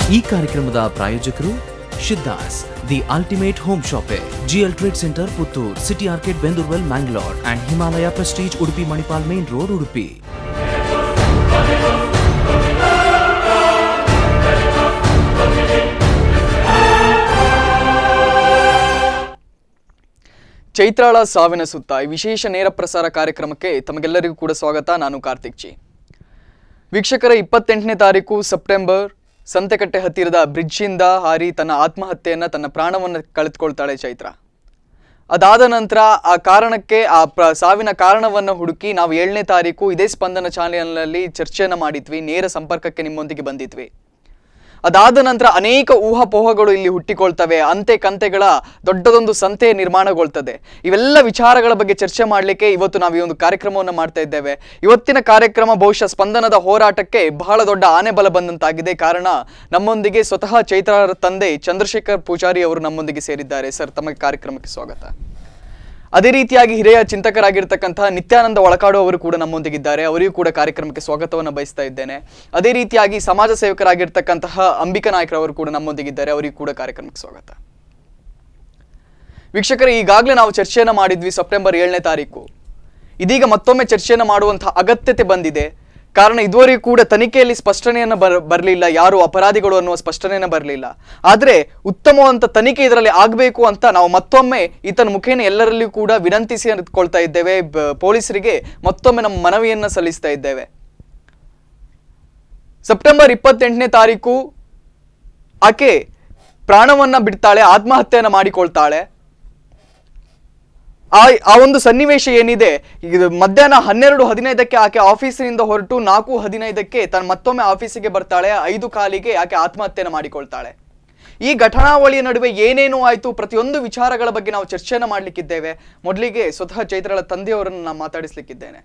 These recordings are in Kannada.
ಈ ಕಾರ್ಯಕ್ರಮದ ಪ್ರಾಯೋಜಕರು Shiddas the ultimate home shoppe GL trade centre Puttur city arcade Bendurwell Mangalore and Himalaya Prestige Udupi Manipal main road Udupi ಚೈತ್ರಾಳ ಸಾವಿನ ಸುತ್ತ ಈ ವಿಶೇಷ ನೇರ ಪ್ರಸಾರ ಕಾರ್ಯಕ್ರಮಕ್ಕೆ ತಮಗೆಲ್ಲರಿಗೂ ಕೂಡ ಸ್ವಾಗತ ನಾನು ಕಾರ್ತಿಕ್ ಜಿ ವೀಕ್ಷಕರ ಇಪ್ಪತ್ತೆಂಟನೇ ತಾರೀಕು ಸೆಪ್ಟೆಂಬರ್ ಸಂತೆಕಟ್ಟೆ ಹತ್ತಿರದ ಬ್ರಿಡ್ಜಿಂದ ಹಾರಿ ತನ್ನ ಆತ್ಮಹತ್ಯೆಯನ್ನು ತನ್ನ ಪ್ರಾಣವನ್ನು ಕಳೆದುಕೊಳ್ತಾಳೆ ಚೈತ್ರ ಅದಾದ ನಂತರ ಆ ಕಾರಣಕ್ಕೆ ಆ ಪ್ರ ಸಾವಿನ ಕಾರಣವನ್ನು ಹುಡುಕಿ ನಾವು ಏಳನೇ ತಾರೀಕು ಇದೇ ಸ್ಪಂದನ ಚಾನೆಲ್ನಲ್ಲಿ ಚರ್ಚೆಯನ್ನು ಮಾಡಿದ್ವಿ ನೇರ ಸಂಪರ್ಕಕ್ಕೆ ನಿಮ್ಮೊಂದಿಗೆ ಬಂದಿದ್ವಿ ಅದಾದ ನಂತರ ಅನೇಕ ಊಹಾಪೋಹಗಳು ಇಲ್ಲಿ ಹುಟ್ಟಿಕೊಳ್ತವೆ ಅಂತೆ ಕಂತೆಗಳ ದೊಡ್ಡದೊಂದು ಸಂತೆ ನಿರ್ಮಾಣಗೊಳ್ತದೆ ಇವೆಲ್ಲ ವಿಚಾರಗಳ ಬಗ್ಗೆ ಚರ್ಚೆ ಮಾಡಲಿಕ್ಕೆ ಇವತ್ತು ನಾವು ಈ ಒಂದು ಕಾರ್ಯಕ್ರಮವನ್ನು ಮಾಡ್ತಾ ಇದ್ದೇವೆ ಇವತ್ತಿನ ಕಾರ್ಯಕ್ರಮ ಬಹುಶಃ ಸ್ಪಂದನದ ಹೋರಾಟಕ್ಕೆ ಬಹಳ ದೊಡ್ಡ ಆನೆ ಬಲ ಬಂದಂತಾಗಿದೆ ಕಾರಣ ನಮ್ಮೊಂದಿಗೆ ಸ್ವತಃ ಚೈತ್ರಾರ ತಂದೆ ಚಂದ್ರಶೇಖರ್ ಪೂಜಾರಿ ಅವರು ನಮ್ಮೊಂದಿಗೆ ಸೇರಿದ್ದಾರೆ ಸರ್ ತಮಗೆ ಕಾರ್ಯಕ್ರಮಕ್ಕೆ ಸ್ವಾಗತ ಅದೇ ರೀತಿಯಾಗಿ ಹಿರಿಯ ಚಿಂತಕರಾಗಿರ್ತಕ್ಕಂತಹ ನಿತ್ಯಾನಂದ ಒಳಕಾಡು ಅವರು ಕೂಡ ನಮ್ಮೊಂದಿಗಿದ್ದಾರೆ ಅವರಿಗೂ ಕೂಡ ಕಾರ್ಯಕ್ರಮಕ್ಕೆ ಸ್ವಾಗತವನ್ನು ಬಯಸ್ತಾ ಇದ್ದೇನೆ ಅದೇ ರೀತಿಯಾಗಿ ಸಮಾಜ ಸೇವಕರಾಗಿರ್ತಕ್ಕಂತಹ ಅಂಬಿಕಾ ನಾಯ್ಕರವರು ಕೂಡ ನಮ್ಮೊಂದಿಗಿದ್ದಾರೆ ಅವರಿಗೂ ಕೂಡ ಕಾರ್ಯಕ್ರಮಕ್ಕೆ ಸ್ವಾಗತ ವೀಕ್ಷಕರೇ ಈಗಾಗಲೇ ನಾವು ಚರ್ಚೆಯನ್ನು ಮಾಡಿದ್ವಿ ಸೆಪ್ಟೆಂಬರ್ ಏಳನೇ ತಾರೀಕು ಇದೀಗ ಮತ್ತೊಮ್ಮೆ ಚರ್ಚೆಯನ್ನು ಮಾಡುವಂತಹ ಅಗತ್ಯತೆ ಬಂದಿದೆ ಕಾರಣ ಇದುವರೆಗೂ ಕೂಡ ತನಿಖೆಯಲ್ಲಿ ಸ್ಪಷ್ಟನೆಯನ್ನು ಬರ ಬರಲಿಲ್ಲ ಯಾರು ಅಪರಾಧಿಗಳು ಅನ್ನುವ ಸ್ಪಷ್ಟನೆಯನ್ನು ಬರಲಿಲ್ಲ ಆದರೆ ಉತ್ತಮವಾದಂಥ ತನಿಖೆ ಇದರಲ್ಲಿ ಆಗಬೇಕು ಅಂತ ನಾವು ಮತ್ತೊಮ್ಮೆ ಈತನ ಮುಖೇನ ಎಲ್ಲರಲ್ಲಿಯೂ ಕೂಡ ವಿನಂತಿಸಿ ಅಂದ್ಕೊಳ್ತಾ ಇದ್ದೇವೆ ಬ- ಪೊಲೀಸರಿಗೆ ಮತ್ತೊಮ್ಮೆ ನಮ್ಮ ಮನವಿಯನ್ನು ಸಲ್ಲಿಸ್ತಾ ಇದ್ದೇವೆ ಸೆಪ್ಟೆಂಬರ್ ಇಪ್ಪತ್ತೆಂಟನೇ ತಾರೀಕು ಆಕೆ ಪ್ರಾಣವನ್ನ ಬಿಡ್ತಾಳೆ ಆತ್ಮಹತ್ಯೆಯನ್ನು ಮಾಡಿಕೊಳ್ತಾಳೆ ಆ ಆ ಒಂದು ಸನ್ನಿವೇಶ ಏನಿದೆ ಇದು ಮಧ್ಯಾಹ್ನ ಹನ್ನೆರಡು ಹದಿನೈದಕ್ಕೆ ಆಕೆ ಆಫೀಸಿನಿಂದ ಹೊರಟು ನಾಲ್ಕು ಹದಿನೈದಕ್ಕೆ ತನ್ನ ಮತ್ತೊಮ್ಮೆ ಆಫೀಸಿಗೆ ಬರ್ತಾಳೆ ಐದು ಕಾಲಿಗೆ ಆಕೆ ಆತ್ಮಹತ್ಯೆಯನ್ನು ಮಾಡಿಕೊಳ್ತಾಳೆ ಈ ಘಟನಾವಳಿಯ ನಡುವೆ ಏನೇನು ಆಯಿತು ಪ್ರತಿಯೊಂದು ವಿಚಾರಗಳ ಬಗ್ಗೆ ನಾವು ಚರ್ಚೆಯನ್ನು ಮಾಡಲಿಕ್ಕಿದ್ದೇವೆ ಮೊದಲಿಗೆ ಸ್ವತಃ ಚೈತ್ರಳ ತಂದೆಯವರನ್ನು ನಾನು ಮಾತಾಡಿಸ್ಲಿಕ್ಕಿದ್ದೇನೆ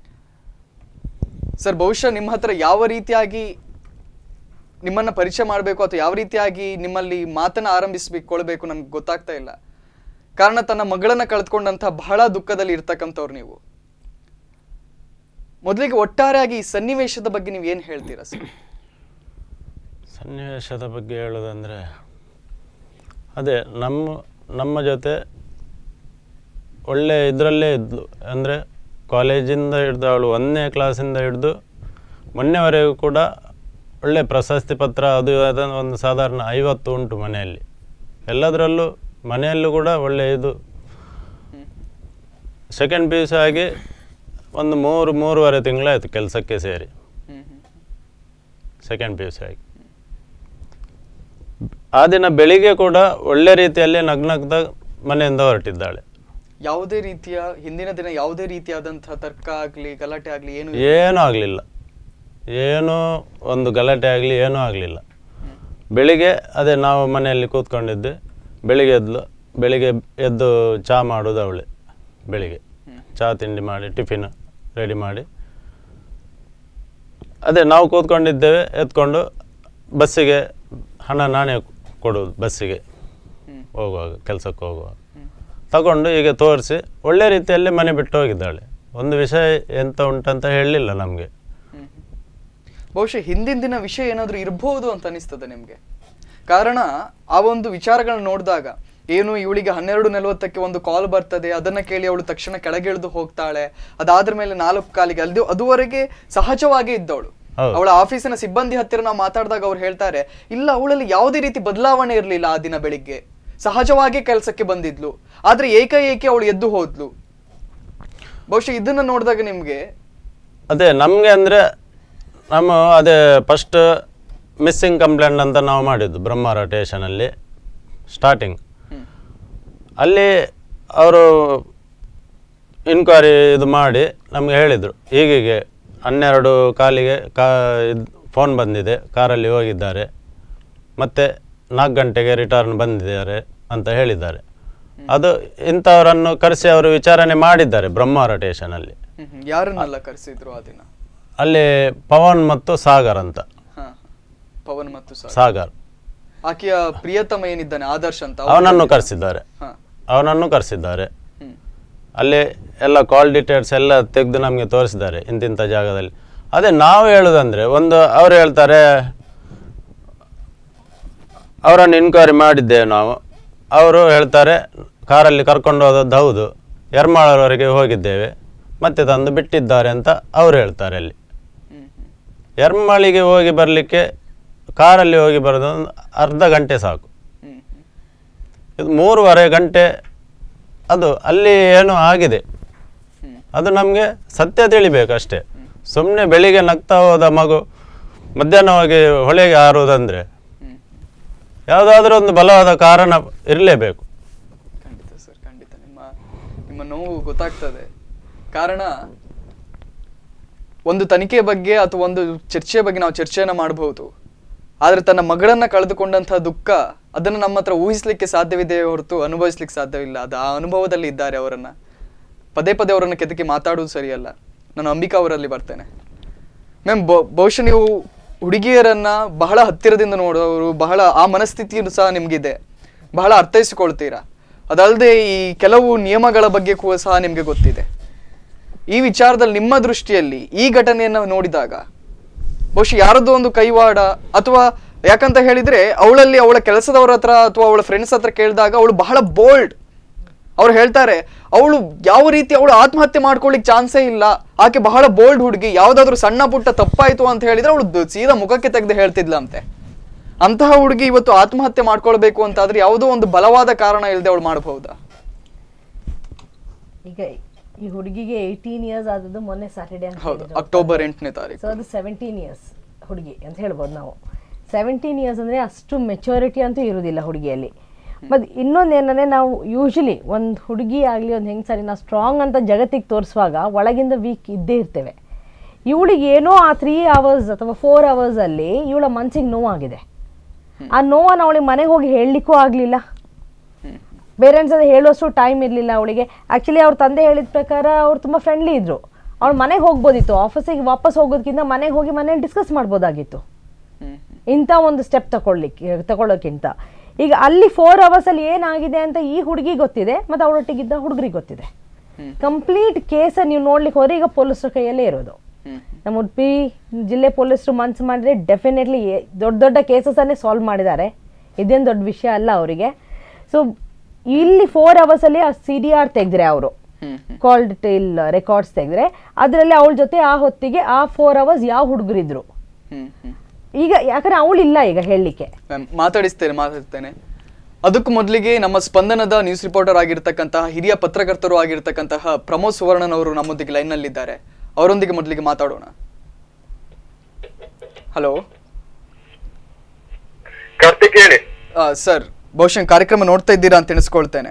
ಸರ್ ಬಹುಶಃ ನಿಮ್ಮ ಹತ್ರ ಯಾವ ರೀತಿಯಾಗಿ ನಿಮ್ಮನ್ನ ಪರಿಚಯ ಮಾಡಬೇಕು ಅಥವಾ ಯಾವ ರೀತಿಯಾಗಿ ನಿಮ್ಮಲ್ಲಿ ಮಾತನ್ನ ಆರಂಭಿಸಿಕೊಳ್ಳಬೇಕು ನನಗೆ ಗೊತ್ತಾಗ್ತಾ ಇಲ್ಲ ಕಾರಣ ತನ್ನ ಮಗಳನ್ನ ಕಳೆದುಕೊಂಡಂತ ಬಹಳ ದುಃಖದಲ್ಲಿ ಇರ್ತಕ್ಕಂಥವ್ರು ನೀವು ಮೊದಲಿಗೆ ಒಟ್ಟಾರೆಯಾಗಿ ಈ ಸನ್ನಿವೇಶದ ಬಗ್ಗೆ ನೀವು ಏನು ಹೇಳ್ತೀರಾ ಸರ್ ಸನ್ನಿವೇಶದ ಬಗ್ಗೆ ಹೇಳೋದಂದರೆ ಅದೇ ನಮ್ಮ ನಮ್ಮ ಜೊತೆ ಒಳ್ಳೆ ಇದರಲ್ಲೇ ಇದ್ಲು ಅಂದರೆ ಕಾಲೇಜಿಂದ ಹಿಡಿದು ಅವಳು ಒಂದನೇ ಕ್ಲಾಸಿಂದ ಹಿಡಿದು ಮೊನ್ನೆವರೆಗೂ ಕೂಡ ಒಳ್ಳೆ ಪ್ರಶಸ್ತಿ ಪತ್ರ ಅದು ಅದನ್ನು ಒಂದು ಸಾಧಾರಣ ಐವತ್ತು ಉಂಟು ಮನೆಯಲ್ಲಿ ಎಲ್ಲದರಲ್ಲೂ ಮನೆಯಲ್ಲೂ ಕೂಡ ಒಳ್ಳೆ ಇದು ಸೆಕೆಂಡ್ ಪಿ ಯು ಸಿ ಆಗಿ ಒಂದು ಮೂರು ಮೂರುವರೆ ತಿಂಗಳಾಯಿತು ಕೆಲಸಕ್ಕೆ ಸೇರಿ ಹ್ಮ್ ಹ್ಮ್ ಸೆಕೆಂಡ್ ಪಿ ಯು ಸಿ ಆಗಿ ಆ ದಿನ ಬೆಳಿಗ್ಗೆ ಕೂಡ ಒಳ್ಳೆ ರೀತಿಯಲ್ಲಿ ನಗ್ನಗ್ದ ಮನೆಯಿಂದ ಹೊರಟಿದ್ದಾಳೆ ಯಾವುದೇ ರೀತಿಯ ಹಿಂದಿನ ದಿನ ಯಾವುದೇ ರೀತಿಯಾದಂತಹ ತರ್ಕ ಆಗ್ಲಿ ಗಲಾಟೆ ಆಗ್ಲಿ ಏನು ಏನೂ ಆಗಲಿಲ್ಲ ಏನೂ ಒಂದು ಗಲಾಟೆ ಆಗಲಿ ಏನೂ ಆಗಲಿಲ್ಲ ಬೆಳಿಗ್ಗೆ ಅದೇ ನಾವು ಮನೆಯಲ್ಲಿ ಕೂತ್ಕೊಂಡಿದ್ದೆ ಬೆಳಿಗ್ಗೆ ಎದ್ಲು ಬೆಳಿಗ್ಗೆ ಎದ್ದು ಚಹಾ ಮಾಡೋದು ಅವಳೆ ಬೆಳಿಗ್ಗೆ ಚಹಾ ತಿಂಡಿ ಮಾಡಿ ಟಿಫಿನ್ ರೆಡಿ ಮಾಡಿ ಅದೇ ನಾವು ಕೂತ್ಕೊಂಡಿದ್ದೇವೆ ಎತ್ಕೊಂಡು ಬಸ್ಸಿಗೆ ಹಣ ನಾನೇ ಕೊಡೋದು ಬಸ್ಸಿಗೆ ಹ್ಮ್. ಹೋಗುವಾಗ ಕೆಲಸಕ್ಕೆ ಹೋಗುವಾಗ ತಗೊಂಡು ಈಗ ತೋರಿಸಿ ಒಳ್ಳೆ ರೀತಿಯಲ್ಲಿ ಮನೆ ಬಿಟ್ಟು ಹೋಗಿದ್ದಾಳೆ ಒಂದು ವಿಷಯ ಎಂತ ಉಂಟಂತ ಹೇಳಲಿಲ್ಲ ನಮಗೆ ಹ್ಮ್. ಬಹುಶಃ ಹಿಂದಿನ ದಿನ ವಿಷಯ ಏನಾದರೂ ಇರಬಹುದು ಅಂತ ಅನಿಸ್ತದೆ ನಿಮಗೆ ಕಾರಣ ಆ ಒಂದು ವಿಚಾರಗಳನ್ನ ನೋಡಿದಾಗ ಏನು ಇವಳಿಗೆ ಹನ್ನೆರಡು ನಲವತ್ತಕ್ಕೆ ಒಂದು ಕಾಲ್ ಬರ್ತದೆ ಅದನ್ನ ಕೇಳಿ ಅವಳು ತಕ್ಷಣ ಕೆಳಗಿಳಿದು ಹೋಗ್ತಾಳೆ ಅದಾದ್ರ ಮೇಲೆ ನಾಲ್ಕು ಕಾಲಿಗೆ ಅದು ಅದುವರೆಗೆ ಸಹಜವಾಗಿ ಇದ್ದವಳು ಹೌದು. ಅವಳ ಆಫೀಸಿನ ಸಿಬ್ಬಂದಿ ಹತ್ತಿರ ನಾವು ಮಾತಾಡಿದಾಗ ಅವ್ರು ಹೇಳ್ತಾರೆ ಇಲ್ಲ ಅವಳಲ್ಲಿ ಯಾವುದೇ ರೀತಿ ಬದಲಾವಣೆ ಇರಲಿಲ್ಲ ಆ ದಿನ ಬೆಳಿಗ್ಗೆ ಸಹಜವಾಗಿ ಕೆಲಸಕ್ಕೆ ಬಂದಿದ್ಲು ಆದ್ರೆ ಏಕಾಏಕಿ ಅವಳು ಎದ್ದು ಹೋದ್ಲು ಬಹುಶಃ ಇದನ್ನ ನೋಡಿದಾಗ ನಿಮ್ಗೆ ಅದೇ ನಮಗೆ ಅಂದರೆ ನಮ್ಮ ಅದೇ ಫಸ್ಟ್ ಮಿಸ್ಸಿಂಗ್ ಕಂಪ್ಲೇಂಟ್ ಅಂತ ನಾವು ಮಾಡಿದ್ದು ಬ್ರಹ್ಮಾರ ಸ್ಟೇಷನಲ್ಲಿ ಸ್ಟಾರ್ಟಿಂಗ್ ಹ್ಮ್. ಅಲ್ಲಿ ಅವರು ಇನ್ಕ್ವೈರಿ ಇದು ಮಾಡಿ ನಮಗೆ ಹೇಳಿದರು ಹೀಗೀಗೆ ಹನ್ನೆರಡು ಕಾಲಿಗೆ ಕಾ ಇದು ಫೋನ್ ಬಂದಿದೆ ಕಾರಲ್ಲಿ ಹೋಗಿದ್ದಾರೆ ಮತ್ತು ನಾಲ್ಕು ಗಂಟೆಗೆ ರಿಟರ್ನ್ ಬಂದಿದ್ದಾರೆ ಅಂತ ಹೇಳಿದ್ದಾರೆ ಅದು ಇಂಥವರನ್ನು ಕರೆಸಿ ಅವರು ವಿಚಾರಣೆ ಮಾಡಿದ್ದಾರೆ ಬ್ರಹ್ಮಾವರ ಸ್ಟೇಷನಲ್ಲಿ ಹ್ಮ್ ಹ್ಮ್. ಯಾರನ್ನೆಲ್ಲ ಕರೆಸಿದ್ರು ಆ ದಿನ ಅಲ್ಲಿ ಪವನ್ ಮತ್ತು ಸಾಗರ್ ಅಂತ ಹಾ ಪವನ್ ಮತ್ತು ಸರ್ ಸಾಗರ್ ಆಕೆಯ ಪ್ರಿಯತಮ ಏನಿದ್ದಾನೆ ಆದರ್ಶ್ ಅಂತ ಅವನನ್ನು ಕರೆಸಿದ್ದಾರೆ ಹಾ ಅವನನ್ನು ಕರೆಸಿದ್ದಾರೆ ಹ್ಮ್ ಅಲ್ಲಿ ಎಲ್ಲ ಕಾಲ್ ಡೀಟೇಲ್ಸ್ ಎಲ್ಲ ತೆಗೆದು ನಮಗೆ ತೋರಿಸಿದ್ದಾರೆ ಇಂತಿಂಥ ಜಾಗದಲ್ಲಿ ಅದೇ ನಾವು ಹೇಳೋದಂದರೆ ಒಂದು ಅವ್ರು ಹೇಳ್ತಾರೆ ಅವರನ್ನು ಇನ್ಕ್ವೈರಿ ಮಾಡಿದ್ದೇವೆ ನಾವು ಅವರು ಹೇಳ್ತಾರೆ ಕಾರಲ್ಲಿ ಕರ್ಕೊಂಡು ಹೋದದ್ದು ಹೌದು ಎರ್ಮಾಳವರೆಗೆ ಹೋಗಿದ್ದೇವೆ ಮತ್ತೆ ತಂದು ಬಿಟ್ಟಿದ್ದಾರೆ ಅಂತ ಅವರು ಹೇಳ್ತಾರೆ ಅಲ್ಲಿ ಎರ್ಮಾಳಿಗೆ ಹೋಗಿ ಬರಲಿಕ್ಕೆ ಕಾರಲ್ಲಿ ಹೋಗಿ ಬರೋದು ಒಂದು ಅರ್ಧ ಗಂಟೆ ಸಾಕು ಇದು ಮೂರುವರೆ ಗಂಟೆ ಅದು ಅಲ್ಲಿ ಏನೋ ಆಗಿದೆ ಅದು ನಮಗೆ ಸತ್ಯ ತಿಳಿಬೇಕು ಅಷ್ಟೇ ಸುಮ್ಮನೆ ಬೆಳಿಗ್ಗೆ ನಗ್ತಾ ಹೋದ ಮಗು ಮಧ್ಯಾಹ್ನ ಹೋಗಿ ಹೊಳೆಗೆ ಹಾರುವುದಂದ್ರೆ ಯಾವುದಾದ್ರೂ ಒಂದು ಬಲವಾದ ಕಾರಣ ಇರಲೇಬೇಕು ಖಂಡಿತ ಸರ್ ಖಂಡಿತ ನಿಮ್ಮ ನಿಮ್ಮ ನೋವು ಗೊತ್ತಾಗ್ತದೆ ಕಾರಣ ಒಂದು ತನಿಖೆ ಬಗ್ಗೆ ಅಥವಾ ಒಂದು ಚರ್ಚೆಯ ಬಗ್ಗೆ ನಾವು ಚರ್ಚೆಯನ್ನ ಮಾಡಬಹುದು ಆದ್ರೆ ತನ್ನ ಮಗಳನ್ನ ಕಳೆದುಕೊಂಡಂತಹ ದುಃಖ ಅದನ್ನು ನಮ್ಮ ಹತ್ರ ಊಹಿಸ್ಲಿಕ್ಕೆ ಸಾಧ್ಯವಿದೆ ಹೊರತು ಅನುಭವಿಸ್ಲಿಕ್ಕೆ ಸಾಧ್ಯವಿಲ್ಲ ಅದು ಆ ಅನುಭವದಲ್ಲಿ ಇದ್ದಾರೆ ಅವರನ್ನ ಪದೇ ಪದೇ ಅವರನ್ನ ಕೆದಕಿ ಮಾತಾಡುವುದು ಸರಿಯಲ್ಲ ನಾನು ಅಂಬಿಕಾ ಅವರಲ್ಲಿ ಬರ್ತೇನೆ ಮ್ಯಾಮ್ ಬಹುಶಃ ನೀವು ಹುಡುಗಿಯರನ್ನ ಬಹಳ ಹತ್ತಿರದಿಂದ ನೋಡೋರು ಬಹಳ ಆ ಮನಸ್ಥಿತಿಯು ಸಹ ನಿಮ್ಗಿದೆ ಬಹಳ ಅರ್ಥೈಸಿಕೊಳ್ತೀರಾ ಅದಲ್ಲದೆ ಈ ಕೆಲವು ನಿಯಮಗಳ ಬಗ್ಗೆ ಕೂಡ ಸಹ ನಿಮಗೆ ಗೊತ್ತಿದೆ ಈ ವಿಚಾರದಲ್ಲಿ ನಿಮ್ಮ ದೃಷ್ಟಿಯಲ್ಲಿ ಈ ಘಟನೆಯನ್ನು ನೋಡಿದಾಗ ಬಹುಶಃ ಯಾರದ್ದೋ ಒಂದು ಕೈವಾಡ ಅಥವಾ ಯಾಕಂತ ಹೇಳಿದ್ರೆ ಅವಳಲ್ಲಿ ಅವಳ ಕೆಲಸದವರ ಹತ್ರ ಅಥವಾ ಅವಳ ಫ್ರೆಂಡ್ಸ್ ಹತ್ರ ಕೇಳಿದಾಗ ಅವಳು ಬಹಳ ಬೋಲ್ಡ್ ಅವ್ರು ಹೇಳ್ತಾರೆ ಅವಳು ಯಾವ ರೀತಿ ಅವಳು ಆತ್ಮಹತ್ಯೆ ಮಾಡ್ಕೊಳ್ಳಿಕ್ ಚಾನ್ಸೇ ಇಲ್ಲ ಆಕೆ ಬಹಳ ಬೋಲ್ಡ್ ಹುಡುಗಿ ಯಾವ್ದಾದ್ರು ಸಣ್ಣ ಪುಟ್ಟ ತಪ್ಪಾಯ್ತು ಅಂತ ಹೇಳಿದ್ರೆ ಅವಳು ದ- ಸೀದಾ ಮುಖಕ್ಕೆ ತೆಗೆದು ಹೇಳ್ತಿದ್ಲಂತೆ ಅಂತಹ ಹುಡುಗಿ ಇವತ್ತು ಆತ್ಮಹತ್ಯೆ ಮಾಡ್ಕೊಳ್ಬೇಕು ಅಂತಾದ್ರೆ ಯಾವುದೋ ಒಂದು ಬಲವಾದ ಕಾರಣ ಇಲ್ಲದೆ ಅವಳು ಮಾಡಬಹುದಾ ಈಗ ಈ ಹುಡುಗಿಗೆ ಏಯ್ಟೀನ್ ಇಯರ್ಸ್ ಆದದ್ದು ಮೊನ್ನೆ ಸ್ಯಾಟರ್ಡೆ ಅಂತ ಹೌದು ಹೇಳಿದ್ರು. ಅಕ್ಟೋಬರ್ ಎಂಟನೇ ತಾರೀಕು ಸೊ ಅದು ಸೆವೆಂಟೀನ್ ಇಯರ್ಸ್ ಹುಡುಗಿ ಅಂತ ಹೇಳ್ಬೋದು ನಾವು ಸೆವೆಂಟೀನ್ ಇಯರ್ಸ್ ಅಂದರೆ ಅಷ್ಟು ಮೆಚುರಿಟಿ ಅಂತೂ ಇರೋದಿಲ್ಲ ಹುಡುಗಿಯಲ್ಲಿ ಮತ್ತು ಇನ್ನೊಂದು ಏನಂದರೆ ನಾವು ಯೂಶಲಿ ಒಂದು ಹುಡುಗಿ ಆಗಲಿ ಒಂದು ಹೆಂಗಸರಿ ನಾವು ಸ್ಟ್ರಾಂಗ್ ಅಂತ ಜಗತ್ತಿಗೆ ತೋರಿಸುವಾಗ ಒಳಗಿಂದ ವೀಕ್ ಇದ್ದೇ ಇರ್ತೇವೆ ಇವಳಿಗೆ ಏನೋ ಆ ತ್ರೀ ಅವರ್ಸ್ ಅಥವಾ ಫೋರ್ ಅವರ್ಸಲ್ಲಿ ಇವಳ ಮನಸ್ಸಿಗೆ ನೋವಾಗಿದೆ ಆ ನೋವನ್ನು ಅವಳಿಗೆ ಮನೆಗೆ ಹೋಗಿ ಹೇಳಲಿಕ್ಕೂ ಆಗಲಿಲ್ಲ ಪೇರೆಂಟ್ಸ್ ಅದು ಹೇಳುವಷ್ಟು ಟೈಮ್ ಇರಲಿಲ್ಲ ಅವಳಿಗೆ ಆ್ಯಕ್ಚುಲಿ ಅವ್ರ ತಂದೆ ಹೇಳಿದ ಪ್ರಕಾರ ಅವ್ರು ತುಂಬ ಫ್ರೆಂಡ್ಲಿ ಇದ್ದರು ಅವ್ಳು ಮನೆಗೆ ಹೋಗ್ಬೋದಿತ್ತು ಆಫೀಸಿಗೆ ವಾಪಸ್ ಹೋಗೋದಕ್ಕಿಂತ ಮನೆಗೆ ಹೋಗಿ ಮನೇಲಿ ಡಿಸ್ಕಸ್ ಮಾಡ್ಬೋದಾಗಿತ್ತು ಹ್ಮ್ ಇಂಥ ಒಂದು ಸ್ಟೆಪ್ ತಗೊಳ್ಲಿಕ್ಕೆ ತಗೊಳ್ಳೋಕ್ಕಿಂತ ಈಗ ಅಲ್ಲಿ ಫೋರ್ ಅವರ್ಸಲ್ಲಿ ಏನಾಗಿದೆ ಅಂತ ಈ ಹುಡುಗಿ ಗೊತ್ತಿದೆ ಮತ್ತು ಅವಳೊಟ್ಟಿಗಿದ್ದ ಹುಡುಗರಿಗೆ ಗೊತ್ತಿದೆ ಹ್ಮ್. ಕಂಪ್ಲೀಟ್ ಕೇಸ ನೀವು ನೋಡ್ಲಿಕ್ಕೆ ಹೋದ್ರೆ ಈಗ ಪೊಲೀಸರ ಕೈಯಲ್ಲೇ ಇರೋದು ಹ್ಮ್ ನಮ್ಮ ಉಡುಪಿ ಜಿಲ್ಲೆ ಪೊಲೀಸರು ಮನ್ಸು ಮಾಡಿದ್ರೆ ಡೆಫಿನೆಟ್ಲಿ ದೊಡ್ಡ ದೊಡ್ಡ ಕೇಸಸನ್ನೇ ಸಾಲ್ವ್ ಮಾಡಿದ್ದಾರೆ ಇದೇನು ದೊಡ್ಡ ವಿಷಯ ಅಲ್ಲ ಅವರಿಗೆ ಸೊ ಇಲ್ಲಿ ಫೋರ್ ಅವರ್ಸಲ್ಲಿ ಆ ಸಿ ಡಿ ಆರ್ ತೆಗೆದ್ರೆ ಅವರು ಹ್ಮ್ ಹ್ಮ್ ಕಾಲ್ ಡಿಟೇಲ್ ರೆಕಾರ್ಡ್ಸ್ ತೆಗೆದ್ರೆ ಅದರಲ್ಲಿ ಅವಳ ಜೊತೆ ಆ ಹೊತ್ತಿಗೆ ಆ ಫೋರ್ ಅವರ್ಸ್ ಯಾವ ಹುಡುಗರಿದ್ರು ಹ್ಮ್ ಹ್ಮ್ ಈಗ ಯಾಕಂದ್ರೆ ಅವಳಿಲ್ಲ ಈಗ ಹೇಳಲಿಕ್ಕೆ ಮ್ಯಾಮ್ ಮಾತಾಡಿಸ್ತೇನೆ ಮಾತಾಡ್ತೇನೆ ಅದಕ್ಕೂ ಮೊದಲಿಗೆ ನಮ್ಮ ಸ್ಪಂದನದ ನ್ಯೂಸ್ ರಿಪೋರ್ಟರ್ ಆಗಿರ್ತಕ್ಕಂತಹ ಹಿರಿಯ ಪತ್ರಕರ್ತರು ಆಗಿರ್ತಕ್ಕಂತಹ ಪ್ರಮೋದ್ ಸುವರ್ಣನ್ ಅವರು ನಮ್ಮೊಂದಿಗೆ ಲೈನ್ನಲ್ಲಿದ್ದಾರೆ ಅವರೊಂದಿಗೆ ಮೊದಲಿಗೆ ಮಾತಾಡೋಣ ಹಲೋ ಕಾರ್ತಿಕ್ ಹೇಳಿ ಸರ್ ಬಹುಶಃ ಕಾರ್ಯಕ್ರಮ ನೋಡ್ತಾ ಇದ್ದೀರಾ ಅಂತ ಎಣಿಸ್ಕೊಳ್ತೇನೆ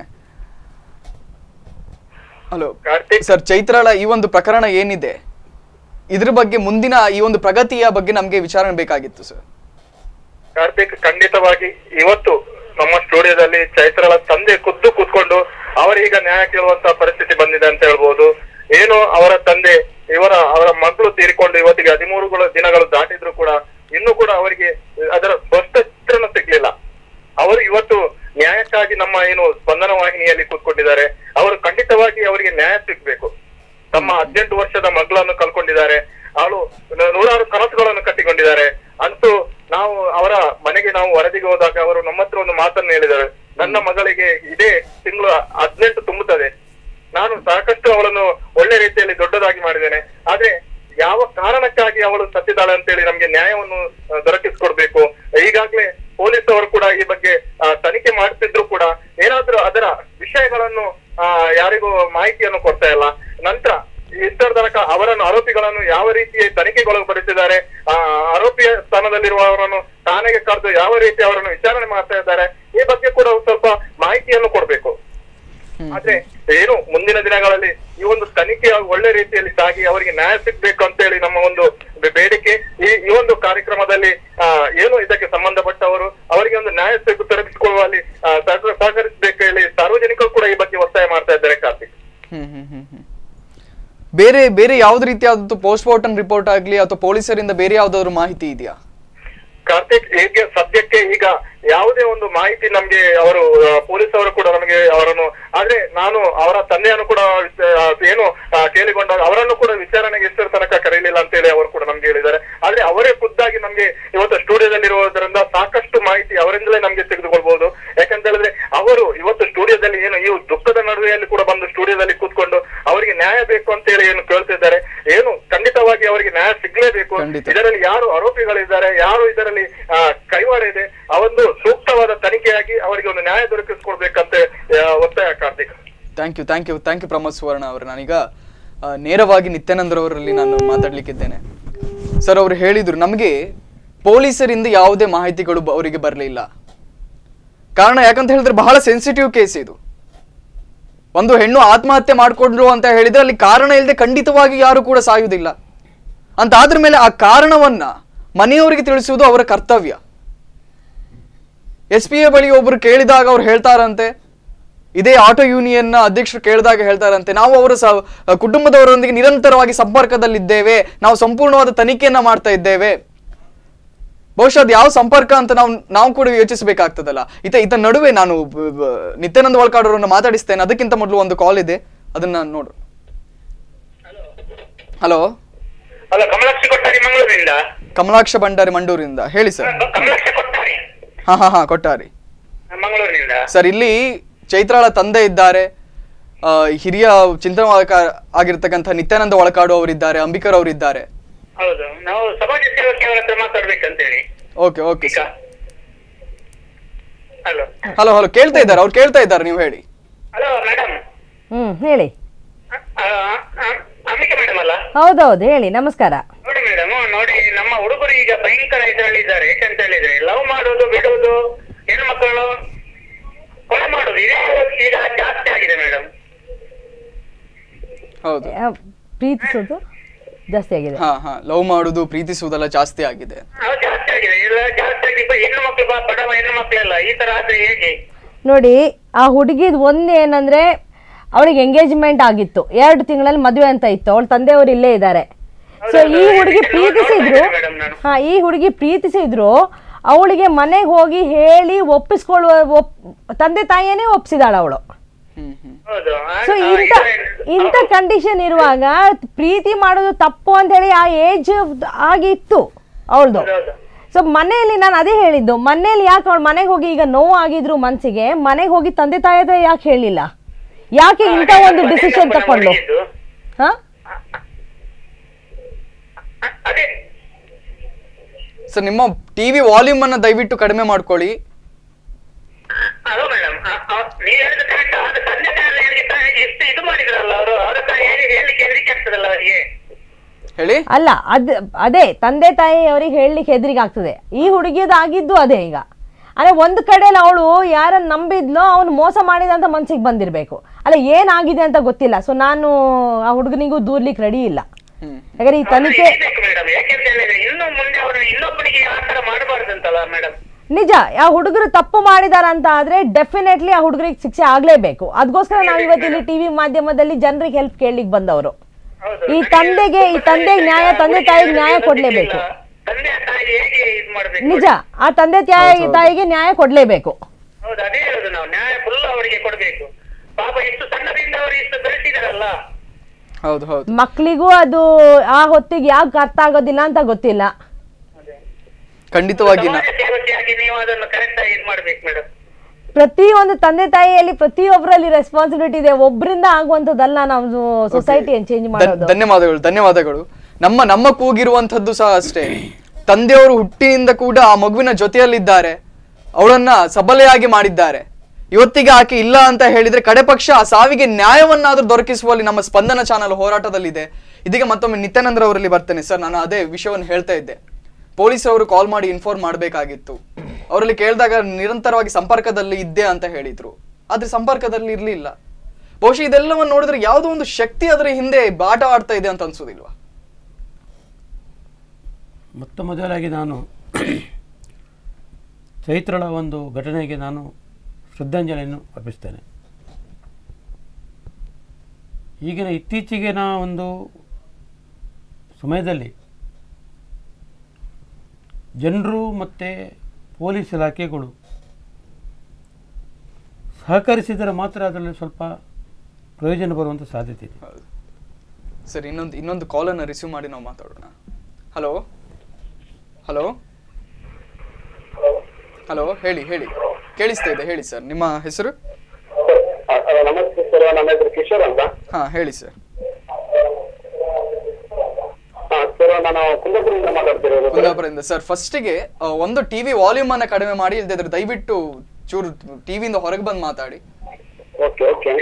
ಹಲೋ ಕಾರ್ತಿಕ್ ಸರ್ ಚೈತ್ರಾಳ ಈ ಒಂದು ಪ್ರಕರಣ ಏನಿದೆ ಇದ್ರ ಬಗ್ಗೆ ಮುಂದಿನ ಈ ಒಂದು ಪ್ರಗತಿಯ ಬಗ್ಗೆ ನಮಗೆ ವಿಚಾರಣೆ ಬೇಕಾಗಿತ್ತು ಸರ್ ಕಾರ್ತಿಕ್ ಖಂಡಿತವಾಗಿ ಇವತ್ತು ನಮ್ಮ ಸ್ಟುಡಿಯೋದಲ್ಲಿ ಚೈತ್ರಳ ತಂದೆ ಖುದ್ದು ಕೂತ್ಕೊಂಡು ಅವರೀಗ ನ್ಯಾಯ ಕೇಳುವಂತ ಪರಿಸ್ಥಿತಿ ಬಂದಿದೆ ಅಂತ ಹೇಳ್ಬೋದು ಏನು ಅವರ ತಂದೆ ಇವರ ಅವರ ಮಗಳು ತೀರಿಕೊಂಡು ಇವತ್ತಿಗೆ ಹದಿಮೂರು ದಿನಗಳು ದಾಟಿದ್ರು ಕೂಡ ಇನ್ನೂ ಕೂಡ ಅವರಿಗೆ ಅದರ ಸ್ಪಷ್ಟ ಚಿತ್ರಣ ಸಿಗ್ಲಿಲ್ಲ ಅವರು ಇವತ್ತು ನ್ಯಾಯಕ್ಕಾಗಿ ನಮ್ಮ ಏನು ಸ್ಪಂದನ ವಾಹಿನಿಯಲ್ಲಿ ಕೂತ್ಕೊಂಡಿದ್ದಾರೆ ಅವರು ಖಂಡಿತವಾಗಿ ಅವರಿಗೆ ನ್ಯಾಯ ಸಿಗ್ಬೇಕು ತಮ್ಮ ಹದಿನೆಂಟು ವರ್ಷದ ಮಗಳನ್ನು ಕಳ್ಕೊಂಡಿದ್ದಾರೆ ಅವಳು ನ- ನೂರಾರು ಕನಸುಗಳನ್ನು ಕಟ್ಟಿಕೊಂಡಿದ್ದಾರೆ ಅಂತೂ ನಾವು ಅವರ ಮನೆಗೆ ನಾವು ವರದಿಗೆ ಹೋದಾಗ ಅವರು ನಮ್ಮ ಹತ್ರ ಒಂದು ಮಾತನ್ನು ಹೇಳಿದ್ದಾರೆ ನನ್ನ ಮಗಳಿಗೆ ಇದೇ ತಿಂಗಳು ಹದಿನೆಂಟು ತುಂಬುತ್ತದೆ ನಾನು ಸಾಕಷ್ಟು ಅವಳನ್ನು ಒಳ್ಳೆ ರೀತಿಯಲ್ಲಿ ದೊಡ್ಡದಾಗಿ ಮಾಡಿದ್ದೇನೆ ಆದ್ರೆ ಯಾವ ಕಾರಣಕ್ಕಾಗಿ ಅವಳು ಸತ್ತಿದ್ದಾಳೆ ಅಂತೇಳಿ ನಮ್ಗೆ ನ್ಯಾಯವನ್ನು ಆ, ದೊರಕಿಸ್ಕೊಡ್ಬೇಕು ಈಗಾಗ್ಲೇ ಪೊಲೀಸ್ ಅವರು ಕೂಡ ಈ ಬಗ್ಗೆ ಆ, ತನಿಖೆ ಮಾಡ್ತಿದ್ರು ಕೂಡ ಏನಾದ್ರೂ ಅದರ ವಿಷಯಗಳನ್ನು ಆ, ಯಾರಿಗೂ ಮಾಹಿತಿಯನ್ನು ಕೊಡ್ತಾ ಇಲ್ಲ ನಂತರ ಇಷ್ಟರ ತನಕ ಅವರನ್ನು ಆರೋಪಿಗಳನ್ನು ಯಾವ ರೀತಿ ತನಿಖೆಗೊಳಪಡಿಸಿದ್ದಾರೆ ಆ ಆರೋಪಿಯ ಸ್ಥಾನದಲ್ಲಿರುವವರನ್ನು ಠಾಣೆಗೆ ಕರೆದು ಯಾವ ರೀತಿ ಅವರನ್ನು ವಿಚಾರಣೆ ಮಾಡ್ತಾ ಇದ್ದಾರೆ ಈ ಬಗ್ಗೆ ಕೂಡ ಒಂದು ಸ್ವಲ್ಪ ಮಾಹಿತಿಯನ್ನು ಕೊಡ್ಬೇಕು ಆದ್ರೆ ಏನು ಮುಂದಿನ ದಿನಗಳಲ್ಲಿ ಈ ಒಂದು ತನಿಖೆ ಒಳ್ಳೆ ರೀತಿಯಲ್ಲಿ ಸಾಗಿ ಅವರಿಗೆ ನ್ಯಾಯ ಸಿಗ್ಬೇಕು ಅಂತ ಹೇಳಿ ನಮ್ಮ ಒಂದು ಬೆ- ಬೇಡಿಕೆ ಈ ಈ ಒಂದು ಕಾರ್ಯಕ್ರಮದಲ್ಲಿ ಆ, ಏನು ಇದಕ್ಕೆ ಸಂಬಂಧಪಟ್ಟವರು ಅವರಿಗೆ ಒಂದು ನ್ಯಾಯ ಸಿಗು ತಲುಪಿಸಿಕೊಳ್ಳುವಲ್ಲಿ ಆ, ಸಹಕಾರ- ಸಹಕರಿಸಬೇಕು ಹೇಳಿ ಸಾರ್ವಜನಿಕರು ಕೂಡ ಈ ಬಗ್ಗೆ ಒತ್ತಾಯ ಮಾಡ್ತಾ ಇದ್ದಾರೆ ಕಾರ್ತಿಕ್ ಹ್ಮ್ ಹ್ಮ್ ಹ್ಮ್ ಹ್ಮ್. ಬೇರೆ ಬೇರೆ ಯಾವ್ದು ರೀತಿಯಾದದ್ದು ಪೋಸ್ಟ್ ಮಾರ್ಟಮ್ ರಿಪೋರ್ಟ್ ಆಗ್ಲಿ ಅಥವಾ ಪೊಲೀಸರಿಂದ ಬೇರೆ ಯಾವ್ದಾದ್ರು ಮಾಹಿತಿ ಇದೆಯಾ ಕಾರ್ತಿಕ್ ಈಗ ಸದ್ಯಕ್ಕೆ ಈಗ ಯಾವುದೇ ಒಂದು ಮಾಹಿತಿ ನಮ್ಗೆ ಅವರು ಆ, ಪೊಲೀಸ್ ಅವರು ಕೂಡ ನಮಗೆ ಅವರನ್ನು ಆದ್ರೆ ನಾನು ಅವರ ತಂದೆಯನ್ನು ಕೂಡ ವಿಚ- ಆ, ಏನು ಆ, ಕೇಳಿಕೊಂಡಾಗ ಅವರನ್ನು ಕೂಡ ವಿಚಾರಣೆಗೆ ಎಷ್ಟರ ತನಕ ಕರೀಲಿಲ್ಲ ಅಂತ ಹೇಳಿ ಅವರು ಕೂಡ ನಮ್ಗೆ ಹೇಳಿದ್ದಾರೆ ಆದ್ರೆ ಅವರೇ ಖುದ್ದಾಗಿ ನಮ್ಗೆ ಇವತ್ತು ಸ್ಟುಡಿಯೋದಲ್ಲಿ ಇರುವುದರಿಂದ ಸಾಕಷ್ಟು ಮಾಹಿತಿ ಅವರಿಂದಲೇ ನಮ್ಗೆ ತೆಗೆದುಕೊಳ್ಬಹುದು ಯಾಕಂತ ಹೇಳಿದ್ರೆ ಅವರು ಇವತ್ತು ಸ್ಟುಡಿಯೋದಲ್ಲಿ ಏನು ಈ ದುಃಖದ ನಡುವೆಯಲ್ಲಿ ಕೂಡ ಬಂದು ಸ್ಟುಡಿಯೋದಲ್ಲಿ ಕೂತ್ಕೊಂಡು ಅವರಿಗೆ ನ್ಯಾಯ ಬೇಕು ಅಂತ ಹೇಳಿ ಏನು ಕೇಳ್ತಿದ್ದಾರೆ ಏನು ಖಂಡಿತವಾಗಿ ಅವರಿಗೆ ನ್ಯಾಯ ಸಿಗ್ಲೇಬೇಕು ಖಂಡಿತ. ಇದರಲ್ಲಿ ಯಾರು ಆರೋಪಿಗಳಿದ್ದಾರೆ ಯಾರು ಇದರಲ್ಲಿ ಆ, ಕೈವಾಡ ಇದೆ ಆ ಒಂದು ಸೂಕ್ತವಾದ ತನಿಖೆಯಾಗಿ ಅವರಿಗೆ ಒಂದು ನ್ಯಾಯ ದೊರಕಿಸ್ಕೊಡ್ಬೇಕಂತ ಆ, ಒತ್ತಾಯ Karthik thank you thank you thank you Pramod Suvarna ಅವರು ನಾನೀಗ ಆ, ನೇರವಾಗಿ ನಿತ್ಯಾನಂದರವರಲ್ಲಿ ನಾನು ಮಾತಾಡ್ಲಿಕ್ಕಿದ್ದೇನೆ ಸರ್ ಅವರು ಹೇಳಿದ್ರು ನಮಗೆ ಪೊಲೀಸರಿಂದ ಯಾವುದೇ ಮಾಹಿತಿಗಳು ಬ- ಅವರಿಗೆ ಬರಲಿಲ್ಲ ಕಾರಣ ಯಾಕಂತ ಹೇಳಿದ್ರೆ ಬಹಳ ಸೆನ್ಸಿಟಿವ್ ಕೇಸ್ ಇದು ಒಂದು ಹೆಣ್ಣು ಆತ್ಮಹತ್ಯೆ ಮಾಡ್ಕೊಂಡ್ರು ಅಂತ ಹೇಳಿದ್ರೆ ಅಲ್ಲಿ ಕಾರಣ ಇಲ್ಲದೆ ಖಂಡಿತವಾಗಿ ಯಾರು ಕೂಡ ಸಾಯುವುದಿಲ್ಲ ಅಂತ ಆದ್ರ ಮೇಲೆ ಆ ಕಾರಣವನ್ನ ಮನೆಯವರಿಗೆ ತಿಳಿಸುವುದು ಅವರ ಕರ್ತವ್ಯ ಎಸ್ ಪಿ ಎ ಬಳಿ ಒಬ್ರು ಕೇಳಿದಾಗ ಅವ್ರು ಹೇಳ್ತಾರಂತೆ ಇದೇ ಆಟೋ ಯೂನಿಯನ್ನ ಅಧ್ಯಕ್ಷರು ಕೇಳಿದಾಗ ಹೇಳ್ತಾರಂತೆ ನಾವು ಅವರ ಸ ಕುಟುಂಬದವರೊಂದಿಗೆ ನಿರಂತರವಾಗಿ ಸಂಪರ್ಕದಲ್ಲಿದ್ದೇವೆ ನಾವು ಸಂಪೂರ್ಣವಾದ ತನಿಖೆಯನ್ನ ಮಾಡ್ತಾ ಇದ್ದೇವೆ ಬಹುಶಃ ಅದು ಯಾವ ಸಂಪರ್ಕ ಅಂತ ನಾವು ನಾವು ಕೂಡ ಯೋಚಿಸಬೇಕಾಗ್ತದಲ್ಲ ಇತ ಇತ ನಡುವೆ ನಾನು ಬ- ಬ- ನಿತ್ಯಾನಂದ ವಾಳ್ಕಾಡ್ ಅವರನ್ನು ಮಾತಾಡಿಸ್ತೇನೆ ಅದಕ್ಕಿಂತ ಮೊದಲು ಒಂದು ಕಾಲ್ ಇದೆ ಅದನ್ನ ನೋಡು ಹಲೋ ಅಲ್ಲ ಕಮಲಾಕ್ಷಿ ಕೊಟ್ಟಾರಿ ಮಂಗಳೂರಿಂದ ಕಮಲಾಕ್ಷ ಭಂಡಾರಿ ಮಂಡೂರಿಂದ ಹೇಳಿ ಸರ್ ಕಮಲಾಕ್ಷಿ ಕೊಟ್ಟಾರಿ ಹಾ ಹಾ ಹಾ ಕೊಟ್ಟಾರಿ ಮಂಗಳೂರಿನಿಂದ ಸರ್ ಇಲ್ಲಿ ಚೈತ್ರಾಳ ತಂದೆ ಇದ್ದಾರೆ ಆ, ಹಿರಿಯ ಚಿಂತನವಾದ ಆಗಿರ್ತಕ್ಕಂಥ ನಿತ್ಯಾನಂದ ಒಳಕಾಡು ಅವರಿದ್ದಾರೆ ಅಂಬಿಕರ್ ಅವರಿದ್ದಾರೆ ಹೌದು ನಾವು ಸಮಾಜ ಸೇವಕಿ ಅವರ ಹತ್ರ ಮಾತಾಡ್ಬೇಕಂತ ಹೇಳಿ ಓಕೆ ಓಕೆ ಈಗ ಸರ್ ಹಲೋ ಹಲೋ ಹಲೋ ಕೇಳ್ತಾ ಇದ್ದಾರೆ ಅವ್ರು ಕೇಳ್ತಾ ಇದ್ದಾರೆ ನೀವು ಹೇಳಿ ಹಲೋ ಮೇಡಮ್ ಹ್ಞೂ ಹೇಳಿ ಅಂಬಿಕೆ ಮೇಡಮ್ ಅಲ್ಲ ಹೌದೌದು ಹೇಳಿ ನಮಸ್ಕಾರ ನೋಡಿ ಮೇಡಮ್ ನೋಡಿ ನಮ್ಮ ಹುಡುಗರು ಈಗ ಭಯಂಕರ ಇದರಲ್ಲಿದ್ದಾರೆ ಯಾಕಂತ ಹೇಳಿದ್ರೆ ಲವ್ ಮಾಡೋದು ಬಿಡುವುದು ಹೆಣ್ಮಕ್ಕಳು ಕೊಲೆ ಮಾಡೋದು ಇದೇ ಈಗ ಜಾಸ್ತಿ ಆಗಿದೆ ಮೇಡಮ್ ಹೌದು ಆ, ಪ್ರೀತಿಸೋದು ಜಾಸ್ತಿ ಆಗಿದೆ ಹಾ ಹಾ ಲವ್ ಮಾಡುದು ಪ್ರೀತಿಸುವುದೆಲ್ಲ ಜಾಸ್ತಿ ಆಗಿದೆ ಅದು ಜಾಸ್ತಿ ಆಗಿದೆ ಇಲ್ಲ ಜಾಸ್ತಿ ಆಗಿ ಬ- ಹೆಣ್ಣು ಮಕ್ಕಳು ಬ- ಬಡವ ಹೆಣ್ಣು ಮಕ್ಕಳೆಲ್ಲ ಈ ತರ ಆದ್ರೆ ಹೇಗೆ ನೋಡಿ ಆ ಹುಡುಗಿದ್ ಒಂದು ಏನಂದ್ರೆ ಅವಳಿಗೆ ಎಂಗೇಜ್ಮೆಂಟ್ ಆಗಿತ್ತು ಎರಡು ತಿಂಗಳಲ್ಲಿ ಮದುವೆ ಅಂತ ಇತ್ತು ಅವಳ ತಂದೆಯವರು ಇಲ್ಲೇ ಇದ್ದಾರೆ ಸೊ ಈ ಹುಡುಗಿ ಪ್ರೀತಿಸಿದ್ರು ಮೇಡಮ್ ನಾನು ಹಾ ಈ ಹುಡುಗಿ ಪ್ರೀತಿಸಿದ್ರು ಅವಳಿಗೆ ಮನೆಗೆ ಹೋಗಿ ಹೇಳಿ ಒಪ್ಪಿಸ್ಕೊಳ್ಳುವ ಒಪ್ ತಂದೆ ತಾಯಿಯೇ ಒಪ್ಸಿದಾಳ ಅವಳು ಹ್ಮ್ ಹ್ಮ್ ಹೌದು ಆ- ಸೊ ಆ ಇಂಥ ಇದ್ರೆ- ಇಂಥ ಕಂಡೀಷನ್ ಇರುವಾಗ ಪ್ರೀತಿ ಮಾಡೋದು ತಪ್ಪು ಅಂತ ಹೇಳಿ ಆ ಏಜ್ ಆಗಿತ್ತು ಅವಳದು ಹೌದು ಸೊ ಮನೆಯಲ್ಲಿ ನಾನು ಅದೇ ಹೇಳಿದ್ದು ಮನೆಯಲ್ಲಿ ಯಾಕೆ ಅವಳು ಮನೆಗೆ ಹೋಗಿ ಈಗ ನೋವು ಆಗಿದ್ರು ಮನ್ಸಿಗೆ ಮನೆಗೆ ಹೋಗಿ ತಂದೆ ತಾಯಿ ಹತ್ರ ಯಾಕೆ ಹೇಳಿಲ್ಲ ಯಾಕೆ ಇಂಥ ಒಂದು ಡಿಸಿಷನ್ ನಮ್ಮ ತಗೊಂಡು ಹುಡುಗಿದ್ದು. ಹಾ ಅ- ಅದೇ ಸರ್ ನಿಮ್ಮ ಟಿವಿ ವಾಲ್ಯೂಮ್ ಅನ್ನ ದಯವಿಟ್ಟು ಕಡಿಮೆ ಮಾಡ್ಕೊಳ್ಳಿ ಹಲೋ ಮೇಡಮ್ ನೀವು ಹೇಳಿದ ಕರೆಕ್ಟ್ ಆದ ತಂದೆ ತಾಯಿಗಳಿಗೆ ತ- ಎಷ್ಟು ಇದು ಮಾಡಿದ್ರಲ್ಲ ಅವರು ಅದಕ್ಕೆ ಹೇಳಿ ಹೇಳಲಿಕ್ಕೆ ಹೆದರಿಕೆ ಆಗ್ತದಲ್ಲ ಅವರಿಗೆ ಹೇಳಿ ಅಲ್ಲ ಅದ್ ಅದೇ ತಂದೆ ತಾಯಿ ಅವ್ರಿಗೆ ಹೇಳಲಿಕ್ಕೆ ಹೆದರಿಗೆ ಆಗ್ತದೆ ಈ ಹುಡುಗಿಯದು ಆಗಿದ್ದು ಅದೇ ಈಗ ಅಂದ್ರೆ ಒಂದು ಕಡೆಯಲ್ಲಿ ಅವಳು ಯಾರನ್ನ ನಂಬಿದ್ಲೋ ಅವನು ಮೋಸ ಮಾಡಿದ ಅಂತ ಮನ್ಸಿಗೆ ಬಂದಿರಬೇಕು ಅಲ್ಲ ಏನಾಗಿದೆ ಅಂತ ಗೊತ್ತಿಲ್ಲ ಸೊ ನಾನು ಆ ಹುಡುಗನಿಗೂ ದೂರ್ಲಿಕ್ಕೆ ರೆಡಿ ಇಲ್ಲ ಹ್ಮ್ ಯಾಕಂದ್ರೆ ಈ ತನಿಖೆ ಮೇಡಮ್ ಯಾಕೆಂತ ಹೇಳಿದ್ರೆ ಇನ್ನು ಮುಂದೆ ಅವರು ಇನ್ನೊಬ್ಬನಿಗೆ ಆ ತರ ಮಾಡಬಾರ್ದಂತಲ್ಲ ಮೇಡಮ್ ನಿಜ ಆ ಹುಡುಗರು ತಪ್ಪು ಮಾಡಿದಾರ ಅಂತ ಆದ್ರೆ ಡೆಫಿನೆಟ್ಲಿ ಆ ಹುಡುಗರಿಗೆ ಶಿಕ್ಷೆ ಆಗ್ಲೇಬೇಕು ಅದಕ್ಕೋಸ್ಕರ ನಾವು ಇವತ್ತು ಇಲ್ಲಿ ಟಿವಿ ಮಾಧ್ಯಮದಲ್ಲಿ ಜನರಿಗೆ ಹೆಲ್ಪ್ ಕೇಳಲಿಕ್ಕೆ ಬಂದವರು ಹೌದು ಈ ತಂದೆಗೆ ಈ ತಂದೆಗೆ ನ್ಯಾಯ ತಂದೆ ತಾಯಿಗೆ ನ್ಯಾಯ ಕೊಡ್ಲೇಬೇಕು ತಂದೆ ತಾಯಿ ಹೇಗೆ ಇದು ಮಾಡ್ಬೇಕು ನಿಜ ಆ ತಂದೆ ತಾಯಿ ತಾಯಿಗೆ ನ್ಯಾಯ ಕೊಡ್ಲೇಬೇಕು ಹೌದು ಅದೇ ಹೇಳುದು ನಾವು ನ್ಯಾಯ ಫುಲ್ ಅವರಿಗೆ ಕೊಡ್ಬೇಕು ಪಾಪ ಇಷ್ಟು ಸಣ್ಣದಿಂದ ಅವರು ಇಷ್ಟು ಬೆಳೆಸಿದಾರಲ್ಲ ಹೌದು ಹೌದು ಮಕ್ಕಳಿಗೂ ಅದು ಆ ಹೊತ್ತಿಗೆ ಯಾಕೆ ಅರ್ಥ ಆಗೋದಿಲ್ಲ ಅಂತ ಗೊತ್ತಿಲ್ಲ ಖಂಡಿತವಾಗಿ ನಾ- ಸಮಾಜ ಸೇವಕಿಯಾಗಿ ನೀವು ಅದನ್ನು ಕರೆಕ್ಟ್ ಆಗಿ ಇದು ಮಾಡ್ಬೇಕು ಮೇಡಮ್ ಪ್ರತಿಯೊಂದು ತಂದೆ ತಾಯಿಯಲ್ಲಿ ಪ್ರತಿಯೊಬ್ಬರಲ್ಲಿ ರೆಸ್ಪಾನ್ಸಿಬಿಲಿಟಿ ಇದೆ ಒಬ್ಬರಿಂದ ಆಗುವಂಥದ್ದಲ್ಲ ನಾವು ಸೊಸೈಟಿಯನ್ನು ಚೇಂಜ್ ಧನ್- ಮಾಡೋದು ಧನ್ಯವಾದಗಳು ಧನ್ಯವಾದಗಳು ನಮ್ಮ ನಮ್ಮ ಕೂಗಿರುವಂತದ್ದು ಸಹ ಅಷ್ಟೇ ತಂದೆಯವರು ಹುಟ್ಟಿನಿಂದ ಕೂಡ ಆ ಮಗುವಿನ ಜೊತೆಯಲ್ಲಿದ್ದಾರೆ ಅವಳನ್ನ ಸಬಲೆಯಾಗಿ ಮಾಡಿದ್ದಾರೆ ಇವತ್ತಿಗೆ ಆಕೆ ಇಲ್ಲ ಅಂತ ಹೇಳಿದ್ರೆ ಕಡೆ ಪಕ್ಷ ಆ ಸಾವಿಗೆ ನ್ಯಾಯವನ್ನಾದ್ರೂ ದೊರಕಿಸುವಲ್ಲಿ ನಮ್ಮ ಸ್ಪಂದನ ಚಾನಲ್ ಹೋರಾಟದಲ್ಲಿದೆ ಇದೀಗ ಮತ್ತೊಮ್ಮೆ ನಿತ್ಯಾನಂದ್ರ ಅವರಲ್ಲಿ ಬರ್ತೇನೆ ಸರ್ ನಾನು ಅದೇ ವಿಷಯವನ್ನು ಹೇಳ್ತಾ ಇದ್ದೆ ಪೊಲೀಸರು ಕಾಲ್ ಮಾಡಿ ಇನ್ಫಾರ್ಮ್ ಮಾಡಬೇಕಾಗಿತ್ತು ಅವರಲ್ಲಿ ಕೇಳಿದಾಗ ನಿರಂತರವಾಗಿ ಸಂಪರ್ಕದಲ್ಲಿ ಇದ್ದೆ ಅಂತ ಹೇಳಿದ್ರು ಆದ್ರೆ ಸಂಪರ್ಕದಲ್ಲಿ ಇರ್ಲಿಲ್ಲ ಬಹುಶಃ ಇದೆಲ್ಲವನ್ನು ನೋಡಿದ್ರೆ ಯಾವುದೋ ಒಂದು ಶಕ್ತಿ ಅದರ ಹಿಂದೆ ಆಟ ಆಡ್ತಾ ಇದೆ ಅಂತ ಅನ್ಸೋದಿಲ್ವಾ ಮೊತ್ತ ಮೊದಲಾಗಿ ನಾನು ಚೈತ್ರಳ ಒಂದು ಘಟನೆಗೆ ನಾನು ಶ್ರದ್ಧಾಂಜಲಿಯನ್ನು ಅರ್ಪಿಸ್ತೇನೆ ಈಗಿನ ಇತ್ತೀಚೆಗಿನ ಒಂದು ಸಮಯದಲ್ಲಿ ಜನರು ಮತ್ತು ಪೊಲೀಸ್ ಇಲಾಖೆಗಳು ಸಹಕರಿಸಿದರೆ ಮಾತ್ರ ಅದರಲ್ಲಿ ಸ್ವಲ್ಪ ಪ್ರಯೋಜನ ಬರುವಂಥ ಸಾಧ್ಯತೆ ಇದೆ ಹೌದು ಸರ್ ಇನ್ನೊಂದು ಇನ್ನೊಂದು ಕಾಲನ್ನು ರಿಸೀವ್ ಮಾಡಿ ನಾವು ಮಾತಾಡೋಣ ಹಲೋ ಹಲೋ ಹಲೋ ಹೇಳಿ ಹೇಳಿ ಕೇಳಿಸ್ತಾ ಇದೆ ಹೇಳಿ ಸರ್ ನಿಮ್ಮ ಹೆಸರು ನಮಸ್ತೆ ಸರ್ ನನ್ನ ಹೆಸರು ಕಿಶೋರ್ ಅಂತ ಹಾಂ ಹೇಳಿ ಸರ್ ಹಾ ಸರ್ ನಾನು ಕುಂದಾಪುರದಿಂದ ಮಾತಾಡ್ತಿರೋದು ಸರ್. ಕುಂದಾಪುರದಿಂದ ಸರ್ ಫಸ್ಟಿಗೆ ಒಂದು ಟಿವಿ ವಾಲ್ಯೂಮ್ ಅನ್ನ ಕಡಿಮೆ ಮಾಡಿ ಇಲ್ದಿದ್ರೆ ದಯವಿಟ್ಟು ಚೂರು ಟಿವಿಯಿಂದ ಹೊರಗೆ ಬಂದು ಮಾತಾಡಿ ಓಕೆ ಓಕೆ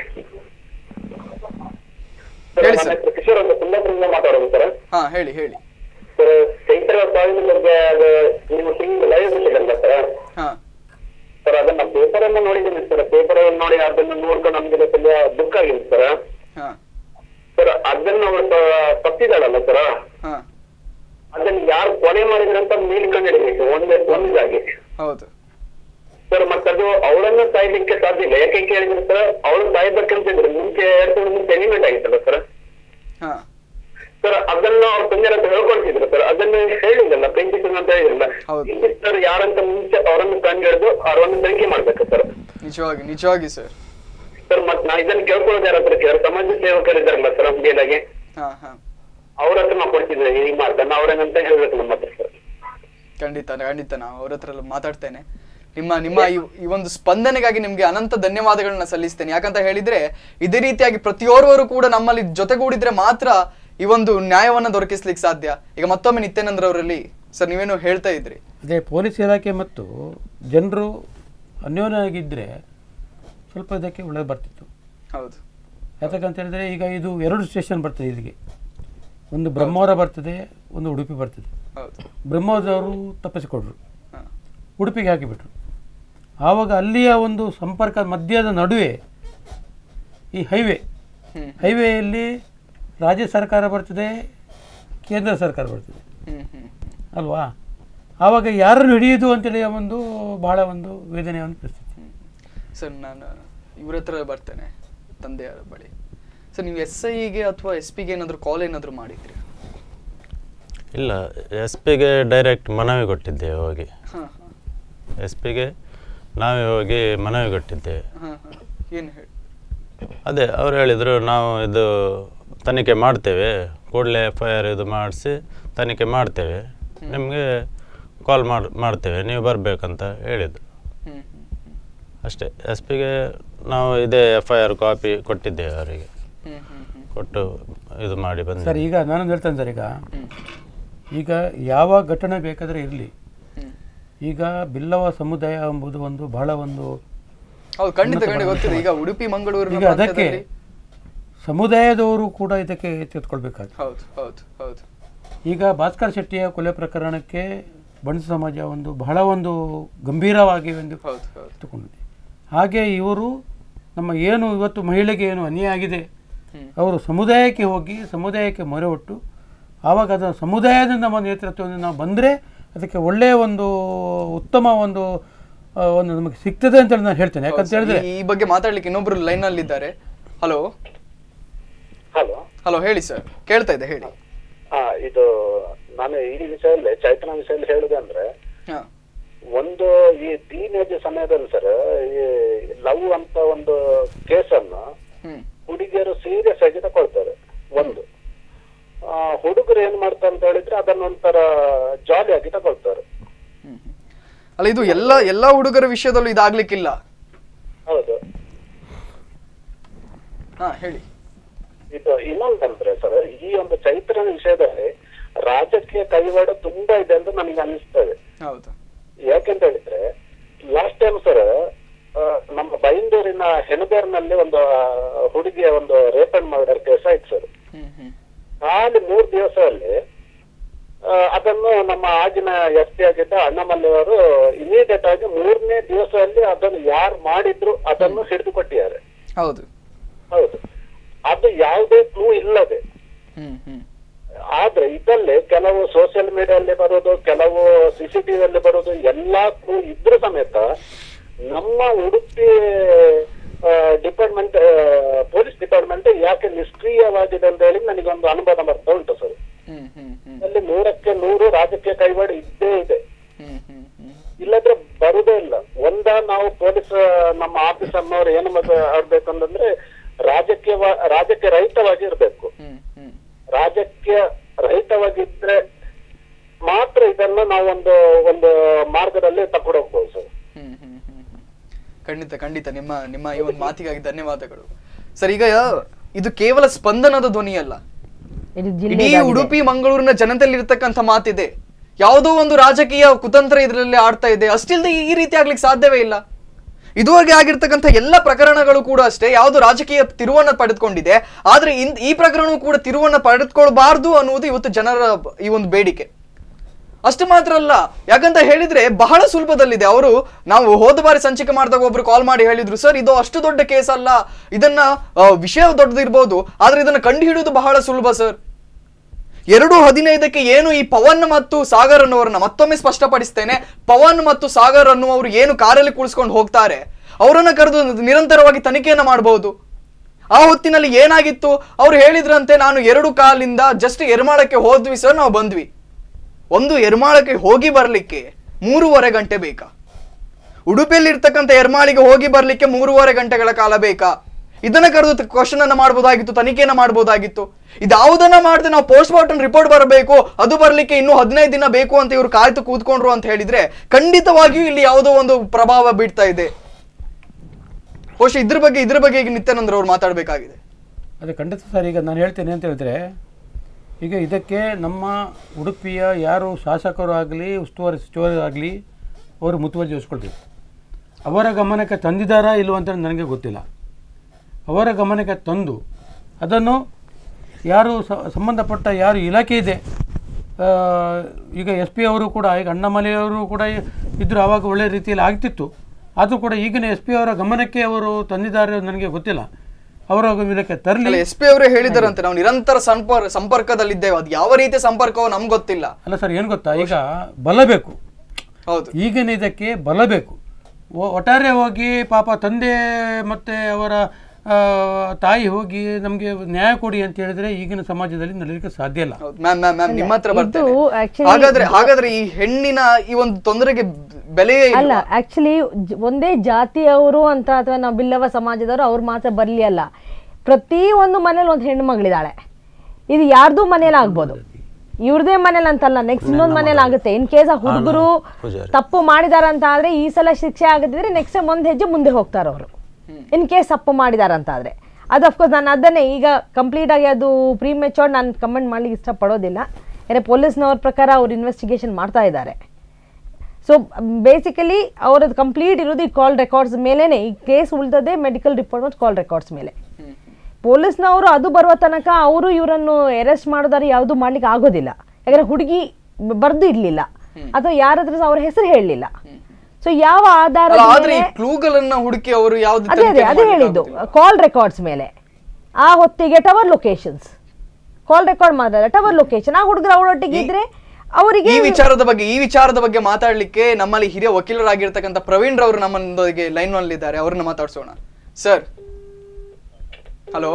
ಸರ್, ಹೇಳಿ ನನ್ನ ಸರ್. ಹೆಸರು ಕಿಶೋರ್ ಅಂತ ಕುಂದಾಪುರದಿಂದ ಮಾತಾಡೋದು ಸರ್ ಹಾ ಹೇಳಿ ಹೇಳಿ ಸರ್ ಚೈತ್ರ ಸಾವಿನ ಬಗ್ಗೆ ಅದು ನೀವು ಟಿವಿ ಲೈವ್ ಬಿಟ್ಟಿದ್ದಲ್ಲ ಸರ್ ಹಾ ಸರ್ ಅದನ್ನ ಪೇಪರ್ ಅನ್ನ ನೋಡಿದ್ದೀನಿ ಸರ್ ಪೇಪರ್ ನೋಡಿ ಅದನ್ನ ನೋಡ್ಕೊಂಡು ನಮ್ಗೆ ತುಂಬಾ ದುಃಖ ಆಗಿದೆ ಸರ್ ಹಾ ಸರ್ ಅದನ್ನ ಅವತ್ತು ತಪ್ಪಿದಾಳಲ್ಲ ಸರ್ ಹಾ ಅದನ್ನ ಯಾರು ಕೊಲೆ ಮಾಡಿದ್ರು ಅಂತ ಮೇಲೆ ಕಂಡಿಡಿಬೇಕು ಒಂದೇ ಒಂದಾಗಿ ಹೌದು ಸರ್ ಮತ್ತದು ಅವಳನ್ನ ಸಾಯ್ಲಿಕ್ಕೆ ಸಾಧ್ಯ ಇಲ್ಲ ಯಾಕೆ ಕೇಳಿದ್ರೆ ಸರ್ ಅವಳು ಸಾಯ್ಬೇಕಂತಿದ್ರು ಮುಂಚೆ ಎರಡ್ ತಿಂಗಳು ಮುಂಚೆ ಎನಿಮೆಂಟ್ ಆಗಿತ್ತಲ್ಲ ಸರ್ ಹಾ ಸರ್ ಅದನ್ನ ಅವ್ರ ತಂದೆ ಹತ್ರ ಹೇಳ್ಕೊಳ್ತಿದ್ರು ಸರ್ ಅದನ್ನ ಹೇಳಿದ್ರಲ್ಲ ಪ್ರಿನ್ಸಿಪಲ್ ಅಂತ ಹೇಳಿದ್ರಲ್ಲ ಹೌದು. ಸರ್ ಯಾರಂತ ಮುಂಚೆ ಅವರನ್ನು ಕಂಡು ಹಿಡಿದು ಅವರನ್ನು ತನಿಖೆ ಮಾಡ್ಬೇಕು ಸರ್ ನಿಜವಾಗಿ ನಿಜವಾಗಿ ಸರ್ ಸರ್ ಮತ್ ನಾ ಇದನ್ನ ಕೇಳ್ಕೊಳ್ಳೋದು ಯಾರ ಹತ್ರ ಕೇಳಿ ಸಮಾಜ ಸೇವಕರು ಇದಾರಲ್ಲ ಸರ್ ಮೇಲಾಗಿ ಹಾ ಹಾ ಅವ್ರ ಹತ್ರ ನಾವು ಕೊಡ್ತಿದ್ವಿ ಈ ಮಾತನ್ನ ಅವ್ರೇನಂತ ಹೇಳ್ಬೇಕು ನಮ್ಮ ಹತ್ರ ಸರ್ ಖಂಡಿತ ಖಂಡಿತ ನಾವು ಅವ್ರ ಹತ್ರ ಎಲ್ಲ ಮಾತಾಡ್ತೇನೆ ನಿಮ್ಮ ನಿಮ್ಮ ಈ ಈ ಒಂದು ಸ್ಪಂದನೆಗಾಗಿ ನಿಮ್ಗೆ ಅನಂತ ಧನ್ಯವಾದಗಳನ್ನ ಸಲ್ಲಿಸ್ತೇನೆ ಯಾಕಂತ ಹೇಳಿದ್ರೆ ಇದೇ ರೀತಿಯಾಗಿ ಪ್ರತಿಯೋರ್ವರು ಕೂಡ ನಮ್ಮಲ್ಲಿ ಜೊತೆಗೂಡಿದ್ರೆ ಮಾತ್ರ ಈ ಒಂದು ನ್ಯಾಯವನ್ನ ದೊರಕಿಸ್ಲಿಕ್ಕೆ ಸಾಧ್ಯ ಈಗ ಮತ್ತೊಮ್ಮೆ ನಿತ್ಯಾನಂದ್ರ ಅವರಲ್ಲಿ ಸರ್ ನೀವೇನು ಹೇಳ್ತಾ ಇದ್ರಿ ಅದೇ ಪೊಲೀಸ್ ಇಲಾಖೆ ಮತ್ತು ಜನರು ಅನ್ಯೋನ್ಯವಾಗಿದ್ದರೆ ಸ್ವಲ್ಪ ಇದಕ್ಕೆ ಒಳ್ಳೆದು ಬರ್ತಿತ್ತು ಹೌದು ಯಾತಕ್ಕಂತ ಹೇಳಿದ್ರೆ ಈಗ ಇದು ಎರಡು ಸ್ಟೇಷನ್ ಬರ್ತದೆ ಇಲ್ಲಿಗೆ ಒಂದು ಬ್ರಹ್ಮವರ ಬರ್ತದೆ ಒಂದು ಉಡುಪಿ ಬರ್ತದೆ ಹೌದು ಬ್ರಹ್ಮವರದವರು ತಪ್ಪಿಸಿಕೊಂಡ್ರು ಹಾ ಉಡುಪಿಗೆ ಹಾಕಿಬಿಟ್ರು ಆವಾಗ ಅಲ್ಲಿಯ ಒಂದು ಸಂಪರ್ಕ ಮಧ್ಯದ ನಡುವೆ ಈ ಹೈವೇ ಹ್ಮ್ ಹೈವೇಯಲ್ಲಿ ರಾಜ್ಯ ಸರ್ಕಾರ ಬರ್ತದೆ ಕೇಂದ್ರ ಸರ್ಕಾರ ಬರ್ತದೆ ಹ್ಮ್ ಹ್ಮ್ ಅಲ್ವಾ ಆವಾಗ ಯಾರನ್ನು ಹಿಡಿಯೋದು ಅಂತೇಳಿ ಒಂದು ಬಹಳ ಒಂದು ವೇದನೆಯ ಒಂದು ಪರಿಸ್ಥಿತಿ ಸರ್ ನಾನು ಇವ್ರ ಹತ್ರ ಬರ್ತೇನೆ ತಂದೆಯವರ ಬಳಿ ಸರ್ ನೀವು ಎಸ್ ಐಗೆ ಅಥವಾ ಎಸ್ ಪಿಗೆ ಏನಾದರೂ ಕಾಲ್ ಏನಾದರೂ ಮಾಡಿದ್ರಿ ಇಲ್ಲ ಎಸ್ ಪಿಗೆ ಡೈರೆಕ್ಟ್ ಮನವಿ ಕೊಟ್ಟಿದ್ದೇವೆ ಹೋಗಿ ಹಾಂ ಎಸ್ ಪಿಗೆ ನಾವೇ ಹೋಗಿ ಮನವಿ ಕೊಟ್ಟಿದ್ದೇವೆ ಹಾಂ ಹಾಂ ಏನು ಹೇಳಿ ಅದೇ ಅವ್ರು ಹೇಳಿದರು ನಾವು ಇದು ತನಿಖೆ ಮಾಡ್ತೇವೆ ಕೂಡಲೇ ಎಫ್ ಐ ಆರ್ ಇದು ಮಾಡಿಸಿ ತನಿಖೆ ಮಾಡ್ತೇವೆ ನಿಮಗೆ ಕಾಲ್ ಮಾಡಿ ಮಾಡ್ತೇವೆ ನೀವು ಬರಬೇಕಂತ ಹೇಳಿದರು ಹ್ಞೂ ಹ್ಞೂ ಅಷ್ಟೇ ಎಸ್ ಪಿಗೆ ನಾವು ಇದೇ ಎಫ್ ಐ ಆರ್ ಕಾಪಿ ಕೊಟ್ಟಿದ್ದೇವೆ ಅವರಿಗೆ ಹ್ಞೂ ಹ್ಞೂ ಹ್ಞೂ ಕೊಟ್ಟು ಇದು ಮಾಡಿ ಸರ್ ಬಂದೆ ಈಗ ನಾನೊಂದು ಹೇಳ್ತೇನೆ ಸರ್ ಈಗ ಹ್ಞೂ ಈಗ ಯಾವ ಘಟನೆ ಬೇಕಾದರೆ ಇರಲಿ ಹ್ಞೂ ಈಗ ಬಿಲ್ಲವ ಸಮುದಾಯ ಎಂಬುದು ಒಂದು ಬಹಳ ಒಂದು ಹೌದು ಖಂಡಿತ ಖಂಡಿತ ಗೊತ್ತಿದೆ ಈಗ ಉಡುಪಿ ಮಂಗಳೂರಿನ ಈಗ ಅದಕ್ಕೆ ಪ್ರಾಂತ್ಯದಲ್ಲಿ- ಸಮುದಾಯದವರು ಕೂಡ ಇದಕ್ಕೆ ಎಚ್ಚೆತ್ಕೊಳ್ಬೇಕಾಗ್ತದೆ ಹೌದು ಹೌದು ಹೌದು ಈಗ ಭಾಸ್ಕರ್ ಶೆಟ್ಟಿಯ ಕೊಲೆ ಪ್ರಕರಣಕ್ಕೆ ಬಣ್ಣ ಸಮಾಜ ಒಂದು ಬಹಳ ಒಂದು ಗಂಭೀರವಾಗಿ ಒಂದು ಹೌದು ಹೌದು ತಗೊಂಡಿದೆ ಹಾಗೆ ಇವರು ನಮ್ಮ ಏನು ಇವತ್ತು ಮಹಿಳೆಗೆ ಏನು ಅನ್ಯಾಯ ಆಗಿದೆ ಹ್ಮ್. ಅವರು ಸಮುದಾಯಕ್ಕೆ ಹೋಗಿ ಸಮುದಾಯಕ್ಕೆ ಮೊರೆ ಹೊಟ್ಟು ಆವಾಗ ಅದರ ಸಮುದಾಯದಿಂದ ನಮ್ಮ ನೇತೃತ್ವದಿಂದ ನಾವು ಬಂದರೆ ಅದಕ್ಕೆ ಒಳ್ಳೆಯ ಒಂದು ಉತ್ತಮ ಒಂದು ಆ, ಒಂದು ನಮಗೆ ಸಿಗ್ತದೆ ಅಂತೇಳಿ ನಾನು ಹೇಳ್ತೇನೆ ಯಾಕಂತ ಹೇಳಿದ್ರೆ ಈ- ಈ ಬಗ್ಗೆ ಮಾತಾಡ್ಲಿಕ್ಕೆ ಇನ್ನೊಬ್ರು ಲೈನ್ ಅಲ್ಲಿ ಇದ್ದಾರೆ ಹಲೋ ಹಲೋ ಹಲೋ ಹೇಳಿ ಸರ್ ಕೇಳ್ತಾ ಇದೆ ಹೇಳಿ ಹಾ ಇದು ನಾನು ಈ ವಿಷಯದಲ್ಲಿ ಚೈತನ್ಯ ವಿಷಯದಲ್ಲಿ ಹೇಳುದಂದ್ರೆ ಹಾ ಒಂದು ಈ ಟೀನೇಜ್ ಸಮಯದಲ್ಲಿ ಸರ್ ಈ ಲವ್ ಅಂತ ಒಂದು ಕೇಸನ್ನು ಹ್ಮ್ ಹುಡುಗಿಯರು ಸೀರಿಯಸ್ ಆಗಿ ತಗೊಳ್ತಾರೆ ಒಂದು ಆ, ಹುಡುಗರು ಏನ್ ಮಾಡ್ತಾರೆ ಅಂತ ಹೇಳಿದ್ರೆ ಅದನ್ನ ಒಂಥರ ಜಾಲಿ ಆಗಿ ತಗೊಳ್ತಾರೆ ಹ್ಮ್ ಹ್ಮ್. ಅಲ್ಲ ಇದು ಎಲ್ಲ ಎಲ್ಲ ಹುಡುಗರ ವಿಷಯದಲ್ಲೂ ಇದಾಗ್ಲಿಕ್ಕಿಲ್ಲ ಹೌದು ಹಾ ಹೇಳಿ ಇದು ಇನ್ನೊಂದಂದ್ರೆ ಸರ್ ಈ ಒಂದು ಚೈತ್ರನ ವಿಷಯದಲ್ಲಿ ರಾಜಕೀಯ ಕೈವಾಡ ತುಂಬಾ ಇದೆ ಅಂತ ನನಗೆ ಅನಿಸ್ತದೆ ಹೌದು ಯಾಕೆಂತ ಹೇಳಿದ್ರೆ ಲಾಸ್ಟ್ ಟೈಮ್ ಸರ್ ನಮ್ಮ ಬೈಂದೂರಿನ ಹೆಣಬೇರ್ನಲ್ಲಿ ಒಂದು ಆ, ಹುಡುಗಿಯ ಒಂದು ರೇಪ್ ಅಂಡ್ ಮರ್ಡರ್ ಕೇಸ್ ಆಯ್ತು ಸರ್ ಹ್ಮ್ ಹ್ಮ್ ಖಾಲಿ ಮೂರ್ ದಿವಸದಲ್ಲಿ ಆ, ಅದನ್ನು ನಮ್ಮ ಆಗಿನ ಎಸ್ ಪಿ ಆಗಿದ್ದ ಅಣ್ಣಮಲ್ಲಿ ಅವರು ಇಮಿಡಿಯೇಟ್ ಆಗಿ ಮೂರನೇ ದಿವಸದಲ್ಲಿ ಅದನ್ನು ಯಾರು ಮಾಡಿದ್ರು ಅದನ್ನು ಹಿಡಿದು ಕೊಟ್ಟಿದ್ದಾರೆ ಹೌದು ಹೌದು ಅದು ಯಾವುದೇ ಕ್ಲೂ ಇಲ್ಲದೆ ಹ್ಮ್ ಹ್ಮ್ ಆದ್ರೆ ಇದರಲ್ಲಿ ಕೆಲವು ಸೋಷಿಯಲ್ ಮೀಡಿಯಲ್ಲಿ ಬರೋದು ಕೆಲವು ಸಿಸಿಟಿವಿಯಲ್ಲಿ ಬರೋದು ಎಲ್ಲಾ ಕ್ಲೂ ಇದ್ರೂ ಸಮೇತ ನಮ್ಮ ಉಡುಪಿ ಡಿಪಾರ್ಟ್ಮೆಂಟ್ ಪೊಲೀಸ್ ಡಿಪಾರ್ಟ್ಮೆಂಟ್ ಯಾಕೆ ನಿಷ್ಕ್ರಿಯವಾಗಿದೆ ಅಂತ ಹೇಳಿ ನನಗೊಂದು ಅನುಭವ ಬರ್ತಾ ಉಂಟು ಸರ್ ಹ್ಮ್ ಹ್ಮ್ ಹ್ಮ್ ಅಲ್ಲಿ ನೂರಕ್ಕೆ ನೂರು ರಾಜಕೀಯ ಕೈವಾಡ ಇದ್ದೇ ಇದೆ ಹ್ಮ್ ಹ್ಮ್ ಹ್ಮ್ ಇಲ್ಲದ್ರೆ ಬರುದೇ ಇಲ್ಲ ಒಂದ ನಾವು ಪೊಲೀಸ್ ನಮ್ಮ ಆಫೀಸರ್ನವ್ರು ಏನು ಮತ್ತೆ ಆಡ್ಬೇಕಂತಂದ್ರೆ ರಾಜಕೀಯ ರಾಜಕೀಯ ರಹಿತವಾಗಿ ಇರ್ಬೇಕು ಹ್ಮ್ ಹ್ಮ್ ರಾಜಕೀಯ ರಹಿತವಾಗಿದ್ರೆ ಮಾತ್ರ ಇದನ್ನ ನಾವು ಒಂದು ಒಂದು ಮಾರ್ಗದಲ್ಲಿ ತಗೊಂಡು ಹೋಗ್ಬೋದು ಸರ್ ಹ್ಮ್ ಹ್ಮ್ ಹ್ಮ್ ಹ್ಮ್. ಖಂಡಿತ ಖಂಡಿತ ನಿಮ್ಮ ನಿಮ್ಮ ಈ ಒಂದು ಮಾತಿಗಾಗಿ ಧನ್ಯವಾದಗಳು ಸರ್ ಈಗ ಇದು ಕೇವಲ ಸ್ಪಂದನದ ಧ್ವನಿ ಅಲ್ಲ ಇದು ಇಡೀ ಜಿಲ್ಲೆ ಉಡುಪಿ ಮಂಗಳೂರಿನ ಜನತೆಯಲ್ಲಿ ಇರ್ತಕ್ಕಂಥ ಮಾತಿದೆ ಯಾವುದೋ ಒಂದು ರಾಜಕೀಯ ಕುತಂತ್ರ ಇದರಲ್ಲಿ ಆಡ್ತಾ ಇದೆ ಅಷ್ಟಿಲ್ದೆ ಈ ರೀತಿ ಆಗ್ಲಿಕ್ಕೆ ಸಾಧ್ಯವೇ ಇಲ್ಲ ಇದುವರೆಗೆ ಆಗಿರ್ತಕ್ಕಂಥ ಎಲ್ಲ ಪ್ರಕರಣಗಳು ಕೂಡ ಅಷ್ಟೇ ಯಾವುದು ರಾಜಕೀಯ ತಿರುವನ್ನ ಪಡೆದುಕೊಂಡಿದೆ ಆದ್ರೆ ಇನ್ ಈ ಪ್ರಕರಣವೂ ಕೂಡ ತಿರುವನ್ನ ಪಡೆದುಕೊಳ್ಬಾರ್ದು ಅನ್ನುವುದು ಇವತ್ತು ಜನರ ಬ- ಈ ಒಂದು ಬೇಡಿಕೆ ಅಷ್ಟು ಮಾತ್ರ ಅಲ್ಲ ಯಾಕಂತ ಹೇಳಿದ್ರೆ ಬಹಳ ಸುಲಭದಲ್ಲಿದೆ ಅವರು ನಾವು ಹೋದ ಬಾರಿ ಸಂಚಿಕೆ ಮಾಡಿದಾಗ ಒಬ್ರು ಕಾಲ್ ಮಾಡಿ ಹೇಳಿದ್ರು ಸರ್ ಇದು ಅಷ್ಟು ದೊಡ್ಡ ಕೇಸ್ ಅಲ್ಲ ಇದನ್ನ ಆ, ವಿಷಯ ದೊಡ್ಡದಿರ್ಬೋದು ಆದ್ರೆ ಇದನ್ನ ಕಂಡು ಹಿಡಿಯೋದು ಬಹಳ ಸುಲಭ ಸರ್ ಎರಡು ಹದಿನೈದಕ್ಕೆ ಏನು ಈ ಪವನ್ ಮತ್ತು ಸಾಗರ್ ಅನ್ನೋರನ್ನ ಮತ್ತೊಮ್ಮೆ ಸ್ಪಷ್ಟಪಡಿಸ್ತೇನೆ ಪವನ್ ಮತ್ತು ಸಾಗರ್ ಅನ್ನುವರು ಏನು ಕಾರಲ್ಲಿ ಕುಳಿಸ್ಕೊಂಡು ಹೋಗ್ತಾರೆ ಅವರನ್ನ ಕರೆದು ನಿರಂತರವಾಗಿ ತನಿಖೆಯನ್ನ ಮಾಡಬಹುದು ಆ ಹೊತ್ತಿನಲ್ಲಿ ಏನಾಗಿತ್ತು ಅವ್ರು ಹೇಳಿದ್ರಂತೆ ನಾನು ಎರಡು ಕಾಲಿಂದ ಜಸ್ಟ್ ಎರ್ಮಾಳಕ್ಕೆ ಹೋದ್ವಿ ಸರ್ ನಾವು ಬಂದ್ವಿ ಒಂದು ಎರ್ಮಾಳಕ್ಕೆ ಹೋಗಿ ಬರ್ಲಿಕ್ಕೆ ಮೂರುವರೆ ಗಂಟೆ ಬೇಕಾ ಉಡುಪಿಯಲ್ಲಿ ಇರ್ತಕ್ಕಂಥ ಎರ್ಮಾಳಿಗೆ ಹೋಗಿ ಬರ್ಲಿಕ್ಕೆ ಮೂರುವರೆ ಗಂಟೆಗಳ ಕಾಲ ಬೇಕಾ ಇದನ್ನ ಕರೆದು ಕ್ವಶನ್ ಅನ್ನ ಮಾಡಬಹುದಾಗಿತ್ತು ತನಿಖೆಯನ್ನ ಮಾಡಬಹುದಾಗಿತ್ತು ಇದಾವುದನ್ನ ಮಾಡದೆ ನಾವು ಪೋಸ್ಟ್ ಮಾರ್ಟಮ್ ರಿಪೋರ್ಟ್ ಬರಬೇಕು ಅದು ಬರ್ಲಿಕ್ಕೆ ಇನ್ನೂ ಹದಿನೈದು ದಿನ ಬೇಕು ಅಂತ ಇವ್ರು ಕಾಯ್ತು ಕೂತ್ಕೊಂಡ್ರು ಅಂತ ಹೇಳಿದ್ರೆ ಖಂಡಿತವಾಗಿಯೂ ಇಲ್ಲಿ ಯಾವುದೋ ಒಂದು ಪ್ರಭಾವ ಬೀಳ್ತಾ ಇದೆ ಬಹುಶಃ ಇದ್ರ ಬಗ್ಗೆ ಇದ್ರ ಬಗ್ಗೆ ಈಗ ನಿತ್ಯಾನಂದ್ರ ಅವ್ರು ಮಾತಾಡಬೇಕಾಗಿದೆ ಅದು ಖಂಡಿತ ಸರ್ ಈಗ ನಾನು ಹೇಳ್ತೇನೆ ಅಂತ ಹೇಳಿದ್ರೆ ಈಗ ಇದಕ್ಕೆ ನಮ್ಮ ಉಡುಪಿಯ ಯಾರು ಶಾಸಕರು ಆಗಲಿ ಉಸ್ತುವಾರಿ ಸಚಿವರು ಆಗಲಿ ಅವರು ಮುತುವರ್ಜಿ ವಹಿಸ್ಕೊಳ್ಬೇಕು ಅವರ ಗಮನಕ್ಕೆ ತಂದಿದ್ದಾರಾ ಇಲ್ವ ಅಂತ ನನಗೆ ಗೊತ್ತಿಲ್ಲ ಅವರ ಗಮನಕ್ಕೆ ತಂದು ಅದನ್ನು ಯಾರು ಸ- ಸಂಬಂಧಪಟ್ಟ ಯಾರು ಇಲಾಖೆ ಇದೆ ಆ, ಈಗ ಎಸ್ ಪಿ ಅವರು ಕೂಡ ಈಗ ಅಣ್ಣಾಮಲೆಯವರು ಕೂಡ ಇದ್ದರು ಆವಾಗ ಒಳ್ಳೆ ರೀತಿಯಲ್ಲಿ ಆಗ್ತಿತ್ತು ಆದರೂ ಕೂಡ ಈಗಿನ ಎಸ್ ಪಿ ಅವರ ಗಮನಕ್ಕೆ ಅವರು ತಂದಿದ್ದಾರೆ ಅಂತ ನನಗೆ ಗೊತ್ತಿಲ್ಲ ಅವರ ಗಮನಕ್ಕೆ ತರಲಿ ಎಸ್ ಪಿ ಅವರೇ ಹೇಳಿದಾರಂತೆ ನಾವು ನಿರಂತರ ಸಂಪರ್ಕ ಸಂಪರ್ಕದಲ್ಲಿದ್ದೇವೆ ಅದು ಯಾವ ರೀತಿಯ ಸಂಪರ್ಕವೋ ನಮ್ಗೆ ಗೊತ್ತಿಲ್ಲ ಅಲ್ಲ ಸರ್ ಏನು ಗೊತ್ತಾ ಈಗ ಬಲ ಬೇಕು ಹೌದು ಈಗಿನ ಇದಕ್ಕೆ ಬಲ ಬೇಕು ಒ- ಒಟ್ಟಾರೆ ಹೋಗಿ ಪಾಪ ತಂದೆ ಮತ್ತು ಅವರ ಆ, ತಾಯಿ ಹೋಗಿ ನಮಗೆ ನ್ಯಾಯ ಕೊಡಿ ಅಂತ ಹೇಳಿದ್ರೆ ಈಗಿನ ಸಮಾಜದಲ್ಲಿ ನಡೆಯಲಿಕ್ಕೆ ಸಾಧ್ಯ ಇಲ್ಲ ಹೌದು ಮ್ಯಾಮ್ ಮ್ಯಾಮ್ ಮ್ಯಾಮ್ ನಿಮ್ಮ ಹತ್ರ ಇದು ಬರ್ತೇನೆ actually- ಹಾಗಾದ್ರೆ ಹಾಗಾದ್ರೆ ಈ ಹೆಣ್ಣಿನ ಈ ಒಂದು ತೊಂದರೆಗೆ ಬೆಲೆಯೇ ಅಲ್ಲ ಇಲ್ಲ ಆಕ್ಚುಲಿ ಒಂದೇ ಜಾತಿಯವರು ಅಂತ ಅಥವಾ ನಾವು ಬಿಲ್ಲವ ಸಮಾಜದವರು ಅವ್ರು ಮಾತ್ರ ಬರಲಿ ಅಲ್ಲ ಪ್ರತಿ ಒಂದು ಮನೇಲಿ ಒಂದು ಹೆಣ್ಣು ಮಗಳಿದ್ದಾಳೆ ಇದು ಯಾರ್ದು ಮನೇಲಿ ಆಗ್ಬೋದು ಇವ್ರದೇ ಮನೇಲಿ ಅಂತಲ್ಲ ನೆಕ್ಸ್ಟ್ ಇನ್ನೊಂದು ಮನೇಲಿ ಆಗುತ್ತೆ ಇನ್ ಕೇಸ್ ಆ ಹುಡುಗರು ಪೂಜಾರಿ. ತಪ್ಪು ಮಾಡಿದಾರ ಅಂತ ಆದ್ರೆ ಈ ಸಲ ಶಿಕ್ಷೆ ಆಗದಿದ್ರೆ ನೆಕ್ಸ್ಟ್ ಟೈಮ್ ಒಂದ್ ಹೆಜ್ಜೆ ಮುಂದೆ ಹೋಗ್ತಾರ ಅವರು ಇನ್ ಕೇಸ್ ತಪ್ಪು ಮಾಡಿದಾರ ಅಂತ ಆದ್ರೆ ಅದು ಅಫ್ಕೋರ್ಸ್ ನಾನು ಅದನ್ನೇ ಈಗ ಕಂಪ್ಲೀಟ್ ಆಗಿ ಅದು ಪ್ರೀ ಮೆಚೋರ್ಡ್ ನಾನು ಕಮೆಂಟ್ ಮಾಡ್ಲಿಕ್ಕೆ ಇಷ್ಟಪಡೋದಿಲ್ಲ ಯಾಕಂದ್ರೆ ಪೊಲೀಸ್ನವ್ರ ಪ್ರಕಾರ ಅವ್ರು ಇನ್ವೆಸ್ಟಿಗೇಷನ್ ಮಾಡ್ತಾ ಇದ್ದಾರೆ ಸೊ ಬೇಸಿಕಲಿ ಅವರದ್ದು ಕಂಪ್ಲೀಟ್ ಇರೋದು ಈ ಕಾಲ್ ರೆಕಾರ್ಡ್ಸ್ ಮೇಲೇನೆ ಈ ಕೇಸ್ ಉಳಿದದೆ ಮೆಡಿಕಲ್ ರಿಪೋರ್ಟ್ ಮತ್ತು ಕಾಲ್ ರೆಕಾರ್ಡ್ಸ್ ಮೇಲೆ ಪೊಲೀಸ್ನವರು ಅದು ಬರುವ ತನಕ ಅವರು ಇವರನ್ನು ಅರೆಸ್ಟ್ ಮಾಡೋದಾದ್ರೆ ಯಾವುದು ಮಾಡ್ಲಿಕ್ಕೆ ಆಗೋದಿಲ್ಲ ಯಾಕಂದ್ರೆ ಹುಡುಗಿ ಬರ್ದು ಇರ್ಲಿಲ್ಲ ಅಥವಾ ಯಾರಾದ್ರೂ ಸಹ ಅವ್ರ ಹೆಸರು ಹೇಳಲಿಲ್ಲ ಸೊ ಯಾವ ಆಧಾರ ಅಲ್ಲ, ಆದ್ರೆ ಈ ಕ್ಲೂಗಳನ್ನ ಹುಡುಕಿ ಅವರು ಯಾವ್ದು ಅದೇ ಅದೇ ಅದೇ ಹೇಳಿದ್ದು ಕಾಲ್ ರೆಕಾರ್ಡ್ಸ್ ಮೇಲೆ ಆ ಹೊತ್ತಿಗೆ ಟವರ್ ಲೊಕೇಶನ್ಸ್ ಕಾಲ್ ರೆಕಾರ್ಡ್ ಮಾಡಿದ್ರೆ ಟವರ್ ಲೊಕೇಶನ್ ಆ ಹುಡುಗರು ಅವರೊಟ್ಟಿಗೆ ಇದ್ರೆ ಅವರಿಗೆ ಈ ವಿಚಾರದ ಬಗ್ಗೆ ಈ ವಿಚಾರದ ಬಗ್ಗೆ ಮಾತಾಡ್ಲಿಕ್ಕೆ ನಮ್ಮಲ್ಲಿ ಹಿರಿಯ ವಕೀಲರಾಗಿರ್ತಕ್ಕಂಥ ಪ್ರವೀಣ್ ರವರು ನಮ್ಮೊಂದಿಗೆ ಲೈನ್ ನಲ್ಲಿ ಇದ್ದಾರೆ ಅವ್ರನ್ನ ಮಾತಾಡ್ಸೋಣ ಸರ್ ಹಲೋ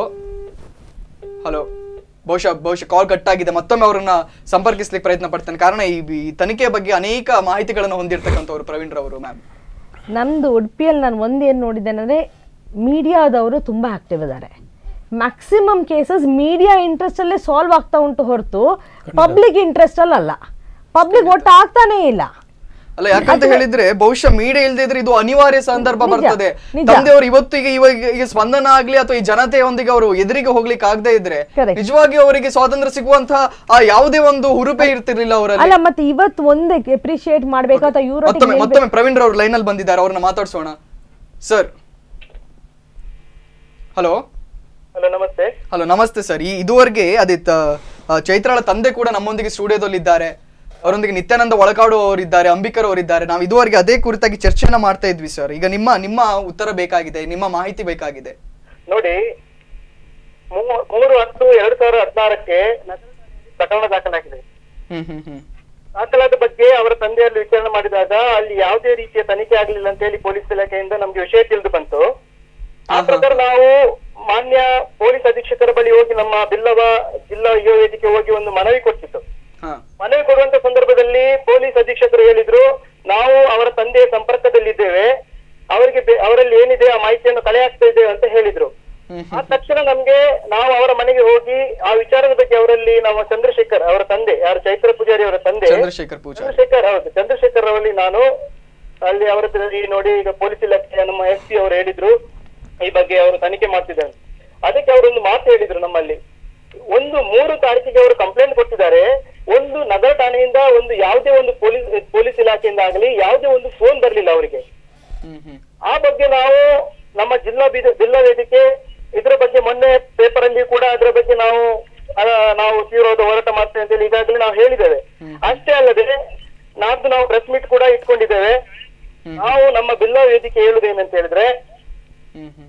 ಹಲೋ ಬಹುಶಃ ಬಹುಶಃ ಕಾಲ್ ಕಟ್ ಆಗಿದೆ ಮತ್ತೊಮ್ಮೆ ಅವರನ್ನ ಸಂಪರ್ಕಿಸ್ಲಿಕ್ಕೆ ಪ್ರಯತ್ನ ಪಡ್ತೇನೆ ಕಾರಣ ಈ ಈ ತನಿಖೆಯ ಬಗ್ಗೆ ಅನೇಕ ಮಾಹಿತಿಗಳನ್ನು ಹೊಂದಿರತಕ್ಕಂಥವ್ರು ಪ್ರವೀಣ್ ರವರು ಮ್ಯಾಮ್ ನಮ್ದು ಉಡುಪಿಯಲ್ಲಿ ನಾನು ಒಂದು ಏನು ನೋಡಿದ್ದೇನೆಂದರೆ ಮೀಡಿಯಾದವರು ತುಂಬ ಆಕ್ಟಿವ್ ಇದ್ದಾರೆ ಮ್ಯಾಕ್ಸಿಮಮ್ ಕೇಸಸ್ ಮೀಡಿಯಾ ಇಂಟ್ರೆಸ್ಟಲ್ಲೇ ಸಾಲ್ವ್ ಆಗ್ತಾ ಉಂಟು ಹೊರತು ಪಬ್ಲಿಕ್ ಇಂಟ್ರೆಸ್ಟಲ್ಲಿ ಅಲ್ಲ ಪಬ್ಲಿಕ್ ಒಟ್ಟು ಆಗ್ತಾನೇ ಇಲ್ಲ ಅಲ್ಲ ಯಾಕಂತ ಹೇಳಿದ್ರೆ ಬಹುಶಃ ಮೀಡಿಯಾ ಇಲ್ಲದೆ ಇದ್ರೆ ಇದು ಅನಿವಾರ್ಯ ಸಂದರ್ಭ ನಿಜ, ಬರ್ತದೆ ನಿಜ. ತಂದೆಯವರು ಇವತ್ತಿಗೆ ಇವಾಗ ಈಗ ಸ್ಪಂದನ ಆಗ್ಲಿ ಅಥವಾ ಈ ಜನತೆಯೊಂದಿಗೆ ಅವರು ಎದುರಿಗೆ ಹೋಗ್ಲಿಕ್ಕೆ ಆಗದೆ ಇದ್ರೆ Correct. ನಿಜವಾಗಿ ಅವರಿಗೆ ಸ್ವಾತಂತ್ರ್ಯ ಸಿಗುವಂತಹ ಆ ಯಾವುದೇ ಒಂದು ಹುರುಪೆ ಇರ್ತಿರ್ಲಿಲ್ಲ ಅವರಲ್ಲಿ ಅಲ್ಲ ಮತ್ತೆ ಇವತ್ತು ಒಂದೇ ಅಪ್ರಿಶಿಯೇಟ್ ಮಾಡಬೇಕು ಅಥವಾ ಮತ್ತೊಮ್ಮೆ ಇವ್ರೊಟ್ಟಿಗೆ ಮತ್ತೊಮ್ಮೆ ಪ್ರವೀಣ್ ರವರು ಲೈನ್ ಅಲ್ಲಿ ಬಂದಿದ್ದಾರೆ ಅವ್ರನ್ನ ಮಾತಾಡ್ಸೋಣ ಸರ್ ಹಲೋ ಹಲೋ ನಮಸ್ತೆ ಹಲೋ ನಮಸ್ತೆ ಸರ್ ಈ ಇದುವರೆಗೆ ಅದೇ ತ- ಆ, ಚೈತ್ರಾಳ ತಂದೆ ಕೂಡ ನಮ್ಮೊಂದಿಗೆ ಸ್ಟುಡಿಯೋದಲ್ಲಿ ಇದ್ದಾರೆ ಅವರೊಂದಿಗೆ ನಿತ್ಯಾನಂದ ಒಳಕಾಡು ಅವರಿದ್ದಾರೆ ಅಂಬಿಕರ್ ಅವರಿದ್ದಾರೆ ನಾವು ಇದುವರೆಗೆ ಅದೇ ಕುರಿತಾಗಿ ಚರ್ಚೆನ ಮಾಡ್ತಾ ಇದ್ವಿ ಸರ್ ಈಗ ನಿಮ್ಮ ನಿಮ್ಮ ಉತ್ತರ ಬೇಕಾಗಿದೆ ನಿಮ್ಮ ಮಾಹಿತಿ ಬೇಕಾಗಿದೆ ನೋಡಿ ಮೂ- ಮೂರು ಹತ್ತು ಎರಡ್ ಸಾವಿರದ ಹದಿನಾರಕ್ಕೆ ಪ್ರಕರಣ ದಾಖಲಾಗಿದೆ ಹ್ಮ್ ಹ್ಮ್ ಹ್ಮ್ ದಾಖಲಾದ ಬಗ್ಗೆ ಅವರ ತಂದೆಯಲ್ಲಿ ವಿಚಾರಣೆ ಮಾಡಿದಾಗ ಅಲ್ಲಿ ಯಾವುದೇ ರೀತಿಯ ತನಿಖೆ ಆಗಲಿಲ್ಲ ಅಂತ ಹೇಳಿ ಪೊಲೀಸ್ ಇಲಾಖೆಯಿಂದ ನಮ್ಗೆ ವಿಷಯ ತಿಳಿದು ಬಂತು ಆ ಪ್ರಕಾರ ನಾವು ಮಾನ್ಯ ಪೊಲೀಸ್ ಅಧೀಕ್ಷಕರ ಬಳಿ ಹೋಗಿ ನಮ್ಮ ಬಿಲ್ಲವ ಜಿಲ್ಲಾ ಯುವ ವೇದಿಕೆ ಹೋಗಿ ಒಂದು ಮನವಿ ಕೊಟ್ಟಿತ್ತು ಹಾ ಮನವಿ ಕೊಡುವಂತ ಸಂದರ್ಭದಲ್ಲಿ ಪೊಲೀಸ್ ಅಧೀಕ್ಷಕರು ಹೇಳಿದ್ರು ನಾವು ಅವರ ತಂದೆಯ ಸಂಪರ್ಕದಲ್ಲಿದ್ದೇವೆ ಚಂದ್ರಶೇಖರ್ ಪೂಜಾರಿ ಚಂದ್ರಶೇಖರ್ ಹೌದು ಚಂದ್ರಶೇಖರ್ ಅವರಲ್ಲಿ ನಾನು ಅಲ್ಲಿ ಅವರ ಹತ್ರ ಈ ನೋಡಿ ಈಗ ಪೊಲೀಸ್ ಇಲಾಖೆಯ ನಮ್ಮ ಎಸ್ ಪಿ ಅವರು ಹೇಳಿದ್ರು ಈ ಬಗ್ಗೆ ಅವರು ತನಿಖೆ ಮಾಡ್ತಿದ್ದಾರೆ ಅದಕ್ಕೆ ಅವರೊಂದು ಮಾತು ಹೇಳಿದ್ರು ನಮ್ಮಲ್ಲಿ ಒಂದು ಮೂರು ತಾರೀಕಿಗೆ ಅವರು ಕಂಪ್ಲೇಂಟ್ ಕೊಟ್ಟಿದ್ದಾರೆ ಒಂದು ನಗರ ಠಾಣೆಯಿಂದ ಒಂದು ಯಾವುದೇ ಒಂದು ಪೊಲೀಸ್ ಪೊಲೀಸ್ ಇಲಾಖೆಯಿಂದ ಆಗಲಿ ಯಾವುದೇ ಒಂದು ಫೋನ್ ಬರಲಿಲ್ಲ ಅವರಿಗೆ ಹ್ಮ್ ಹ್ಮ್ ಆ ಬಗ್ಗೆ ನಾವು ನಮ್ಮ ಜಿಲ್ಲಾ ಬೀದ- ಜಿಲ್ಲಾ ವೇದಿಕೆ ಇದರ ಬಗ್ಗೆ ಮೊನ್ನೆ ಪೇಪರ್ ಅಲ್ಲಿ ಕೂಡ ಅದರ ಬಗ್ಗೆ ನಾವು ಆ, ನಾವು ತೀವ್ರವಾದ ಹೋರಾಟ ಮಾಡ್ತೇವೆ ಅಂತ ಹೇಳಿ ಈಗಾಗಲೇ ನಾವು ಹೇಳಿದ್ದೇವೆ ಅಷ್ಟೇ ಅಲ್ಲದೆ ನಾಡ್ದು ನಾವು ಪ್ರೆಸ್ ಮೀಟ್ ಕೂಡ ಇಟ್ಕೊಂಡಿದ್ದೇವೆ ನಾವು ನಮ್ಮ ಜಿಲ್ಲಾ ವೇದಿಕೆ ಹೇಳುದೇನಂತ ಹೇಳಿದ್ರೆ ಹ್ಮ್ ಹ್ಮ್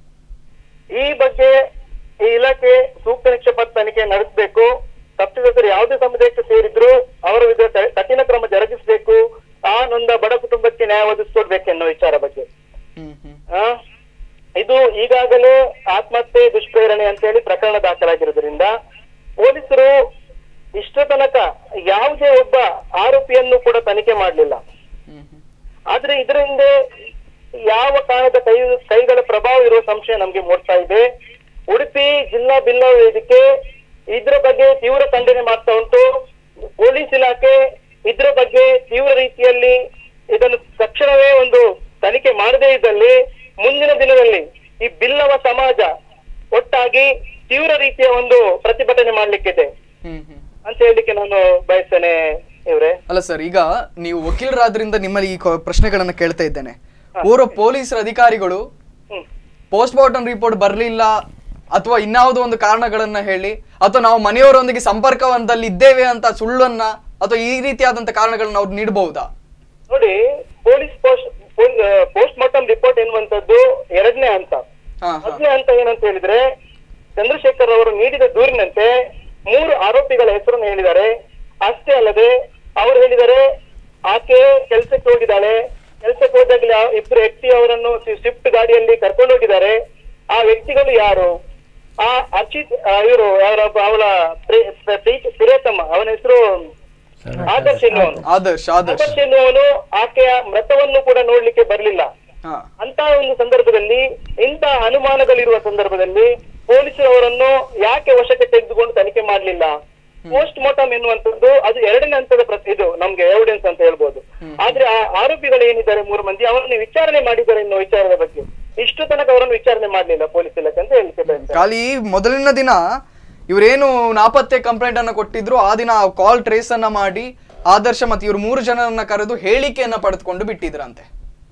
ಈ ಬಗ್ಗೆ ಈ ಇಲಾಖೆ ಸೂಕ್ತ ನಿಕ್ಷೇಪ ತನಿಖೆ ನಡೆಸಬೇಕು ತಪ್ಪಿತಸ್ಥರು ಯಾವುದೇ ಸಮುದಾಯಕ್ಕೆ ಸೇರಿದ್ರು ಅವರ ವಿರುದ್ಧ ಕ- ಕಠಿಣ ಕ್ರಮ ಜರುಗಿಸಬೇಕು ಆ ನೊಂದ ಬಡ ಕುಟುಂಬಕ್ಕೆ ನ್ಯಾಯ ಒದಗಿಸ್ಕೊಡ್ಬೇಕೆನ್ನೋ ವಿಚಾರ ಬಗ್ಗೆ ಹ್ಮ್ ಹ್ಮ್ ಆ, ಇದು ಈಗಾಗಲೇ ಆತ್ಮಹತ್ಯೆ ದುಷ್ಪ್ರೇರಣೆ ಅಂತ ಹೇಳಿ ಪ್ರಕರಣ ದಾಖಲಾಗಿರೋದ್ರಿಂದ ಪೊಲೀಸರು ಇಷ್ಟ ತನಕ ಯಾವುದೇ ಒಬ್ಬ ಆರೋಪಿಯನ್ನು ಕೂಡ ತನಿಖೆ ಮಾಡಲಿಲ್ಲ ಹ್ಮ್ ಹ್ಮ್ ಆದ್ರೆ ಇದರ ಹಿಂದೆ ಯಾವ ಕಾರಣದ ಕೈ ಕೈಗಳ ಪ್ರಭಾವ ಇರುವ ಸಂಶಯ ನಮ್ಗೆ ಮೂಡ್ತಾ ಇದೆ ಉಡುಪಿ ಜಿಲ್ಲಾ ಭಿನ್ನ ವೇದಿಕೆ ಇದ್ರ ಬಗ್ಗೆ ತೀವ್ರ ಖಂಡನೆ ಮಾಡ್ತಾ ಉಂಟು ಪೊಲೀಸ್ ಇಲಾಖೆ ಇದ್ರ ಬಗ್ಗೆ ತೀವ್ರ ರೀತಿಯಲ್ಲಿ ಇದನ್ನು ತಕ್ಷಣವೇ ಒಂದು ತನಿಖೆ ಮಾಡದೇ ಇದ್ದಲ್ಲಿ ಮುಂದಿನ ದಿನದಲ್ಲಿ ಈ ಬಿಲ್ಲವ ಸಮಾಜ ಒಟ್ಟಾಗಿ ತೀವ್ರ ರೀತಿಯ ಒಂದು ಪ್ರತಿಭಟನೆ ಮಾಡ್ಲಿಕ್ಕಿದೆ ಹ್ಮ್ ಹ್ಮ್ ಅಂತ ಹೇಳಲಿಕ್ಕೆ ನಾನು ಬಯಸ್ತೇನೆ ಇವ್ರೆ ಅಲ್ಲ ಸರ್ ಈಗ ನೀವು ವಕೀಲರಾದ್ರಿಂದ ನಿಮ್ಮಲ್ಲಿ ಈ ಕೊ- ಪ್ರಶ್ನೆಗಳನ್ನ ಕೇಳ್ತಾ ಇದ್ದೇನೆ ಓರ್ವ ಪೊಲೀಸರ ಅಧಿಕಾರಿಗಳು ಹ್ಮ್ ಪೋಸ್ಟ್ ಮಾರ್ಟಮ್ ರಿಪೋರ್ಟ್ ಬರಲಿಲ್ಲ ಅಥವಾ ಇನ್ಯಾವುದೋ ಒಂದು ಕಾರಣಗಳನ್ನ ಹೇಳಿ ಅಥವಾ ನಾವು ಮನೆಯವರೊಂದಿಗೆ ಸಂಪರ್ಕದಲ್ಲಿ ಇದ್ದೇವೆ ಅಂತ ಸುಳ್ಳನ್ನ ಅಥವಾ ಈ ರೀತಿಯಾದಂತ ಕಾರಣಗಳನ್ನ ಅವ್ರು ನೀಡಬಹುದಾ ನೋಡಿ police post post mortem report ಎನ್ನುವಂತದ್ದು ಎರಡನೇ ಹಂತ ಹಾ ಹಾ ಮೊದಲನೇ ಹಂತ ಏನಂತ ಹೇಳಿದ್ರೆ ಚಂದ್ರಶೇಖರ್ ಅವರು ನೀಡಿದ ದೂರಿನಂತೆ ಮೂರು ಆರೋಪಿಗಳ ಹೆಸರನ್ನು ಹೇಳಿದ್ದಾರೆ ಅಷ್ಟೇ ಅಲ್ಲದೆ ಅವರು ಹೇಳಿದ್ದಾರೆ ಆಕೆ ಕೆಲಸಕ್ಕೆ ಹೋಗಿದ್ದಾಳೆ ಕೆಲಸಕ್ಕೆ ಹೋದಾಗಲೇ ಆ ಇಬ್ಬರು ವ್ಯಕ್ತಿ ಅವರನ್ನು ಸ್ವಿಫ್ಟ್ ಗಾಡಿಯಲ್ಲಿ ಕರ್ಕೊಂಡು ಹೋಗಿದ್ದಾರೆ ಆ ವ್ಯಕ್ತಿಗಳು ಯಾರು ಆ ಅರ್ಚಿತ್ ಇವರು ಅವರ ಅವಳ ಪ್ರಿ- ಪ್ರೀತಿ ಪ್ರಿಯತಮ್ಮ ಅವನ ಹೆಸರು ಆದರ್ಶ್ ಎನ್ನುವನು ಆದರ್ಶ್ ಆದರ್ಶ್ ಆದರ್ಶ್ ಎನ್ನುವನು ಆಕೆಯ ಮೃತವನ್ನು ಕೂಡ ನೋಡ್ಲಿಕ್ಕೆ ಬರ್ಲಿಲ್ಲ ಹಾ ಅಂತ ಒಂದು ಸಂದರ್ಭದಲ್ಲಿ ಇಂತಹ ಅನುಮಾನಗಳಿರುವ ಸಂದರ್ಭದಲ್ಲಿ ಪೊಲೀಸರು ಅವರನ್ನು ಯಾಕೆ ವಶಕ್ಕೆ ತೆಗೆದುಕೊಂಡು ತನಿಖೆ ಮಾಡಲಿಲ್ಲ ಪೋಸ್ಟ್ ಮಾರ್ಟಮ್ ಎನ್ನುವಂಥದ್ದು ಅದು ಎರಡನೇ ಹಂತದ ಪ್ರತಿ ಇದು ನಮ್ಗೆ ಎವಿಡೆನ್ಸ್ ಅಂತ ಹೇಳ್ಬೋದು ಆದ್ರೆ ಆ ಆರೋಪಿಗಳು ಏನಿದ್ದಾರೆ ಮೂರು ಮಂದಿ ಅವರನ್ನು ವಿಚಾರಣೆ ಮಾಡಿದ್ದಾರೆ ಎನ್ನುವ ವಿಚಾರದ ಬಗ್ಗೆ ಇಷ್ಟು ತನಕ ಅವರನ್ನು ವಿಚಾರಣೆ ಮಾಡಲಿಲ್ಲ ಪೊಲೀಸ್ ಇಲಾಖೆ ಅಂತ ಹೇಳಿಕೆ ಬಯಸ್ತೇನೆ. ಖಾಲಿ ಮೊದಲಿನ ದಿನ ಇವರೇನು ನಾಪತ್ತೆ ಕಂಪ್ಲೇಂಟ್ ಅನ್ನ ಕೊಟ್ಟಿದ್ರು ಆ ದಿನ ಕಾಲ್ ಟ್ರೇಸ್ ಅನ್ನ ಮಾಡಿ ಆದರ್ಶ ಮತ್ತೆ ಇವ್ರು ಮೂರು ಜನರನ್ನ ಕರೆದು ಹೇಳಿಕೆಯನ್ನ ಪಡೆದುಕೊಂಡು ಬಿಟ್ಟಿದ್ರಂತೆ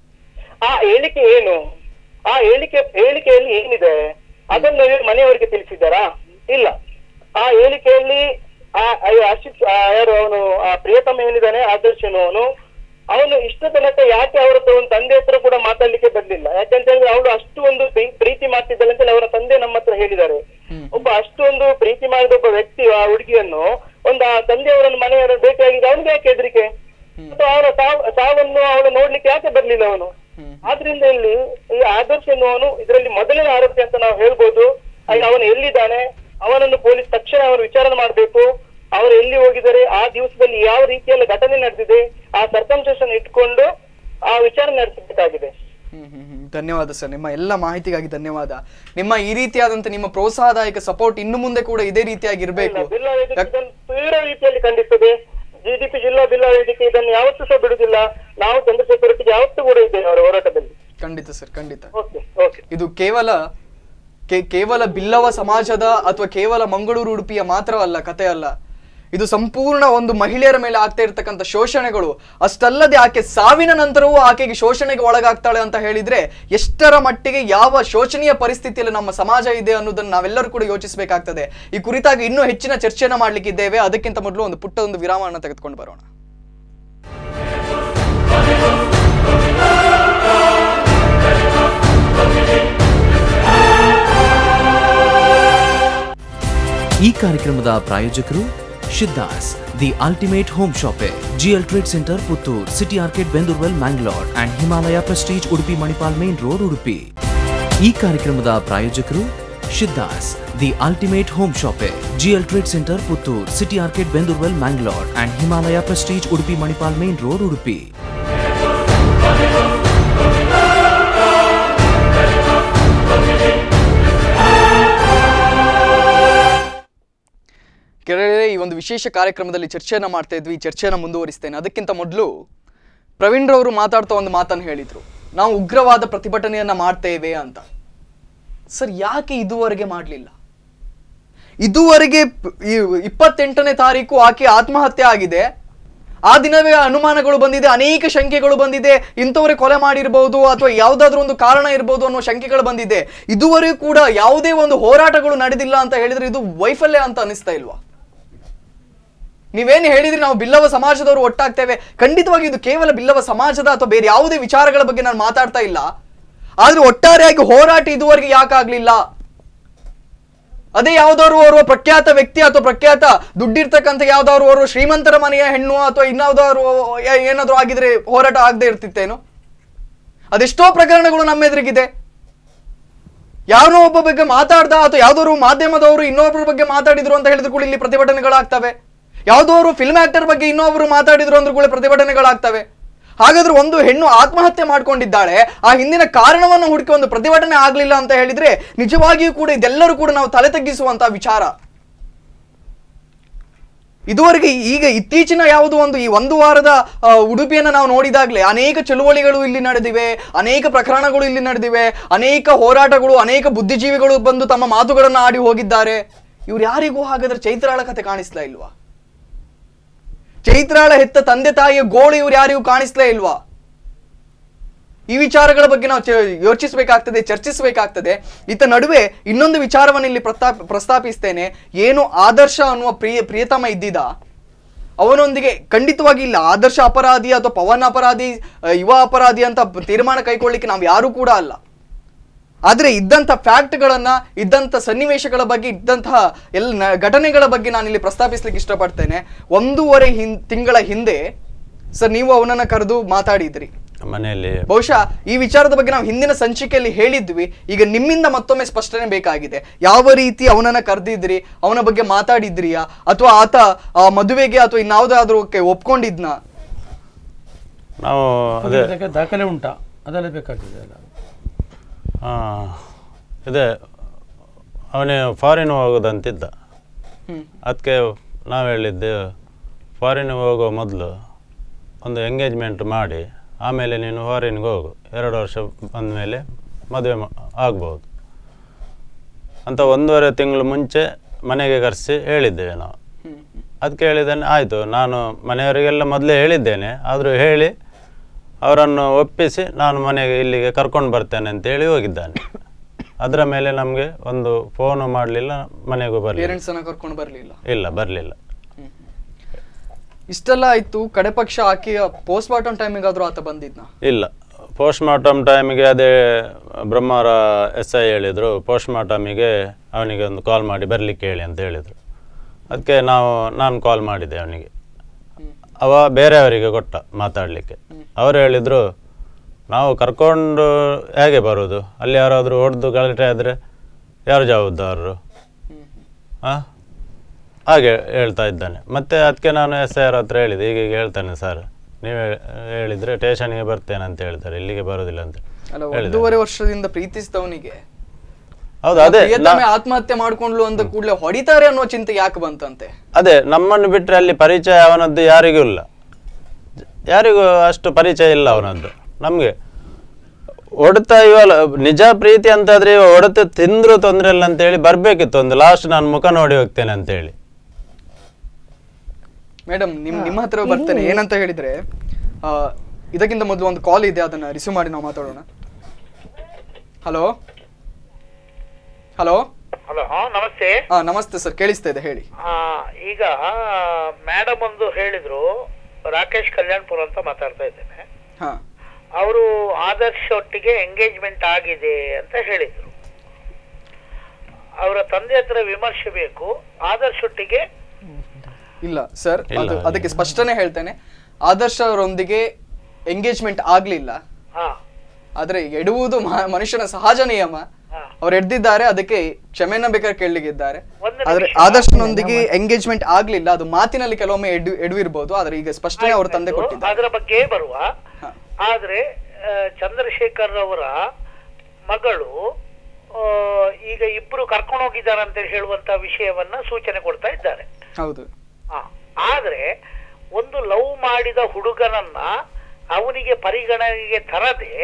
ಆ ಹೇಳಿಕೆ ಏನು ಆ ಹೇಳಿಕೆ ಹೇಳಿಕೆಯಲ್ಲಿ ಏನಿದೆ ಅದನ್ನು ಇವ್ರು ಮನೆಯವರಿಗೆ ತಿಳಿಸಿದ್ದಾರಾ ಇಲ್ಲ ಆ ಹೇಳಿಕೆಯಲ್ಲಿ ಆ ಆ- ಅಶಿತ್ ಆ ಯಾರು ಅವನು ಆ ಪ್ರಿಯತಮ ಏನಿದ್ದಾನೆ ಆದರ್ಶ್ ಎನ್ನುವನು ಅವನು ಇಷ್ಟ ತನಕ ಯಾಕೆ ಅವರ ಹತ್ರ ಒಂದು ತಂದೆ ಹತ್ರ ಕೂಡ ಮಾತಾಡ್ಲಿಕ್ಕೆ ಬರ್ಲಿಲ್ಲ ಯಾಕಂತ ಹೇಳಿದ್ರೆ ಅವಳು ಅಷ್ಟು ಒಂದು ಪ್ರೀ- ಪ್ರೀತಿ ಮಾಡ್ತಿದ್ದಾಳೆ ಅಂತ ಅವರ ತಂದೆ ನಮ್ಮ ಹತ್ರ ಹೇಳಿದ್ದಾರೆ ಒಬ್ಬ ಅಷ್ಟೊಂದು ಪ್ರೀತಿ ಮಾಡಿದ ಒಬ್ಬ ವ್ಯಕ್ತಿ ಆ ಹುಡುಗಿಯನ್ನು ಒಂದು ಆ ತಂದೆಯವರನ್ನು ಮನೆಯವರ ಭೇಟಿಯಾಗಿದ್ದು ಅವನಿಗೆ ಯಾಕೆ ಹೆದರಿಕೆ ಅಥವಾ ಅವರ ಸಾವ್ ಸಾವನ್ನು ಅವಳು ನೋಡ್ಲಿಕ್ಕೆ ಯಾಕೆ ಬರ್ಲಿಲ್ಲ ಅವನು ಆದ್ರಿಂದ ಇಲ್ಲಿ ಈ ಆದರ್ಶ್ ಎನ್ನುವನು ಇದರಲ್ಲಿ ಮೊದಲನೇ ಆರೋಪಿ ಅಂತ ನಾವು ಹೇಳ್ಬೋದು ಅಲ್ಲಿ ಅವನು ಎಲ್ಲಿದ್ದಾನೆ ಅವನನ್ನು ಪೊಲೀಸ್ ತಕ್ಷಣ ಅವರು ವಿಚಾರಣೆ ಮಾಡಬೇಕು ಅವರು ಎಲ್ಲಿ ಹೋಗಿದ್ದಾರೆ ಆ ದಿವಸದಲ್ಲಿ ಯಾವ ರೀತಿಯಲ್ಲಿ ಘಟನೆ ನಡೆದಿದೆ ಆ ಸರ್ಕಂಸ್ಟೇಷನ್ ಇಟ್ಕೊಂಡು ಆ ವಿಚಾರಣೆ ನಡೆಸಬೇಕಾಗಿದೆ ಹ್ಮ್ ಹ್ಮ್ ಹ್ಮ್. ಧನ್ಯವಾದ ಸರ್ ನಿಮ್ಮ ಎಲ್ಲ ಮಾಹಿತಿಗಾಗಿ ಧನ್ಯವಾದ ನಿಮ್ಮ ಈ ರೀತಿಯಾದಂತ ನಿಮ್ಮ ಪ್ರೋತ್ಸಾಹದಾಯಕ ಸಪೋರ್ಟ್ ಇನ್ನು ಮುಂದೆ ಕೂಡ ಇದೇ ರೀತಿಯಾಗಿ ಇರಬೇಕು ಜಿಲ್ಲಾ ವೇದಿಕೆ ಇದನ್ನು ತೀವ್ರ ರೀತಿಯಲ್ಲಿ ಖಂಡಿಸ್ತದೆ ಜಿಡಿಪಿ ಜಿಲ್ಲಾ ಜಿಲ್ಲಾ ವೇದಿಕೆ ಇದನ್ನು ಯಾವತ್ತೂ ಸಹ ಬಿಡುದಿಲ್ಲ ನಾವು ಚಂದ್ರಶೇಖರ್ ಒಟ್ಟಿಗೆ ಯಾವತ್ತೂ ಕೂಡ ಇದ್ದೇವೆ ಅವರ ಹೋರಾಟದಲ್ಲಿ ಖಂಡಿತ ಸರ್ ಖಂಡಿತ ಓಕೆ ಓಕೆ ಇದು ಕೇವಲ ಕೇ- ಕೇವಲ ಬಿಲ್ಲವ ಸಮಾಜದ ಅಥವಾ ಕೇವಲ ಮಂಗಳೂರು ಉಡುಪಿಯ ಮಾತ್ರವಲ್ಲ ಕತೆ ಅಲ್ಲ ಇದು ಸಂಪೂರ್ಣ ಒಂದು ಮಹಿಳೆಯರ ಮೇಲೆ ಆಗ್ತಾ ಇರ್ತಕ್ಕಂಥ ಶೋಷಣೆಗಳು ಅಷ್ಟಲ್ಲದೆ ಆಕೆ ಸಾವಿನ ನಂತರವೂ ಆಕೆಗೆ ಶೋಷಣೆಗೆ ಒಳಗಾಗ್ತಾಳೆ ಅಂತ ಹೇಳಿದ್ರೆ ಎಷ್ಟರ ಮಟ್ಟಿಗೆ ಯಾವ ಶೋಚನೀಯ ಪರಿಸ್ಥಿತಿಯಲ್ಲಿ ನಮ್ಮ ಸಮಾಜ ಇದೆ ಅನ್ನೋದನ್ನು ನಾವೆಲ್ಲರೂ ಕೂಡ ಯೋಚಿಸಬೇಕಾಗ್ತದೆ ಈ ಕುರಿತಾಗಿ ಇನ್ನೂ ಹೆಚ್ಚಿನ ಚರ್ಚೆನ ಮಾಡ್ಲಿಕ್ಕಿದ್ದೇವೆ ಅದಕ್ಕಿಂತ ಮೊದಲು ಒಂದು ಪುಟ್ಟ ಒಂದು ವಿರಾಮವನ್ನು ತೆಗೆದುಕೊಂಡು ಬರೋಣ ಈ ಕಾರ್ಯಕ್ರಮದ ಪ್ರಾಯೋಜಕರು Shiddas the ultimate home shoppe GL trade centre Puttur city arcade Bendurwell Mangalore and Himalaya Prestige Udupi Manipal main road Udupi ಈ ಕಾರ್ಯಕ್ರಮದ ಪ್ರಾಯೋಜಕರು Shiddas the ultimate home shoppe GL trade centre Puttur city arcade Bendurwell Mangalore and Himalaya Prestige Udupi Manipal main road Udupi ಕೆಳಗಡೆ ಈ ಒಂದು ವಿಶೇಷ ಕಾರ್ಯಕ್ರಮದಲ್ಲಿ ಚರ್ಚೆಯನ್ನ ಮಾಡ್ತಾ ಇದ್ವಿ ಈ ಚರ್ಚೆಯನ್ನ ಮುಂದುವರಿಸ್ತೇನೆ ಅದಕ್ಕಿಂತ ಮೊದಲು ಪ್ರವೀಣ್ ರವರು ಮಾತಾಡ್ತಾ ಒಂದು ಮಾತನ್ನು ಹೇಳಿದ್ರು ನಾವು ಉಗ್ರವಾದ ಪ್ರತಿಭಟನೆಯನ್ನ ಮಾಡ್ತೇವೆ ಅಂತ ಸರ್ ಯಾಕೆ ಇದುವರೆಗೆ ಮಾಡಲಿಲ್ಲ ಇದುವರೆಗೆ ಪ್- ಈ ಇಪ್ಪತ್ತೆಂಟನೇ ತಾರೀಕು ಆಕೆ ಆತ್ಮಹತ್ಯೆ ಆಗಿದೆ ಆ ದಿನವೇ ಅನುಮಾನಗಳು ಬಂದಿದೆ ಅನೇಕ ಶಂಕೆಗಳು ಬಂದಿದೆ ಇಂಥವರೇ ಕೊಲೆ ಮಾಡಿರ್ಬೋದು ಅಥವಾ ಯಾವುದಾದ್ರೂ ಒಂದು ಕಾರಣ ಇರ್ಬೋದು ಅನ್ನೋ ಶಂಕೆಗಳು ಬಂದಿದೆ ಇದುವರೆಗೂ ಕೂಡ ಯಾವುದೇ ಒಂದು ಹೋರಾಟಗಳು ನಡೆದಿಲ್ಲ ಅಂತ ಹೇಳಿದ್ರೆ ಇದು ವೈಫಲ್ಯ ಅಂತ ಅನಿಸ್ತಾ ಇಲ್ವಾ ನೀವೇನು ಹೇಳಿದ್ರಿ ನಾವು ಬಿಲ್ಲವ ಸಮಾಜದವರು ಒಟ್ಟಾಗ್ತೇವೆ ಖಂಡಿತವಾಗಿ ಇದು ಕೇವಲ ಬಿಲ್ಲವ ಸಮಾಜದ ಅಥವಾ ಬೇರೆ ಯಾವುದೇ ವಿಚಾರಗಳ ಬಗ್ಗೆ ನಾನು ಮಾತಾಡ್ತಾ ಇಲ್ಲ ಆದ್ರೆ ಒಟ್ಟಾರೆಯಾಗಿ ಹೋರಾಟ ಇದುವರೆಗೆ ಯಾಕಾಗ್ಲಿಲ್ಲ ಅದೇ ಯಾವ್ದಾದ್ರು ಓರ್ವ ಪ್ರಖ್ಯಾತ ವ್ಯಕ್ತಿ ಅಥವಾ ಪ್ರಖ್ಯಾತ ದುಡ್ಡಿರ್ತಕ್ಕಂಥ ಯಾವ್ದಾದ್ರು ಓರ್ವ ಶ್ರೀಮಂತರ ಮನೆಯ ಹೆಣ್ಣು ಅಥವಾ ಇನ್ಯಾವ್ದಾದ್ರು ಏ- ಏನಾದ್ರು ಆಗಿದ್ರೆ ಹೋರಾಟ ಆಗದೆ ಇರ್ತಿತ್ತೇನು ಅದೆಷ್ಟೋ ಪ್ರಕರಣಗಳು ನಮ್ಮ ಎದುರಿಗಿದೆ ಯಾರೋ ಒಬ್ಬ ಬಗ್ಗೆ ಮಾತಾಡ್ದ ಅಥವಾ ಯಾವ್ದಾದ್ರು ಮಾಧ್ಯಮದವರು ಇನ್ನೊಬ್ಬರ ಬಗ್ಗೆ ಮಾತಾಡಿದ್ರು ಅಂತ ಹೇಳಿದ್ರು ಕೂಡ ಇಲ್ಲಿ ಪ್ರತಿಭಟನೆಗಳಾಗ್ತವೆ ಯಾವ್ದೋರು ಫಿಲ್ಮ್ ಆಕ್ಟರ್ ಬಗ್ಗೆ ಇನ್ನೊಬ್ರು ಮಾತಾಡಿದ್ರು ಅಂದ್ರೂ ಕೂಡ ಪ್ರತಿಭಟನೆಗಳಾಗ್ತವೆ ಹಾಗಾದ್ರೆ ಒಂದು ಹೆಣ್ಣು ಆತ್ಮಹತ್ಯೆ ಮಾಡ್ಕೊಂಡಿದ್ದಾಳೆ ಆ ಹಿಂದಿನ ಕಾರಣವನ್ನು ಹುಡುಕಿ ಒಂದು ಪ್ರತಿಭಟನೆ ಆಗ್ಲಿಲ್ಲ ಅಂತ ಹೇಳಿದ್ರೆ ನಿಜವಾಗಿಯೂ ಕೂಡ ಇದೆಲ್ಲರೂ ಕೂಡ ನಾವು ತಲೆ ತಗ್ಗಿಸುವಂತ ವಿಚಾರ ಇದುವರೆಗೆ ಈಗ ಇತ್ತೀಚಿನ ಯಾವುದು ಒಂದು ಈ ಒಂದು ವಾರದ ಆ, ಉಡುಪಿಯನ್ನ ನಾವು ನೋಡಿದಾಗಲೇ ಅನೇಕ ಚಳುವಳಿಗಳು ಇಲ್ಲಿ ನಡೆದಿವೆ ಅನೇಕ ಪ್ರಕರಣಗಳು ಇಲ್ಲಿ ನಡೆದಿವೆ ಅನೇಕ ಹೋರಾಟಗಳು ಅನೇಕ ಬುದ್ಧಿಜೀವಿಗಳು ಬಂದು ತಮ್ಮ ಮಾತುಗಳನ್ನು ಆಡಿ ಹೋಗಿದ್ದಾರೆ ಇವ್ರು ಯಾರಿಗೂ ಹಾಗಾದ್ರೆ ಚೈತ್ರಾಳ ಕತೆ ಕಾಣಿಸ್ಲಾ ಇಲ್ವಾ ಚೈತ್ರಾಳ ಹೆತ್ತ ತಂದೆ ತಾಯಿಯ ಗೋಳು ಇವ್ರು ಯಾರಿಗೂ ಕಾಣಿಸ್ಲೇ ಇಲ್ವಾ ಈ ವಿಚಾರಗಳ ಬಗ್ಗೆ ನಾವು ಚ- ಯೋಚಿಸಬೇಕಾಗ್ತದೆ ಚರ್ಚಿಸಬೇಕಾಗ್ತದೆ ಇತ್ತ ನಡುವೆ ಇನ್ನೊಂದು ವಿಚಾರವನ್ನು ಇಲ್ಲಿ ಪ್ರಸ್ತಾಪ ಪ್ರಸ್ತಾಪಿಸ್ತೇನೆ ಏನು ಆದರ್ಶ ಅನ್ನುವ ಪ್ರಿಯ ಪ್ರಿಯತಮ ಇದ್ದಿದ್ದ ಅವನೊಂದಿಗೆ ಖಂಡಿತವಾಗಿ ಇಲ್ಲ ಆದರ್ಶ ಅಪರಾಧಿ ಅಥವಾ ಪವನ್ ಅಪರಾಧಿ ಆ, ಯುವ ಅಪರಾಧಿ ಅಂತ ತೀರ್ಮಾನ ಕೈಗೊಳ್ಳಿಕ್ಕೆ ನಾವು ಯಾರು ಕೂಡ ಅಲ್ಲ ಆದ್ರೆ ಇದ್ದಂಥ ಫ್ಯಾಕ್ಟ್ಗಳನ್ನ ಇದ್ದಂಥ ಸನ್ನಿವೇಶಗಳ ಬಗ್ಗೆ ಇದ್ದಂತಹ ಎಲ್ಲ ನ- ಘಟನೆಗಳ ಬಗ್ಗೆ ನಾನು ಇಲ್ಲಿ ಪ್ರಸ್ತಾಪಿಸ್ಲಿಕ್ಕೆ ಇಷ್ಟಪಡ್ತೇನೆ ಒಂದೂವರೆ ಹಿನ್ ತಿಂಗಳ ಹಿಂದೆ ಸರ್ ನೀವು ಅವನನ್ನ ಕರೆದು ಮಾತಾಡಿದ್ರಿ ಮನೆಯಲ್ಲಿ ಬಹುಶಃ ಈ ವಿಚಾರದ ಬಗ್ಗೆ ನಾವು ಹಿಂದಿನ ಸಂಚಿಕೆಯಲ್ಲಿ ಹೇಳಿದ್ವಿ ಈಗ ನಿಮ್ಮಿಂದ ಮತ್ತೊಮ್ಮೆ ಸ್ಪಷ್ಟನೆ ಬೇಕಾಗಿದೆ ಯಾವ ರೀತಿ ಅವನನ್ನ ಕರೆದಿದ್ರಿ ಅವನ ಬಗ್ಗೆ ಮಾತಾಡಿದ್ರಿಯಾ ಅಥವಾ ಆತ ಆ ಮದುವೆಗೆ ಅಥವಾ ಇನ್ಯಾವುದಾದ್ರೂ ಒಪ್ಕೊಂಡಿದ್ನ ನಾವು ಅದೇ ಅದಕ್ಕೆ ದಾಖಲೆ ಉಂಟಾ ಅದೆಲ್ಲ ಬೇಕಾಗಿದೆ ಅಲ್ಲ ಆ, ಇದೆ ಅವನೇ ಫಾರಿನ್ ಹೋಗೋದಂತಿದ್ದ ಹ್ಮ್ ಅದಕ್ಕೆ ನಾವು ಹೇಳಿದ್ದು ಫಾರಿನ್ ಹೋಗೋ ಮೊದಲು ಒಂದು ಎಂಗೇಜ್ಮೆಂಟ್ ಮಾಡಿ ಆಮೇಲೆ ನೀನು ಫಾರಿನ್ಗೆ ಹೋಗು ಎರಡು ವರ್ಷ ಬಂದಮೇಲೆ ಮದುವೆ ಮಾ- ಆಗ್ಬೋದು ಅಂತ ಒಂದೂವರೆ ತಿಂಗಳು ಮುಂಚೆ ಮನೆಗೆ ಕರೆಸಿ ಹೇಳಿದ್ದೇವೆ ನಾವು ಹ್ಮ್ ಅದಕ್ಕೆ ಹೇಳಿದ್ದೇನೆ ಆಯಿತು ನಾನು ಮನೆಯವರಿಗೆಲ್ಲ ಮೊದಲೇ ಹೇಳಿದ್ದೇನೆ ಆದರೂ ಹೇಳಿ ಅವರನ್ನು ಒಪ್ಪಿಸಿ ನಾನು ಮನೆಗೆ ಇಲ್ಲಿಗೆ ಕರ್ಕೊಂಡು ಬರ್ತೇನೆ ಅಂತೇಳಿ ಹೋಗಿದ್ದಾನೆ ಅದರ ಮೇಲೆ ನಮಗೆ ಒಂದು ಫೋನು ಮಾಡಲಿಲ್ಲ ಮನೆಗೂ ಬರಲಿಲ್ಲ ಪೇರೆಂಟ್ಸ್ ಅನ್ನ ಕರ್ಕೊಂಡು ಬರ್ಲಿಲ್ಲ ಇಲ್ಲ ಬರಲಿಲ್ಲ ಇಷ್ಟೆಲ್ಲ ಆಯ್ತು ಕಡೆ ಪಕ್ಷ ಆಕೆಯ ಪೋಸ್ಟ್ ಮಾರ್ಟಮ್ ಟೈಮಿಗಾದ್ರೂ ಆತ ಬಂದಿದ್ನ ಇಲ್ಲ ಪೋಸ್ಟ್ ಮಾರ್ಟಮ್ ಟೈಮಿಗೆ ಅದೇ ಬ್ರಹ್ಮಾರ ಎಸ್ ಐ ಹೇಳಿದರು ಪೋಸ್ಟ್ ಮಾರ್ಟಮಿಗೆ ಅವನಿಗೆ ಒಂದು ಕಾಲ್ ಮಾಡಿ ಬರಲಿಕ್ಕೆ ಹೇಳಿ ಅಂತ ಹೇಳಿದರು ಅದಕ್ಕೆ ನಾವು ನಾನು ಕಾಲ್ ಮಾಡಿದೆ ಅವನಿಗೆ ಅವ ಬೇರೆಯವರಿಗೆ ಕೊಟ್ಟ ಮಾತಾಡಲಿಕ್ಕೆ ಅವರು ಹೇಳಿದರು ನಾವು ಕರ್ಕೊಂಡು ಹೇಗೆ ಬರೋದು ಅಲ್ಲಿ ಯಾರಾದರೂ ಹೊಡೆದು ಗಲಾಟೆ ಆದರೆ ಯಾರು ಜವಾಬ್ದಾರರು ಹಾಂ ಹಾಗೆ ಹೇಳ್ತಾ ಇದ್ದಾನೆ ಮತ್ತೆ ಅದಕ್ಕೆ ನಾನು ಎಸ್ ಐ ಆರ್ ಹತ್ರ ಹೇಳಿದೆ ಹೀಗೆ ಹೀಗೆ ಹೇಳ್ತಾನೆ ಸರ್ ನೀವು ಹೇಳಿದರೆ ಸ್ಟೇಷನ್ಗೆ ಬರ್ತೇನೆ ಅಂತ ಹೇಳ್ತಾರೆ ಇಲ್ಲಿಗೆ ಬರೋದಿಲ್ಲ ಅಂತ ಅಲ್ಲ ಹೇಳಿದೆ. ಒಂದೂವರೆ ವರ್ಷದಿಂದ ಪ್ರೀತಿಸಿದವನಿಗೆ ಹೌದು ಅದೇ ನಾ- ಪ್ರಿಯತಮೆ ಆತ್ಮಹತ್ಯೆ ಮಾಡ್ಕೊಂಡ್ಲು ಅಂದ ಕೂಡಲೇ ಹೊಡಿತಾರೆ ಅನ್ನೋ ಚಿಂತೆ ಯಾಕೆ ಬಂತಂತೆ ಅದೇ ನಮ್ಮನ್ನು ಬಿಟ್ಟರೆ ಅಲ್ಲಿ ಪರಿಚಯ ಅವನದ್ದು ಯಾರಿಗೂ ಇಲ್ಲ ಯಾರಿಗೂ ಅಷ್ಟು ಪರಿಚಯ ಇಲ್ಲ ಅವನದ್ದು ನಮಗೆ ಹೊಡೆತ ಇವಲ್ಲ ನಿಜ ಪ್ರೀತಿ ಅಂತಾದ್ರೆ ಇವ ಹೊಡೆತ ತಿಂದ್ರು ತೊಂದರೆ ಇಲ್ಲ ಅಂತೇಳಿ ಬರಬೇಕಿತ್ತು ಒಂದು ಲಾಸ್ಟ್ ನಾನು ಮುಖ ನೋಡಿ ಹೋಗ್ತೇನೆ ಅಂತೇಳಿ ಮೇಡಮ್ ನಿಮ್ ನಿಮ್ಮ ಹತ್ರ ಬರ್ತೇನೆ ಏನಂತ ಹೇಳಿದ್ರೆ ಆ, ಇದಕ್ಕಿಂತ ಮೊದಲು ಒಂದು ಕಾಲ್ ಇದೆ ಅದನ್ನ ರಿಸೀವ್ ಮಾಡಿ ನಾವು ಮಾತಾಡೋಣ ಹಲೋ ಹಲೋ ಹಲೋ ಹಾ ನಮಸ್ತೆ ಹಾ ನಮಸ್ತೆ ಸರ್ ಕೇಳಿಸ್ತಾ ಇದೆ ಹೇಳಿ ಆ, ಈಗ ಮೇಡಮ್ ಒಂದು ಹೇಳಿದ್ರು ರಾಕೇಶ್ ಕಲ್ಯಾಣ್ಪುರ ಅಂತ ಮಾತಾಡ್ತಾ ಇದ್ದೇನೆ ಹಾ ಅವರು ಆದರ್ಶ್ ಒಟ್ಟಿಗೆ ಎಂಗೇಜ್ಮೆಂಟ್ ಆಗಿದೆ ಅಂತ ಹೇಳಿದ್ರು ಅವರ ತಂದೆ ಹತ್ರ ವಿಮರ್ಶೆ ಬೇಕು ಆದರ್ಶ್ ಒಟ್ಟಿಗೆ ಇಲ್ಲ ಸರ್ ಇಲ್ಲ, ಅದು ಅದಕ್ಕೆ ಸ್ಪಷ್ಟನೆ ಹೇಳ್ತೇನೆ ಆದರ್ಶ ಅವರೊಂದಿಗೆ ಎಂಗೇಜ್ಮೆಂಟ್ ಆಗ್ಲಿಲ್ಲ ಹಾ ಆದ್ರೆ ಎಡುವುದು ಮ- ಮನುಷ್ಯನ ಸಹಜ ನಿಯಮ ಹಾ. ಅವ್ರು ಎಡ್ದಿದ್ದಾರೆ ಅದಕ್ಕೆ ಕ್ಷಮೆಯನ್ನ ಬೇಕಾದ್ರೆ ಕೇಳಲಿಕ್ಕಿದ್ದಾರೆ ಒಂದು ಆದ್ರೆ ನಿಮಿಷ. ಆದರ್ಶನೊಂದಿಗೆ ಎಂಗೇಜ್ಮೆಂಟ್ ಆಗ್ಲಿಲ್ಲ ಅದು ಮಾತಿನಲ್ಲಿ ಕೆಲವೊಮ್ಮೆ ಎಡು ಎಡುವಿರ್ಬೋದು ಆದ್ರೆ ಈಗ ಸ್ಪಷ್ಟನೆ ಅವ್ರ ತಂದೆ ಕೊಟ್ಟಿದ್ದಾರೆ ಅದರ ಬಗ್ಗೆ ಬರುವ ಹಾ. ಆದ್ರೆ ಆ, ಚಂದ್ರಶೇಖರ್ ಅವರ ಮಗಳು ಆ, ಈಗ ಇಬ್ರು ಕರ್ಕೊಂಡು ಹೋಗಿದ್ದಾರೆ ಅಂತ ಹೇಳುವಂತ ವಿಷಯವನ್ನ ಸೂಚನೆ ಕೊಡ್ತಾ ಇದ್ದಾರೆ ಹೌದು ಆ, ಆದ್ರೆ ಒಂದು ಲವ್ ಮಾಡಿದ ಹುಡುಗನನ್ನ ಅವನಿಗೆ ಪರಿಗಣನೆಗೆ ತರದೆ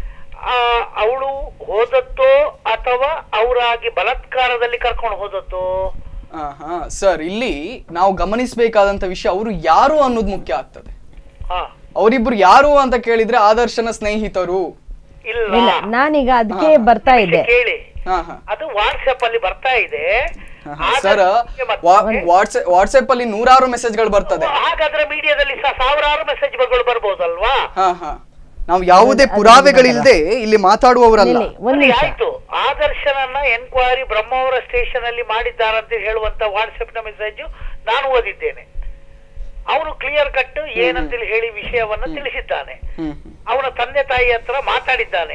ಅವಳು ಹೋದದ್ದೋ ಅಥವಾ ಅವರಾಗಿ ಬಲಾತ್ಕಾರದಲ್ಲಿ ಕರ್ಕೊಂಡು ಹೋದದ್ದೋ ಆ, ಹಾ ಸರ್ ಇಲ್ಲಿ ನಾವು ಗಮನಿಸಬೇಕಾದಂತ ವಿಷಯ ಅವರು ಯಾರು ಅನ್ನೋದು ಮುಖ್ಯ ಆಗ್ತದೆ ಹಾ ಅವರಿಬ್ರು ಯಾರು ಅಂತ ಕೇಳಿದ್ರೆ ಆದರ್ಶನ ಸ್ನೇಹಿತರು ಇಲ್ಲ ಇಲ್ಲ ನಾನೀಗ ಅದಕ್ಕೆ ಬರ್ತಾ ಇದ್ದೆ ಕೇಳಿ ಹಾ ಹಾ ಅದು ವಾಟ್ಸಪ್ ಅಲ್ಲಿ ಬರ್ತಾ ಇದೆ ಸರ್ ಆದರ್ಶಕ್ಕೆ ಮತ್ತೆ- ವಾಟ್ಸ್ಆಪ್ ವಾಟ್ಸ್ಆಪ್ ಅಲ್ಲಿ ನೂರಾರು ಮೆಸೇಜ್ಗಳು ಬರ್ತದೆ ಹಾಗಾದ್ರೆ ಮೀಡಿಯಾದಲ್ಲಿ ಸಹ ಸಾವಿರಾರು ಮೆಸೇಜ್ಗಳು ಬರ್ಬೋದಲ್ವಾ ಹಾ ಹಾ ನಾವು ಯಾವುದೇ ಪುರಾವೆಗಳಿಲ್ಲದೆ ಇಲ್ಲಿ ಮಾತಾಡುವವರಲ್ಲ ಇಲ್ಲಿ ಒಂದ್ ಸರಿ, ನಿಮಿಷ ಆಯ್ತು ಆದರ್ಶನನ್ನ ಎನ್ಕ್ವೈರಿ ಬ್ರಹ್ಮಾವರ ಸ್ಟೇಷನ್ ಅಲ್ಲಿ ಮಾಡಿದ್ದಾರಂತ ಹೇಳುವಂತ ವಾಟ್ಸ್ಆಪ್ ನ ಮೆಸೇಜ್ ನಾನು ಓದಿದ್ದೇನೆ ಅವನು ಕ್ಲಿಯರ್ ಕಟ್ ಏನಂತೇಳಿ ಹೇಳಿ ವಿಷಯವನ್ನ ತಿಳಿಸಿದ್ದಾನೆ ಹ್ಮ್ ಅವನ ತಂದೆ ತಾಯಿ ಹತ್ರ ಮಾತಾಡಿದ್ದಾನೆ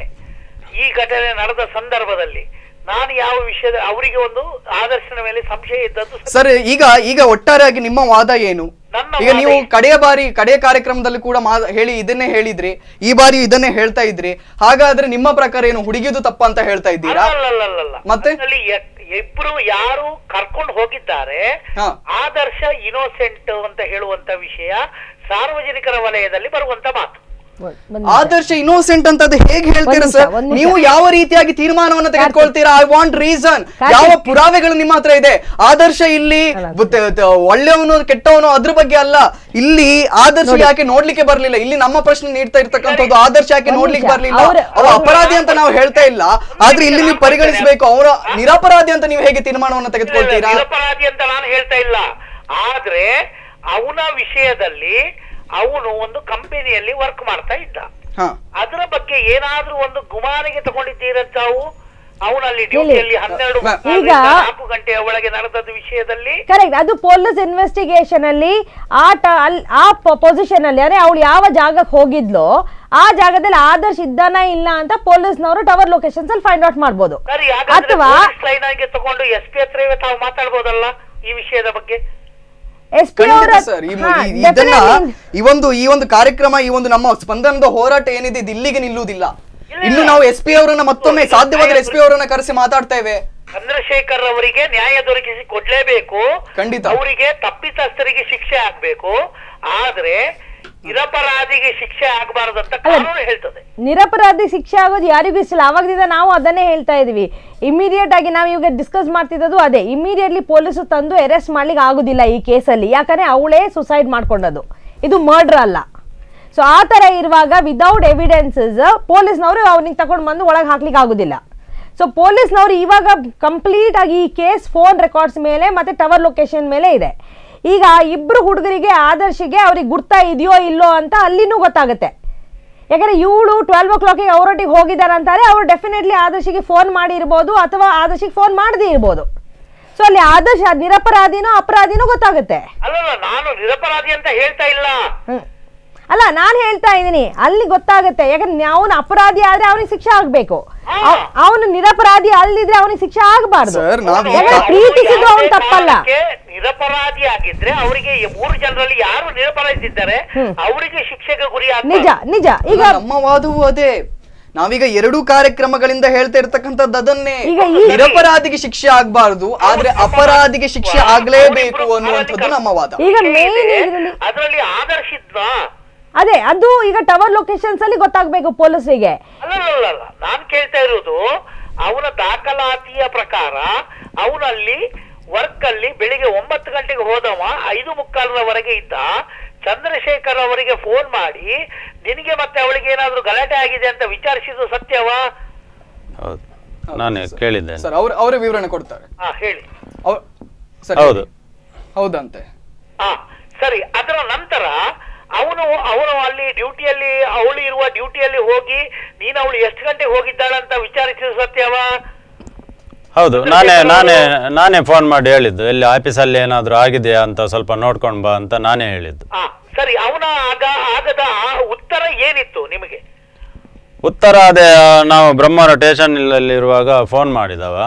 ಈ ಘಟನೆ ನಡೆದ ಸಂದರ್ಭದಲ್ಲಿ ನಾನು ಯಾವ ವಿಷಯದ ಅವರಿಗೆ ಒಂದು ಆದರ್ಶನ ಮೇಲೆ ಸಂಶಯ ಇದ್ದದ್ದು ಸತ್ಯ. ಸರ್ ಈಗ ಈಗ ಒಟ್ಟಾರೆಯಾಗಿ ನಿಮ್ಮ ವಾದ ಏನು ನನ್ನ ಈಗ ವಾದ ನೀವು ಏನು? ಕಡೆಯ ಬಾರಿ ಕಡೆಯ ಕಾರ್ಯಕ್ರಮದಲ್ಲಿ ಕೂಡ ಮಾ- ಹೇಳಿ ಇದನ್ನೇ ಹೇಳಿದ್ರಿ ಈ ಬಾರಿ ಇದನ್ನೇ ಹೇಳ್ತಾ ಇದ್ರಿ ಹಾಗಾದ್ರೆ ನಿಮ್ಮ ಪ್ರಕಾರ ಏನು ಹುಡುಗಿದು ತಪ್ಪ ಅಂತ ಹೇಳ್ತಾ ಇದ್ದೀರಾ ಅಲ್ಲಲ್ಲಲ್ಲಲ್ಲ. ಮತ್ತೆ? ಅದ್ರಲ್ಲಿ ಎ- ಇಬ್ರು ಯಾರು ಕರ್ಕೊಂಡು ಹೋಗಿದ್ದಾರೆ ಹಾ. ಆದರ್ಶ ಇನೋಸೆಂಟ್ ಅಂತ ಹೇಳುವಂತ ವಿಷಯ ಸಾರ್ವಜನಿಕರ ವಲಯದಲ್ಲಿ ಬರುವಂತ ಮಾತು ಒಂದ್- ಒಂದ್ ನಿಮಿಷ. ಆದರ್ಶ ಇನ್ನೋಸೆಂಟ್ ಅಂತ ಅದು ಹೇಗೆ ಹೇಳ್ತೀರಾ ನಿಮಿಷ, ಸರ್ ಒಂದ್ ನಿಮಿಷ. ನೀವು ಯಾವ ರೀತಿಯಾಗಿ ತೀರ್ಮಾನವನ್ನ ತೆಗೆದುಕೊಳ್ತೀರಾ ಐ ವಾಂಟ್ ರೀಸನ್ ಕಾರ್ತಿಕ್. ಯಾವ ಪುರಾವೆಗಳು ನಿಮ್ಮ ಹತ್ರ ಇದೆ ಆದರ್ಶ ಇಲ್ಲಿ ಬುತ್ತ- ತ- ಒಳ್ಳೆಯವನು ಕೆಟ್ಟವನು ಅದ್ರ ಬಗ್ಗೆ ಅಲ್ಲ ಇಲ್ಲಿ ಆದರ್ಶ ಯಾಕೆ ನೋಡ್ಲಿಕ್ಕೆ ಬರ್ಲಿಲ್ಲ ಇಲ್ಲಿ ನಮ್ಮ ಪ್ರಶ್ನೆ ನೀಡ್ತಾ ಇರ್ತಕ್ಕಂಥದ್ದು ಆದರ್ಶ ಯಾಕೆ ಒಂದ್ ನೋಡ್ಲಿಕ್ಕೆ ನಿಮಿಷ. ಬರ್ಲಿಲ್ಲ ಅವ್ರ- ಅವ ಅಪರಾಧಿ ಅಂತ ನಾವು ಹೇಳ್ತಾ ಇಲ್ಲ ಆದ್ರೆ ಇಲ್ಲಿ ನೀವು ಪರಿಗಣಿಸಬೇಕು ಅವರ ನಿರಪರಾಧಿ ಅಂತ ನೀವು ಹೇಗೆ ತೀರ್ಮಾನವನ್ನ ತೆಗೆದುಕೊಳ್ತೀರಾ ನಿರಪರಾಧಿ ಅಂತ ನಾನು ಹೇಳ್ತಾ ಇಲ್ಲ ಆದ್ರೆ ಅವನ ವಿಷಯದಲ್ಲಿ ಅವನು ಒಂದು ಕಂಪನಿಯಲ್ಲಿ ವರ್ಕ್ ಮಾಡ್ತಾ ಇದ್ದ ಹಾ ಅದರ ಬಗ್ಗೆ ಏನಾದ್ರೂ ಒಂದು ಗುಮಾನಿಗೆ ತಗೊಂಡಿದ್ದೀರ ತಾವು ಅವನಲ್ಲಿ ಡ್ಯೂಟಿಯಲ್ಲಿ ಹನ್ನೆರಡು ಈಗ- ಮುಕ್ಕಾಲಿಂದ ನಾಲ್ಕು ಗಂಟೆಯ ಒಳಗೆ ನಡೆದದ್ದು ವಿಷಯದಲ್ಲಿ ಕರೆಕ್ಟ್ ಅದು ಪೊಲೀಸ್ ಇನ್ವೆಸ್ಟಿಗೇಷನ್ ಅಲ್ಲಿ ಆ ಟ- ಅಲ್- ಆ ಪೊಸಿಷನ್ ಅಲ್ಲಿ ಅಂದ್ರೆ ಅವಳು ಯಾವ ಜಾಗಕ್ಕೆ ಹೋಗಿದ್ಲೋ ಆ ಜಾಗದಲ್ಲಿ ಆದರ್ಶ್ ಇದ್ದಾನ ಇಲ್ಲ ಅಂತ ಪೊಲೀಸ್ನವರು ಟವರ್ ಲೊಕೇಶನ್ಸ್ ಅಲ್ಲಿ ಫೈಂಡ್ ಔಟ್ ಮಾಡ್ಬೋದು ಸರಿ ಹಾಗಾದ್ರೆ ಅಥವಾ ಪೊಲೀಸ್ ಲೈನ್ಗೆ ತಗೊಂಡು ಎಸ್ ಪಿ ಹತ್ರವೇ ತಾವು ಮಾತಾಡ್ಬೋದಲ್ಲ ಈ ವಿಷಯದ ಬಗ್ಗೆ ಎಸ್ ಪಿ ಖಂಡಿತ ಸರ್ ಈ ಮು- ಈ- ಇದನ್ನ ಈ ಒಂದು ಈ ಒಂದು ಕಾರ್ಯಕ್ರಮ ಈ ಒಂದು ನಮ್ಮ ಸ್ಪಂದನದ ಹೋರಾಟ ಏನಿದೆ ಇದು ಇಲ್ಲಿಗೆ ನಿಲ್ಲುವುದಿಲ್ಲ ಇನ್ನು ನಾವು ಎಸ್ ಪಿ ಅವರನ್ನ ಮತ್ತೊಮ್ಮೆ ಸಾಧ್ಯವಾದ್ರೆ ಎಸ್ ಪಿ ಅವರನ್ನ ಕರೆಸಿ ಮಾತಾಡ್ತೇವೆ ಚಂದ್ರಶೇಖರ್ ಅವರಿಗೆ ನ್ಯಾಯ ದೊರಕಿಸಿ ಕೊಡ್ಲೇಬೇಕು ಖಂಡಿತ. ಅವರಿಗೆ ತಪ್ಪಿತಸ್ಥರಿಗೆ ಶಿಕ್ಷೆ ಆಗ್ಬೇಕು ಆದ್ರೆ ನಿರಪರಾಧಿಗೆ ಶಿಕ್ಷೆ ಆಗಬಾರದಂತ ಕಾನೂನು ಹೇಳ್ತದೆ ನಿರಪರಾಧಿ ಶಿಕ್ಷೆ ಆಗೋದು ಯಾರಿಗೂ ಇಷ್ಟ ಇಲ್ಲ ಅವಾಗದಿಂದ ನಾವು ಅದನ್ನೇ ಹೇಳ್ತಾ ಇದೀವಿ ಇಮಿಡಿಯೇಟ್ ಆಗಿ ನಾವು ಇವಾಗ ಡಿಸ್ಕಸ್ ಮಾಡ್ತಿದ್ದದು ಅದೇ ಇಮಿಡಿಯೇಟ್ಲಿ ಪೊಲೀಸರು ತಂದು ಅರೆಸ್ಟ್ ಮಾಡ್ಲಿಕ್ಕೆ ಆಗೋದಿಲ್ಲ ಈ ಕೇಸಲ್ಲಿ ಯಾಕಂದ್ರೆ ಅವಳೇ ಸುಸೈಡ್ ಮಾಡ್ಕೊಂಡದು ಇದು ಮರ್ಡರ್ ಅಲ್ಲ ಸೊ ಆ ಥರ ಇರುವಾಗ ವಿದೌಟ್ ಎವಿಡೆನ್ಸಸ್ ಪೊಲೀಸ್ನವರು ಅವ್ನಿಗೆ ತಗೊಂಡು ಬಂದು ಒಳಗೆ ಹಾಕ್ಲಿಕ್ಕೆ ಆಗೋದಿಲ್ಲ ಸೊ ಪೊಲೀಸ್ನವರು ಇವಾಗ ಕಂಪ್ಲೀಟ್ ಆಗಿ ಈ ಕೇಸ್ ಫೋನ್ ರೆಕಾರ್ಡ್ಸ್ ಮೇಲೆ ಮತ್ತೆ ಟವರ್ ಲೊಕೇಶನ್ ಮೇಲೆ ಇದೆ ಈಗ ಇಬ್ರು ಹುಡುಗರಿಗೆ ಆದರ್ಶಿಗೆ ಅವ್ರಿಗೆ ಗುರ್ತಾ ಇದೆಯೋ ಇಲ್ಲೋ ಅಂತ ಅಲ್ಲಿನೂ ಗೊತ್ತಾಗುತ್ತೆ ಯಾಕಂದ್ರೆ ಇವಳು ಟ್ವೆಲ್ವ್ ಓ ಕ್ಲಾಕಿಗೆ ಅವರೊಟ್ಟಿಗೆ ಹೋಗಿದ್ದಾರೆ ಅಂತಾರೆ ಅವ್ರು ಡೆಫಿನೆಟ್ಲಿ ಆದರ್ಶಿಗೆ ಫೋನ್ ಮಾಡಿರ್ಬೋದು ಅಥವಾ ಆದರ್ಶಿಗೆ ಫೋನ್ ಮಾಡದೇ ಇರ್ಬೋದು ಸೊ ಅಲ್ಲಿ ಆದರ್ಶ ನಿರಪರಾಧಿನೋ ಅಪರಾಧಿನೋ ಗೊತ್ತಾಗುತ್ತೆ ಅಲ್ಲಲ್ಲ ನಾನು ನಿರಪರಾಧಿ ಅಂತ ಹೇಳ್ತಾ ಇಲ್ಲ ಹ್ಮ್. ಅಲ್ಲ ನಾನು ಹೇಳ್ತಾ ಇದ್ದೀನಿ ಅಲ್ಲಿ ಗೊತ್ತಾಗುತ್ತೆ ಯಾಕಂದ್ರೆ ಅವನು ಅಪರಾಧಿ ಆದ್ರೆ ಅವನಿಗೆ ಶಿಕ್ಷೆ ಆಗ್ಬೇಕು ಅವನು ನಿರಪರಾಧಿ ಅಲ್ಲಿದ್ರೆ ಅವನಿಗೆ ಶಿಕ್ಷೆ ಆಗಬಾರ್ದು ಸರ್ ನಾವ್ ಈ ಯಾಕಂದ್ರೆ ಕಾ- ಪ್ರೀತಿಸಿದ್ದು ಅವನು ತಪ್ಪಲ್ಲ ಕಾರಣಕ್ಕೆ ನಿರಪರಾಧಿ ಆಗಿದ್ರೆ ಅವರಿಗೆ ಈ ಮೂರು ಜನರಲ್ಲಿ ಯಾರು ನಿರಪರಾಧಿಸಿದ್ದಾರೆ ಅವರಿಗೆ ಶಿಕ್ಷೆಗೆ ಗುರಿ ನಿಜ ನಿಜ ಈಗ ಅಲ್ಲ, ನಮ್ಮ ವಾದವೂ ಅದೇ ನಾವೀಗ ಎರಡೂ ಕಾರ್ಯಕ್ರಮಗಳಿಂದ ಹೇಳ್ತಾ ಇರ್ತಕ್ಕಂಥದ್ದು ಅದನ್ನೇ ಈಗ ಈ- ನಿರಪರಾಧಿಗೆ ಶಿಕ್ಷೆ ಆಗ್ಬಾರ್ದು ಆದ್ರೆ ಅಪರಾಧಿಗೆ ಶಿಕ್ಷೆ ಆಗ್ಲೇಬೇಕು ಅನ್ನುವಂಥದ್ದು ನಮ್ಮ ವಾದ ಈಗ ಮೇನ್ ಇದರಲ್ಲಿ ಅದರಲ್ಲಿ ಆದರ್ಶಿದ್ನ ಅದೇ ಅದು ಈಗ ಟವರ್ ಲೊಕೇಶನ್ಸ್ ಅಲ್ಲಿ ಗೊತ್ತಾಗ್ಬೇಕು ಪೊಲೀಸರಿಗೆ ಅಲ್ಲಲ್ಲ ನಾನ್ ಕೇಳ್ತಾ ಇರೋದು ಅವನ ದಾಖಲಾತಿಯ ಪ್ರಕಾರ ಅವನಲ್ಲಿ ವರ್ಕ್ ಅಲ್ಲಿ ಬೆಳಿಗ್ಗೆ ಒಂಬತ್ತು ಗಂಟೆಗೆ ಹೋದವ ಐದು ಮುಕ್ಕಾಲರವರೆಗೆ ಇದ್ದ ಚಂದ್ರಶೇಖರ್ ಅವರಿಗೆ ಫೋನ್ ಮಾಡಿ ನಿನಗೆ ಮತ್ತೆ ಅವಳಿಗೆ ಏನಾದ್ರೂ ಗಲಾಟೆ ಆಗಿದೆ ಅಂತ ವಿಚಾರಿಸಿದ್ದು ಸತ್ಯವಾ ಹೌದು ನಾನೇ ಕೇಳಿದ್ದೇನೆ ಸರ್ ಅವ್ರ ಅವರೇ ವಿವರಣೆ ಕೊಡ್ತಾರೆ ಹಾ ಹೇಳಿ ಅವ್ರ್- ಸರಿ ಹೌದು ಹೌದಂತೆ ಹಾ ಸರಿ ಅದರ ನಂತರ ಅವನು ಅವನು ಅಲ್ಲಿ ಡ್ಯೂಟಿಯಲ್ಲಿ ಅವಳು ಇರುವ ಡ್ಯೂಟಿಯಲ್ಲಿ ಹೋಗಿ ನೀನು ಅವಳು ಎಷ್ಟು ಗಂಟೆಗೆ ಹೋಗಿದ್ದಾಳಂತ ವಿಚಾರಿಸಿದ ಸತ್ಯವಾ ಹೌದು ನಾನೇ ನಾನೇ ನಾನೇ ಫೋನ್ ಮಾಡಿ ಹೇಳಿದ್ದು ಎಲ್ಲಿ ಆಫೀಸಲ್ಲಿ ಏನಾದರೂ ಆಗಿದೆಯಾ ಅಂತ ಸ್ವಲ್ಪ ನೋಡ್ಕೊಂಡು ಬಾ ಅಂತ ನಾನೇ ಹೇಳಿದ್ದು ಹಾ ಸರಿ ಅವನ ಆಗ ಆಗದ ಆ ಉತ್ತರ ಏನಿತ್ತು ನಿಮಗೆ ಉತ್ತರ ಅದೇ ನಾವು ಬ್ರಹ್ಮರ ಸ್ಟೇಷನ್ನಲ್ಲಿರುವಾಗ ಫೋನ್ ಮಾಡಿದವ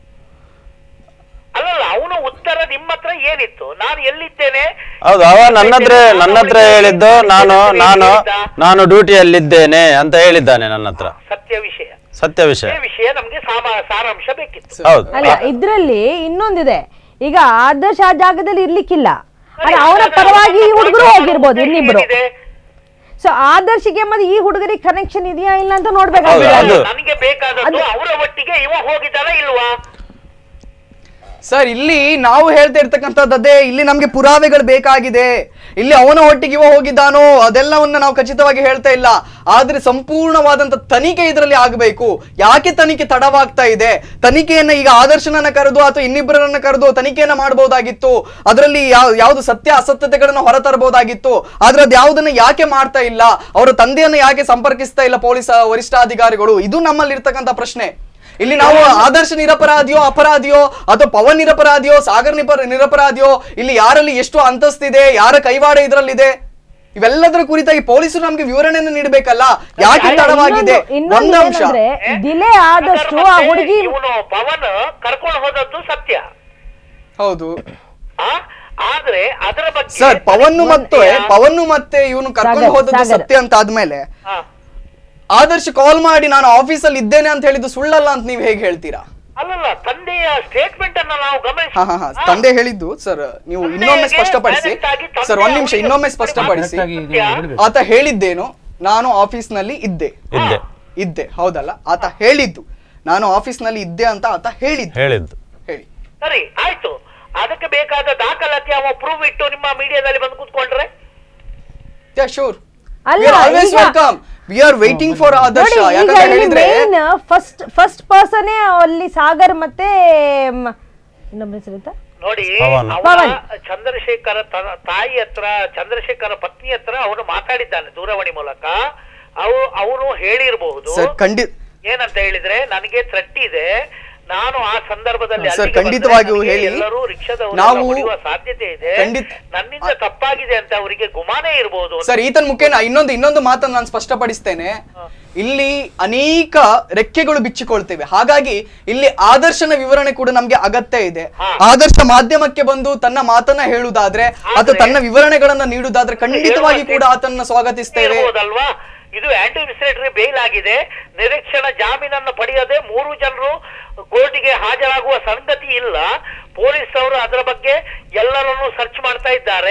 ಅಲ್ಲಲ್ಲ ಅವನ ಉತ್ತರ ನಿಮ್ಮ ಹತ್ರ ಏನಿತ್ತು ನಾನು ಎಲ್ಲಿದ್ದೇನೆ ಹೌದು ಅವ ನನ್ನ ಹತ್ರ ನನ್ನ ಹತ್ರ ಹೇಳಿದ್ದು ನಾನು ನಾನು ನಾನು ಡ್ಯೂಟಿಯಲ್ಲಿದ್ದೇನೆ ಅಂತ ಹೇಳಿದ್ದಾನೆ ನನ್ನ ಹತ್ರ ಸತ್ಯ ವಿಷಯ ಸತ್ಯ ವಿಷಯ ಈ ವಿಷಯ ನಮ್ಗೆ ಸಾಮ- ಸಾರಾಂಶ ಬೇಕಿತ್ತು ಹೌದು ಅಲ್ಲ ಇದ್ರಲ್ಲಿ ಇನ್ನೊಂದಿದೆ ಈಗ ಆದರ್ಶ ಆ ಜಾಗದಲ್ಲಿ ಇರ್ಲಿಕ್ಕಿಲ್ಲ ಆದ್ರೆ ಅವರ ಪರವಾಗಿ ಈ ಹುಡುಗರು ಹೋಗಿರ್ಬೋದು ಇನ್ನಿಬ್ರು ಏನಿದೆ? ಸೊ ಆದರ್ಶಿಗೆ ಮತ್ತೆ ಈ ಹುಡುಗರಿಗೆ ಕನೆಕ್ಷನ್ ಇದೆಯಾ ಇಲ್ಲ ಅಂತ ಹೌದು, ನೋಡ್ಬೇಕಾಗುತ್ತೆ ಅದು- ನನಗೆ ಬೇಕಾದದ್ದು ಅವರ ಒಟ್ಟಿಗೆ ಇವ ಹೋಗಿದ್ದಾನ ಇಲ್ವಾ ಸರ್ ಇಲ್ಲಿ ನಾವು ಹೇಳ್ತಾ ಇರ್ತಕ್ಕಂಥದ್ದು ಅದೇ ಇಲ್ಲಿ ನಮ್ಗೆ ಪುರಾವೆಗಳು ಬೇಕಾಗಿದೆ ಇಲ್ಲಿ ಅವನ ಒಟ್ಟಿಗೆ ಇವ ಹೋಗಿದ್ದಾನೋ ಅದೆಲ್ಲವನ್ನ ನಾವು ಖಚಿತವಾಗಿ ಹೇಳ್ತಾ ಇಲ್ಲ ಆದ್ರೆ ಸಂಪೂರ್ಣವಾದಂತ ತನಿಖೆ ಇದರಲ್ಲಿ ಆಗಬೇಕು ಯಾಕೆ ತನಿಖೆ ತಡವಾಗ್ತಾ ಇದೆ ತನಿಖೆಯನ್ನ ಈಗ ಆದರ್ಶನನ್ನ ಕರೆದು ಅಥವಾ ಇನ್ನಿಬ್ಬರನ್ನ ಕರೆದು ತನಿಖೆಯನ್ನ ಮಾಡಬಹುದಾಗಿತ್ತು ಅದರಲ್ಲಿ ಯಾವ ಯಾವ್ದು ಸತ್ಯ ಅಸತ್ಯತೆಗಳನ್ನ ಹೊರತರಬಹುದಾಗಿತ್ತು ಆದ್ರೆ ಅದು ಯಾವುದನ್ನ ಯಾಕೆ ಮಾಡ್ತಾ ಇಲ್ಲ ಅವರ ತಂದೆಯನ್ನ ಯಾಕೆ ಸಂಪರ್ಕಿಸ್ತಾ ಇಲ್ಲ ಪೊಲೀಸ್ ವರಿಷ್ಠಾಧಿಕಾರಿಗಳು ಇದು ನಮ್ಮಲ್ಲಿ ಇರ್ತಕ್ಕಂಥ ಪ್ರಶ್ನೆ ಇಲ್ಲಿ ನಾವು ಆದರ್ಶ ನಿರಪರಾಧಿಯೋ ಅಪರಾಧಿಯೋ ಅಥವಾ ಪವನ್ ನಿರಪರಾಧಿಯೋ ಸಾಗರ್ ನಿಪ ನಿರಪರಾಧಿಯೋ ಇಲ್ಲಿ ಯಾರಲ್ಲಿ ಎಷ್ಟು ಅಂತಸ್ತಿದೆ ಯಾರ ಕೈವಾಡ ಇದರಲ್ಲಿದೆ ಇವೆಲ್ಲದರ ಕುರಿತಾಗಿ ಪೊಲೀಸರು ನಮ್ಗೆ ವಿವರಣೆಯನ್ನು ನೀಡಬೇಕಲ್ಲ ಯಾಕೆ ಅಲ್ಲ, ತಡವಾಗಿದೆ ಇನ್ನೊಂದು- ಇನ್ನೊಂದು ಒಂದು ಅಂಶ ಏನಂದ್ರೆ ಡಿಲೇ ಆದಷ್ಟು ಆ ಹುಡುಗಿ ಇವನು ಪವನ್ ಕರ್ಕೊಂಡು ಹೋದದ್ದು ಸತ್ಯ ಹೌದು ಆ ಆದ್ರೆ ಅದರ ಬಗ್ಗೆ ಸರ್ ಪವನ್ನು ಮತ್ತೆ ತನಿಖೆಯ- ಪವನ್ನು ಮತ್ತೆ ಇವನು ಕರ್ಕೊಂಡು ಸಾಗರ್, ಹೋದದ್ದು ಸಾಗರ್. ಸತ್ಯ ಅಂತ ಆದ್ಮೇಲೆ ಹಾ. ಆದರ್ಶ ಕಾಲ್ ಮಾಡಿ ನಾನು ಆಫೀಸಲ್ಲಿ ಇದ್ದೇನೆ ಅಂತ ಹೇಳಿದ್ದು ಸುಳ್ಳಲ್ಲ ಅಂತ ನೀವು ಹೇಗೆ ಹೇಳ್ತೀರಾ ಅಲ್ಲಲ್ಲ ತಂದೆಯ ಸ್ಟೇಟ್ಮೆಂಟ್ ಅನ್ನ ನಾವು ಗಮನಿಸಿ ಹಾ ಹಾ ಹಾ ತಂದೆ ಹೇಳಿದ್ದು ಸರ್ ನೀವು ತಂದೆಗೆ ಇನ್ನೊಮ್ಮೆ ಸ್ಪಷ್ಟಪಡಿಸಿ direct ಆಗಿ ತಂದೆ ಸರ್ ಒಂದ್ ನಿಮಿಷ ಅವರಿಗೆ ಇನ್ನೊಮ್ಮೆ ಸ್ಪಷ್ಟಪಡಿಸಿ. ಸ್ಪಷ್ಟಪಡಿಸಿ ಕರೆಕ್ಟಾಗಿ ಇದನ್ನ ಹೇಳ್ಬೇಕು. ಆತ ಹೇಳಿದ್ದೇನು ನಾನು ಆಫೀಸ್ನಲ್ಲಿ ಇದ್ದೆ ಇದ್ದೆ ಇದ್ದೆ ಹೌದಲ್ಲ ಆತ ಹೇಳಿದ್ದು ನಾನು ಆಫೀಸ್ನಲ್ಲಿ ಇದ್ದೆ ಅಂತ ಆತ ಹೇಳಿದ್ದು ಹೇಳಿದ್ದು ಹೇಳಿ ಸರಿ ಆಯ್ತು ಅದಕ್ಕೆ ಬೇಕಾದ ದಾಖಲಾತಿ ಅವ ಪ್ರೂವ್ ಇಟ್ಟು ನಿಮ್ಮ ಮೀಡಿಯಾದಲ್ಲಿ ಬಂದು ಕೂತ್ಕೊಂಡ್ರೆ ಶೂರ್ ಅಲ್ಲ, ಆಲ್ವೇಸ್ ಈಗ- welcome we are waiting for Adarsh ನೋಡಿ ಈಗ ಯಾಕಂತ ಹೇಳಿದ್ರೆ ಮೇನ್ ಫಸ್ಟ್ ಫಸ್ಟ್ ಪರ್ಸನ್ ಅಲ್ಲಿ ಸಾಗರ್ ಮತ್ತೆ ಮ್, ಇನ್ನೊಬ್ಬ ಹೆಸರಿತ್ತ ನೋಡಿ ಪವನ್. ಅವನ ಪವನ್. ಚಂದ್ರಶೇಖರ ತ- ತಾಯಿ ಹತ್ರ ಚಂದ್ರಶೇಖರ ಪತ್ನಿ ಹತ್ರ ಅವನು ಮಾತಾಡಿದ್ದಾನೆ ದೂರವಾಣಿ ಮೂಲಕ ಅವು ಅವನು ಹೇಳಿರಬಹುದು ಸರ್ ಖಂಡಿತ ಏನಂತ ಹೇಳಿದ್ರೆ ನನಗೆ ಥ್ರೆಟ್ ಇದೆ ನಾನು ಆ ಸಂದರ್ಭದಲ್ಲಿ ಸರ್, ಅಲ್ಲಿಗೆ ಬಂದ್ರೆ ಖಂಡಿತವಾಗಿಯೂ ನನಗೆ ಹೇಳಿ. ಎಲ್ಲರೂ ರಿಕ್ಷಾದವರೆಲ್ಲ ನಾವು- ಹೊಡೆಯುವ ಸಾಧ್ಯತೆ ಇದೆ ಖಂಡಿತ- ನನ್ನಿಂದ ತಪ್ಪಾಗಿದೆ ಅಂತ ಅವರಿಗೆ ಗುಮಾನೇ ಇರಬಹುದು ಸರ್ ಈತನ್ ಮುಖೇನ ಇನ್ನೊಂದು ಇನ್ನೊಂದು ಮಾತನ್ನು ನಾನು ಸ್ಪಷ್ಟಪಡಿಸ್ತೇನೆ ಇಲ್ಲಿ ಅನೇಕ ರೆಕ್ಕೆಗಳು ಬಿಚ್ಚಿಕೊಳ್ತೇವೆ ಹಾಗಾಗಿ ಇಲ್ಲಿ ಆದರ್ಶನ ವಿವರಣೆ ಕೂಡ ನಮ್ಗೆ ಅಗತ್ಯ ಇದೆ ಹಾ. ಆದರ್ಶ ಮಾಧ್ಯಮಕ್ಕೆ ಬಂದು ತನ್ನ ಮಾತನ್ನ ಹೇಳುವುದಾದ್ರೆ ಅಥವಾ ಆದ್ರೆ- ತನ್ನ ವಿವರಣೆಗಳನ್ನ ನೀಡುವುದಾದ್ರೆ ಖಂಡಿತವಾಗಿ ಕೂಡ ಆತನ್ನ ಸ್ವಾಗತಿಸ್ತೇವೆ ಇರ್ಬೋದಲ್ವಾ ಇದು ಆಂಟಿಸಿಪೇಟರಿ ಬೇಲ್ ಆಗಿದೆ ನಿರೀಕ್ಷಣಾ ಜಾಮೀನನ್ನು ಪಡೆಯದೆ ಮೂರು ಜನರು ಕೋರ್ಟಿಗೆ ಹಾಜರಾಗುವ ಸಂಗತಿ ಇಲ್ಲ ಪೊಲೀಸ್ ಅವರು ಅದರ ಬಗ್ಗೆ ಎಲ್ಲರನ್ನು ಸರ್ಚ್ ಮಾಡ್ತಾ ಇದ್ದಾರೆ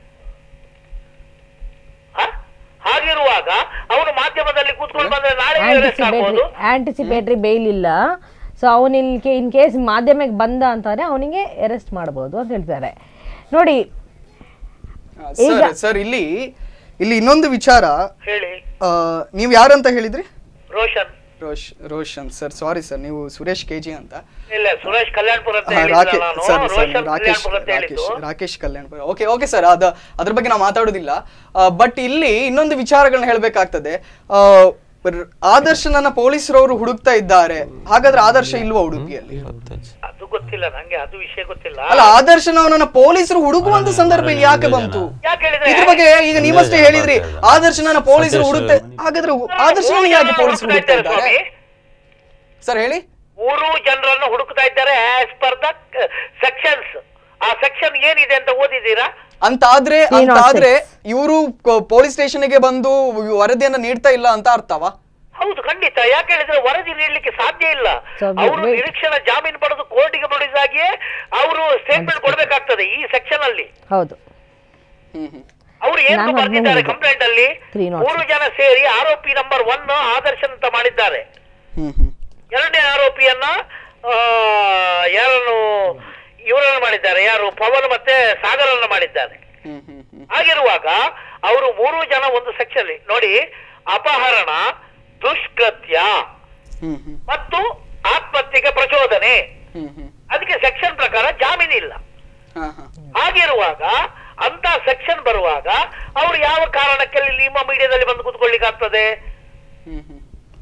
ಹ? ಹಾಗಿರುವಾಗ ಅವನು ಮಾಧ್ಯಮದಲ್ಲಿ ಕೂತ್ಕೊಂಡು ಬಂದ್ರೆ ನಾಳೆ ಅರೆಸ್ಟ್ ಆಗ್ಬೋದು ಆಂಟಿಸಿಪೇಟ್ರಿ ಆಂಟಿಸಿಪೇಟ್ರಿ ಬೇಲ್ ಇಲ್ಲ ಸೊ ಅವನ ಇನ್ ಕೇಸ್ ಮಾಧ್ಯಮಕ್ಕೆ ಬಂದ ಅಂತಾರೆ ಅವನಿಗೆ ಅರೆಸ್ಟ್ ಮಾಡ್ಬೋದು ಅಂತ ಹೇಳ್ತಾರೆ ನೋಡಿ ಸರ್ ಸರ್ ಇಲ್ಲಿ ಇಲ್ಲಿ ಇನ್ನೊಂದು ವಿಚಾರ ಹೇಳಿ ಆ, ನೀವು ಯಾರಂತ ಹೇಳಿದ್ರಿ ರೋಷನ್ ರೋಶ್ ರೋಷನ್ ಸರ್ ಸಾರಿ ಸರ್ ನೀವು ಸುರೇಶ್ ಕೆಜಿ ಅಂತ ಇಲ್ಲ ಸುರೇಶ್ ಕಲ್ಯಾಣ್ಪುರ ಅಂತ ಹಾ, ಹೇಳಿದ್ನಲ್ಲ ರಾಕೇಶ್ ನಾನು ಸರ್ ಸರ್ ರೋಷನ್ ರಾಕೇಶ್ ಕಲ್ಯಾಣ್ಪುರ ಅಂತ ಹೇಳಿದ್ದು Rakesh Rakesh Kalyan okay okay sir ಅದ ಅದ್ರ ಬಗ್ಗೆ ನಾವು ಮಾತಾಡೋದಿಲ್ಲ ಬಟ್ ಇಲ್ಲಿ ಇನ್ನೊಂದು ವಿಚಾರಗಳನ್ನ ಹೇಳ್ಬೇಕಾಗ್ತದೆ ಆ, ರ್- ಆದರ್ಶನನ್ನ ಪೊಲೀಸರವರು ಹುಡುಕ್ತಾ ಇದ್ದಾರೆ ಹಾಗಾದ್ರೆ ಆದರ್ಶ ಇಲ್ವಾ ಉಡುಪಿಯಲ್ಲಿ ಅದು ಗೊತ್ತಿಲ್ಲ ನಂಗೆ ಅದು ವಿಷಯ ಗೊತ್ತಿಲ್ಲ ಅಲ್ಲ ಆದರ್ಶನ ಅವನನ್ನ ಪೊಲೀಸರು ಹುಡುಕುವಂತ ಸಂದರ್ಭ ಇಲ್ಲಿ ಯಾಕೆ ಬಂತು ಯಾಕೆ ಹೇಳಿದ್ರೆ ಇದ್ರ ಬಗ್ಗೆ ಈಗ ನೀವಷ್ಟೇ ಹೇಳಿದ್ರಿ ಆದರ್ಶನನ್ನ ಪೊಲೀಸರು ಹುಡುಕ್ತಾ ಹಾಗಾದ್ರೆ ಆದರ್ಶನ ಯಾಕೆ ಪೊಲೀಸರು ಹುಡುಕ್ತಾ ಇದ್ದಾರೆ ಸರ್ ಹೇಳಿ ಮೂರು ಜನರನ್ನು ಹುಡುಕ್ತಾ ಇದ್ದಾರೆ ಆಸ್ ಪರ್ ದ ಸೆಕ್ಷನ್ಸ್ ಆ ಸೆಕ್ಷನ್ ಏನಿದೆ ಅಂತ ಓದಿದ್ದೀರಾ ಅಂತಾದ್ರೆ Three not ಅಂತಾದ್ರೆ ಇವರು ಪೊಲೀಸ್ ಸ್ಟೇಷನ್ಗೆ ಬಂದು ವರದಿಯನ್ನ ನೀಡ್ತಾ ಇಲ್ಲ ಅಂತ ಅರ್ಥವಾ ಹೌದು ಖಂಡಿತ ಯಾಕೆ ಹೇಳಿದ್ರೆ ವರದಿ ನೀಡಲಿಕ್ಕೆ ಸಾಧ್ಯ ಇಲ್ಲ So, ಅವರು wait. ನಿರೀಕ್ಷಣಾ ಜಾಮೀನು ಪಡೆದು ಕೋರ್ಟಿಗೆ ಪಡಿಸಾಗಿಯೇ ಅವರು ಸ್ಟೇಟ್ಮೆಂಟ್ ಕೊಡಬೇಕಾಗ್ತದೆ ಈ ಸೆಕ್ಷನ್ ಅಲ್ಲಿ ಹೌದು ಹ್ಮ್ ಹ್ಮ್ ಅವರು ಏನು ನಾನು ಬರ್ದಿದ್ದಾರೆ ಅದನ್ನೇ ಕಂಪ್ಲೇಂಟ್ ಅಲ್ಲಿ Three not ಮೂರು ಜನ ಸೇರಿ ಆರೋಪಿ ನಂಬರ್ ಒನ್ ಆದರ್ಶನ್ ಅಂತ ಮಾಡಿದ್ದಾರೆ ಹ್ಮ್ ಹ್ಮ್ ಎರಡನೇ ಆರೋಪಿಯನ್ನ ಆ, ಯಾರನ್ನು ಇವರನ್ನು ಮಾಡಿದ್ದಾರೆ ಯಾರು ಪವನ್ ಮತ್ತೆ ಸಾಗರನ್ನು ಮಾಡಿದ್ದಾರೆ ಹ್ಮ್ ಹ್ಮ್ ಹ್ಮ್ ಆಗಿರುವಾಗ ಅವರು ಮೂರು ಜನ ಒಂದು ಸೆಕ್ಷನ್ ನೋಡಿ ಅಪಹರಣ ದುಷ್ಕೃತ್ಯ ಹ್ಮ್ ಹ್ಮ್ ಮತ್ತು ಆತ್ಮಹತ್ಯೆಗೆ ಪ್ರಚೋದನೆ ಹ್ಮ್ ಹ್ಮ್ ಅದಕ್ಕೆ ಸೆಕ್ಷನ್ ಪ್ರಕಾರ ಜಾಮೀನಿಲ್ಲ ಹಾ ಹಾ ಹಾಗಿರುವಾಗ ಅಂತ ಸೆಕ್ಷನ್ ಬರುವಾಗ ಅವರು ಯಾವ ಕಾರಣಕ್ಕೆ ಅಲ್ಲಿ ನಿಮ್ಮ ಮೀಡಿಯಾದಲ್ಲಿ ಬಂದು ಕೂತ್ಕೊಳ್ಳಿಕ್ಕಾಗ್ತದೆ ಹ್ಮ್ ಹ್ಮ್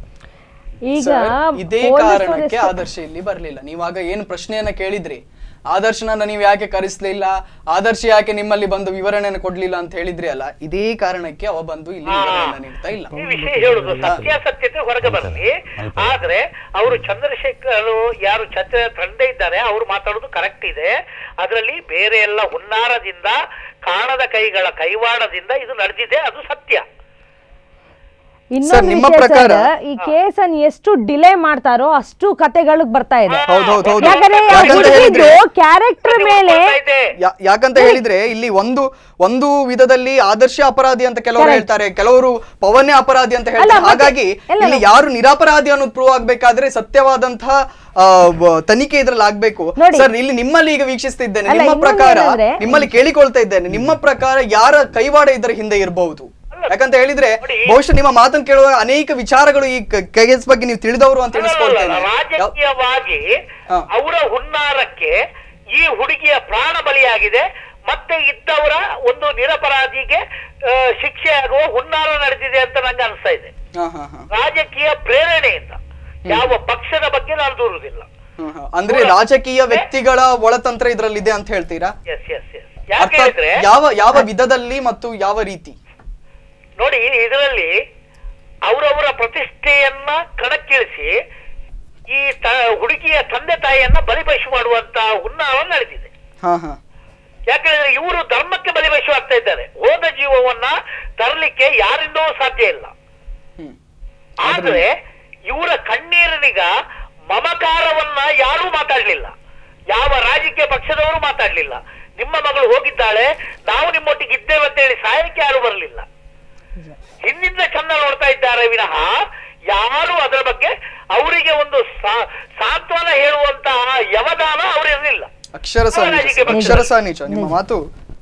ಈಗ ಸರ್, ಇದೇ ಪೊಲೀಸರು ಕಾರಣಕ್ಕೆ ಎಷ್ಟು- ಆದರ್ಶ ಇಲ್ಲಿ ಬರ್ಲಿಲ್ಲ ನೀವಾಗ ಏನು ಪ್ರಶ್ನೆಯನ್ನ ಕೇಳಿದ್ರಿ ಆದರ್ಶನನ್ನ ನೀವು ಯಾಕೆ ಕರೆಸ್ಲಿಲ್ಲ ಆದರ್ಶ ಯಾಕೆ ನಿಮ್ಮಲ್ಲಿ ಬಂದು ವಿವರಣೆಯನ್ನು ಕೊಡ್ಲಿಲ್ಲ ಅಂತ ಹೇಳಿದ್ರಿ ಅಲ್ಲ ಇದೇ ಕಾರಣಕ್ಕೆ ಅವ ಬಂದು ಇಲ್ಲಿ ವಿವರಣೆಯನ್ನ ನೀಡ್ತಾ ಇಲ್ಲ ಈ ವಿಷಯ ಹೇಳುದು ಸತ್ಯಾಸತ್ಯತೆ ಹೊರಗೆ ಬರಲಿ ಆದ್ರೆ ಅವರು ಚಂದ್ರಶೇಖರ್ ಯಾರು ಛತ್ರ ತಂದೆ ಇದ್ದಾರೆ ಅವರು ಮಾತಾಡೋದು ಕರೆಕ್ಟ್ ಇದೆ ಅದರಲ್ಲಿ ಬೇರೆ ಎಲ್ಲ ಹುನ್ನಾರದಿಂದ ಕಾಣದ ಕೈಗಳ ಕೈವಾಡದಿಂದ ಇದು ನಡೆದಿದೆ ಅದು ಸತ್ಯ ಇನ್ನೊಂದು ನಿಮ್ಮ ವಿಷಯ ಪ್ರಕಾರ ಸರ್, ಈ ಕೇಸ್ ಅನ್ನು ಎಷ್ಟು ಡಿಲೇ ಮಾಡ್ತಾರೋ ಅಷ್ಟು ಕತೆಗಳಿಗೆ ಬರ್ತಾ ಇದೆ ಹೌದು ಹೌದು ಹೌದು ಯಾಕಂದ್ರೆ ಯಾಕಂತ ಹೇಳಿದ್ರೆ ಕ್ಯಾರೆಕ್ಟರ್ ಮೇಲೆ ಇದೆ ಯಾ- ಯಾಕಂತ ಹೇಳಿದ್ರೆ ಇಲ್ಲಿ ಒಂದು ಒಂದು ವಿಧದಲ್ಲಿ ಆದರ್ಶ ಅಪರಾಧಿ ಅಂತ ಕೆಲವರು ಹೇಳ್ತಾರೆ ಕೆಲವರು ಪವನ್ನೇ ಅಪರಾಧಿ ಅಂತ ಹೇಳ್ತಾರೆ ಅಲ್ಲ, ಮತ್ತೆ- ಹಾಗಾಗಿ ಇಲ್ಲ, ಇಲ್ಲಿ ಯಾರು ನಿರಪರಾಧಿ ಅನ್ನೋದು ಪ್ರೂವ್ ಆಗ್ಬೇಕಾದ್ರೆ ಸತ್ಯವಾದಂತಹ ಆ, ವ- ತನಿಖೆ ಇದ್ರಲ್ಲಿ ಆಗ್ಬೇಕು ನೋಡಿ. ಸರ್ ಇಲ್ಲಿ ನಿಮ್ಮಲ್ಲಿ ಈಗ ವೀಕ್ಷಿಸ್ತಿದ್ದೇನೆ ಅಲ್ಲ, ನಿಮ್ಮ ಇನ್ನೊಂದು ಪ್ರಕಾರ ಏನಂದ್ರೆ- ನಿಮ್ಮಲ್ಲಿ ಕೇಳಿಕೊಳ್ತಾ ಇದ್ದೇನೆ ನಿಮ್ಮ ಪ್ರಕಾರ ಯಾರ ಕೈವಾಡ ಇದರ ಹಿಂದೆ ಇರಬಹುದು ಯಾಕಂತ ಹೇಳಿದ್ರೆ ನೋಡಿ. ಬಹುಶಃ ನಿಮ್ಮ ಮಾತನ್ನು ಕೇಳುವಾಗ ಅನೇಕ ವಿಚಾರಗಳು ಈ ಕೇಸ್ ಬಗ್ಗೆ ನೀವು ತಿಳಿದವರು ಅಂತ ಅಲ್ಲ, ಅಲ್ಲ, ಎಣಿಸ್ಕೊಳ್ತೇನೆ ಅಲ್ಲ, ಯಾವ- ರಾಜಕೀಯವಾಗಿ ಹಾ. ಅವರ ಹುನ್ನಾರಕ್ಕೆ ಈ ಹುಡುಗಿಯ ಪ್ರಾಣ ಬಲಿಯಾಗಿದೆ ಮತ್ತೆ ಇದ್ದವರ ಒಂದು ನಿರಪರಾಧಿಗೆ ಆ, ಶಿಕ್ಷೆ ಆಗುವ ಹುನ್ನಾರ ನಡೆದಿದೆ ಅಂತ ನಂಗೆ ಅನಿಸ್ತಾ ಇದೆ ಹಾ ಹಾ ಹಾ ರಾಜಕೀಯ ಪ್ರೇರಣೆಯಿಂದ ಯಾವ ಪಕ್ಷದ ಬಗ್ಗೆ ನಾನು ದೂರುವುದಿಲ್ಲ ಹ್ಮ್, ಹ್ಮ್. ಅಂದ್ರೆ ರಾಜಕೀಯ ವ್ಯಕ್ತಿಗಳ ಒಳತಂತ್ರ ಇದ್ರಲ್ಲಿದೆ ಅಂತ ಹೇಳ್ತೀರಾ ಎಸ್ ಎಸ್ ಎಸ್ ಯಾಕೆ ಅರ್ಥಾತ್ ಹೇಳಿದ್ರೆ ಯಾವ ಯಾವ ವಿಧದಲ್ಲಿ ಮತ್ತು ಯಾವ ರೀತಿ ನೋಡಿ ಇದರಲ್ಲಿ ಅವರವರ ಪ್ರತಿಷ್ಠೆಯನ್ನ ಕಣಕ್ಕಿಳಿಸಿ ಈ ತ ಹುಡುಗಿಯ ತಂದೆ ತಾಯಿಯನ್ನ ಬಲಿಪಶು ಮಾಡುವಂತ ಹುನ್ನಾರ ನಡೆದಿದೆ ಹಾ ಹಾ ಯಾಕಂದ್ರೆ ಇವರು ಧರ್ಮಕ್ಕೆ ಬಲಿಪಶು ಆಗ್ತಾ ಇದ್ದಾರೆ ಹೋದ ಜೀವವನ್ನ ತರಲಿಕ್ಕೆ ಯಾರಿಂದೂ ಸಾಧ್ಯ ಇಲ್ಲ ಹ್ಮ್ ಆದ್ರೆ ಇವರ ಕಣ್ಣೀರಿನಿಗ ಮಮಕಾರವನ್ನ ಯಾರೂ ಮಾತಾಡ್ಲಿಲ್ಲ ಯಾವ ರಾಜಕೀಯ ಪಕ್ಷದವರು ಮಾತಾಡ್ಲಿಲ್ಲ ನಿಮ್ಮ ಮಗಳು ಹೋಗಿದ್ದಾಳೆ ನಾವು ನಿಮ್ಮೊಟ್ಟಿಗೆ ಇದ್ದೇವೆ ಅಂತ ಹೇಳಿ ಸಾಯಕ್ಕೆ ಯಾರು ಬರಲಿಲ್ಲ ಹಿಂದಿಂದ ಚಂದ ನೋಡ್ತಾ ಇದ್ದಾರೆ ವಿನಃ ಯಾರು ಅದರ ಬಗ್ಗೆ ಅವರಿಗೆ ಒಂದು ಸಾ- ಸಾಂತ್ವನ ಹೇಳುವಂತಹ ಯವದಾನ ಅವರಿರಲಿಲ್ಲ ಅಕ್ಷರಸ ನಿಜ ರಾಜಕೀಯ ಸರ್. ಪಕ್ಷ. ಅಕ್ಷರಸ ನಿಜ ನಿಮ್ಮ ಮಾತು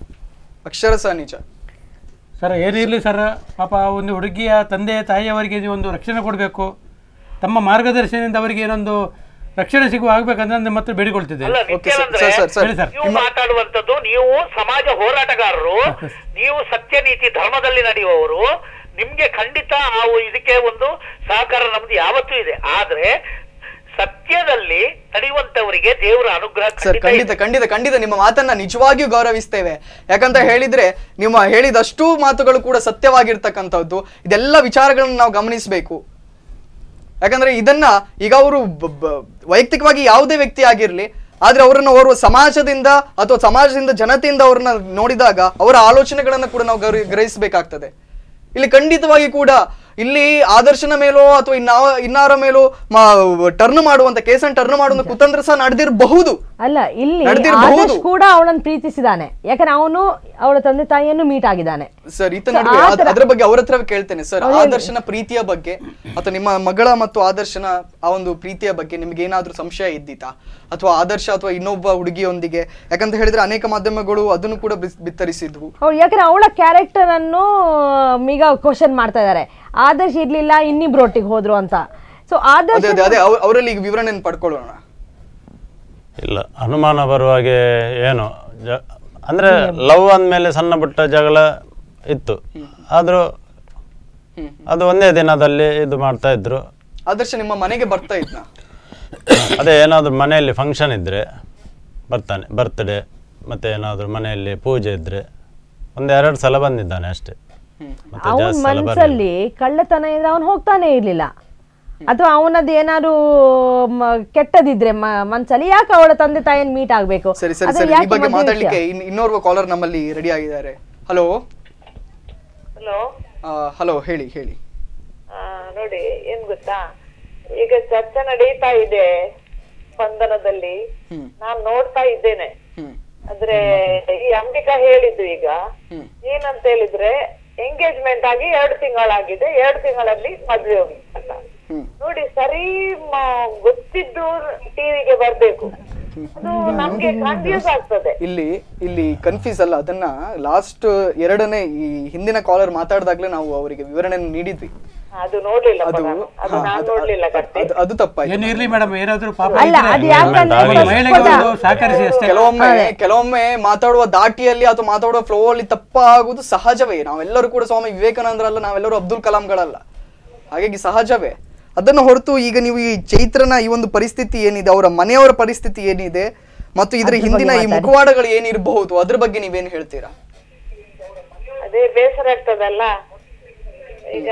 ಅಕ್ಷರಸ ನಿಜ ಸರ್ ಏನಿರಲಿ ಸರ್ ಪಾಪ ಆ ಒಂದು ಹುಡುಗಿಯ ತಂದೆ ತಾಯಿಯವರಿಗೆ ನೀವು ಒಂದು ರಕ್ಷಣೆ ಕೊಡಬೇಕು ತಮ್ಮ ಮಾರ್ಗದರ್ಶನದಿಂದ ಅವರಿಗೆ ಏನೊಂದು ರಕ್ಷಣೆ ಸಿಗುವ ಆಗ್ಬೇಕಂತ ನಿಮ್ಮ ಹತ್ರ ಬೇಡಿಕೊಳ್ತಿದ್ದೇನೆ ಅಲ್ಲ ಓಕೆ ಸರ್ ನಿತ್ಯಾನಂದ್ರೆ ಸರ್ ಸರ್ ಹೇಳಿ ಸರ್ ಸರ್. ನೀವು ಮಾತಾಡುವಂತದ್ದು ನೀವು ಸಮಾಜ ಹೋರಾಟಗಾರರು ನೀವು ಸತ್ಯ ನೀತಿ ಧರ್ಮದಲ್ಲಿ ನಡೆಯುವವರು ನಿಮ್ಗೆ ಖಂಡಿತ ಆ ಇದಕ್ಕೆ ಒಂದು ಸಹಕಾರ ನಮ್ದು ಯಾವತ್ತೂ ಇದೆ ಆದ್ರೆ ಸತ್ಯದಲ್ಲಿ ನಡೆಯುವಂತವರಿಗೆ ದೇವರ ಅನುಗ್ರಹ ಸರ್ ಖಂಡಿತ ಖಂಡಿತ ಇದೆ. ಖಂಡಿತ ಖಂಡಿತ ನಿಮ್ಮ ಮಾತನ್ನ ನಿಜವಾಗಿಯೂ ಗೌರವಿಸ್ತೇವೆ ಯಾಕಂತ ಹೇಳಿದ್ರೆ ನಿಮ್ಮ ಹೇಳಿದಷ್ಟು ಮಾತುಗಳು ಕೂಡ ಸತ್ಯವಾಗಿರ್ತಕ್ಕಂಥದ್ದು ಇದೆಲ್ಲ ವಿಚಾರಗಳನ್ನ ನಾವು ಗಮನಿಸಬೇಕು ಯಾಕಂದ್ರೆ ಇದನ್ನ ಈಗ ಅವರು ವೈಯಕ್ತಿಕವಾಗಿ ಯಾವುದೇ ವ್ಯಕ್ತಿ ಆಗಿರ್ಲಿ ಆದ್ರೆ ಅವರನ್ನ ಓರ್ವ ಸಮಾಜದಿಂದ ಅಥವಾ ಸಮಾಜದಿಂದ ಜನತೆಯಿಂದ ಅವ್ರನ್ನ ನೋಡಿದಾಗ ಅವರ ಆಲೋಚನೆಗಳನ್ನ ಕೂಡ ನಾವು ಗೌರಿ- ಗ್ರಹಿಸಬೇಕಾಗ್ತದೆ ಇಲ್ಲಿ ಖಂಡಿತವಾಗಿ ಕೂಡ ಇಲ್ಲಿ ಆದರ್ಶನ ಮೇಲೋ ಅಥವಾ ಇನ್ನಾವ ಇನ್ನಾರ ಮೇಲೋ ಟರ್ನ್ ಮಾಡುವಂತ ಕೇಸನ್ನು ಟರ್ನ್ ಮಾಡುವಂತ ಕುತಂತ್ರ ಸಹ ನಡೆದಿರಬಹುದು ಅಲ್ಲ ಇಲ್ಲಿ ನಡೆದಿರ್ಬಹುದು. ಆದರ್ಶ್ ಕೂಡ ಅವಳನ್ನು ಪ್ರೀತಿಸಿದಾನೆ ಯಾಕಂದ್ರೆ ಅವನು ಅವಳ ತಂದೆ ತಾಯಿಯನ್ನು ಮೀಟ್ ಆಗಿದ್ದಾನೆ ಸರ್ ಈತ So, ನಡುವೆ ಆ ಅದ್- ತರ- ಅದ್ರ ಬಗ್ಗೆ ಅವ್ರ ಹತ್ರ ಕೇಳ್ತೇನೆ ಸರ್ ಅವ್ರು ಹೇಳಿ. ಆದರ್ಶನ ಪ್ರೀತಿಯ ಬಗ್ಗೆ ಅಥವಾ ನಿಮ್ಮ ಮಗಳ ಮತ್ತು ಆದರ್ಶನ ಆ ಒಂದು ಪ್ರೀತಿಯ ಬಗ್ಗೆ ನಿಮ್ಗೆ ಏನಾದ್ರೂ ಸಂಶಯ ಇದ್ದಿತಾ ಅಥವಾ ಆದರ್ಶ ಅಥವಾ ಇನ್ನೊಬ್ಬ ಹುಡುಗಿಯೊಂದಿಗೆ ಯಾಕಂತ ಹೇಳಿದ್ರೆ ಅನೇಕ ಮಾಧ್ಯಮಗಳು ಅದನ್ನು ಕೂಡ ಬಿಸ್- ಬಿತ್ತರಿಸಿದ್ವು ಅವ್ಳು ಯಾಕಂದ್ರೆ ಅವಳ ಕ್ಯಾರೆಕ್ಟರ್ ಅನ್ನು ಈಗ ಕ್ವಶನ್ ಮಾಡ್ತಾ ಇದ್ದಾರೆ ಆದರ್ಶ್ ಇರ್ಲಿಲ್ಲ ಇನ್ನಿಬ್ರೊಟ್ಟಿಗೆ ಹೋದ್ರು ಅಂತ ಸೊ ಆದರ್ಶ್ ಅದೇ ಅದೇ ಅದೇ ಅವ್ರ- ಅವರಲ್ಲಿ ಈಗ ವಿವರಣೆಯನ್ನು ಪಡ್ಕೊಳ್ಳೋಣ ಇಲ್ಲ ಅನುಮಾನ ಬರುವ ಹಾಗೆ ಏನು ಜ ಅಂದರೆ ಲವ್ ಅಂದಮೇಲೆ ಸಣ್ಣ ಪುಟ್ಟ ಜಗಳ ಇತ್ತು ಆದರೂ ಅದು ಒಂದೇ ದಿನದಲ್ಲಿ ಇದು ಮಾಡ್ತಾ ಇದ್ರು ಆದರ್ಶ ನಿಮ್ಮ ಮನೆಗೆ ಬರ್ತಾ ಇದ್ನ ಅದೇ ಏನಾದರೂ ಮನೆಯಲ್ಲಿ ಫಂಕ್ಷನ್ ಇದ್ದರೆ ಬರ್ತಾನೆ ಬರ್ತ್ಡೇ ಮತ್ತು ಏನಾದರೂ ಮನೆಯಲ್ಲಿ ಪೂಜೆ ಇದ್ದರೆ ಒಂದು ಎರಡು ಸಲ ಬಂದಿದ್ದಾನೆ ಅಷ್ಟೇ ಮತ್ತೆ ಅವನ ಜಾಸ್ತಿ ಸಲ ಬರಲಿಲ್ಲ ಮನ್ಸಲ್ಲಿ ಕಳ್ಳತನ ಇದ್ರೆ ಅವನು ಹೋಗ್ತಾನೆ ಇರ್ಲಿಲ್ಲ ಅಥವಾ ಅವನದ್ದು ಏನಾದ್ರು ಮ- ಕೆಟ್ಟದಿದ್ರೆ ಮ- ಮನ್ಸಲ್ಲಿ ಯಾಕೆ ಅವಳ ತಂದೆ ತಾಯಿಯನ್ನು ಮೀಟ್ ಆಗ್ಬೇಕು ಸರಿ ಸರಿ ಅದು ಸರಿ ಈ ಯಾಕೆ ಬಗ್ಗೆ ಮದುವೆ ಮಾತಾಡ್ಲಿಕ್ಕೆ ವಿಷಯ? ಇನ್- ಇನ್ನೋರ್ವ ಕಾಲರ್ ನಮ್ಮಲ್ಲಿ ರೆಡಿ ಆಗಿದ್ದಾರೆ ಹಲೋ ಹಲೋ ಹಲೋ ಹೇಳಿ ಹೇಳಿ ನೋಡಿ ಏನ್ ಗೊತ್ತಾ ಈಗ ಚರ್ಚೆ ನಡೀತಾ ಇದೆ ಸ್ಪಂದನದಲ್ಲಿ ಹ್ಮ್ ನಾನ್ ನೋಡ್ತಾ ಇದ್ದೇನೆ ಹ್ಮ್ ಆದ್ರೆ ಈ ಅಂಬಿಕಾ ಹೇಳಿದ್ದು ಈಗ ಹ್ಮ್ ಏನಂತ ಹೇಳಿದ್ರೆ ಎಂಗೇಜ್ಮೆಂಟ್ ಆಗಿ ಎರಡು ತಿಂಗಳಾಗಿದೆ ಎರಡು ತಿಂಗಳಲ್ಲಿ ಮದ್ವೆ ಹೋಗಿ ಅಂತ ಹ್ಮ್ ನೋಡಿ ಸರಿ ಮ- ಗೊತ್ತಿದ್ದು ಟಿವಿಗೆ ಬರ್ಬೇಕು ಅದು ನಮ್ಗೆ ಕನ್ಫ್ಯೂಸ್ ಆಗ್ತದೆ ಇಲ್ಲಿ ಇಲ್ಲಿ ಕನ್ಫ್ಯೂಸ್ ಅಲ್ಲ ಅದನ್ನ ಲಾಸ್ಟ್ ಎರಡನೇ ಈ ಹಿಂದಿನ ಕಾಲರ್ ಮಾತಾಡಿದಾಗ್ಲೇ ನಾವು ಅವರಿಗೆ ವಿವರಣೆಯನ್ನು ನೀಡಿದ್ವಿ ಅದು ನೋಡ್ಲಿಲ್ಲ ಅದು ಪುನಃ. ಅದು ಹಾ, ನಾನ್ ಅದು- ನೋಡ್ಲಿಲ್ಲ ಅದು- ಕತೆ ಅದು- ಅದು ತಪ್ಪಾಯ್ತು ಏನು ಇರ್ಲಿ ಮೇಡಮ್ ಏನಾದರೂ ಪಾಪ ಅಲ್ಲ ಇದ್ರೆ ಅದು ಯಾಕಂದ್ರೆ ಒಂದು ಒಂದು first ಮಹಿಳೆಗೆ ಕೂಡ- ಒಂದು ಸಹಕರಿಸಿ ಅಷ್ಟೇ ಕೆಲವೊಮ್ಮೆ ಕೆಲವೊಮ್ಮೆ ಮಾತಾಡುವ ದಾಟಿಯಲ್ಲಿ ಅಥವಾ ಮಾತಾಡುವ ಫ್ಲೋ ಅಲ್ಲಿ ತಪ್ಪಾಗುವುದು ಸಹಜವೇ ನಾವೆಲ್ಲರೂ ಕೂಡ ಸ್ವಾಮಿ ವಿವೇಕಾನಂದರಲ್ಲ ನಾವೆಲ್ಲರೂ ಅಬ್ದುಲ್ ಕಲಾಂಗಳಲ್ಲ ಹಾಗಾಗಿ ಸಹಜವೇ ಅದನ್ನು ಹೊರತು ಈಗ ನೀವು ಈ ಚೈತ್ರನ ಈ ಒಂದು ಪರಿಸ್ಥಿತಿ ಏನಿದೆ ಅವರ ಮನೆಯವರ ಪರಿಸ್ಥಿತಿ ಏನಿದೆ ಮತ್ತು ಇದರ ಹಿಂದಿನ ಈ ಮುಖವಾಡಗಳು ಏನಿರಬಹುದು ಅದ್ರ ಬಗ್ಗೆ ನೀವೇನು ಹೇಳ್ತೀರಾ ಅದೇ ಬೇಸರ ಆಗ್ತದಲ್ಲ ಈಗ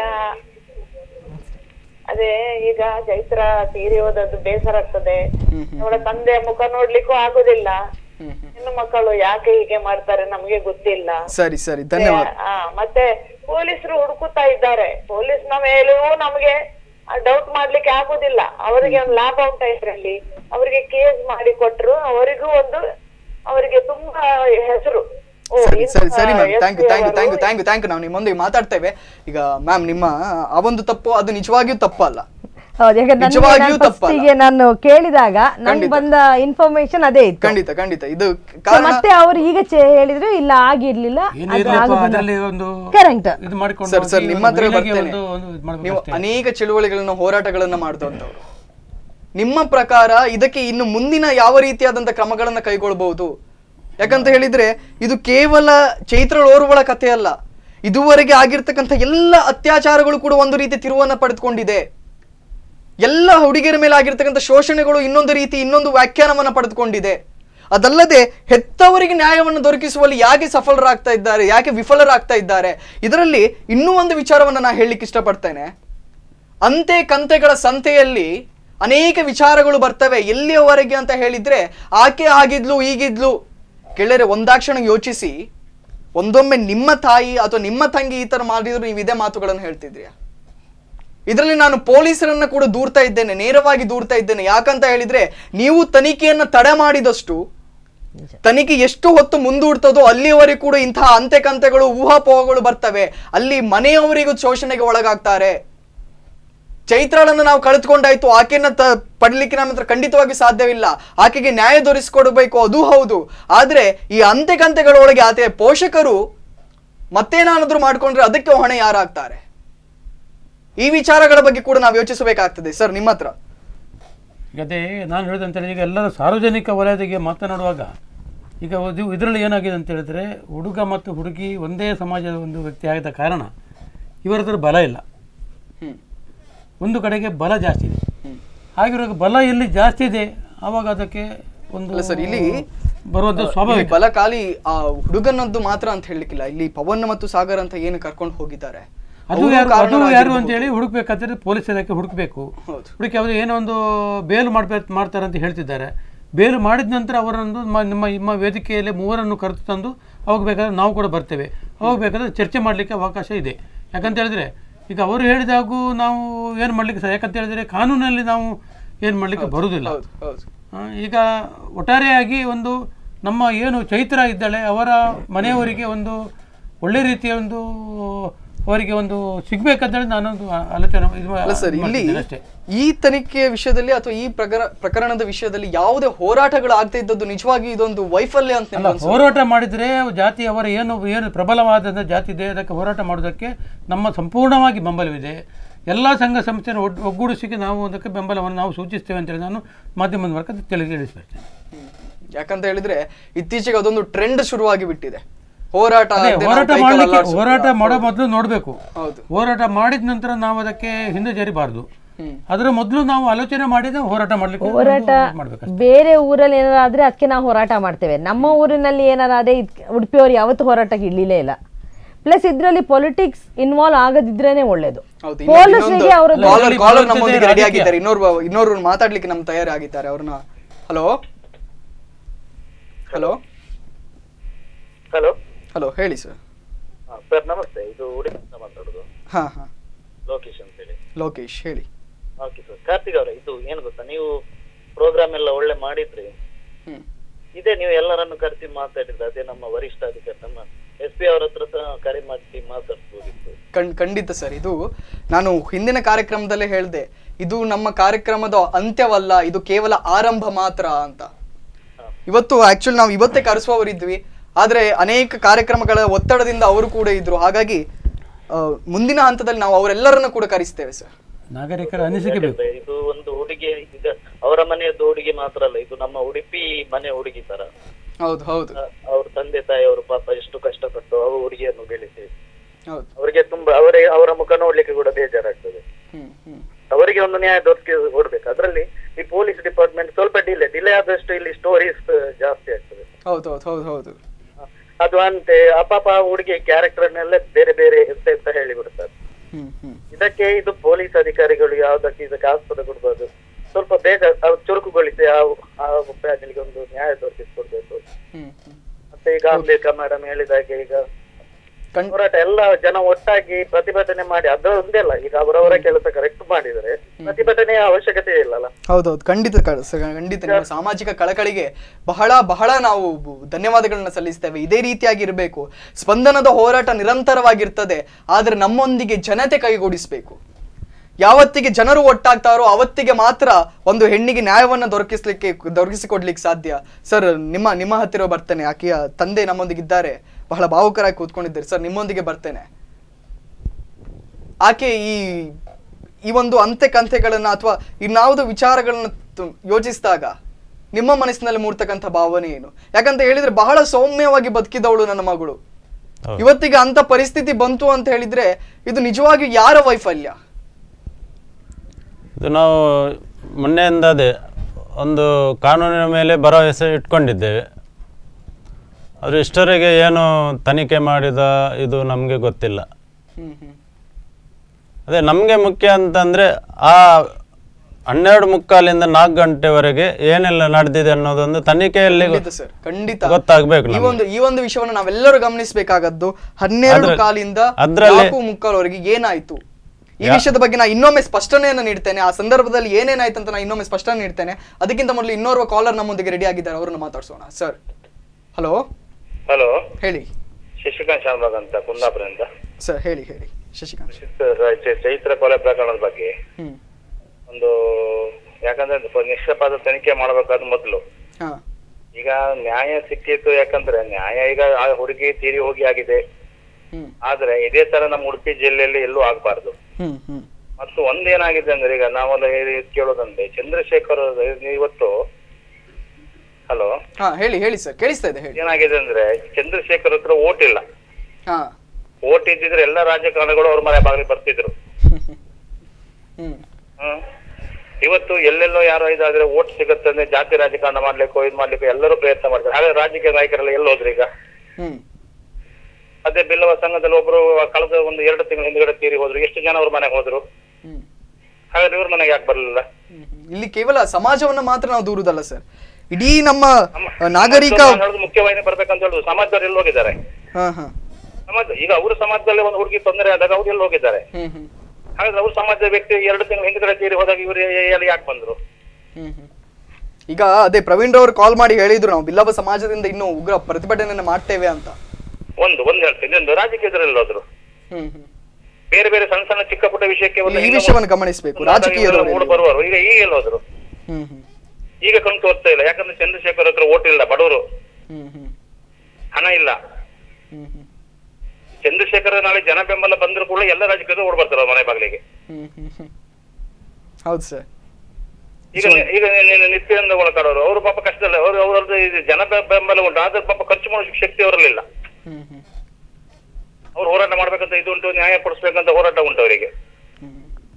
ಅದೇ ಈಗ ಚೈತ್ರ ತೀರಿ ಹೋದದ್ದು ಬೇಸರ ಆಗ್ತದೆ ಅವಳ ತಂದೆಯ ಮುಖ ನೋಡ್ಲಿಕ್ಕೂ ಆಗುದಿಲ್ಲ ಹೆಣ್ಣು ಮಕ್ಕಳು ಯಾಕೆ ಹೀಗೆ ಮಾಡ್ತಾರೆ ನಮ್ಗೆ ಗೊತ್ತಿಲ್ಲ ಸರಿ ಸರಿ ಧನ್ಯವಾದ ಆ, ಮತ್ತೆ ಪೊಲೀಸರು ಹುಡುಕುತ್ತಾ ಇದ್ದಾರೆ ಪೊಲೀಸ್ನ ಮೇಲೂ ನಮಗೆ ಡೌಟ್ ಮಾಡ್ಲಿಕ್ಕೆ ಆಗುದಿಲ್ಲ ಅವರಿಗೆ ಒಂದು ಲಾಭ ಉಂಟಾ ಇದ್ರಲ್ಲಿ ಅವರಿಗೆ ಕೇಸ್ ಮಾಡಿ ಕೊಟ್ರು ಅವರಿಗೂ ಒಂದು ಅವರಿಗೆ ತುಂಬಾ ಹೆಸರು ಓ, ಸರಿ ಇಂಥ ಸರಿ ಸರಿ ma'am thank you SPI thank you ಅವರು thank you thank you thank you ನಾವು ನಿಮ್ಮೊಂದಿಗೆ ಮಾತಾಡ್ತೇವೆ ಈಗ ಮ್ಯಾಮ್ ನಿಮ್ಮ ಆ ಒಂದು ತಪ್ಪು ಅದು ನಿಜವಾಗಿಯೂ ತಪ್ಪಲ್ಲ ಹೌದು ಯಾಕಂದ್ರೆ ನಿಜವಾಗಿಯೂ ತಪ್ಪಲ್ಲ. ಫಸ್ಟಿಗೆ ನಾನು ಕೇಳಿದಾಗ ನಂಗೆ ಖಂಡಿತ. ಬಂದ ಇನ್ಫಾರ್ಮೇಶನ್ ಅದೇ ಇತ್ತು ಖಂಡಿತ ಖಂಡಿತ ಇದು So ಕಾರಣ ಮತ್ತೆ ಅವ್ರು ಈಗ ಚೆ- ಹೇಳಿದ್ರು ಇಲ್ಲ ಆಗಿರ್ಲಿಲ್ಲ ಏನು ಅದು ಇರ್ಲಿಪ್ಪ, ಆಗುದಿಲ್ಲ. ಅದರಲ್ಲಿ ಒಂದು Correct. ಇದು ಮಾಡ್ಕೊಂಡು ಸರ್ ಸರ್ ಹೋಗಿ ನಿಮ್ಮ ಒಂದು ಹತ್ರ ಮಹಿಳೆಗೆ ಬರ್ತೇನೆ ಒಂದು- ಒಂದು ಇದು ಮಾಡ್ಬೇಕು ನೀವು ಅಷ್ಟೇ. ಅನೇಕ ಚಳುವಳಿಗಳನ್ನ ಹೋರಾಟಗಳನ್ನ ಮಾಡಿದಂಥವ್ರು ನಿಮ್ಮ ಪ್ರಕಾರ ಇದಕ್ಕೆ ಇನ್ನು ಮುಂದಿನ ಯಾವ ರೀತಿಯಾದಂತ ಕ್ರಮಗಳನ್ನ ಕೈಗೊಳ್ಳಬಹುದು ಯಾಕಂತ ಹೇಳಿದ್ರೆ ಇದು ಕೇವಲ ಚೈತ್ರ ಓರ್ವಳ ಕಥೆ ಅಲ್ಲ ಇದುವರೆಗೆ ಆಗಿರ್ತಕ್ಕಂಥ ಎಲ್ಲ ಅತ್ಯಾಚಾರಗಳು ಕೂಡ ಒಂದು ರೀತಿ ತಿರುವನ್ನ ಪಡೆದುಕೊಂಡಿದೆ ಎಲ್ಲ ಹುಡುಗಿಯರ ಮೇಲೆ ಆಗಿರ್ತಕ್ಕಂಥ ಶೋಷಣೆಗಳು ಇನ್ನೊಂದು ರೀತಿ ಇನ್ನೊಂದು ವ್ಯಾಖ್ಯಾನವನ್ನ ಪಡೆದುಕೊಂಡಿದೆ ಅದಲ್ಲದೆ ಹೆತ್ತವರಿಗೆ ನ್ಯಾಯವನ್ನು ದೊರಕಿಸುವಲ್ಲಿ ಯಾಕೆ ಸಫಲರಾಗ್ತಾ ಇದ್ದಾರೆ ಯಾಕೆ ವಿಫಲರಾಗ್ತಾ ಇದ್ದಾರೆ ಇದರಲ್ಲಿ ಇನ್ನೂ ಒಂದು ವಿಚಾರವನ್ನ ನಾ ಹೇಳಲಿಕ್ಕೆ ಇಷ್ಟಪಡ್ತೇನೆ ಅಂತೆ ಕಂತೆಗಳ ಸಂತೆಯಲ್ಲಿ ಅನೇಕ ವಿಚಾರಗಳು ಬರ್ತವೆ ಎಲ್ಲಿಯವರೆಗೆ ಅಂತ ಹೇಳಿದ್ರೆ ಆಕೆ ಆಗಿದ್ಲು ಈಗಿದ್ಲು ಗೆಳೆಯರೆ ಒಂದಾಕ್ಷಣ ಯೋಚಿಸಿ ಒಂದೊಮ್ಮೆ ನಿಮ್ಮ ತಾಯಿ ಅಥವಾ ನಿಮ್ಮ ತಂಗಿ ಈ ತರ ಮಾಡಿದ್ರು ನೀವು ಇದೇ ಮಾತುಗಳನ್ನು ಹೇಳ್ತಿದ್ರಿಯಾ ಇದರಲ್ಲಿ ನಾನು ಪೊಲೀಸರನ್ನ ಕೂಡ ದೂರ್ತಾ ಇದ್ದೇನೆ ನೇರವಾಗಿ ದೂರ್ತಾ ಇದ್ದೇನೆ ಯಾಕಂತ ಹೇಳಿದ್ರೆ ನೀವು ತನಿಖೆಯನ್ನ ತಡೆ ಮಾಡಿದಷ್ಟು ತನಿಖೆ ಎಷ್ಟು ಹೊತ್ತು ಮುಂದೂಡ್ತದೋ ಅಲ್ಲಿಯವರೆಗೂ ಕೂಡ ಇಂತಹ ಅಂತೆ ಕಂತೆಗಳು ಊಹಾಪೋಹಗಳು ಬರ್ತವೆ ಅಲ್ಲಿ ಮನೆಯವರಿಗೂ ಶೋಷಣೆಗೆ ಒಳಗಾಗ್ತಾರೆ ಚೈತ್ರಾಳನ್ನು ನಾವು ಕಳೆದುಕೊಂಡಾಯ್ತು ಆಕೆಯನ್ನ ತ ಪಡ್ಲಿಕ್ಕೆ ನಮ್ಮ ಹತ್ರ ಖಂಡಿತವಾಗಿ ಸಾಧ್ಯವಿಲ್ಲ ಆಕೆಗೆ ನ್ಯಾಯ ದೊರಕಿಸಿಕೊಡ್ಬೇಕು ಅದು ಹೌದು ಆದ್ರೆ ಈ ಅಂತೆ ಕಂತೆಗಳೊಳಗೆ ಆಕೆಯ ಪೋಷಕರು ಮತ್ತೇನಾದ್ರೂ ಮಾಡ್ಕೊಂಡ್ರೆ ಅದಕ್ಕೆ ಹೊಣೆ ಯಾರಾಗ್ತಾರೆ ಈ ವಿಚಾರಗಳ ಬಗ್ಗೆ ಕೂಡ ನಾವು ಯೋಚಿಸಬೇಕಾಗ್ತದೆ ಸರ್ ನಿಮ್ಮ ಹತ್ರ ಈಗ ಅದೇ ನಾನು ಹೇಳಿದಂತೆ ಈಗ ಎಲ್ಲರೂ ಸಾರ್ವಜನಿಕ ವಲಯದಿಗೆ ಮಾತನಾಡುವಾಗ ಈಗ ಇದು ಇದರಲ್ಲಿ ಏನಾಗಿದೆ ಅಂತ ಹೇಳಿದ್ರೆ ಹುಡುಗ ಮತ್ತು ಹುಡುಗಿ ಒಂದೇ ಸಮಾಜದ ಒಂದು ವ್ಯಕ್ತಿ ಆಗಿದ ಕಾರಣ ಇವರ ಹತ್ರ ಬಲ ಇಲ್ಲ ಹ್ಮ್ ಒಂದು ಕಡೆಗೆ ಬಲ ಜಾಸ್ತಿ ಇದೆ ಹಾಗಿರುವಾಗ ಬಲ ಎಲ್ಲಿ ಜಾಸ್ತಿ ಇದೆ ಆವಾಗ ಅದಕ್ಕೆ ಒಂದು ಅಲ್ಲ ಸರ್, ಇಲ್ಲಿ ಬರುವಂಥ ಇಲ್ಲಿ ಸ್ವಾಭಾವಿಕ ಬಲ ಖಾಲಿ ಆ ಹುಡುಗನದ್ದು ಮಾತ್ರ ಅಂತ ಹೇಳಲಿಕ್ಕಿಲ್ಲ ಇಲ್ಲಿ ಪವನ್ ಮತ್ತು ಸಾಗರ್ ಅಂತ ಏನು ಕರ್ಕೊಂಡು ಹೋಗಿದ್ದಾರೆ ಅದು ಅವ್ರು ಯಾರು ಅದು ಯಾರು ಕಾರಣರಾಗಿರ್ಬೋದು. ಅಂತೇಳಿ ಹುಡುಕ್ಬೇಕಾದ್ರೆ ಪೊಲೀಸ್ ಇಲಾಖೆ ಹುಡುಕಬೇಕು ಹೌದು. ಹುಡುಕಿ ಅವರು ಏನೋ ಒಂದು ಬೇಲು ಮಾಡ್ಬೇಕು ಮಾಡ್ತಾರೆ ಅಂತ ಹೇಳ್ತಿದ್ದಾರೆ ಬೇಲು ಮಾಡಿದ ನಂತರ ಅವರನ್ನು ಮ- ನಮ್ಮ ನಿಮ್ಮ ವೇದಿಕೆಯಲ್ಲಿ ಮೂವರನ್ನು ಕರೆದು ತಂದು ಅವಾಗ ಬೇಕಾದ್ರೆ ನಾವು ಕೂಡ ಬರ್ತೇವೆ ಅವಾಗ ಬೇಕಾದ್ರೆ ಚರ್ಚೆ ಮಾಡಲಿಕ್ಕೆ ಅವಕಾಶ ಇದೆ ಯಾಕಂತ ಹೇಳಿದ್ರೆ ಈಗ ಅವರು ಹೇಳಿದಾಗೂ ನಾವು ಏನು ಮಾಡಲಿಕ್ಕೆ ಸಹ ಯಾಕಂತ ಹೇಳಿದ್ರೆ ಕಾನೂನಲ್ಲಿ ನಾವು ಏನು ಮಾಡಲಿಕ್ಕೆ ಬರುವುದಿಲ್ಲ ಹೌದು ಹೌದು ಆ, ಈಗ ಒಟ್ಟಾರೆಯಾಗಿ ಒಂದು ನಮ್ಮ ಏನು ಚೈತ್ರ ಇದ್ದಾಳೆ ಅವರ ಮನೆಯವರಿಗೆ ಒಂದು ಒಳ್ಳೆ ರೀತಿಯ ಒಂದು ಅವರಿಗೆ ಒಂದು ಸಿಗ್ಬೇಕಂತೇಳಿ ನಾನೊಂದು ಆ- ಆಲೋಚನೆ ಇದು ಮಾ- ಅಲ್ಲ ಸರ್ ಇಲ್ಲಿ ಮಾಡ್ತಿದ್ದೇನೆ ಅಷ್ಟೇ ಈ ತನಿಖೆಯ ವಿಷಯದಲ್ಲಿ ಅಥವಾ ಈ ಪ್ರಕರ ಪ್ರಕರಣದ ವಿಷಯದಲ್ಲಿ ಯಾವುದೇ ಹೋರಾಟಗಳು ಆಗ್ತಾ ಇದ್ದದ್ದು ನಿಜವಾಗಿ ಇದೊಂದು ವೈಫಲ್ಯ ಅಂತ ಅಲ್ಲ ನಿಮ್ಗೆ ಅನ್ಸುತ್ತಾ? ಹೋರಾಟ ಮಾಡಿದರೆ ಜಾತಿ ಅವರ ಏನು ಏನು ಪ್ರಬಲವಾದ ಜಾತಿ ಇದೆ ಅದಕ್ಕೆ ಹೋರಾಟ ಮಾಡೋದಕ್ಕೆ ನಮ್ಮ ಸಂಪೂರ್ಣವಾಗಿ ಬೆಂಬಲವಿದೆ ಎಲ್ಲ ಸಂಘ ಸಂಸ್ಥೆಯನ್ನು ಒಡ್ ಒಗ್ಗೂಡಿಸಿಕೆ ನಾವು ಅದಕ್ಕೆ ಬೆಂಬಲವನ್ನು ನಾವು ಸೂಚಿಸ್ತೇವೆ ಅಂತೇಳಿ ನಾನು ಮಾಧ್ಯಮದ ಮೂಲಕ ತಿಳಿದು ತಿಳಿಸ್ಬಿಡ್ತೇನೆ ಯಾಕಂತ ಹೇಳಿದ್ರೆ ಇತ್ತೀಚೆಗೆ ಅದೊಂದು ಟ್ರೆಂಡ್ ಶುರುವಾಗಿ ಬಿಟ್ಟಿದೆ ಹೋರಾಟ ಅದೇ ಆಗದೆ ನಾವು ಹೋರಾಟ ಕೈ ಕಾಲು ಮಾಡಲಿಕ್ಕೆ ಅಲ್ಲಾಡ್ಸೋದು. ಹೋರಾಟ ಮಾಡೋ ಮೊದಲು ನೋಡಬೇಕು ಹೌದು ಹೋರಾಟ ಮಾಡಿದ ನಂತರ ನಾವು ಅದಕ್ಕೆ ಹಿಂದೆ ಜರಿಬಾರ್ದು ಹ್ಮ್. ಅದರ ಮೊದಲು ನಾವು ಆಲೋಚನೆ ಮಾಡಿದ್ರೆ ಹೋರಾಟ ಮಾಡ್ಲಿಕ್ಕೆ ಹೋರಾಟ ಮಾಡ್ಬೇಕು ಬೇರೆ ಊರಲ್ಲಿ ಏನಾದ್ರೆ ಅದಕ್ಕೆ ನಾವು ಹೋರಾಟ ಮಾಡ್ತೇವೆ ನಮ್ಮ ಊರಿನಲ್ಲಿ ಏನಾದ್ರೆ ಉಡುಪಿಯವರು ಯಾವತ್ತೂ ಹೋರಾಟಕ್ಕೆ ಇರ್ಲಿಲ್ಲೇ ಇಲ್ಲ ಪ್ಲಸ್ ಇದ್ರಲ್ಲಿ ಪೊಲಿಟಿಕ್ಸ್ ಇನ್ವಾಲ್ವ್ ಆಗದಿದ್ರೇನೆ ಒಳ್ಳೇದು ಹೌದು ಇನ್ನೊಂದು- ಪೊಲೀಸರಿಗೆ ಇನ್ನೊಂದು ಅವರು ಕಾಲರ್ ಅದರಲ್ಲಿ ಕಾಲರ್ ಬರುತ್ತದೆ ನಮ್ಮೊಂದಿಗೆ ರೆಡಿ ರಾಜಕೀಯ. ಆಗಿದ್ದಾರೆ ಇನ್ನೋರ್ವ ಇನ್ನೋರ್ವ ಮಾತಾಡ್ಲಿಕ್ಕೆ ನಮ್ಮ ತಯಾರಾಗಿದ್ದಾರೆ ಅವ್ರನ್ನ ಹಲೋ ಹಲೋ ಹಲೋ ಹಲೋ ಹೇಳಿ ಸರ್ ಸರ್ ನಮಸ್ತೆ ಇದು ಉಡುಪಿಯಿಂದ ಮಾತಾಡೋದು ಹಾ ಹಾ ಲೋಕೇಶ್ ಅಂತ ಹೇಳಿ ಲೋಕೇಶ್ ಹೇಳಿ ಓಕೆ ಸರ್ ಕಾರ್ತಿಕ್ ಅವರೇ ಇದು ಏನು ಗೊತ್ತಾ ನೀವು ಪ್ರೋಗ್ರಾಮ್ ಎಲ್ಲ ಒಳ್ಳೆ ಮಾಡಿದ್ರಿ ಹ್ಮ್ ಇದೇ ನೀವು ಎಲ್ಲರನ್ನು ಕರೆಸಿ ಮಾತಾಡಿದ್ರೆ ಅದೇ ನಮ್ಮ ವರಿಷ್ಠ ಅಧಿಕಾರಿ ನಮ್ಮ ಎಸ್ ಪಿ ಅವ್ರ ಹತ್ರ ಸಹ ಕರೆ ಮಾಡಿ ಮಾತಾಡ್ಬೋದಿತ್ತು ಖಂಡ್ ಖಂಡಿತ ಸರ್ ಇದು ನಾನು ಹಿಂದಿನ ಕಾರ್ಯಕ್ರಮದಲ್ಲೇ ಹೇಳಿದೆ ಇದು ನಮ್ಮ ಕಾರ್ಯಕ್ರಮದ ಅಂತ್ಯವಲ್ಲ ಇದು ಕೇವಲ ಆರಂಭ ಮಾತ್ರ ಅಂತ ಇವತ್ತು ಆಕ್ಚುಲಿ ನಾವು ಇವತ್ತೇ ಕರೆಸುವವರಿದ್ವಿ ಆದ್ರೆ ಅನೇಕ ಕಾರ್ಯಕ್ರಮಗಳ ಒತ್ತಡದಿಂದ ಅವರು ಕೂಡ ಇದ್ರು ಹಾಗಾಗಿ ಆ, ಮುಂದಿನ ಹಂತದಲ್ಲಿ ನಾವು ಅವರೆಲ್ಲರನ್ನು ಕೂಡ ಕರೆಸ್ತೇವೆ ಸರ್ ನಾಗರಿಕರ ಅನಿಸಿಕೆ ಬೇಕು ಯಾಕಂದ್ರೆ ಇದು ಒಂದು ಹುಡುಗಿ ಈಗ ಅವರ ಮನೆಯದ್ದು ಹುಡುಗಿ ಮಾತ್ರ ಅಲ್ಲ ಇದು ನಮ್ಮ ಉಡುಪಿ ಮನೆ ಹುಡುಗಿ ತರ ಹೌದು ಹೌದು ಅ- ಅವ್ರ ತಂದೆ ತಾಯಿಯವರು ಪಾಪ ಎಷ್ಟು ಕಷ್ಟಪಟ್ಟು ಅವ್ರ ಹುಡುಗಿಯನ್ನು ಬೆಳೆಸಿ ಹೌದು ಅವರಿಗೆ ತುಂಬಾ ಅವರೇ ಅವರ ಮುಖ ನೋಡ್ಲಿಕ್ಕೆ ಕೂಡ ಬೇಜಾರಾಗ್ತದೆ ಹ್ಮ್ ಹ್ಮ್ ಅವರಿಗೆ ಒಂದು ನ್ಯಾಯ ದೊರಕಿ ಕೊಡ್ಬೇಕು ಅದರಲ್ಲಿ ಈ ಪೊಲೀಸ್ ಡಿಪಾರ್ಟ್ಮೆಂಟ್ ಸ್ವಲ್ಪ ಡಿಲೇ ಡಿಲೇ ಆದಷ್ಟು ಇಲ್ಲಿ ಸ್ಟೋರೀಸ್ ಜಾಸ್ತಿ ಆಗ್ತದೆ ಹೌದು ಹೌದು ಹೌದು ಹೌದು ಅದು ಅಂತೆ ಅಪಾಪ ಹುಡುಗಿ ಕ್ಯಾರೆಕ್ಟರ್ನೆಲ್ಲ ಬೇರೆ ಬೇರೆ ಎಂತ ಎಂತ ಹೇಳಿ ಬಿಡ್ತಾರೆ ಹ್ಮ್ ಹ್ಮ್ ಇದಕ್ಕೆ ಇದು ಪೊಲೀಸ್ ಅಧಿಕಾರಿಗಳು ಯಾವ್ದಕ್ಕೆ ಇದಕ್ಕೆ ಆಸ್ಪದ ಕೊಡ್ಬಾರ್ದು ಸ್ವಲ್ಪ ಬೇಗ ಅವ್ರು ಚುರುಕುಗೊಳಿಸಿ ಆ ಆ ಫ್ಯಾಮಿಲಿಗೆ ಒಂದು ನ್ಯಾಯ ದೊರಕಿಸ್ಕೊಡ್ಬೇಕು ಹ್ಮ್ ಹ್ಮ್ ಮತ್ತೆ ಈಗ ಅಂಬೇಡ್ಕರ್ ಮೇಡಮ್ ಹೇಳಿದಾಗೆ ಈಗ ಹೋರಾಟ ಎಲ್ಲ ಜನ ಒಟ್ಟಾಗಿ ಪ್ರತಿಭಟನೆ ಮಾಡಿ ಅದ್ರ ಒಂದೇ ಅಲ್ಲ ಈಗ ಅವರವರ ಕೆಲಸ ಕರೆಕ್ಟ್ ಮಾಡಿದರೆ ಪ್ರತಿಭಟನೆಯ ಅವಶ್ಯಕತೆ ಇಲ್ಲ ಹೌದೌದು ಖಂಡಿತ ಕ- ಸ- ಖಂಡಿತ ನಿಮ್ಮ ಸಾಮಾಜಿಕ ಕಳಕಳಿಗೆ ಬಹಳ ಬಹಳ ನಾವು ಬ- ಧನ್ಯವಾದಗಳನ್ನ ಸಲ್ಲಿಸ್ತೇವೆ ಇದೇ ರೀತಿಯಾಗಿ ಇರಬೇಕು ಸ್ಪಂದನದ ಹೋರಾಟ ನಿರಂತರವಾಗಿರ್ತದೆ ಆದ್ರೆ ನಮ್ಮೊಂದಿಗೆ ಜನತೆ ಕೈಗೂಡಿಸ್ಬೇಕು ಯಾವತ್ತಿಗೆ ಜನರು ಒಟ್ಟಾಗ್ತಾರೋ ಅವತ್ತಿಗೆ ಮಾತ್ರ ಒಂದು ಹೆಣ್ಣಿಗೆ ನ್ಯಾಯವನ್ನ ದೊರಕಿಸ್ಲಿಕ್ಕೆ ದೊರಕಿಸಿಕೊಡ್ಲಿಕ್ಕೆ ಸಾಧ್ಯ ಸರ್ ನಿಮ್ಮ ನಿಮ್ಮ ಹತ್ತಿರ ಬರ್ತೇನೆ ಆಕೆಯ ತಂದೆ ನಮ್ಮೊಂದಿಗಿದ್ದಾರೆ ಬಹಳ ಭಾವುಕರಾಗಿ ಕೂತ್ಕೊಂಡಿದ್ದಾರೆ ಸರ್ ನಿಮ್ಮೊಂದಿಗೆ ಬರ್ತೇನೆ ಆಕೆ ಈ ಈ ಒಂದು ಅಂತೆ ಕಂತೆಗಳನ್ನ ಅಥವಾ ಇನ್ಯಾವುದೋ ವಿಚಾರಗಳನ್ನ ತು- ಯೋಚಿಸಿದಾಗ ನಿಮ್ಮ ಮನಸ್ಸಿನಲ್ಲಿ ಮೂಡ್ತಕ್ಕಂಥ ಭಾವನೆ ಏನು ಯಾಕಂತ ಹೇಳಿದ್ರೆ ಬಹಳ ಸೌಮ್ಯವಾಗಿ ಬದುಕಿದವಳು ನನ್ನ ಮಗಳು ಹೌದು. ಇವತ್ತಿಗೆ ಅಂತ ಪರಿಸ್ಥಿತಿ ಬಂತು ಅಂತ ಹೇಳಿದ್ರೆ ಇದು ನಿಜವಾಗಿ ಯಾರ ವೈಫಲ್ಯ ಇದು ನಾವು ಮೊನ್ನೆಯಿಂದ ಅದೇ ಒಂದು ಕಾನೂನಿನ ಮೇಲೆ ಭರವಸೆ ಇಟ್ಕೊಂಡಿದ್ದೇವೆ ಅವರು ಇಷ್ಟವರೆಗೆ ಏನು ತನಿಖೆ ಮಾಡಿದ ಇದು ನಮಗೆ ಗೊತ್ತಿಲ್ಲ ಹ್ಮ್ ಹ್ಮ್ ಅದೇ ನಮಗೆ ಮುಖ್ಯ ಅಂತಂದರೆ ಆ ಹನ್ನೆರಡು ಮುಕ್ಕಾಲಿಂದ ನಾಲ್ಕು ಗಂಟೆವರೆಗೆ ಏನೆಲ್ಲ ನಡೆದಿದೆ ಅನ್ನೋದೊಂದು ತನಿಖೆಯಲ್ಲಿ ಗೊ- ಖಂಡಿತ ಸರ್ ಖಂಡಿತ ಗೊತ್ತಾಗ್ಬೇಕು ಈ ನಮ್ಗೆ. ಒಂದು ಈ ಒಂದು ವಿಷಯವನ್ನು ನಾವೆಲ್ಲರೂ ಗಮನಿಸಬೇಕಾಗದ್ದು ಹನ್ನೆರಡು ಅದ್ರ- ಕಾಲಿಂದ ಅದ್ರಲ್ಲಿ- ನಾಲ್ಕು ಮುಕ್ಕಾಲ್ವರೆಗೆ ಏನಾಯ್ತು ಈ ವಿಷಯದ ಬಗ್ಗೆ ನಾ ಇನ್ನೊಮ್ಮೆ ಸ್ಪಷ್ಟನೆಯನ್ನು ನೀಡ್ತೇನೆ ಆ ಸಂದರ್ಭದಲ್ಲಿ ಏನೇನಾಯ್ತು ಅಂತ ನಾ ಇನ್ನೊಮ್ಮೆ ಸ್ಪಷ್ಟನೆ ನೀಡ್ತೇನೆ ಅದಕ್ಕಿಂತ ಮೊದಲು ಇನ್ನೋರ್ವ ಕಾಲರ್ ನಮ್ಮೊಂದಿಗೆ ರೆಡಿ ಆಗಿದ್ದಾರೆ ಅವರನ್ನು ಮಾತಾಡ್ಸೋಣ ಸರ್ ಹಲೋ ಹಲೋ ಹೇಳಿ ಶಶಿಕಾಂತ್ ಶಾಮರಾಜ್ ಅಂತ ಕುಂದಾಪುರದಿಂದ ಸರ್ ಹೇಳಿ ಹೇಳಿ ಶಶಿಕಾಂತ್ ಚ- ಚೈತ್ರ ಕೊಲೆ ಪ್ರಕರಣದ ಬಗ್ಗೆ ಹ್ಮ್ ಒಂದು ಯಾಕಂದ್ರೆ ಪ- ನಿಷ್ಪಕ್ಷಪಾತ ತನಿಖೆ ಮಾಡಬೇಕಾದ ಮೊದಲು ಹಾ ಈಗ ನ್ಯಾಯ ಸಿಕ್ಕಿತ್ತು ಯಾಕಂದ್ರೆ ನ್ಯಾಯ ಈಗ ಆ ಹುಡುಗಿ ತೀರಿ ಹೋಗಿ ಆಗಿದೆ ಹ್ಮ್ ಆದ್ರೆ ಇದೇ ತರ ನಮ್ಮ ಉಡುಪಿ ಜಿಲ್ಲೆಯಲ್ಲಿ ಎಲ್ಲೂ ಆಗ್ಬಾರ್ದು ಹ್ಮ್ ಹ್ಮ್ ಮತ್ತು ಒಂದೇನಾಗಿದೆ ಅಂದ್ರೆ ಈಗ ನಾವೆಲ್ಲ ಹೇಳಿ- ಕೇಳೋದಂದ್ರೆ ಚಂದ್ರಶೇಖರ್ ಅವ್ರು ಇವತ್ತು ಹಲೋ ಹಾ ಹೇಳಿ ಹೇಳಿ ಸರ್ ಕೇಳಿಸ್ತಾ ಇದೆ ಹೇಳಿ ಏನಾಗಿದೆ ಅಂದ್ರೆ ಚಂದ್ರಶೇಖರ್ ಹತ್ರ ಓಟ್ ಇಲ್ಲ ಹಾ ಓಟ್ ಇದ್ದಿದ್ರೆ ಎಲ್ಲ ರಾಜಕಾರಣಿಗಳು ಅವ್ರ ಮನೆ ಬಾಗಿಲಿಗೆ ಬರ್ತಿದ್ರು ಹ್ಮ್ ಹ್ಮ್. ಇವತ್ತು ಎಲ್ಲೆಲ್ಲೋ ಯಾರೋ ಇದಾದ್ರೆ ಓಟ್ ಸಿಗುತ್ತೆ ಅಂದ್ರೆ ಜಾತಿ ರಾಜಕಾರಣ ಮಾಡ್ಲಿಕ್ಕೋ ಇದು ಮಾಡ್ಲಿಕ್ಕೋ ಎಲ್ಲರೂ ಪ್ರಯತ್ನ ಮಾಡ್ತಾರೆ ಹಾಗಾದ್ರೆ ರಾಜಕೀಯ ನಾಯಕರೆಲ್ಲ ಎಲ್ಲಿ ಹೋದ್ರು ಈಗ ಹ್ಮ್ ಅದೇ ಬಿಲ್ಲವ ಸಂಘದಲ್ಲಿ ಒಬ್ರು ಕಳೆದ ಒಂದು ಎರಡು ತಿಂಗಳ ಹಿಂದ್ಗಡೆ ತೀರಿ ಹೋದ್ರು ಎಷ್ಟು ಜನ ಅವ್ರ ಮನೆಗೆ ಹೋದ್ರು ಹ್ಮ್ ಹಾಗಾದ್ರೆ ಇವ್ರ ಮನೆಗೆ ಯಾಕೆ ಬರಲಿಲ್ಲ ಹ್ಮ್. ಇಲ್ಲಿ ಕೇವಲ ಸಮಾಜವನ್ನ ಮಾತ್ರ ನಾವು ದೂರುದಲ್ಲ ಸರ್ ಇಡೀ ನಮ್ಮ ಆ, ನಾಗರಿಕ ಮುಖ್ಯವಾಹಿನಿ ಬರ್ಬೇಕಂತ ಹೇಳುದು ಸಮಾಜದವ್ರು ಎಲ್ಲಿ ಹೋಗಿದ್ದಾರೆ ಹಾ ಹಾ ಸಮಾಜ ಈಗ ಅವ್ರ ಸಮಾಜದಲ್ಲಿ ಒಂದು ಹುಡುಗಿ ತೊಂದರೆ ಆದಾಗ ಅವ್ರು ಎಲ್ಲಿ ಹೋಗಿದ್ದಾರೆ ಹ್ಮ್ ಹ್ಮ್ ಹಾಗಾದ್ರೆ ಅವ್ರ ಸಮಾಜದ ವ್ಯಕ್ತಿ ಎರಡು ತಿಂಗಳ ಹಿಂದ್ಗಡೆ ತೀರಿ ಹೋದಾಗ ಇವರು ಎಲ್ಲಿ ಯಾಕೆ ಬಂದ್ರು ಹ್ಮ್ ಹ್ಮ್. ಈಗ ಅದೇ ಪ್ರವೀಣ್ ರವರು ಕಾಲ್ ಮಾಡಿ ಹೇಳಿದ್ರು ನಾವು ಬಿಲ್ಲವ ಸಮಾಜದಿಂದ ಇನ್ನು ಉಗ್ರ ಪ್ರತಿಭಟನೆಯನ್ನ ಮಾಡ್ತೇವೆ ಅಂತ ಒಂದು ಒಂದು ಹೇಳ್ತೀನಿ ಒಂದು ರಾಜಕೀಯದಲ್ಲಿ ಹೋದ್ರು ಹ್ಮ್ ಹ್ಮ್ ಬೇರೆ ಬೇರೆ ಸಣ್ಣ ಸಣ್ಣ ಚಿಕ್ಕ ಪುಟ್ಟ ವಿಷಯಕ್ಕೆ ಒಂದು ಇಲ್ಲಿ ಈ ಹಿಂದೆ ವಿಷಯವನ್ನು ಗಮನಿಸಬೇಕು ಮುಂದೆ ರಾಜಕೀಯದವರು ಇವರೆಲ್ಲ ಓಡ್ ಬರುವರು ಈಗ ಈಗ ಎಲ್ಲಿ ಹೋದ್ರು ಹ್ಮ್ ಹ್ಮ್ ಈಗ ಕಣ್ ತೋರ್ತಾ ಇಲ್ಲ ಯಾಕಂದ್ರೆ ಚಂದ್ರಶೇಖರ್ ಹತ್ರ ಓಟ್ ಇಲ್ಲ ಬಡವರು ಹ್ಮ್ ಹ್ಮ್ ಹಣ ಇಲ್ಲ ಹ್ಮ್ ಹ್ಮ್ ಚಂದ್ರಶೇಖರ್ ನಾಳೆ ಜನ ಬೆಂಬಲ ಬಂದ್ರು ಕೂಡ ಎಲ್ಲ ರಾಜಕೀಯದ ಓಡ್ ಬರ್ತಾರೆ ಅವ್ರ ಮನೆ ಬಾಗಿಲಿಗೆ ಹ್ಮ್ ಹ್ಮ್ ಹ್ಮ್ ಹೌದು ಸರ್ ಈಗ ನಿ- ಈಗ ನೀನು ನಿತ್ಯಾನಂದ ಒಳಕಾಡೋರು ಅವರು ಪಾಪ ಕಷ್ಟದಲ್ಲಿ ಅವರು ಅವರದ್ದು ಇದು ಜನ ಬೆ- ಬೆಂಬಲ ಉಂಟು ಆದ್ರೆ ಪಾಪ ಖರ್ಚು ಮಾಡೋ ಶಕ್ತಿ ಅವರಲ್ಲಿಲ್ಲ ಹ್ಮ್ ಹ್ಮ್ ಅವ್ರು ಹೋರಾಟ ಮಾಡ್ಬೇಕಂತ ಇದು ಉಂಟು ನ್ಯಾಯ ಕೊಡಿಸ್ಬೇಕಂತ ಹೋರಾಟ ಉಂಟು ಅವರಿಗೆ ಹ್ಮ್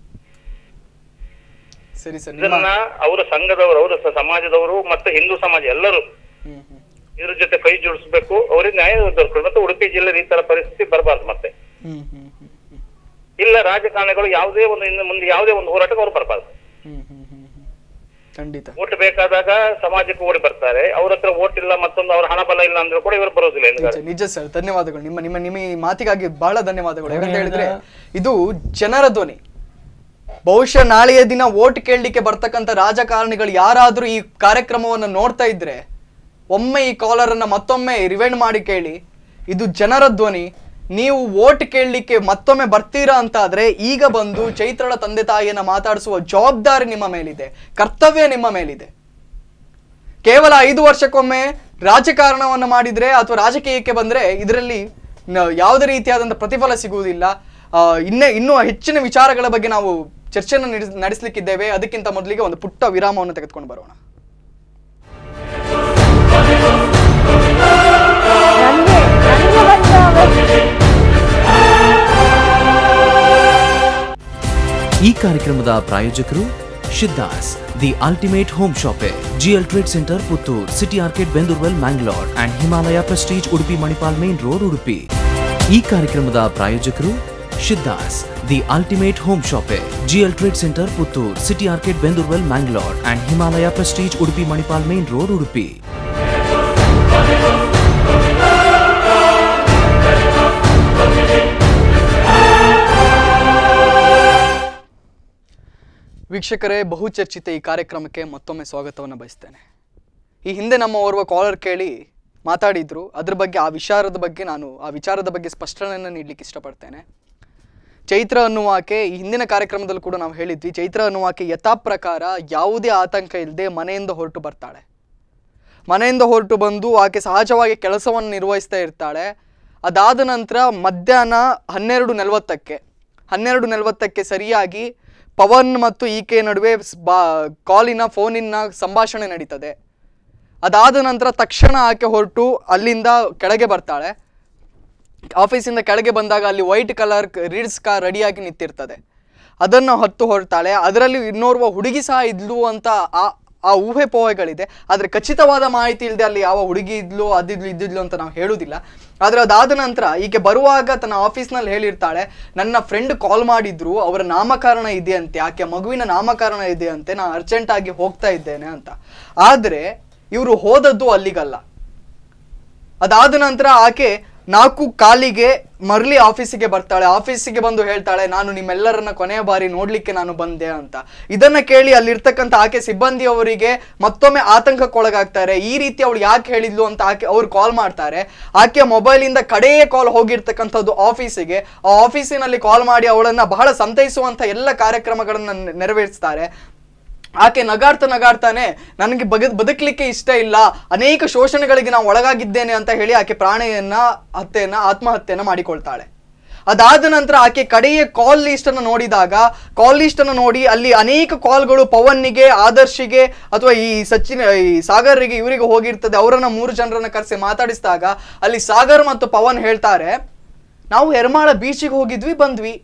ಸರಿ ಸರ್ ನಿಮ್ಮ ಇದನ್ನ ಅವರ ಸಂಘದವರು ಅವರ ಸ- ಸಮಾಜದವರು ಮತ್ತೆ ಹಿಂದೂ ಸಮಾಜ ಎಲ್ಲರೂ ಹ್ಮ್ ಹ್ಮ್ ಇದ್ರ ಜೊತೆ ಕೈ ಜೋಡಿಸ್ಬೇಕು ಅವರಿಗೆ ನ್ಯಾಯ ದೊರಕಬೇಕು ಮತ್ತೆ ಉಡುಪಿ ಜಿಲ್ಲೆ ಈ ತರ ಪರಿಸ್ಥಿತಿ ಬರಬಾರ್ದು ಮತ್ತೆ ಹ್ಮ್ ಹ್ಮ್ ಹ್ಮ್ ಹ್ಮ್ ಇಲ್ಲ ರಾಜಕಾರಣಿಗಳು ಯಾವುದೇ ಒಂದು ಇನ್ನು ಮುಂದೆ ಯಾವುದೇ ಒಂದು ಹೋರಾಟಕ್ಕೆ ಅವ್ರು ಬರಬಾರ್ದು ಹ್ಮ್ ಹ್ಮ್ ಹ್ಮ್ ಹ್ಮ್ ಖಂಡಿತ ಓಟ್ ಬೇಕಾದಾಗ ಸಮಾಜಕ್ಕೆ ಓಡಿ ಬರ್ತಾರೆ ಅವ್ರ ಹತ್ರ ಓಟ್ ಇಲ್ಲ ಮತ್ತೊಂದು ಅವ್ರ ಹಣ ಬಲ ಇಲ್ಲ ಅಂದ್ರೆ ಕೂಡ ಇವರು ಬರೋದಿಲ್ಲ ನಿಜ ಹಿಂದ್ಗಡೆ ನಿಜ ಸರ್ ಧನ್ಯವಾದಗಳು ನಿಮ್ಮ ನಿಮ್ಮ ನಿಮ್ಮ ಈ ಮಾತಿಗಾಗಿ ಬಹಳ ಧನ್ಯವಾದಗಳು ಯಾಕಂತ ಹೇಳಿದ್ರೆ ಇದು ಜನರ ಧ್ವನಿ ಬಹುಶಃ ನಾಳೆಯ ದಿನ ವೋಟ್ ಕೇಳಲಿಕ್ಕೆ ಬರ್ತಕ್ಕಂಥ ರಾಜಕಾರಣಿಗಳು ಯಾರಾದ್ರೂ ಈ ಕಾರ್ಯಕ್ರಮವನ್ನು ನೋಡ್ತಾ ಇದ್ರೆ ಒಮ್ಮೆ ಈ ಕಾಲರ್ ಅನ್ನ ಮತ್ತೊಮ್ಮೆ ರಿವೈಂಡ್ ಮಾಡಿ ಕೇಳಿ ಇದು ಜನರ ಧ್ವನಿ ನೀವು ವೋಟ್ ಕೇಳಲಿಕ್ಕೆ ಮತ್ತೊಮ್ಮೆ ಬರ್ತೀರಾ ಅಂತ ಆದ್ರೆ ಈಗ ಬಂದು ಚೈತ್ರಳ ತಂದೆ ತಾಯಿಯನ್ನ ಮಾತಾಡಿಸುವ ಜವಾಬ್ದಾರಿ ನಿಮ್ಮ ಮೇಲಿದೆ ಕರ್ತವ್ಯ ನಿಮ್ಮ ಮೇಲಿದೆ ಕೇವಲ ಐದು ವರ್ಷಕ್ಕೊಮ್ಮೆ ರಾಜಕಾರಣವನ್ನು ಮಾಡಿದ್ರೆ ಅಥವಾ ರಾಜಕೀಯಕ್ಕೆ ಬಂದ್ರೆ ಇದರಲ್ಲಿ ನ- ಯಾವುದೇ ರೀತಿಯಾದಂಥ ಪ್ರತಿಫಲ ಸಿಗುವುದಿಲ್ಲ ಆ, ಇನ್ನೇ ಇನ್ನೂ ಹೆಚ್ಚಿನ ವಿಚಾರಗಳ ಬಗ್ಗೆ ನಾವು ಚರ್ಚೆಯನ್ನು ನಡೆಸ್- ನಡೆಸಲಿಕ್ಕಿದ್ದೇವೆ ಅದಕ್ಕಿಂತ ಮೊದಲಿಗೆ ಒಂದು ಪುಟ್ಟ ವಿರಾಮವನ್ನು ತೆಗೆದುಕೊಂಡು ಬರೋಣ ನನಗೆ ನನಗೆ ಬಂದ ಈ ಕಾರ್ಯಕ್ರಮದ ಪ್ರಾಯೋಜಕರು Shiddas the ultimate home shoppe GL trade centre Puttur city arcade Bendurwell Mangalore and Himalaya Prestige Udupi Manipal main road Udupi ಈ ಕಾರ್ಯಕ್ರಮದ ಪ್ರಾಯೋಜಕರು Shiddas the ultimate home shoppe GL trade centre Puttur city arcade Bendurwell Mangalore and Himalaya Prestige Udupi Manipal main road Udupi ವೀಕ್ಷಕರೇ ಬಹುಚರ್ಚಿತ ಈ ಕಾರ್ಯಕ್ರಮಕ್ಕೆ ಮತ್ತೊಮ್ಮೆ ಸ್ವಾಗತವನ್ನು ಬಯಸ್ತೇನೆ ಈ ಹಿಂದೆ ನಮ್ಮ ಓರ್ವ ಕಾಲರ್ ಕೇಳಿ ಮಾತಾಡಿದ್ರು ಅದ್ರ ಬಗ್ಗೆ ಆ ವಿಚಾರದ ಬಗ್ಗೆ ನಾನು ಆ ವಿಚಾರದ ಬಗ್ಗೆ ಸ್ಪಷ್ಟನೆಯನ್ನು ನೀಡಲಿಕ್ಕೆ ಇಷ್ಟಪಡ್ತೇನೆ ಚೈತ್ರ ಅನ್ನುವಾಕೆ ಈ ಹಿಂದಿನ ಕಾರ್ಯಕ್ರಮದಲ್ಲಿ ಕೂಡ ನಾವು ಹೇಳಿದ್ವಿ ಚೈತ್ರ ಅನ್ನುವಾಕೆ ಯಥಾ ಪ್ರಕಾರ ಯಾವುದೇ ಆತಂಕ ಇಲ್ಲದೆ ಮನೆಯಿಂದ ಹೊರಟು ಬರ್ತಾಳೆ ಮನೆಯಿಂದ ಹೊರಟು ಬಂದು ಆಕೆ ಸಹಜವಾಗಿ ಕೆಲಸವನ್ನು ನಿರ್ವಹಿಸ್ತಾ ಇರ್ತಾಳೆ ಅದಾದ ನಂತರ ಮಧ್ಯಾಹ್ನ ಹನ್ನೆರಡು ನಲವತ್ತಕ್ಕೆ ಹನ್ನೆರಡು ನಲವತ್ತಕ್ಕೆ ಸರಿಯಾಗಿ ಪವನ್ ಮತ್ತು ಈಕೆ ನಡುವೆ ಸ್- ಬಾ ಕಾಲಿನ ಫೋನಿನ ಸಂಭಾಷಣೆ ನಡೀತದೆ ಅದಾದ ನಂತರ ತಕ್ಷಣ ಆಕೆ ಹೊರಟು ಅಲ್ಲಿಂದ ಕೆಳಗೆ ಬರ್ತಾಳೆ ಆಫೀಸಿಂದ ಕೆಳಗೆ ಬಂದಾಗ ಅಲ್ಲಿ ವೈಟ್ ಕಲರ್ ರೀಡ್ಸ್ ಕಾರ್ ರೆಡಿಯಾಗಿ ನಿಂತಿರ್ತದೆ ಅದನ್ನು ಹೊತ್ತು ಹೊರಡ್ತಾಳೆ ಅದರಲ್ಲಿ ಇನ್ನೋರ್ವ ಹುಡುಗಿ ಸಹ ಇದ್ಲು ಅಂತ ಆ ಆ ಊಹೆ ಪೋಹೆಗಳಿದೆ ಆದರೆ ಖಚಿತವಾದ ಮಾಹಿತಿ ಇಲ್ಲದೆ ಅಲ್ಲಿ ಯಾವ ಹುಡುಗಿ ಇದ್ಲು ಅದಿದ್ಲು ಇದ್ದಿದ್ಲು ಅಂತ ನಾವು ಹೇಳುವುದಿಲ್ಲ ಆದರೆ ಅದಾದ ನಂತರ ಈಕೆ ಬರುವಾಗ ತನ್ನ ಆಫೀಸ್ನಲ್ಲಿ ಹೇಳಿರ್ತಾಳೆ ನನ್ನ ಫ್ರೆಂಡ್ ಕಾಲ್ ಮಾಡಿದ್ರು ಅವರ ನಾಮಕರಣ ಇದೆಯಂತೆ ಆಕೆ ಮಗುವಿನ ನಾಮಕರಣ ಇದೆಯಂತೆ ನಾನು ಅರ್ಜೆಂಟಾಗಿ ಹೋಗ್ತಾ ಇದ್ದೇನೆ ಅಂತ ಆದರೆ ಇವರು ಹೋದದ್ದು ಅಲ್ಲಿಗಲ್ಲ ಅದಾದ ನಂತರ ಆಕೆ ನಾಲ್ಕು ಕಾಲಿಗೆ ಮರಳಿ ಆಫೀಸಿಗೆ ಬರ್ತಾಳೆ ಆಫೀಸಿಗೆ ಬಂದು ಹೇಳ್ತಾಳೆ ನಾನು ನಿಮ್ಮೆಲ್ಲರನ್ನ ಕೊನೆಯ ಬಾರಿ ನೋಡ್ಲಿಕ್ಕೆ ನಾನು ಬಂದೆ ಅಂತ ಇದನ್ನ ಕೇಳಿ ಅಲ್ಲಿರ್ತಕ್ಕಂಥ ಆಕೆ ಸಿಬ್ಬಂದಿಯವರಿಗೆ ಮತ್ತೊಮ್ಮೆ ಆತಂಕಕ್ಕೊಳಗಾಗ್ತಾರೆ ಈ ರೀತಿ ಅವಳು ಯಾಕೆ ಹೇಳಿದ್ಲು ಅಂತ ಆಕೆ ಅವ್ರು ಕಾಲ್ ಮಾಡ್ತಾರೆ ಆಕೆ ಮೊಬೈಲಿಂದ ಕಡೆಯೇ ಕಾಲ್ ಹೋಗಿರ್ತಕ್ಕಂಥದ್ದು ಆಫೀಸಿಗೆ ಆ ಆಫೀಸಿನಲ್ಲಿ ಕಾಲ್ ಮಾಡಿ ಅವಳನ್ನ ಬಹಳ ಸಂತೈಸುವಂಥ ಎಲ್ಲ ಕಾರ್ಯಕ್ರಮಗಳನ್ನ ನೆ- ನೆರವೇರಿಸ್ತಾರೆ ಆಕೆ ನಗಾಡ್ತಾ ನಗಾಡ್ತಾನೆ ನನಗೆ ಬಗ ಬದುಕಲಿಕ್ಕೆ ಇಷ್ಟ ಇಲ್ಲ ಅನೇಕ ಶೋಷಣೆಗಳಿಗೆ ನಾವು ಒಳಗಾಗಿದ್ದೇನೆ ಅಂತ ಹೇಳಿ ಆಕೆ ಪ್ರಾಣೆಯನ್ನ ಹತ್ಯೆಯನ್ನ ಆತ್ಮಹತ್ಯೆಯನ್ನ ಮಾಡಿಕೊಳ್ತಾಳೆ ಅದಾದ ನಂತರ ಆಕೆ ಕಡೆಯ ಕಾಲ್ ಲಿಸ್ಟ್ ಅನ್ನು ನೋಡಿದಾಗ ಕಾಲ್ ಲಿಸ್ಟ್ ಅನ್ನು ನೋಡಿ ಅಲ್ಲಿ ಅನೇಕ ಕಾಲ್ಗಳು ಪವನ್ನಿಗೆ ಆದರ್ಶಿಗೆ ಅಥವಾ ಈ ಸಚಿನ್ ಈ ಸಾಗರ್ರಿಗೆ ಇವರಿಗೆ ಹೋಗಿರ್ತದೆ ಅವರನ್ನ ಮೂರು ಜನರನ್ನ ಕರೆಸಿ ಮಾತಾಡಿಸಿದಾಗ ಅಲ್ಲಿ ಸಾಗರ್ ಮತ್ತು ಪವನ್ ಹೇಳ್ತಾರೆ ನಾವು ಎರ್ಮಾಳ ಬೀಚಿಗೆ ಹೋಗಿದ್ವಿ ಬಂದ್ವಿ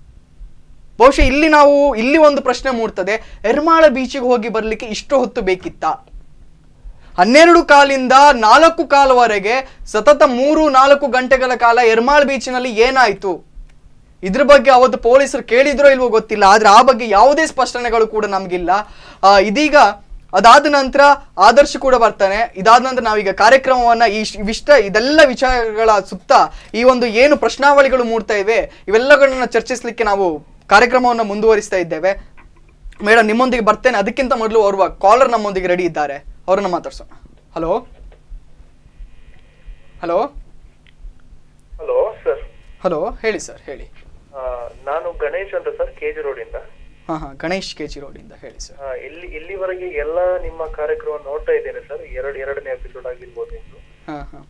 ಬಹುಶಃ ಇಲ್ಲಿ ನಾವು ಇಲ್ಲಿ ಒಂದು ಪ್ರಶ್ನೆ ಮೂಡ್ತದೆ ಎರ್ಮಾಳ ಬೀಚಿಗೆ ಹೋಗಿ ಬರ್ಲಿಕ್ಕೆ ಇಷ್ಟು ಹೊತ್ತು ಬೇಕಿತ್ತಾ ಹನ್ನೆರಡು ಕಾಲಿಂದ ನಾಲ್ಕು ಕಾಲವರೆಗೆ ಸತತ ಮೂರು ನಾಲ್ಕು ಗಂಟೆಗಳ ಕಾಲ ಎರ್ಮಾಳ್ ಬೀಚಿನಲ್ಲಿ ಏನಾಯ್ತು ಇದ್ರ ಬಗ್ಗೆ ಅವತ್ತು ಪೊಲೀಸರು ಕೇಳಿದ್ರೋ ಇಲ್ವೋ ಗೊತ್ತಿಲ್ಲ ಆದ್ರೆ ಆ ಬಗ್ಗೆ ಯಾವುದೇ ಸ್ಪಷ್ಟನೆಗಳು ಕೂಡ ನಮಗಿಲ್ಲ ಆ, ಇದೀಗ ಅದಾದ ನಂತರ ಆದರ್ಶ ಕೂಡ ಬರ್ತಾನೆ ಇದಾದ ನಂತರ ನಾವೀಗ ಕಾರ್ಯಕ್ರಮವನ್ನ ಈ ಶ್- ಇವಿಷ್ಟ ಇದೆಲ್ಲ ವಿಚಾರಗಳ ಸುತ್ತ ಈ ಒಂದು ಏನು ಪ್ರಶ್ನಾವಳಿಗಳು ಮೂಡ್ತಾ ಇವೆ ಇವೆಲ್ಲಗಳನ್ನ ಚರ್ಚಿಸಲಿಕ್ಕೆ ನಾವು ಕಾರ್ಯಕ್ರಮವನ್ನು ಮುಂದುವರಿಸ್ತಾ ಇದ್ದೇವೆ ಮೇಡಮ್ ನಿಮ್ಮೊಂದಿಗೆ ಬರ್ತೇನೆ ಅದಕ್ಕಿಂತ ಮೊದಲು ಓರ್ವ ಕಾಲರ್ ನಮ್ಮೊಂದಿಗೆ ರೆಡಿ ಇದ್ದಾರೆ ಅವರನ್ನ ಮಾತಾಡ್ಸೋಣ hello hello hello sir hello ಹೇಳಿ ಸರ್ ಹೇಳಿ ನಾನು ಗಣೇಶ್ ಅಂತ ಸರ್ ಕೆಜಿ ರೋಡ್ ಇಂದ ಹಾ ಹಾ ಗಣೇಶ್ ಕೆ ಜಿ ರೋಡಿಂದ ಹೇಳಿ ಸರ್ ಆ, ಇಲ್ಲಿ ಇಲ್ಲಿವರೆಗೆ ಎಲ್ಲ ನಿಮ್ಮ ಕಾರ್ಯಕ್ರಮ ನೋಡ್ತಾ ಇದ್ದೇನೆ ಸರ್ ಎರಡು ಎರಡನೇ ಎಪಿಸೋಡ್ ಆಗಿರ್ಬೋದು ನಿಮ್ದು ಹಾ ಹಾ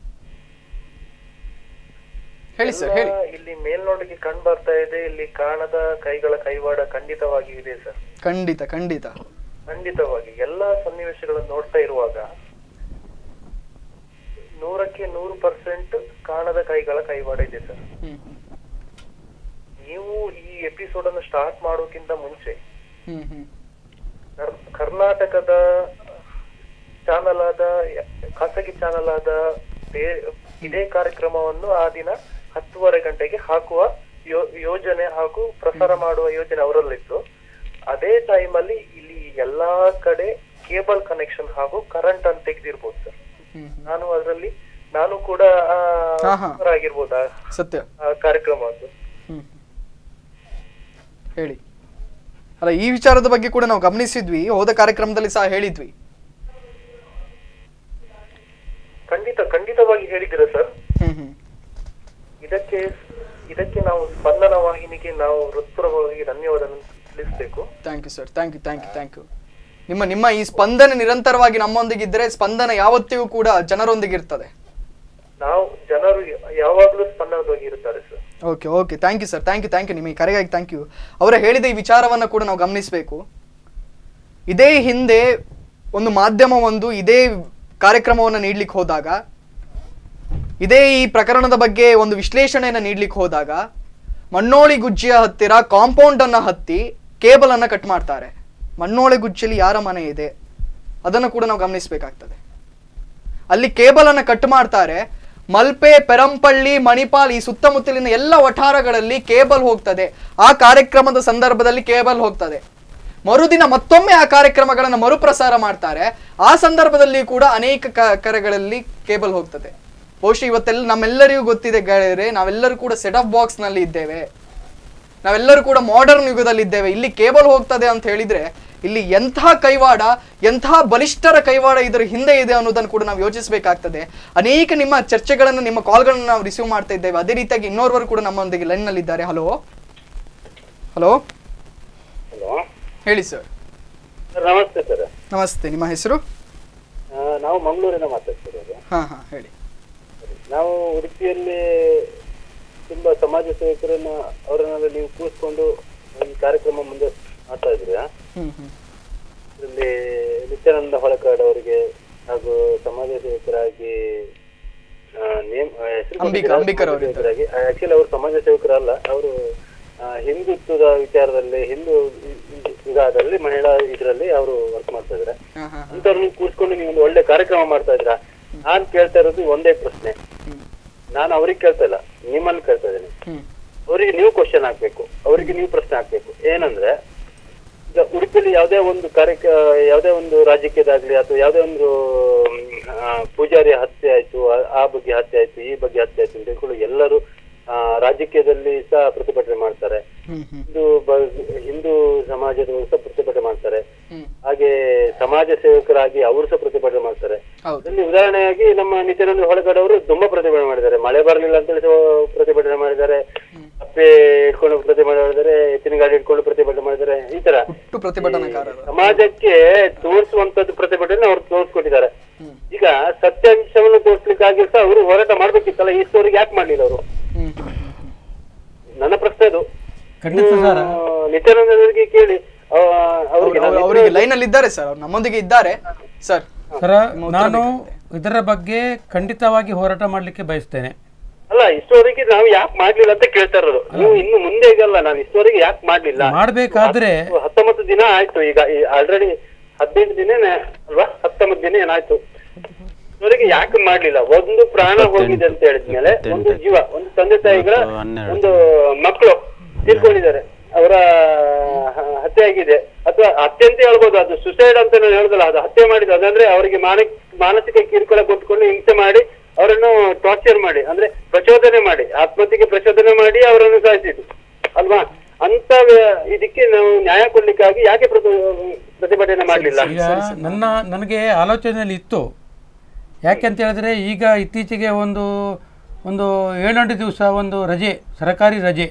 ಹೇಳಿ ಸರ್ ಎಲ್ಲ ಹೇಳಿ ಇಲ್ಲಿ ಮೇಲ್ನೋಟಕ್ಕೆ ಕಂಡು ಬರ್ತಾ ಇದೆ ಇಲ್ಲಿ ಕಾಣದ ಕೈಗಳ ಕೈವಾಡ ಖಂಡಿತವಾಗಿ ಇದೆ ಸರ್ ಖಂಡಿತ ಖಂಡಿತ ಖಂಡಿತವಾಗಿ ಎಲ್ಲಾ ಸನ್ನಿವೇಶಗಳನ್ನು ನೋಡ್ತಾ ಇರುವಾಗ ನೂರಕ್ಕೆ ನೂರು ಪರ್ಸೆಂಟ್ ಕಾಣದ ಕೈಗಳ ಕೈವಾಡ ಇದೆ ಸರ್ ಹ್ಮ್ ನೀವು ಈ ಎಪಿಸೋಡ್ ಅನ್ನು ಸ್ಟಾರ್ಟ್ ಮಾಡೋಕ್ಕಿಂತ ಮುಂಚೆ ಹ್ಮ್ ಹ್ಮ್ ಕರ್- ಕರ್ನಾಟಕದ ಚಾನಲ್ ಆದ ಯ- ಖಾಸಗಿ ಚಾನಲ್ ಆದ ಬೇ- ಇದೇ ಕಾರ್ಯಕ್ರಮವನ್ನು ಆ ದಿನ ಹತ್ತುವರೆ ಗಂಟೆಗೆ ಹಾಕುವ ಯೋ- ಯೋಜನೆ ಹಾಗೂ ಪ್ರಸಾರ ಮಾಡುವ ಯೋಜನೆ ಅವರಲ್ಲಿತ್ತು ಅದೇ ಟೈಮ್ ಅಲ್ಲಿ ಇಲ್ಲಿ ಎಲ್ಲಾ ಕಡೆ ಕೇಬಲ್ ಕನೆಕ್ಷನ್ ಹಾಗೂ ಕರೆಂಟ್ ಅನ್ನು ತೆಗೆದಿರ್ಬೋದು ಸರ್ ಹ್ಮ್ ನಾನು ಅದರಲ್ಲಿ ನಾನು ಕೂಡ ಆ, ಹಾ, ಹಾ. ಆಗಿರ್ಬೋದಾ ಸತ್ಯ ಆ ಕಾರ್ಯಕ್ರಮದ್ದು ಹ್ಮ್ ಹೇಳಿ ಅಲ್ಲ ಈ ವಿಚಾರದ ಬಗ್ಗೆ ಕೂಡ ನಾವು ಗಮನಿಸಿದ್ವಿ ಹೋದ ಕಾರ್ಯಕ್ರಮದಲ್ಲಿ ಸಹ ಹೇಳಿದ್ವಿ ಖಂಡಿತ ಖಂಡಿತವಾಗಿ ಹೇಳಿದ್ದೀರಾ ಸರ್ ಹ್ಮ್ ಹ್ಮ್ ಇದಕ್ಕೆ ಇದಕ್ಕೆ ನಾವು ಸ್ಪಂದನ ವಾಹಿನಿಗೆ ನಾವು ಹೃತ್ಪೂರ್ವಕವಾಗಿ ಧನ್ಯವಾದ ತಿಳಿಸಬೇಕು thank you sir thank you thank you thank you ನಿಮ್ಮ ನಿಮ್ಮ ಈ ಸ್ಪಂದನೆ ನಿರಂತರವಾಗಿ ನಮ್ಮೊಂದಿಗಿದ್ದರೆ ಸ್ಪಂದನ ಯಾವತ್ತಿಗೂ ಕೂಡ ಜನರೊಂದಿಗೆ ಇರ್ತದೆ ನಾವು ಜನರು ಯಾವಾಗಲೂ ಸ್ಪಂದನವಾಗಿ ಇರುತ್ತಾರೆ sir okay okay thank you sir thank you thank you ನಿಮಗೆ ಕರೆಗಾಗಿ ಥ್ಯಾಂಕ್ ಯು ಅವರ ಹೇಳಿದ ಈ ವಿಚಾರವನ್ನು ಕೂಡ ನಾವು ಗಮನಿಸಬೇಕು ಇದೇ ಹಿಂದೆ ಒಂದು ಮಾಧ್ಯಮ ಒಂದು ಇದೇ ಕಾರ್ಯಕ್ರಮವನ್ನು ನೀಡ್ಲಿಕ್ಕೆ ಹೋದಾಗ ಇದೇ ಈ ಪ್ರಕರಣದ ಬಗ್ಗೆ ಒಂದು ವಿಶ್ಲೇಷಣೆಯನ್ನು ನೀಡ್ಲಿಕ್ಕೆ ಹೋದಾಗ ಮಣ್ಣೋಳಿ ಗುಜ್ಜಿಯ ಹತ್ತಿರ ಕಾಂಪೌಂಡ್ ಅನ್ನ ಹತ್ತಿ ಕೇಬಲ್ ಅನ್ನ ಕಟ್ ಮಾಡ್ತಾರೆ ಮಣ್ಣೋಳಿ ಗುಜ್ಜಿಯಲ್ಲಿ ಯಾರ ಮನೆ ಇದೆ ಅದನ್ನು ಕೂಡ ನಾವು ಗಮನಿಸಬೇಕಾಗ್ತದೆ ಅಲ್ಲಿ ಕೇಬಲ್ ಅನ್ನ ಕಟ್ ಮಾಡ್ತಾರೆ ಮಲ್ಪೆ ಪೆರಂಪಳ್ಳಿ ಮಣಿಪಾಲ್ ಈ ಸುತ್ತಮುತ್ತಲಿನ ಎಲ್ಲ ವಠಾರಗಳಲ್ಲಿ ಕೇಬಲ್ ಹೋಗ್ತದೆ ಆ ಕಾರ್ಯಕ್ರಮದ ಸಂದರ್ಭದಲ್ಲಿ ಕೇಬಲ್ ಹೋಗ್ತದೆ ಮರುದಿನ ಮತ್ತೊಮ್ಮೆ ಆ ಕಾರ್ಯಕ್ರಮಗಳನ್ನು ಮರುಪ್ರಸಾರ ಮಾಡ್ತಾರೆ ಆ ಸಂದರ್ಭದಲ್ಲಿ ಕೂಡ ಅನೇಕ ಕ- ಕರೆಗಳಲ್ಲಿ ಕೇಬಲ್ ಹೋಗ್ತದೆ ಬಹುಶಃ ಇವತ್ತೆಲ್ಲ ನಮ್ಮೆಲ್ಲರಿಗೂ ಗೊತ್ತಿದೆ ಗೆಳೆಯರೆ ನಾವೆಲ್ಲರೂ ಕೂಡ ಸೆಟ್ ಆಫ್ ಬಾಕ್ಸ್ ನಲ್ಲಿ ಇದ್ದೇವೆ ನಾವೆಲ್ಲರೂ ಕೂಡ ಮಾಡರ್ನ್ ಯುಗದಲ್ಲಿದ್ದೇವೆ ಇಲ್ಲಿ ಕೇಬಲ್ ಹೋಗ್ತದೆ ಅಂತ ಹೇಳಿದ್ರೆ ಇಲ್ಲಿ ಎಂತಹ ಕೈವಾಡ ಎಂತಹ ಬಲಿಷ್ಠರ ಕೈವಾಡ ಇದರ ಹಿಂದೆ ಇದೆ ಅನ್ನೋದನ್ನು ಕೂಡ ನಾವು ಯೋಚಿಸಬೇಕಾಗ್ತದೆ ಅನೇಕ ನಿಮ್ಮ ಚರ್ಚೆಗಳನ್ನು ನಿಮ್ಮ ಕಾಲ್ಗಳನ್ನು ನಾವು ರಿಸೀವ್ ಮಾಡ್ತಾ ಇದ್ದೇವೆ ಅದೇ ರೀತಿಯಾಗಿ ಇನ್ನೋರ್ವರು ಕೂಡ ನಮ್ಮೊಂದಿಗೆ ಲೈನ್ ನಲ್ಲಿ ಇದ್ದಾರೆ ಹಲೋ ಹಲೋ ಹಲೋ ಹೇಳಿ ಸರ್ ಸರ್ ನಮಸ್ತೆ ಸರ್ ನಮಸ್ತೆ ನಿಮ್ಮ ಹೆಸರು ಆ, ನಾವು ಮಂಗಳೂರಿನ ಮಾತಾಡ್ತಿರೋದು ಹಾ ಹಾ ಹೇಳಿ ನಾವು ಉಡುಪಿಯಲ್ಲಿ ತುಂಬಾ ಸಮಾಜ ಸೇವಕರನ್ನ ಅವರನ್ನೆಲ್ಲ ನೀವು ಕೂರಿಸ್ಕೊಂಡು ಈ ಕಾರ್ಯಕ್ರಮ ಮುಂದೆ ಮಾಡ್ತಾ ಇದ್ರಿ ಹ್ಮ್ ಹ್ಮ್ ಇದರಲ್ಲಿ ನಿತ್ಯಾನಂದ ಹೊಳಕಾಡ್ ಅವರಿಗೆ ಹಾಗೂ ಸಮಾಜ ಸೇವಕರಾಗಿ ಆ, ನೇಮ್ ಆ, ಹೆಸರು ಅಂಬಿಕರ್- ಕೊಟ್ಟಿದ್ದಾರೆ, ಅಂಬಿಕರ್ ಸಮಾಜ ಅವರು ಇದ್ದಾರೆ. ಸೇವಕರಾಗಿ ಆಕ್ಚುಲಿ ಅವರು ಸಮಾಜ ಸೇವಕರಲ್ಲ ಅವರು ಹಿಂದುತ್ವದ ವಿಚಾರದಲ್ಲಿ ಹಿಂದೂ ವಿಧಾನದಲ್ಲಿ ಮಹಿಳಾ ಇದರಲ್ಲಿ ಅವರು ವರ್ಕ್ ಮಾಡ್ತಾ ಇದ್ದಾರೆ ಹಾ ಹಾ ಅಂತವ್ರನ್ನ ಕೂರ್ಸ್ಕೊಂಡು ನೀವು ಒಂದು ಒಳ್ಳೆ ಕಾರ್ಯಕ್ರಮ ಮಾಡ್ತಾ ಇದ್ದೀರಾ ನಾನ್ ಕೇಳ್ತಾ ಇರೋದು ಒಂದೇ ಪ್ರಶ್ನೆ ನಾನು ಅವ್ರಿಗೆ ಕೇಳ್ತಾ ಇಲ್ಲ ನಿಮ್ಮಲ್ಲಿ ಕೇಳ್ತಾ ಇದ್ದೀನಿ ಹ್ಮ್ ಅವರಿಗೆ ನೀವು ಕ್ವಶನ್ ಹಾಕ್ಬೇಕು ಅವರಿಗೆ ನೀವು ಪ್ರಶ್ನೆ ಹಾಕ್ಬೇಕು ಏನಂದ್ರೆ ಈಗ ಉಡುಪಿಯಲ್ಲಿ ಯಾವುದೇ ಒಂದು ಕಾರ್ಯಕ ಯಾವುದೇ ಒಂದು ರಾಜಕೀಯದಾಗ್ಲಿ ಅಥವಾ ಯಾವುದೇ ಒಂದು ಮ್, ಆ, ಪೂಜಾರಿ ಹತ್ಯೆ ಆಯ್ತು ಆ- ಆ ಬಗ್ಗೆ ಹತ್ಯೆ ಆಯ್ತು ಈ ಬಗ್ಗೆ ಹತ್ಯೆ ಆಯ್ತು ಅಂತ ಹೇಳ್ಕೊಂಡು ಎಲ್ಲರೂ ಆ, ರಾಜಕೀಯದಲ್ಲಿ ಸಹ ಪ್ರತಿಭಟನೆ ಮಾಡ್ತಾರೆ ಹ್ಮ್ ಹ್ಮ್ ಹಿಂದೂ ಬ- ಹಿಂದೂ ಸಮಾಜದವರು ಸಹ ಪ್ರತಿಭಟನೆ ಮಾಡ್ತಾರೆ ಹ್ಮ್ ಹಾಗೆ ಸಮಾಜ ಸೇವಕರಾಗಿ ಅವರು ಸಹ ಪ್ರತಿಭಟನೆ ಮಾಡ್ತಾರೆ ಹೌದು ಇಲ್ಲಿ ಉದಾಹರಣೆಯಾಗಿ ನಮ್ಮ ನಿತ್ಯಾನಂದ ಹೊಳಗಡೆ ಅವರು ತುಂಬಾ ಪ್ರತಿಭಟನೆ ಮಾಡಿದ್ದಾರೆ ಮಳೆ ಬರಲಿಲ್ಲ ಅಂತ ಹೇಳಿ ಸಹ ಪ್ರತಿಭಟನೆ ಮಾಡಿದ್ದಾರೆ ಕಪ್ಪೆ ಇಟ್ಕೊಂಡು ಪ್ರತಿಭಟನೆ ಮಾಡಿದ್ದಾರೆ ಎತ್ತಿನ ಗಾಡಿ ಇಟ್ಕೊಂಡು ಪ್ರತಿಭಟನೆ ಮಾಡಿದ್ದಾರೆ ಈ ತರ ಹುಟ್ಟು ಪ್ರತಿಭಟನಾಕಾರರು ಸಮಾಜಕ್ಕೆ ತೋರಿಸುವಂತದ್ದು ಪ್ರತಿಭಟನೆ ಅವ್ರು ತೋರಿಸ್ಕೊಟ್ಟಿದ್ದಾರೆ ಈಗ ಸತ್ಯಾಂಶವನ್ನು ತೋರಿಸ್ಲಿಕ್ಕಾಗಿ ಸಹ ಅವರು ಹೋರಾಟ ಮಾಡ್ಬೇಕಿತ್ತಲ್ಲ ಈ ಸ್ಟೋರಿಗೆ ಯಾಕೆ ಮಾಡ್ಲಿಲ್ಲ ಅವರು ಹ್ಮ್ ಹ್ಮ್ ಹ್ಮ್ ಹ್ಮ್. ನನ್ನ ಪ್ರಶ್ನೆ ಅದು ಖಂಡಿತ ಸರ್ ನೀವು ನಿತ್ಯಾನಂದರಿಗೆ ಕೇಳಿ ಆ, ಅವ್ರಿಗೆ ಅವ್ರು- ನಾವು ಅವರಿಗೆ ಲೈನ್ ಅಲ್ಲಿ ಇದ್ದಾರೆ ಸರ್ ಅವ್ರು ನಮ್ಮೊಂದಿಗೆ ಇದ್ದಾರೆ ಸರ್ ಸರ ನಾನು ಇದರ ಬಗ್ಗೆ ಖಂಡಿತವಾಗಿ ಹೋರಾಟ ಮಾಡಲಿಕ್ಕೆ ಬಯಸ್ತೇನೆ ಅಲ್ಲ ಇಷ್ಟವರೆಗೆ ನಾವು ಯಾಕೆ ಮಾಡ್ಲಿಲ್ಲ ಅಂತ ಕೇಳ್ತಾ ಇರೋದು ನೀವು ಇನ್ನು ಮುಂದೆ ಈಗಲ್ಲ ನಾನು ಇಷ್ಟವರೆಗೆ ಯಾಕೆ ಮಾಡ್ಲಿಲ್ಲ ಮಾಡಬೇಕಾದ್ರೆ ಹತ್ತು- ಹತ್ತೊಂಬತ್ತು ದಿನ ಆಯ್ತು ಈಗ ಆಲ್ರೆಡಿ ಹದಿನೆಂಟು ದಿನ ಅಲ್ವಾ ಹತ್ತೊಂಬತ್ತು ದಿನ ಏನಾಯ್ತು ಇಷ್ಟವರೆಗೆ ಯಾಕೆ ಮಾಡ್ಲಿಲ್ಲ ಒಂದು ಪ್ರಾಣ ಹೋಗಿದೆ ಅಂತ ಹೇಳಿದ್ಮೇಲೆ ಒಂದು ಜೀವ ಒಂದು ತಂದೆ ತಾಯಿಗಳ ಇವತ್ತು ಹನ್ನೆರಡು. ಒಂದು ಮಕ್ಕಳು ತೀರ್ಕೊಂಡಿದ್ದಾರೆ ಅವರ ಹ- ಹತ್ಯೆ ಆಗಿದೆ ಅಥವಾ ಹತ್ಯೆ ಅಂತ ಹೇಳ್ಬೋದು ಅದು ಸುಸೈಡ್ ಅಂತ ನಾನು ಹೇಳುದಲ್ಲ ಅದು ಹತ್ಯೆ ಮಾಡಿದ್ದು ಅದಂದ್ರೆ ಅವರಿಗೆ ಮಾನಸಿಕ ಮಾನಸಿಕ ಕಿರುಕುಳ ಕೊಟ್ಕೊಂಡು ಹಿಂಸೆ ಮಾಡಿ ಅವರನ್ನು ಟಾರ್ಚರ್ ಮಾಡಿ ಅಂದ್ರೆ ಪ್ರಚೋದನೆ ಮಾಡಿ ಆತ್ಮಹತ್ಯೆಗೆ ಪ್ರಚೋದನೆ ಮಾಡಿ ಅವರನ್ನು ಸಾಯಿಸಿದ್ದು ಅಲ್ವಾ ಅಂತ ವ್ಯ- ಇದಕ್ಕೆ ನಾವು ನ್ಯಾಯ ಕೊಡ್ಲಿಕ್ಕಾಗಿ ಯಾಕೆ ಪ್ರತಿ- ಪ್ರತಿಭಟನೆ ಮಾಡ್ಲಿಲ್ಲ ಈಗ ನನ್ನ ನನಗೆ ಆಲೋಚನೆಯಲ್ಲಿ ಇತ್ತು ಯಾಕೆಂತ ಹೇಳಿದ್ರೆ ಈಗ ಇತ್ತೀಚೆಗೆ ಒಂದು ಒಂದು ಏಳೆಂಟು ದಿವಸ ಒಂದು ರಜೆ ಸರಕಾರಿ ರಜೆ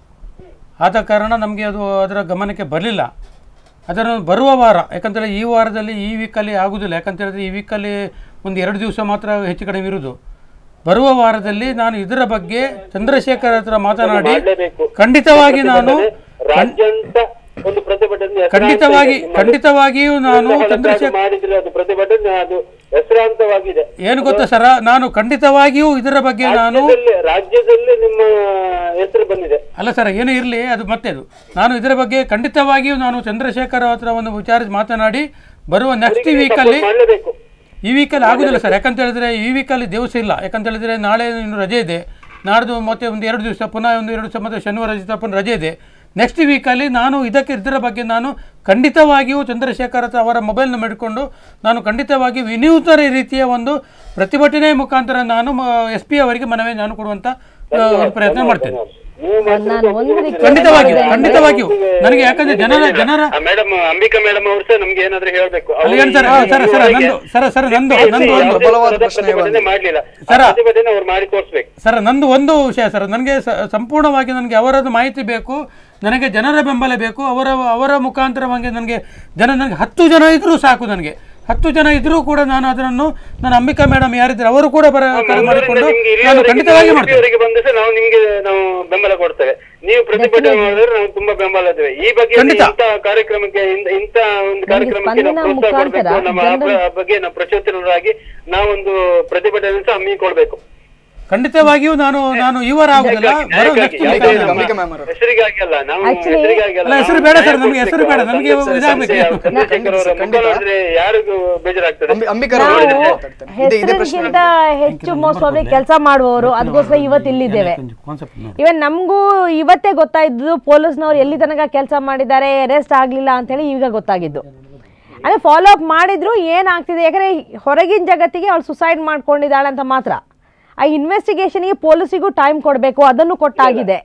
ಆದ ಕಾರಣ ನಮಗೆ ಅದು ಅದರ ಗಮನಕ್ಕೆ ಬರಲಿಲ್ಲ ಅದನ್ನು ಬರುವ ವಾರ ಯಾಕಂತೇಳಿ ಈ ವಾರದಲ್ಲಿ ಈ ವೀಕಲ್ಲಿ ಆಗುವುದಿಲ್ಲ ಯಾಕಂತ ಹೇಳಿದ್ರೆ ಈ ವೀಕಲ್ಲಿ ಒಂದು ಎರಡು ದಿವಸ ಮಾತ್ರ ಹೆಚ್ಚು ಕಡಿಮೆ ಇರುವುದು ಬರುವ ವಾರದಲ್ಲಿ ನಾನು ಇದರ ಬಗ್ಗೆ ಚಂದ್ರಶೇಖರ್ ಹತ್ರ ಮಾತನಾಡಿ ಮಾಡ್ಲೇಬೇಕು. ಖಂಡಿತವಾಗಿ ನಾನು ರಾಜ್ಯಾಂತ ಒಂದು ಪ್ರತಿಭಟನೆ ಹೆಸರಾಂತ ಖಂಡಿತವಾಗಿ ಇದೆ. ಖಂಡಿತವಾಗಿಯೂ ನಾನು ಹೊರತಾಗಿ ಚಂದ್ರಶೇಖರ್ ಮಾಡಿದ್ರೆ ಅದು ಪ್ರತಿಭಟನೆ ಅದು ಹೆಸರಾಂತವಾಗಿದೆ ಏನು ಗೊತ್ತಾ ಸರ ನಾನು ಖಂಡಿತವಾಗಿಯೂ ಇದರ ಬಗ್ಗೆ ನಾನು ರಾಜ್ಯದಲ್ಲಿ ರಾಜ್ಯದಲ್ಲಿ ನಿಮ್ಮ ಹೆಸರು ಬಂದಿದೆ ಅಲ್ಲ ಸರ್ ಏನು ಇರಲಿ ಅದು ಮತ್ತೆ ಅದು ನಾನು ಇದರ ಬಗ್ಗೆ ಖಂಡಿತವಾಗಿಯೂ ನಾನು ಚಂದ್ರಶೇಖರ್ ಹತ್ರ ಒಂದು ವಿಚಾರಿಸಿ ಮಾತನಾಡಿ ಬರುವ ನೆಕ್ಸ್ಟ್ ವೀಕಲ್ಲಿ ಮಾಡಲೇಬೇಕು ಈ ವೀಕಲ್ಲಿ ಆಗುದಿಲ್ಲ ಸರ್ ಯಾಕಂತ ಹೇಳಿದ್ರೆ ಈ ವೀಕಲ್ಲಿ ದಿವಸ ಇಲ್ಲ ಯಾಕಂತ ಹೇಳಿದ್ರೆ ನಾಳೆ ಇನ್ನು ರಜೆ ಇದೆ ನಾಡ್ದು ಮತ್ತೆ ಒಂದು ಎರಡು ದಿವಸ ಪುನಃ ಒಂದು ಎರಡು ದಿವಸ ಮತ್ತೆ ಶನಿವಾರ ದಿವಸ ಪುನಃ ರಜೆ ಇದೆ ನೆಕ್ಸ್ಟ್ ವೀಕಲ್ಲಿ ನಾನು ಇದಕ್ಕೆ ಇದರ ಬಗ್ಗೆ ನಾನು ಖಂಡಿತವಾಗಿಯೂ ಚಂದ್ರಶೇಖರ್ ಹತ್ರ ಅವರ ಮೊಬೈಲ್ನ ಮಾಡಿಕೊಂಡು ನಾನು ಖಂಡಿತವಾಗಿ ವಿನೂತನ ರೀತಿಯ ಒಂದು ಪ್ರತಿಭಟನೆ ಮುಖಾಂತರ ನಾನು ಎಸ್ ಪಿ ಅವರಿಗೆ ಮನವಿ ನಾನು ಕೊಡುವಂಥ ಆ, ಒಂದು ಪ್ರಯತ್ನ ಮಾಡ್ತೇನೆ ನೀವು ನಾನು ಒಂದು ರಿಕ್ವೆಸ್ಟ್ ಖಂಡಿತವಾಗಿಯೂ ಮಾಡಿದ್ದೇನೆ. ಖಂಡಿತವಾಗಿಯೂ ನನಗೆ ಯಾಕಂದ್ರೆ ಜನರ ಜನರ ಮೇಡಮ್ ಅಂಬಿಕಾ ಮೇಡಮ್ ಅವರು ಸಹ ನಮ್ಗೆ ಏನಾದ್ರೂ ಹೇಳ್ಬೇಕು ಅಲ್ಲಿ ಏನು ಸರ್ ಸರ ಸರ ನಂದು ಸರ ಸರ ನಂದು ನಂದು ಒಂದು ಪ್ರಬಲವಾದ ಪ್ರಶ್ನೆ ಪ್ರತಿಭಟನೆ ಮಾಡ್ಲಿಲ್ಲ ಆ ಸರ. ಪ್ರತಿಭಟನೆ ಅವ್ರು ಮಾಡಿ ತೋರಿಸ್ಬೇಕು ಸರ್ ನಂದು ಒಂದು ವಿಷಯ ಸರ್ ನನಗೆ ಸ- ಸಂಪೂರ್ಣವಾಗಿ ನನಗೆ ಅವರದ್ದು ಮಾಹಿತಿ ಬೇಕು ನನಗೆ ಜನರ ಬೆಂಬಲ ಬೇಕು ಅವರ ಅವರ ಮುಖಾಂತರವಾಗಿ ನನಗೆ ಜನ ನನಗೆ ಹತ್ತು ಜನ ಇದ್ರೂ ಸಾಕು ನನಗೆ ಹತ್ತು ಜನ ಇದ್ರೂ ಕೂಡ ನಾನು ಅದನ್ನು ನಾನು ಅಂಬಿಕಾ ಮೇಡಮ್ ಯಾರಿದ್ದಾರೆ ಅವರು ಕೂಡ ಬರ ಕರೆ ಮಾಡಿಕೊಂಡು ನಿಮ್ಗೆ ನಾನು ಇಲ್ಲಿವರೆಗೆ ಖಂಡಿತವಾಗಿ ನಾವು ಮಾಡ್ತೇನೆ ಇಲ್ಲಿವರೆಗೆ ಬಂದು ಸಹ ನಾವು ನಿಮ್ಗೆ ನಾವು ಬೆಂಬಲ ಕೊಡ್ತೇವೆ ನೀವು ಪ್ರತಿಭಟನೆ ಮಾಡಿದ್ರೆ ನಾವು ತುಂಬಾ ಬೆಂಬಲ ಇದ್ದೇವೆ ಈ ಬಗ್ಗೆ ಖಂಡಿತ. ಇಂಥ ಕಾರ್ಯಕ್ರಮಕ್ಕೆ ಇಂಥ- ಇಂಥ ಒಂದು ಕಾರ್ಯಕ್ರಮಕ್ಕೆ ನಾವು ಸ್ಪಂದನ ಪ್ರೋತ್ಸಾಹ ಕೊಡ್ಬೇಕು ಮುಖಾಂತರ ನಮ್ಮ ಆ ಜನರ- ಪ್ರ- ಬಗ್ಗೆ ನಾವು ಪ್ರಚೋದನರಾಗಿ ನಾವೊಂದು ಪ್ರತಿಭಟನೆ ಸಹ ಹಮ್ಮಿಕೊಳ್ಬೇಕು ಖಂಡಿತವಾಗಿಯೂ ನಾನು ನಾನು ಈ ವಾರ ಆಗುದಿಲ್ಲ ಬರೋ ನೆಕ್ಸ್ಟ್ ಯಾವುದೇ ವೀಕ್ ಅಂಬಿಕಾ ಮ್ಯಾಮ್ ಅವರು ಹೆಸರಿಗಾಗಿ ಅಲ್ಲ ನಾವು Actually- ಹೆಸರಿಗಾಗಿ ಅಲ್ಲ ಅಲ್ಲ, ಹೆಸರು ಬೇಡ ಸರ್, ನಮ್ಗೆ ಹೆಸರು ಬೇಡ, ನಮ್ಗೆ ಇದಾಗ್ಬೇಕು. ಚಂದ್ರಶೇಖರ್ ಅವರ ಮುಖ ಖಂಡಿತ. ನೋಡಿದ್ರೆ ಯಾರಿಗೂ ಬೇಜಾರಾಗ್ತದೆ ಅಂಬಿ- ಅಂಬಿಕರ್ ಅವರು ನಾವು ಮಾತಾಡ್ತಾರೆ. ಇದೇ- ಇದೇ ಪ್ರಶ್ನೆ ಹೆಸರಿಗಿಂತ ಹೆಚ್ಚು ಮೋಸ್ಟ್ ಪ್ರಾಬ್ಲಿ ಕೆಲಸ ಮಾಡುವವರು ಅದಕ್ಕೋಸ್ಕರ ಇವತ್ತು ಇಲ್ಲಿದ್ದೇವೆ ಕಾನ್ಸೆಪ್ಟ್ ಇವನ್ ನಮಗೂ ಇವತ್ತೇ ಗೊತ್ತಾಯಿದ್ದು ಪೊಲೀಸ್ನವ್ರು ಎಲ್ಲಿ ತನಕ ಕೆಲಸ ಮಾಡಿದ್ದಾರೆ ಅರೆಸ್ಟ್ ಆಗಲಿಲ್ಲ ಅಂತೇಳಿ ಈಗ ಗೊತ್ತಾಗಿದ್ದು ಅಂದರೆ ಫಾಲೋ ಅಪ್ ಮಾಡಿದ್ರು ಏನಾಗ್ತಿದೆ ಯಾಕಂದರೆ ಹೊರಗಿನ ಜಗತ್ತಿಗೆ ಅವಳು ಸುಸೈಡ್ ಮಾಡ್ಕೊಂಡಿದ್ದಾಳೆ ಅಂತ ಮಾತ್ರ ಆ ಇನ್ವೆಸ್ಟಿಗೇಷನ್ಗೆ ಪೊಲೀಸಿಗೂ ಟೈಮ್ ಕೊಡಬೇಕು ಅದನ್ನು ಕೊಟ್ಟಾಗಿದೆ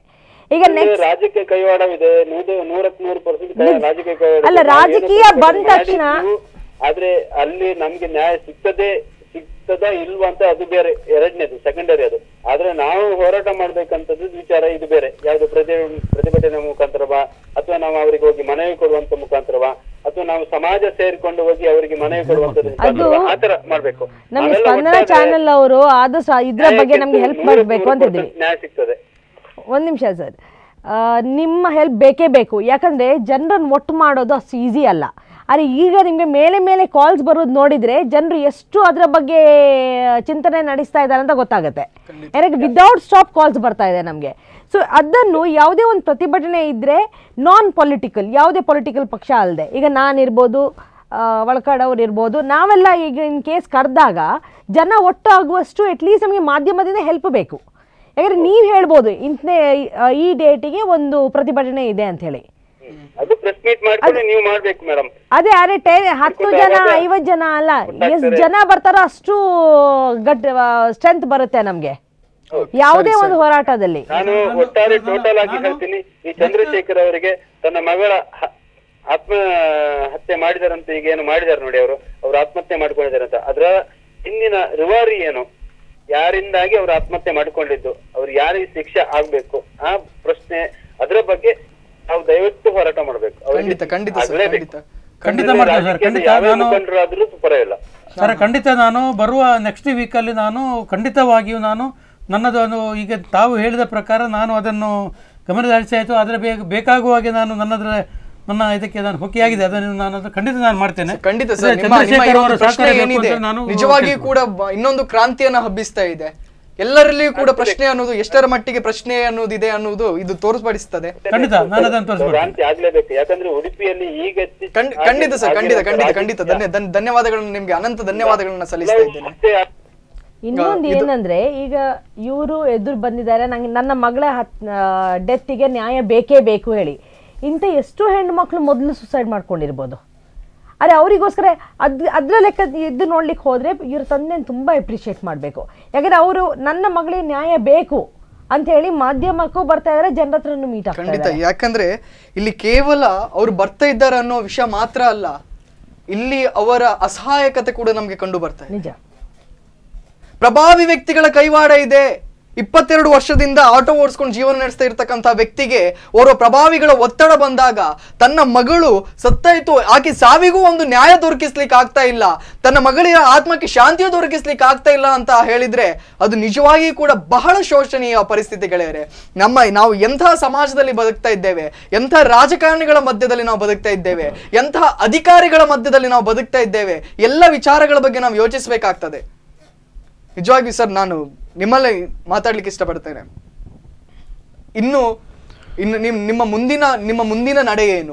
ಈಗ ಇಲ್ಲಿ ನೆಕ್ಸ್ಟ್ ರಾಜಕೀಯ ಕೈವಾಡವಿದೆ ನೂರು ನೂರಕ್ಕೆ ನೂರು ಪರ್ಸೆಂಟ್ ರಾಜಕೀಯ ಕೈವಾಡ ಅಲ್ಲ, ಇದೆ. ನಾವೇನು ರಾಜಕೀಯ ಪ್ರತಿಭಟನೆ ಬಂದ ತಕ್ಷಣ- ಮಾಡಿದ್ವು, ಆದ್ರೆ ಅಲ್ಲಿ ನಮ್ಗೆ ನ್ಯಾಯ ಸಿಗ್ತದೆ ಸಿಗ್ತದಾ ಇಲ್ವಾ ಅಂತ ಅದು ಬೇರೆ ಎರಡನೇದು ಸೆಕೆಂಡರಿ ಅದು ಆದ್ರೆ ನಾವು ಹೋರಾಟ ಮಾಡ್ಬೇಕಂತದ್ದು ವಿಚಾರ ಇದು ಬೇರೆ ಯಾವ್ದು ಪ್ರತಿ ಪ್ರತಿಭಟನೆ ಮುಖಾಂತರವಾ ಅಥವಾ ನಾವು ಅವರಿಗೆ ಹೋಗಿ ಮನವಿ ಕೊಡುವಂತ ಮುಖಾಂತರವಾ ಅಥವಾ ನಾವು ಸಮಾಜ ಸೇರಿಕೊಂಡು ಹೋಗಿ ಅವರಿಗೆ ಮನವಿ ಕೊಡುವಂತದ್ದು ಮುಖಾಂತರವಾ? ಆ ತರ ಮಾಡ್ಬೇಕು ನಮ್ಮ ನಾವೆಲ್ಲ ಸ್ಪಂದನ ಒಟ್ಟಾರೆ ಚಾನೆಲ್ ಅವರು ಆದಷ್ಟು ಇದ್ರ ಬಗ್ಗೆ ನಮ್ಗೆ ಹೆಲ್ಪ್ ನೂರಕ್ಕೆ ಮಾಡಬೇಕು ನೂರು ಅಂತ ಇದ್ವಿ percent ನ್ಯಾಯ ಸಿಗ್ತದೆ ಒಂದು ನಿಮಿಷ ಸರ್ ನಿಮ್ಮ ಹೆಲ್ಪ್ ಬೇಕೇ ಬೇಕು ಯಾಕಂದರೆ ಜನರನ್ನು ಒಟ್ಟು ಮಾಡೋದು ಅಷ್ಟು ಈಸಿ ಅಲ್ಲ ಆದರೆ ಈಗ ನಿಮಗೆ ಮೇಲೆ ಮೇಲೆ ಕಾಲ್ಸ್ ಬರೋದು ನೋಡಿದರೆ ಜನರು ಎಷ್ಟು ಅದರ ಬಗ್ಗೆ ಚಿಂತನೆ ನಡೆಸ್ತಾ ಇದ್ದಾರೆ ಅಂತ ಗೊತ್ತಾಗುತ್ತೆ ಯಾಕೆ ವಿದೌಟ್ ಸ್ಟಾಪ್ ಕಾಲ್ಸ್ ಬರ್ತಾ ಇದೆ ನಮಗೆ ಸೊ ಅದನ್ನು ಯಾವುದೇ ಒಂದು ಪ್ರತಿಭಟನೆ ಇದ್ದರೆ ನಾನ್ ಪೊಲಿಟಿಕಲ್ ಯಾವುದೇ ಪೊಲಿಟಿಕಲ್ ಪಕ್ಷ ಅಲ್ಲದೆ ಈಗ ನಾನಿರ್ಬೋದು ಒಳಕಡವ್ರು ಇರ್ಬೋದು ನಾವೆಲ್ಲ ಈಗ ಇನ್ ಕೇಸ್ ಕರೆದಾಗ ಜನ ಒಟ್ಟಾಗುವಷ್ಟು ಅಟ್ಲೀಸ್ಟ್ ನಮಗೆ ಮಾಧ್ಯಮದಿಂದ ಹೆಲ್ಪ್ ಬೇಕು ಯಾಕಂದ್ರೆ ನೀವು ಹೇಳ್ಬೋದು ಇಂತನೇ ಈ ಡೇಟಿಗೆ ಒಂದು ಪ್ರತಿಭಟನೆ ಇದೆ ಅಂತ ಹೇಳಿ ಅದು ಪ್ರೆಸ್ ಮೀಟ್ ಮಾಡ್ಕೊಂಡು ನೀವು ಮಾಡ್ಬೇಕು ಮೇಡಮ್ ಅದೇ ಅರೆ ಟೈ ಹತ್ತು ಜನ ಐವತ್ತು ಜನ ಅಲ್ಲ ಎಷ್ಟು ಜನ ಬರ್ತಾರೋ ಅಷ್ಟು ಗಟ್ ಸ್ಟ್ರೆಂತ್ ಬರುತ್ತೆ ನಮಗೆ ಯಾವುದೇ ಒಂದು ಹೋರಾಟದಲ್ಲಿ ನಾನು ಒಟ್ಟಾರೆ ಟೋಟಲ್ ಆಗಿ ಹೇಳ್ತೀನಿ ಈ ಚಂದ್ರಶೇಖರ್ ಅವರಿಗೆ ತನ್ನ ಮಗಳ ಹ- ಆತ್ಮ ಹತ್ಯೆ ಮಾಡಿದಾರಂತ ಈಗ ಏನು ಮಾಡಿದಾರೆ ನೋಡಿ ಅವರು ಅವ್ರು ಆತ್ಮಹತ್ಯೆ ಮಾಡ್ಕೊಂಡಿದ್ದಾರೆ ಅಂತ ಅದ್ರ ಹಿಂದಿನ ರಿವಾರಿ ಏನು ಯಾರಿಂದಾಗಿ ಅವ್ರು ಆತ್ಮಹತ್ಯೆ ಮಾಡ್ಕೊಂಡಿದ್ದು ಅವ್ರು ಯಾರಿಗೆ ಶಿಕ್ಷೆ ಆಗ್ಬೇಕು ಆ ಪ್ರಶ್ನೆ ಅದರ ಬಗ್ಗೆ ನಾವು ದಯವಿಟ್ಟು ಹೋರಾಟ ಮಾಡ್ಬೇಕು ಅವ್ರಿಗೆ ಖಂಡಿತ ಖಂಡಿತ ಸರ್ ಆಗ್ಲೇಬೇಕು. ಖಂಡಿತ ಖಂಡಿತ ಅಂದ್ರೆ ಮಾಡ್ತೇವೆ ಸರ್ ರಾಜಕೀಯದ ಖಂಡಿತ ಯಾವ್ಯಾವ ನಾನು ಮುಖಂಡರಾದ್ರೂ ಪರವಾಗಿಲ್ಲ ಸರ್ ಖಂಡಿತ ನಾನು ಬರುವ ನೆಕ್ಸ್ಟ್ ವೀಕಲ್ಲಿ ನಾನು ಖಂಡಿತವಾಗಿಯೂ ನಾನು ನನ್ನದು ಒಂದು ಈಗ ತಾವು ಹೇಳಿದ ಪ್ರಕಾರ ನಾನು ಅದನ್ನು ಗಮನದಲ್ಲಿಸಿ ಆಯಿತು ಅದರ ಬೇಗ ಬೇಕಾಗುವ ಹಾಗೆ ನಾನು ನನ್ನದ್ರ ನನ್ನ ಇದಕ್ಕೆ ನಾನು ಹೊಕ್ಕಿಯಾಗಿದೆ ಅದನ್ನು ನಾನು ಅದು ಖಂಡಿತ ನಾನು ಮಾಡ್ತೇನೆ ಖಂಡಿತ ಅದೇ ಸರ್ ನಿಮ್ಮ ನಿಮ್ಮ ಚಂದ್ರಶೇಖರ್ ಈ ಅವರ ಒಂದು ಪ್ರಶ್ನೆ ಸಹಕಾರ ಬೇಕು ಏನಿದೆ ಅಂತ ನಾನು ನಿಜವಾಗಿಯೂ ಕೇಳ್ತೀನಿ. ಕೂಡ ಬ- ಇನ್ನೊಂದು ಕ್ರಾಂತಿಯನ್ನ ಹಬ್ಬಿಸ್ತಾ ಇದೆ ಎಲ್ಲರಲ್ಲಿಯೂ ಕೂಡ ಪ್ರಶ್ನೆ ಅನ್ನೋದು ಎಷ್ಟರ ಮಟ್ಟಿಗೆ ಪ್ರಶ್ನೆ ಅನ್ನೋದಿದೆ ಅನ್ನೋದು ಇದು ತೋರ್ಪಡಿಸ್ತದೆ ಖಂಡಿತ ನಾನು ಅದನ್ನು ತೋರಿಸ್ಬಿಡ್ತೇನೆ ಕ್ರಾಂತಿ ಆಗ್ಲೇಬೇಕು ಯಾಕಂದ್ರೆ ಉಡುಪಿಯಲ್ಲಿ ಈಗ ಇತ್ತೀಚೆಗೆ ಖಂಡ್- ಖಂಡಿತ ಸರ್ ಖಂಡಿತ ಖಂಡಿತ ಆಗಿರುವಂತ ಖಂಡಿತ ಧನ್ಯ ಧನ್ಯ- ಧನ್ಯವಾದಗಳನ್ನ ನಿಮ್ಗೆ ಅನಂತ ಧನ್ಯವಾದಗಳನ್ನ ಸಲ್ಲಿಸ್ತಾ ಇದ್ದೇನೆ ಮತ್ತೆ ಇನ್ನೊಂದು ಏನಂದ್ರೆ ಈಗ ಇವರು ಎದುರು ಬಂದಿದ್ದಾರೆ ನಂಗೆ ನನ್ನ ಮಗಳ ಹತ್ ಡೆತ್ತಿಗೆ ನ್ಯಾಯ ಬೇಕೇ ಬೇಕು ಹೇಳಿ ಇಂಥ ಎಷ್ಟು ಹೆಣ್ಮಕ್ಳು ಮೊದಲು ಸುಸೈಡ್ ಮಾಡ್ಕೊಂಡಿರ್ಬೋದು ಅರೆ ಅವರಿಗೋಸ್ಕರ ಅದ್ ಅದರ ಲೆಕ್ಕ ಇದು ನೋಡ್ಲಿಕ್ಕೆ ಹೋದ್ರೆ ಇವ್ರ ತಂದೆನ ತುಂಬಾ ಅಪ್ರಿಷಿಯೇಟ್ ಮಾಡಬೇಕು ಯಾಕಂದ್ರೆ ಅವರು ನನ್ನ ಮಗಳಿಗೆ ನ್ಯಾಯ ಬೇಕು ಅಂತ ಹೇಳಿ ಮಾಧ್ಯಮಕ್ಕೂ ಬರ್ತಾ ಇದಾರೆ ಜನರ ಹತ್ರನೂ ಮೀಟ್ ಆಗ್ತಾ ಖಂಡಿತ ಇದ್ದಾರೆ ಯಾಕಂದ್ರೆ ಇಲ್ಲಿ ಕೇವಲ ಅವ್ರು ಬರ್ತಾ ಇದ್ದಾರೆ ಅನ್ನೋ ವಿಷಯ ಮಾತ್ರ ಅಲ್ಲ ಇಲ್ಲಿ ಅವರ ಅಸಹಾಯಕತೆ ಕೂಡ ನಮ್ಗೆ ಕಂಡು ಬರ್ತಾ ಇದೆ ನಿಜ ಪ್ರಭಾವಿ ವ್ಯಕ್ತಿಗಳ ಕೈವಾಡ ಇದೆ ಇಪ್ಪತ್ತೆರಡು ವರ್ಷದಿಂದ ಆಟೋ ಓಡಿಸ್ಕೊಂಡು ಜೀವನ ನಡೆಸ್ತಾ ಇರ್ತಕ್ಕಂಥ ವ್ಯಕ್ತಿಗೆ ಓರ್ವ ಪ್ರಭಾವಿಗಳ ಒತ್ತಡ ಬಂದಾಗ ತನ್ನ ಮಗಳು ಸತ್ತಾಯ್ತು ಆಕೆ ಸಾವಿಗೂ ಒಂದು ನ್ಯಾಯ ದೊರಕಿಸ್ಲಿಕ್ಕೆ ಆಗ್ತಾ ಇಲ್ಲ ತನ್ನ ಮಗಳಿನ ಆತ್ಮಕ್ಕೆ ಶಾಂತಿಯ ದೊರಕಿಸ್ಲಿಕ್ಕೆ ಆಗ್ತಾ ಇಲ್ಲ ಅಂತ ಹೇಳಿದ್ರೆ ಅದು ನಿಜವಾಗಿ ಕೂಡ ಬಹಳ ಶೋಷಣೀಯ ಪರಿಸ್ಥಿತಿಗಳೇ ನಮ್ಮ ನಾವು ಎಂಥ ಸಮಾಜದಲ್ಲಿ ಬದುಕ್ತಾ ಇದ್ದೇವೆ ಎಂಥ ರಾಜಕಾರಣಿಗಳ ಮಧ್ಯದಲ್ಲಿ ನಾವು ಬದುಕ್ತಾ ಇದ್ದೇವೆ ಎಂಥ ಅಧಿಕಾರಿಗಳ ಮಧ್ಯದಲ್ಲಿ ನಾವು ಬದುಕ್ತಾ ಇದ್ದೇವೆ ಎಲ್ಲ ವಿಚಾರಗಳ ಬಗ್ಗೆ ನಾವು ಯೋಚಿಸಬೇಕಾಗ್ತದೆ ನಿಜವಾಗಿಯೂ ಸರ್ ನಾನು ನಿಮ್ಮಲ್ಲೇ ಮಾತಾಡ್ಲಿಕ್ಕೆ ಇಷ್ಟಪಡ್ತೇನೆ ಇನ್ನು ಇನ್ನು ನಿಮ್ ನಿಮ್ಮ ಮುಂದಿನ ನಿಮ್ಮ ಮುಂದಿನ ನಡೆ ಏನು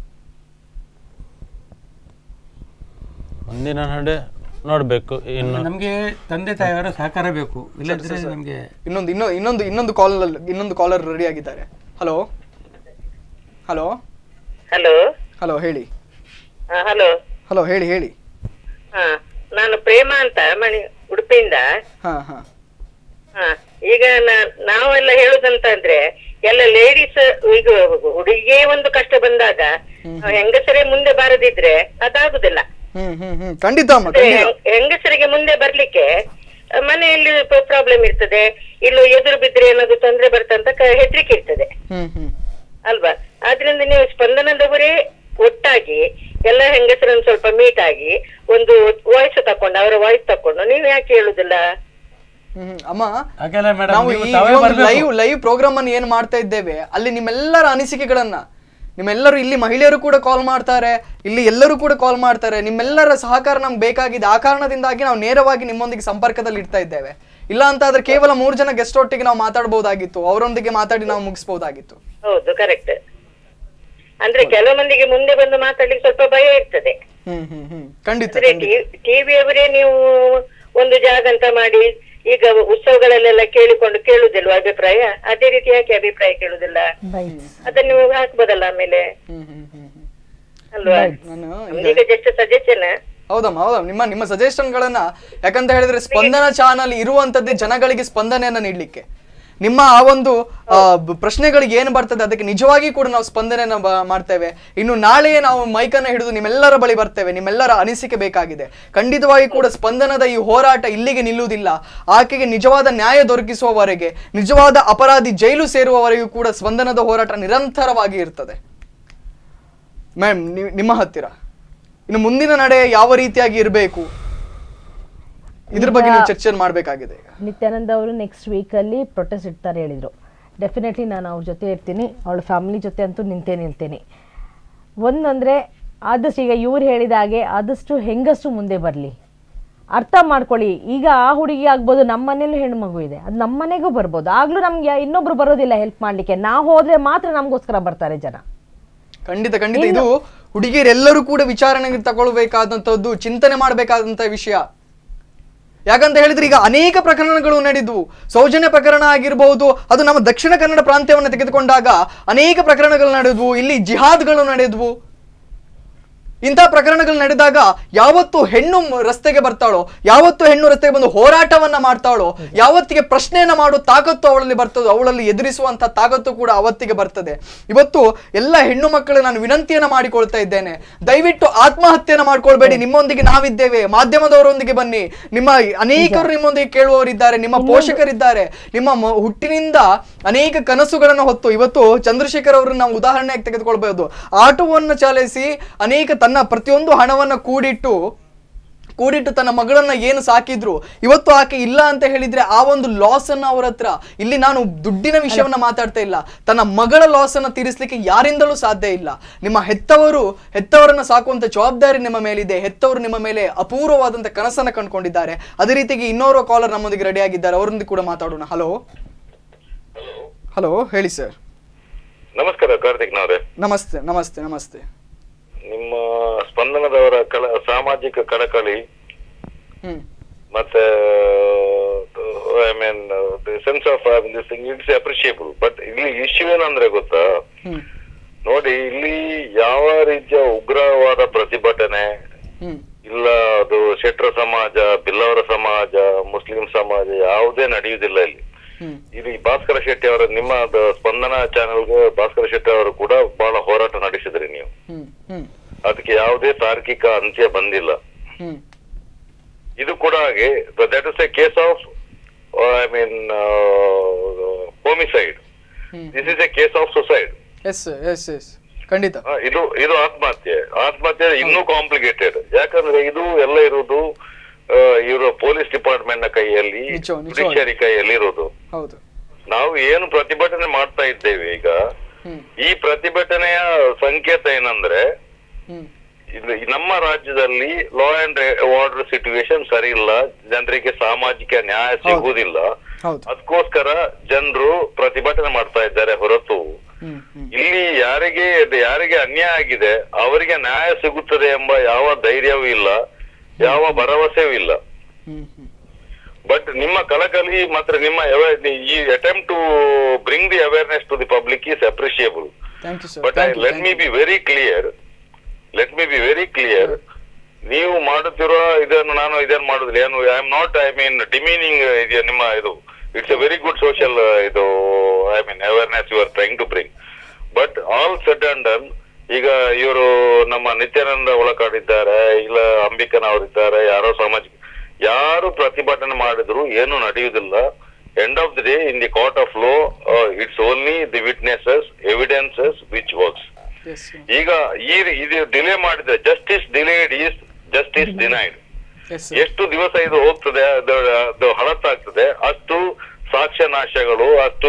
ಮುಂದಿನ ನಡೆ ನೋಡಬೇಕು ಇನ್ನು ನಮಗೆ ತಂದೆ ತಾಯಿಯವರ ಸಹಕಾರ ಬೇಕು ಇಲ್ಲದಿದ್ರೆ ನಮಗೆ ಇನ್ನೊಂದು ಇನ್ನೊ ಇನ್ನೊಂದು ಇನ್ನೊಂದು ಕಾಲ್ ಇನ್ನೊಂದು ಕಾಲರ್ ರೆಡಿ ಆಗಿದ್ದಾರೆ ಹಲೋ ಹಲೋ ಹಲೋ ಹಲೋ ಹೇಳಿ ಹಲೋ ಹಲೋ ಹೇಳಿ ಹೇಳಿ ಹಾ ನಾನು ಪ್ರೇಮ ಅಂತ ಮಣಿ ಉಡುಪಿಯಿಂದ ಹಾ ಹಾ ಹಾ ಈಗ ನಾ- ನಾವೆಲ್ಲ ಹೇಳುದಂತಂದ್ರೆ ಎಲ್ಲ ಲೇಡೀಸ್ ಈಗ ಹುಡುಗಿಗೆ ಒಂದು ಕಷ್ಟ ಬಂದಾಗ ಹೆಂಗಸರೇ ಮುಂದೆ ಬಾರದಿದ್ರೆ ಅದಾಗುದಿಲ್ಲ ಹ್ಮ್ ಹ್ಮ್ ಹ್ಮ್ ಖಂಡಿತ ಅಮ್ಮ ಅಂದ್ರೆ ಖಂಡಿತ ಹೆಂಗ್- ಹೆಂಗಸರಿಗೆ ಮುಂದೆ ಬರ್ಲಿಕ್ಕೆ ಆ, ಮನೆಯಲ್ಲಿ ಪ್ರಾಬ್ಲಮ್ ಇರ್ತದೆ ಇಲ್ಲೂ ಎದುರು ಬಿದ್ರೆ ಏನಾದ್ರು ತೊಂದ್ರೆ ಬರ್ತಂತ ಕ- ಹೆದರಿಕೆ ಇರ್ತದೆ ಹ್ಮ್ ಹ್ಮ್ ಅಲ್ವಾ ಆದ್ರಿಂದ ನೀವು ಸ್ಪಂದನದವರೇ ಒಟ್ಟಾಗಿ ಎಲ್ಲ ಹೆಂಗಸರನ್ನು ಸ್ವಲ್ಪ ಮೀಟ್ ಆಗಿ ಒಂದು ವಾಯ್ಸ್ ತಕೊಂಡು ಅವರ ವಾಯ್ಸ್ ತಕೊಂಡು ನೀವು ಯಾಕೆ ಹೇಳುದಿಲ್ಲ ಹ್ಮ್ ಹ್ಮ್. ಅಮ್ಮ ಹಾಗೆಲ್ಲ ಮೇಡಮ್ ನಾವು ನೀವು ಈ ತಾವೇ ಒಂದು ಬರ್ಬೇಕು. ಲೈವ್ ಲೈವ್ ಪ್ರೋಗ್ರಾಮ್ ಅನ್ನು ಏನ್ ಮಾಡ್ತಾ ಇದ್ದೇವೆ ಅಲ್ಲಿ ನಿಮ್ಮೆಲ್ಲರ ಅನಿಸಿಕೆಗಳನ್ನ ನಿಮ್ಮೆಲ್ಲರೂ ಇಲ್ಲಿ ಮಹಿಳೆಯರು ಕೂಡ ಕಾಲ್ ಮಾಡ್ತಾರೆ ಇಲ್ಲಿ ಎಲ್ಲರೂ ಕೂಡ ಕಾಲ್ ಮಾಡ್ತಾರೆ ನಿಮ್ಮೆಲ್ಲರ ಸಹಕಾರ ನಮ್ಗೆ ಬೇಕಾಗಿದೆ ಆ ಕಾರಣದಿಂದಾಗಿ ನಾವು ನೇರವಾಗಿ ನಿಮ್ಮೊಂದಿಗೆ ಸಂಪರ್ಕದಲ್ಲಿ ಇಡ್ತಾ ಇದ್ದೇವೆ ಇಲ್ಲ ಅಂತ ಆದ್ರೆ ಕೇವಲ ಮೂರು ಜನ ಗೆಸ್ಟ್ ಒಟ್ಟಿಗೆ ನಾವು ಮಾತಾಡಬಹುದಾಗಿತ್ತು ಅವರೊಂದಿಗೆ ಮಾತಾಡಿ ನಾವು ಮುಗಿಸಬಹುದಾಗಿತ್ತು ಹೌದು ಕರೆಕ್ಟ್ ಅಂದ್ರೆ ಕೆಲವು ಮಂದಿಗೆ ಮುಂದೆ ಬಂದು ಮಾತಾಡ್ಲಿಕ್ಕೆ ಸ್ವಲ್ಪ ಭಯ ಇರ್ತದೆ ಹ್ಮ್ ಹ್ಮ್ ಹ್ಮ್ ಖಂಡಿತ ಅಂದ್ರೆ ಖಂಡಿತ ಟಿವಿ ಅವರೇ ನೀವು ಒಂದು ಜಾಗ ಅಂತ ಮಾಡಿ ಈಗ ಉತ್ಸವಗಳಲ್ಲೆಲ್ಲ ಕೇಳಿಕೊಂಡು ಕೇಳುದಿಲ್ವಾ ಅಭಿಪ್ರಾಯ ಅದೇ ರೀತಿ ಯಾಕೆ ಅಭಿಪ್ರಾಯ ಕೇಳುದಿಲ್ಲ ಬೈಟ್ಸ್ ಅದನ್ನ ನೀವು ಹಾಕ್ಬೋದಲ್ಲ ಆಮೇಲೆ ಹ್ಮ್ ಹ್ಮ್ ಹ್ಮ್ ಹ್ಮ್. ಅಲ್ವಾ ನಾನು ನಮ್ದೀಗ ಜಸ್ಟ್ ಸಜೆಷನ್ ಹೌದಮ್ಮ ಹೌದಮ್ಮ ನಿಮ್ಮ ನಿಮ್ಮ ಸಜೆಷನ್ಗಳನ್ನ ಯಾಕಂತ ಹೇಳಿದ್ರೆ ಸ್ಪಂದನ ಚಾನಲ್ ಇರುವಂತದ್ದೇ ಜನಗಳಿಗೆ ಸ್ಪಂದನೆಯನ್ನ ನೀಡ್ಲಿಕ್ಕೆ ನಿಮ್ಮ ಆ ಒಂದು ಆ, ಬ- ಪ್ರಶ್ನೆಗಳಿಗೆ ಏನು ಬರ್ತದೆ ಅದಕ್ಕೆ ನಿಜವಾಗಿ ಕೂಡ ನಾವು ಸ್ಪಂದನೆಯನ್ನು ಬ- ಮಾಡ್ತೇವೆ ಇನ್ನು ನಾಳೆಯೇ ನಾವು ಮೈಕನ್ನ ಹಿಡಿದು ನಿಮ್ಮೆಲ್ಲರ ಬಳಿ ಬರ್ತೇವೆ ನಿಮ್ಮೆಲ್ಲರ ಅನಿಸಿಕೆ ಬೇಕಾಗಿದೆ ಖಂಡಿತವಾಗಿ ಕೂಡ ಸ್ಪಂದನದ ಈ ಹೋರಾಟ ಇಲ್ಲಿಗೆ ನಿಲ್ಲುವುದಿಲ್ಲ ಆಕೆಗೆ ನಿಜವಾದ ನ್ಯಾಯ ದೊರಕಿಸುವವರೆಗೆ ನಿಜವಾದ ಅಪರಾಧಿ ಜೈಲು ಸೇರುವವರೆಗೂ ಕೂಡ ಸ್ಪಂದನದ ಹೋರಾಟ ನಿರಂತರವಾಗಿ ಇರ್ತದೆ ಮ್ಯಾಮ್ ನಿಮ್ಮ ಹತ್ತಿರ ಇನ್ನು ಮುಂದಿನ ನಡೆ ಯಾವ ರೀತಿಯಾಗಿ ಇರಬೇಕು ಇದ್ರ ಬಗ್ಗೆ ನೀವು ಚರ್ಚೆ ಮಾಡಬೇಕಾಗಿದೆ ನಿತ್ಯಾನಂದ ಅವರು ನೆಕ್ಸ್ಟ್ ವೀಕಲ್ಲಿ ಪ್ರೊಟೆಸ್ಟ್ ಇಡ್ತಾರೆ ಹೇಳಿದರು ಡೆಫಿನೆಟ್ಲಿ ನಾನು ಅವ್ರ ಜೊತೆ ಇರ್ತೀನಿ ಅವಳ ಫ್ಯಾಮಿಲಿ ಜೊತೆ ಅಂತೂ ನಿಂತೇ ನಿಲ್ತೀನಿ ಒಂದಂದರೆ ಆದಷ್ಟು ಈಗ ಇವ್ರು ಹೇಳಿದ ಹಾಗೆ ಆದಷ್ಟು ಹೆಂಗಷ್ಟು ಮುಂದೆ ಬರಲಿ ಅರ್ಥ ಮಾಡ್ಕೊಳ್ಳಿ ಈಗ ಆ ಹುಡುಗಿ ಆಗ್ಬೋದು ನಮ್ಮ ಮನೇಲೂ ಹೆಣ್ಮಗು ಇದೆ ಅದು ನಮ್ಮ ಮನೆಗೂ ಬರ್ಬೋದು ಆಗಲೂ ನಮ್ಗೆ ಇನ್ನೊಬ್ರು ಬರೋದಿಲ್ಲ ಹೆಲ್ಪ್ ಮಾಡಲಿಕ್ಕೆ ನಾವು ಹೋದರೆ ಮಾತ್ರ ನಮಗೋಸ್ಕರ ಬರ್ತಾರೆ ಜನ ಖಂಡಿತ ಖಂಡಿತ ಇದು ಹುಡುಗಿಯರೆಲ್ಲರೂ ಕೂಡ ವಿಚಾರಣೆಗೆ ತಗೊಳ್ಬೇಕಾದಂತದ್ದು ಚಿಂತನೆ ಮಾಡಬೇಕಾದಂತ ವಿಷಯ ಯಾಕಂತ ಹೇಳಿದ್ರೆ ಈಗ ಅನೇಕ ಪ್ರಕರಣಗಳು ನಡೆದವು ಸೌಜನ್ಯ ಪ್ರಕರಣ ಆಗಿರಬಹುದು ಅದು ನಮ್ಮ ದಕ್ಷಿಣ ಕನ್ನಡ ಪ್ರಾಂತ್ಯವನ್ನು ತೆಗೆದುಕೊಂಡಾಗ ಅನೇಕ ಪ್ರಕರಣಗಳು ನಡೆದವು ಇಲ್ಲಿ ಜಿಹಾದ್ಗಳು ನಡೆದವು ಇಂಥ ಪ್ರಕರಣಗಳು ನಡೆದಾಗ ಯಾವತ್ತು ಹೆಣ್ಣು ಮ- ರಸ್ತೆಗೆ ಬರ್ತಾಳೋ ಯಾವತ್ತು ಹೆಣ್ಣು ರಸ್ತೆಗೆ ಬಂದು ಹೋರಾಟವನ್ನ ಮಾಡ್ತಾಳೋ ಯಾವತ್ತಿಗೆ ಪ್ರಶ್ನೆಯನ್ನ ಮಾಡೋ ತಾಕತ್ತು ಅವಳಲ್ಲಿ ಬರ್ತದೋ ಅವಳಲ್ಲಿ ಎದುರಿಸುವಂತ ತಾಕತ್ತು ಕೂಡ ಅವತ್ತಿಗೆ ಬರ್ತದೆ ಇವತ್ತು ಎಲ್ಲ ಹೆಣ್ಣು ಮಕ್ಕಳು ನಾನು ವಿನಂತಿಯನ್ನ ಮಾಡಿಕೊಳ್ತಾ ಇದ್ದೇನೆ ದಯವಿಟ್ಟು ಆತ್ಮಹತ್ಯೆಯನ್ನ ಮಾಡ್ಕೊಳ್ಬೇಡಿ ನಿಮ್ಮೊಂದಿಗೆ ನಾವಿದ್ದೇವೆ ಮಾಧ್ಯಮದವರೊಂದಿಗೆ ಬನ್ನಿ ನಿಮ್ಮ ಅನೇಕರು ನಿಮ್ಮೊಂದಿಗೆ ಕೇಳುವವರಿದ್ದಾರೆ ನಿಮ್ಮ ಪೋಷಕರಿದ್ದಾರೆ ನಿಮ್ಮ ಮ- ಹುಟ್ಟಿನಿಂದ ಅನೇಕ ಕನಸುಗಳನ್ನು ಹೊತ್ತು ಇವತ್ತು ಚಂದ್ರಶೇಖರ್ ಅವರನ್ನು ನಾವು ಉದಾಹರಣೆಯಾಗಿ ತೆಗೆದುಕೊಳ್ಬಹುದು ಆಟೋವನ್ನು ಚಾಲಿಸಿ ಅನೇಕ ತನ್ನ ಪ್ರತಿಯೊಂದು ಹಣವನ್ನ ಕೂಡಿಟ್ಟು ಕೂಡಿಟ್ಟು ತನ್ನ ಮಗಳನ್ನ ಏನು ಸಾಕಿದ್ರು ಇವತ್ತು ಆಕೆ ಇಲ್ಲ ಅಂತ ಹೇಳಿದ್ರೆ ಆ ಒಂದು ಲಾಸ್ ಅನ್ನ ಅವ್ರ ಹತ್ರ ಇಲ್ಲಿ ನಾನು ದುಡ್ಡಿನ ವಿಷಯವನ್ನ ಮಾತಾಡ್ತಾ ಇಲ್ಲ ತನ್ನ ಮಗಳ ಲಾಸ್ ಅನ್ನ ತೀರಿಸಲಿಕ್ಕೆ ಯಾರಿಂದಲೂ ಸಾಧ್ಯ ಇಲ್ಲ ನಿಮ್ಮ ಹೆತ್ತವರು ಹೆತ್ತವರನ್ನ ಸಾಕುವಂತ ಜವಾಬ್ದಾರಿ ನಿಮ್ಮ ಮೇಲಿದೆ ಹೆತ್ತವರು ನಿಮ್ಮ ಮೇಲೆ ಅಪೂರ್ವವಾದಂತ ಕನಸನ್ನ ಕಂಡುಕೊಂಡಿದ್ದಾರೆ ಅದೇ ರೀತಿಗೆ ಇನ್ನೋರ್ವ ಕಾಲರ್ ನಮ್ಮೊಂದಿಗೆ ರೆಡಿ ಆಗಿದ್ದಾರೆ ಅವರೊಂದಿಗೆ ಕೂಡ ಮಾತಾಡೋಣ ಹಲೋ ಹಲೋ ಹೇಳಿ ಸರ್ ನಮಸ್ಕಾರ ಕಾರ್ತಿಕ್ ನಾವ್ರೆ ನಮಸ್ತೆ ನಮಸ್ತೆ ನಮಸ್ತೆ ನಿಮ್ಮ ಸ್ಪಂದನದವರ ಕಳ ಸಾಮಾಜಿಕ ಕಳಕಳಿ ಹ್ಮ್ ಮತ್ತೆ I mean sense of this it's appreciable but ಇಲ್ಲಿ ಇಶ್ಯೂ ಏನಂದ್ರೆ ಗೊತ್ತಾ ಹ್ಮ್ ನೋಡಿ ಇಲ್ಲಿ ಯಾವ ರೀತಿಯ ಉಗ್ರವಾದ ಪ್ರತಿಭಟನೆ ಹ್ಮ್ ಇಲ್ಲ ಅದು ಶೆಟ್ರ ಸಮಾಜ ಬಿಲ್ಲವರ ಸಮಾಜ ಮುಸ್ಲಿಂ ಸಮಾಜ ಯಾವುದೇ ನಡೆಯುವುದಿಲ್ಲ ಇಲ್ಲಿ ಹ್ಮ್ ಇಲ್ಲಿ ಭಾಸ್ಕರ ಶೆಟ್ಟಿ ಅವರ ನಿಮ್ಮ ಅದು ಸ್ಪಂದನ ಚಾನೆಲ್ಗೆ ಭಾಸ್ಕರ ಶೆಟ್ಟಿ ಅವರು ಕೂಡ ಬಹಳ ಹೋರಾಟ ನಡೆಸಿದ್ರಿ ನೀವು ಹ್ಮ್ ಹ್ಮ್ ಅದಕ್ಕೆ ಯಾವುದೇ ತಾರ್ಕಿಕ ಅಂತ್ಯ ಬಂದಿಲ್ಲ ಹ್ಮ್ ಇದು ಕೂಡ ಹಾಗೆ that is a case of I mean homicide hmm. This is a case of suicide yes yes yes ಖಂಡಿತ ಇದು ಇದು ಆತ್ಮಹತ್ಯೆ ಆತ್ಮಹತ್ಯೆ ಇನ್ನೂ ಕಾಂಪ್ಲಿಕೇಟೆಡ್ ಯಾಕಂದ್ರೆ ಇದು ಎಲ್ಲ ಇರುವುದು ಇವರು ಪೊಲೀಸ್ ಡಿಪಾರ್ಟ್ಮೆಂಟ್ ನ ಕೈಯಲ್ಲಿ ನಿಜ, ನಿಜ. ಜುಡಿಷಿಯರಿ ಕೈಯಲ್ಲಿ ಇರೋದು ಹೌದು ನಾವು ಏನು ಪ್ರತಿಭಟನೆ ಮಾಡ್ತಾ ಇದ್ದೇವೆ ಈಗ ಹ್ಮ್ ಈ ಪ್ರತಿಭಟನೆಯ ಸಂಕೇತ ಏನಂದ್ರೆ ಹ್ಮ್ ಇದು ಈ ನಮ್ಮ ರಾಜ್ಯದಲ್ಲಿ ಲಾ ಅಂಡ್ ಆರ್ಡರ್ ಸಿಚುವೇಶನ್ ಸರಿ ಇಲ್ಲ ಜನರಿಗೆ ಸಾಮಾಜಿಕ ನ್ಯಾಯ ಸಿಗುವುದಿಲ್ಲ ಹೌದು ಅದಕ್ಕೋಸ್ಕರ ಜನರು ಪ್ರತಿಭಟನೆ ಮಾಡ್ತಾ ಇದ್ದಾರೆ ಹೊರತು ಹ್ಮ್ ಹ್ಮ್ ಇಲ್ಲಿ ಯಾರಿಗೆ ಯಾರಿಗೆ ಅನ್ಯಾಯ ಆಗಿದೆ ಅವರಿಗೆ ನ್ಯಾಯ ಸಿಗುತ್ತದೆ ಎಂಬ ಯಾವ ಧೈರ್ಯವೂ ಇಲ್ಲ ಯಾವ ಭರವಸೆಯೂ ಇಲ್ಲ ಹ್ಮ್ ಹ್ಮ್ ಬಟ್ ನಿಮ್ಮ ಕಳಕಳಿ ಮಾತ್ರ ನಿಮ್ಮ awa- ಈ attempt to bring the awareness to the public is appreciable thank you sir but let me be very clear let me be very clear ನೀವು ಮಾಡುತ್ತಿರುವ ಇದನ್ನು ನಾನು ಇದನ್ನು ಮಾಡುದಿಲ್ಲ ಏನು I am not I mean demeaning ಇದು ನಿಮ್ಮ ಇದು it's a very good social ಇದು I mean awareness you are trying to bring but all said and done ಈಗ ಇವರು ನಮ್ಮ ನಿತ್ಯಾನಂದ ಒಳಕಾಡಿದ್ದಾರೆ ಇಲ್ಲ ಅಂಬಿಕನ್ ಅವರಿದ್ದಾರೆ ಯಾರೋ ಸಾಮಾಜಿಕ ಯಾರು ಪ್ರತಿಭಟನೆ ಮಾಡಿದ್ರು ಏನು ನಡೆಯುವುದಿಲ್ಲ end of the day in the court of law it's only the witnesses evidences which works yes ಈಗ ಈ ಇದು ಡಿಲೇ ಮಾಡಿದ್ರೆ justice delayed is justice denied yes ಎಷ್ಟು ದಿವಸ ಇದು ಹೋಗ್ತದೆ ಅದು ಅದು ಹಳತ್ತಾಗ್ತದೆ ಅಷ್ಟು ಸಾಕ್ಷ್ಯ ನಾಶಗಳು ಅಷ್ಟು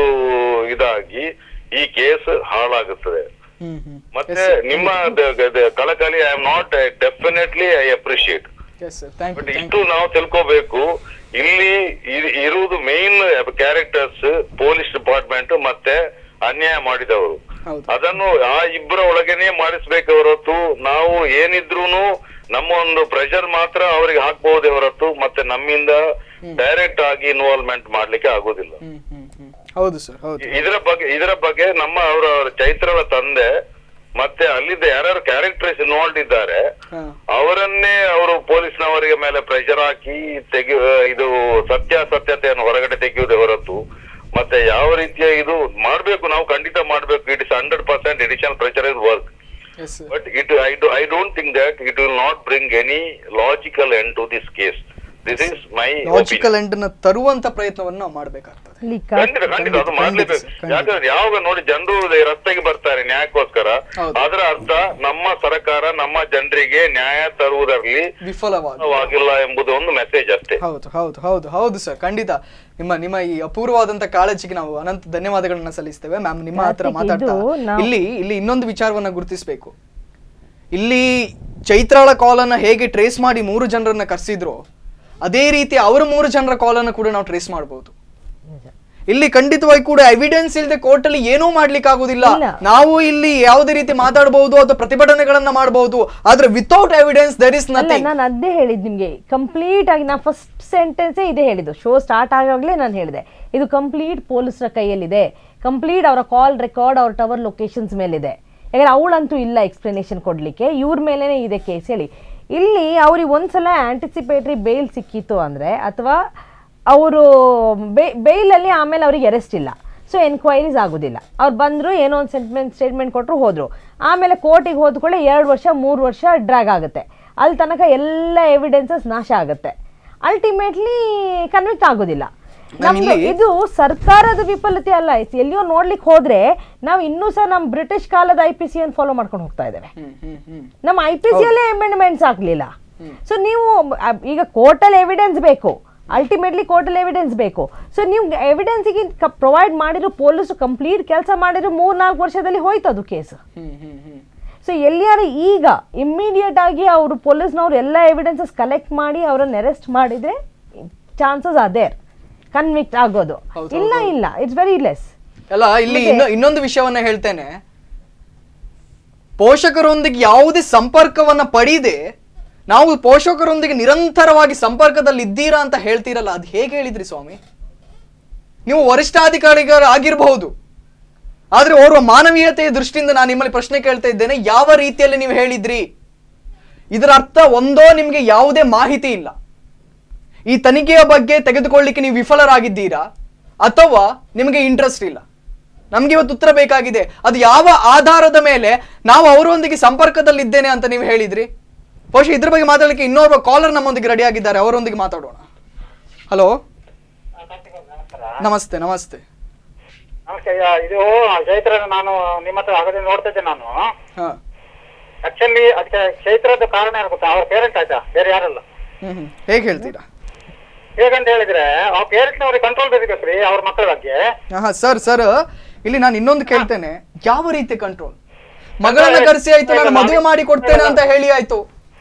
ಇದಾಗಿ ಈ ಕೇಸ್ ಹಾಳಾಗುತ್ತದೆ ಹ್ಮ್ ಹ್ಮ್ ಮತ್ತೆ ನಿಮ್ಮ ದ- ದ- ಕಳಕಳಿ I am not definitely I appreciate yes sir thank you but thank ಇಷ್ಟು ನಾವು ತಿಳ್ಕೋಬೇಕು ಇಲ್ಲಿ ಇ- ಇರುವುದು ಮೇನ್ ಕ್ಯಾರೆಕ್ಟರ್ಸ್ ಪೊಲೀಸ್ ಡಿಪಾರ್ಟ್ಮೆಂಟ್ ಮತ್ತೆ ಅನ್ಯಾಯ ಮಾಡಿದವರು ಹೌದು ಅದನ್ನು ಆ ಇಬ್ಬರ ಒಳಗೇನೆ ಮಾಡಿಸ್ಬೇಕು ಹೊರತು ನಾವು ಏನಿದ್ರೂನು ನಮ್ಮ ಒಂದು ಪ್ರೆಷರ್ ಮಾತ್ರ ಅವರಿಗೆ ಹಾಕ್ಬಹುದೇ ಹೊರತು ಮತ್ತೆ ನಮ್ಮಿಂದ ಡೈರೆಕ್ಟ್ ಆಗಿ ಇನ್ವಾಲ್ವ್ಮೆಂಟ್ ಮಾಡ್ಲಿಕ್ಕೆ ಆಗುದಿಲ್ಲ ಹ್ಮ್ ಹ್ಮ್ ಹ್ಮ್ ಹೌದು ಸರ್ ಹೌದು ಇದರ ಬಗ್ಗೆ ಇದರ ಬಗ್ಗೆ ನಮ್ಮ ಅವರ ಚೈತ್ರಳ ತಂದೆ ಮತ್ತೆ ಅಲ್ಲಿದ್ದ ಯಾರ್ಯಾರು ಕ್ಯಾರೆಕ್ಟರ್ಸ್ ಇನ್ವಾಲ್ವ್ ಇದ್ದಾರೆ ಹಾ ಅವರನ್ನೇ ಅವರು ಪೊಲೀಸ್ನವರಿಗೆ ಮೇಲೆ ಪ್ರೆಷರ್ ಹಾಕಿ ತೆಗಿ ಇದು ಸತ್ಯಾಸತ್ಯತೆಯನ್ನು ಹೊರಗಡೆ ತೆಗೆಯುವುದೇ ಹೊರತು ಮತ್ತೆ ಯಾವ ರೀತಿಯ ಇದು ಮಾಡ್ಬೇಕು ನಾವು ಖಂಡಿತ ಮಾಡ್ಬೇಕು it is hundred percent additional pressure is work yes But it, I, do, I don't think that it will not bring any logical end to this case. This is my logical opinion. End ನ ತರುವಂತ ಪ್ರಯತ್ನವನ್ನು ನಾವು ಮಾಡ್ಬೇಕಾಗ್ತದೆ ಇಲ್ಲಿ ಖಂಡಿತ ಖಂಡಿತ ಅದು ಮಾಡ್ಲೇಬೇಕು ಯಾಕಂದ್ರೆ ಯಾವಾಗ ನೋಡಿ ಜನರು ರಸ್ತೆಗೆ ಬರ್ತಾರೆ ನ್ಯಾಯಕ್ಕೋಸ್ಕರ ಹೌದು. ಅದರ ಅರ್ಥ ನಮ್ಮ ಸರ್ಕಾರ ನಮ್ಮ ಜನರಿಗೆ ನ್ಯಾಯ ತರುವುದರಲ್ಲಿ ವಿಫಲವಾದ ಆಗಿಲ್ಲ ಎಂಬುದು ಒಂದು ಮೆಸೇಜ್ ಅಷ್ಟೇ ಹೌದು ಹೌದು ಹೌದು ಹೌದು ಸರ್ ಖಂಡಿತ ನಿಮ್ಮ ನಿಮ್ಮ ಈ ಅಪೂರ್ವವಾದಂತ ಕಾಳಜಿಗೆ ನಾವು ಅನಂತ ಧನ್ಯವಾದಗಳನ್ನ ಸಲ್ಲಿಸ್ತೇವೆ ಮ್ಯಾಮ್ ನಿಮ್ಮ ಹತ್ರ ಕಾರ್ತಿಕ್, ಮಾತಾಡ್ತಾ ಇದು ನಾವು- ಇಲ್ಲಿ ಇಲ್ಲಿ ಇನ್ನೊಂದು ವಿಚಾರವನ್ನ ಗುರುತಿಸಬೇಕು ಇಲ್ಲಿ ಚೈತ್ರಾಳ ಕಾಲನ್ನ ಹೇಗೆ ಟ್ರೇಸ್ ಮಾಡಿ ಮೂರು ಜನರನ್ನ ಕರೆಸಿದ್ರು ಅದೇ ರೀತಿ ಅವರ ಮೂರು ಜನರ ಕಾಲನ್ನು ಕೂಡ ನಾವು ಟ್ರೇಸ್ ಮಾಡಬಹುದು ಇಲ್ಲಿ ಖಂಡಿತವಾಗಿ ಕೂಡ ಎವಿಡೆನ್ಸ್ ಇಲ್ಲದೆ ಕೋರ್ಟ್ ಅಲ್ಲಿ ಏನೂ ಮಾಡ್ಲಿಕ್ಕೆ ಆಗುದಿಲ್ಲ ಇಲ್ಲ. ನಾವು ಇಲ್ಲಿ ಯಾವುದೇ ರೀತಿ ಮಾತಾಡಬಹುದು ಅಥವಾ ಪ್ರತಿಭಟನೆಗಳನ್ನ ಮಾಡಬಹುದು ಆದ್ರೆ ವಿತೌಟ್ ಎವಿಡೆನ್ಸ್ ದರ್ ಇಸ್ ಅಲ್ಲ ನಥಿಂಗ್ ನಾನು ಅದೇ ಹೇಳಿದ್ದು ನಿಮಗೆ ಕಂಪ್ಲೀಟ್ ಆಗಿ ನಾ ಫಸ್ಟ್ ಸೆಂಟೆನ್ಸೇ ಇದೇ ಹೇಳಿದ್ದು ಶೋ ಸ್ಟಾರ್ಟ್ ಆಗಾಗಲೇ ನಾನು ಹೇಳಿದೆ ಇದು ಕಂಪ್ಲೀಟ್ ಪೊಲೀಸರ ಕೈಯಲ್ಲಿದೆ ಕಂಪ್ಲೀಟ್ ಅವರ ಕಾಲ್ ರೆಕಾರ್ಡ್ ಅವ್ರ ಟವರ್ ಲೊಕೇಶನ್ಸ್ ಮೇಲಿದೆ ಯಾಕಂದ್ರೆ ಅವಳಂತೂ ಇಲ್ಲ ಎಕ್ಸ್ಪ್ಲನೇಷನ್ ಕೊಡಲಿಕ್ಕೆ ಇವ್ರ ಮೇಲೇ ಇದೆ ಕೇಸ್ ಹೇಳಿ ಇಲ್ಲಿ ಅವ್ರಿಗೆ ಒಂದ್ಸಲ ಆಂಟಿಸಿಪೇಟ್ರಿ ಬೇಲ್ ಸಿಕ್ಕಿತ್ತು ಅಂದರೆ ಅಥವಾ ಅವರು ಬೇಲಲ್ಲಿ ಆಮೇಲೆ ಅವ್ರಿಗೆ ಅರೆಸ್ಟ್ ಇಲ್ಲ ಸೊ ಎನ್ಕ್ವೈರೀಸ್ ಆಗೋದಿಲ್ಲ ಅವ್ರು ಬಂದರು ಏನೋ ಒಂದು ಸೆಂಟ್ಮೆಂಟ್ ಸ್ಟೇಟ್ಮೆಂಟ್ ಕೊಟ್ಟರು ಹೋದರು ಆಮೇಲೆ ಕೋರ್ಟಿಗೆ ಹೋದ್ಕೊಳ್ಳಿ ಎರಡು ವರ್ಷ ಮೂರು ವರ್ಷ ಡ್ರ್ಯಾಗ್ ಆಗುತ್ತೆ ಅಲ್ಲಿ ತನಕ ಎಲ್ಲ ಎವಿಡೆನ್ಸಸ್ ನಾಶ ಆಗುತ್ತೆ ಅಲ್ಟಿಮೇಟ್ಲಿ ಕನ್ವಿಕ್ಟ್ ಆಗೋದಿಲ್ಲ ನಮ್ದು ಇಲ್ಲಿ- ಇದು ಸರ್ಕಾರದ ವಿಫಲತೆ ಅಲ್ಲ ಇಸ್- ಎಲ್ಲಿಯೋ ನೋಡ್ಲಿಕ್ಕೆ ಹೋದ್ರೆ ನಾವು ಇನ್ನೂ ಸಹ ನಮ್ಮ ಬ್ರಿಟಿಷ್ ಕಾಲದ ಐ ಪಿ ಸಿ ಅನ್ನು ಫಾಲೋ ಮಾಡ್ಕೊಂಡು ಹೋಗ್ತಾ ಇದ್ದೇವೆ ನಮ್ಮ ಐ ಪಿ ಸಿ ಅಲ್ಲೇ ಅಮೆಂಡ್ಮೆಂಟ್ಸ್ ಆಗ್ಲಿಲ್ಲ ಸೊ ನೀವು ಅ- ಈಗ ಕೋರ್ಟಲ್ಲಿ ಎವಿಡೆನ್ಸ್ ಬೇಕು ಅಲ್ಟಿಮೇಟ್ಲಿ ಕೋರ್ಟಲ್ಲಿ ಎವಿಡೆನ್ಸ್ ಬೇಕು ಸೊ ನೀವು ಎವಿಡೆನ್ಸಿಗೆ ಪ್ರೊವೈಡ್ ಮಾಡಿರೋ ಪೊಲೀಸರು ಕಂಪ್ಲೀಟ್ ಕೆಲಸ ಮಾಡಿರೋ ಮೂರ್ ನಾಲ್ಕು ವರ್ಷದಲ್ಲಿ ಹೋಯ್ತು ಅದು ಕೇಸ್ ಸೊ ಎಲ್ಲಿಯಾರು ಈಗ ಇಮ್ಮಿಡಿಯೇಟ್ ಆಗಿ ಅವರು ಪೊಲೀಸ್ನವ್ರು ಎಲ್ಲ ಎವಿಡೆನ್ಸಸ್ ಕಲೆಕ್ಟ್ ಮಾಡಿ ಅವರನ್ನು ಅರೆಸ್ಟ್ ಮಾಡಿದ್ರೆ ಚಾನ್ಸಸ್ ಅದೇ ಕನ್ವಿಕ್ಟ್ ಆಗೋದು ಇಲ್ಲ ಇಲ್ಲ ಇಟ್ಸ್ ವೆರಿ ಲೆಸ್ ಅಲ್ಲ ಇಲ್ಲಿ ಇನ್ನು ಇನ್ನೊಂದು ವಿಷಯವನ್ನ ಹೇಳ್ತೇನೆ ಪೋಷಕರೊಂದಿಗೆ ಯಾವುದೇ ಸಂಪರ್ಕವನ್ನ ಪಡೀದೆ ನಾವು ಪೋಷಕರೊಂದಿಗೆ ನಿರಂತರವಾಗಿ ಸಂಪರ್ಕದಲ್ಲಿ ಇದ್ದೀರಾ ಅಂತ ಹೇಳ್ತೀರಲ್ಲ ಅದು ಹೇಗೆ ಹೇಳಿದ್ರಿ ಸ್ವಾಮಿ ನೀವು ವರಿಷ್ಠಾಧಿಕಾರಿಗಳು ಆಗಿರಬಹುದು ಆದ್ರೆ ಓರ್ವ ಮಾನವೀಯತೆಯ ದೃಷ್ಟಿಯಿಂದ ನಾನು ನಿಮ್ಮಲ್ಲಿ ಪ್ರಶ್ನೆ ಕೇಳ್ತಾ ಇದ್ದೇನೆ ಯಾವ ರೀತಿಯಲ್ಲಿ ನೀವು ಹೇಳಿದ್ರಿ ಇದರ ಅರ್ಥ ಒಂದೋ ನಿಮಗೆ ಯಾವುದೇ ಮಾಹಿತಿ ಇಲ್ಲ ಈ ತನಿಖೆಯ ಬಗ್ಗೆ ತೆಗೆದುಕೊಳ್ಳಿಕ್ಕೆ ನೀವು ವಿಫಲರಾಗಿದ್ದೀರಾ ಅಥವಾ ನಿಮಗೆ ಇಂಟ್ರೆಸ್ಟ್ ಇಲ್ಲ ನಮ್ಗೆ ಇವತ್ತು ಉತ್ತರ ಬೇಕಾಗಿದೆ ಅದು ಯಾವ ಆಧಾರದ ಮೇಲೆ ನಾವು ಅವರೊಂದಿಗೆ ಸಂಪರ್ಕದಲ್ಲಿದ್ದೇನೆ ಅಂತ ನೀವು ಹೇಳಿದ್ರಿ ಬಹುಶಃ ಇದ್ರ ಬಗ್ಗೆ ಮಾತಾಡಲಿಕ್ಕೆ ಇನ್ನೋರ್ವ ಕಾಲರ್ ನಮ್ಮೊಂದಿಗೆ ರೆಡಿ ಆಗಿದ್ದಾರೆ ಅವರೊಂದಿಗೆ ಮಾತಾಡೋಣ ಹಲೋ ನಮಸ್ತೆ ನಮಸ್ತೆ ನಮಸ್ತೆ ಯಾ- ಇದು ಚೈತ್ರ ನಾನು ನಿಮ್ಮ ಹತ್ರ ಆಗದೆ ನೋಡ್ತಾ ಇದ್ದೆ ನಾನು ಹಾ ಆಕ್ಚುಲಿ ಅದಕ್ಕೆ ಚೈತ್ರದ ಕಾರಣ ಏನು ಗೊತ್ತಾ ಅವ್ರ ಪೇರೆಂಟ್ ಆಯ್ತಾ ಬೇರೆ ಯಾರಲ್ಲ ಹ್ಮ್ ಹ್ಮ್ ಹೇಗೆ ಹೇಳ್ತೀರಾ ಹೇಗಂತ ಹೇಳಿದ್ರೆ ಆ ಪೇರೆಂಟ್ ಅವ್ರಿಗೆ ಕಂಟ್ರೋಲ್ ಬೇಕೇಕ್ರಿ ಅವ್ರ ಮಕ್ಕಳ ಬಗ್ಗೆ ಹಾ ಸರ್ ಸರ್ ಇಲ್ಲಿ ನಾನು ಇನ್ನೊಂದು ಕೇಳ್ತೇನೆ ಯಾವ ರೀತಿ ಕಂಟ್ರೋಲ್ ಮಗಳನ್ನ ಕರೆಸಿ ಆಯ್ತು ನಾನು ಮದುವೆ ಮಾಡಿ ಕೊಡ್ತೇನೆ ಅಂತ ಹೇಳಿ ಆಯ್ತು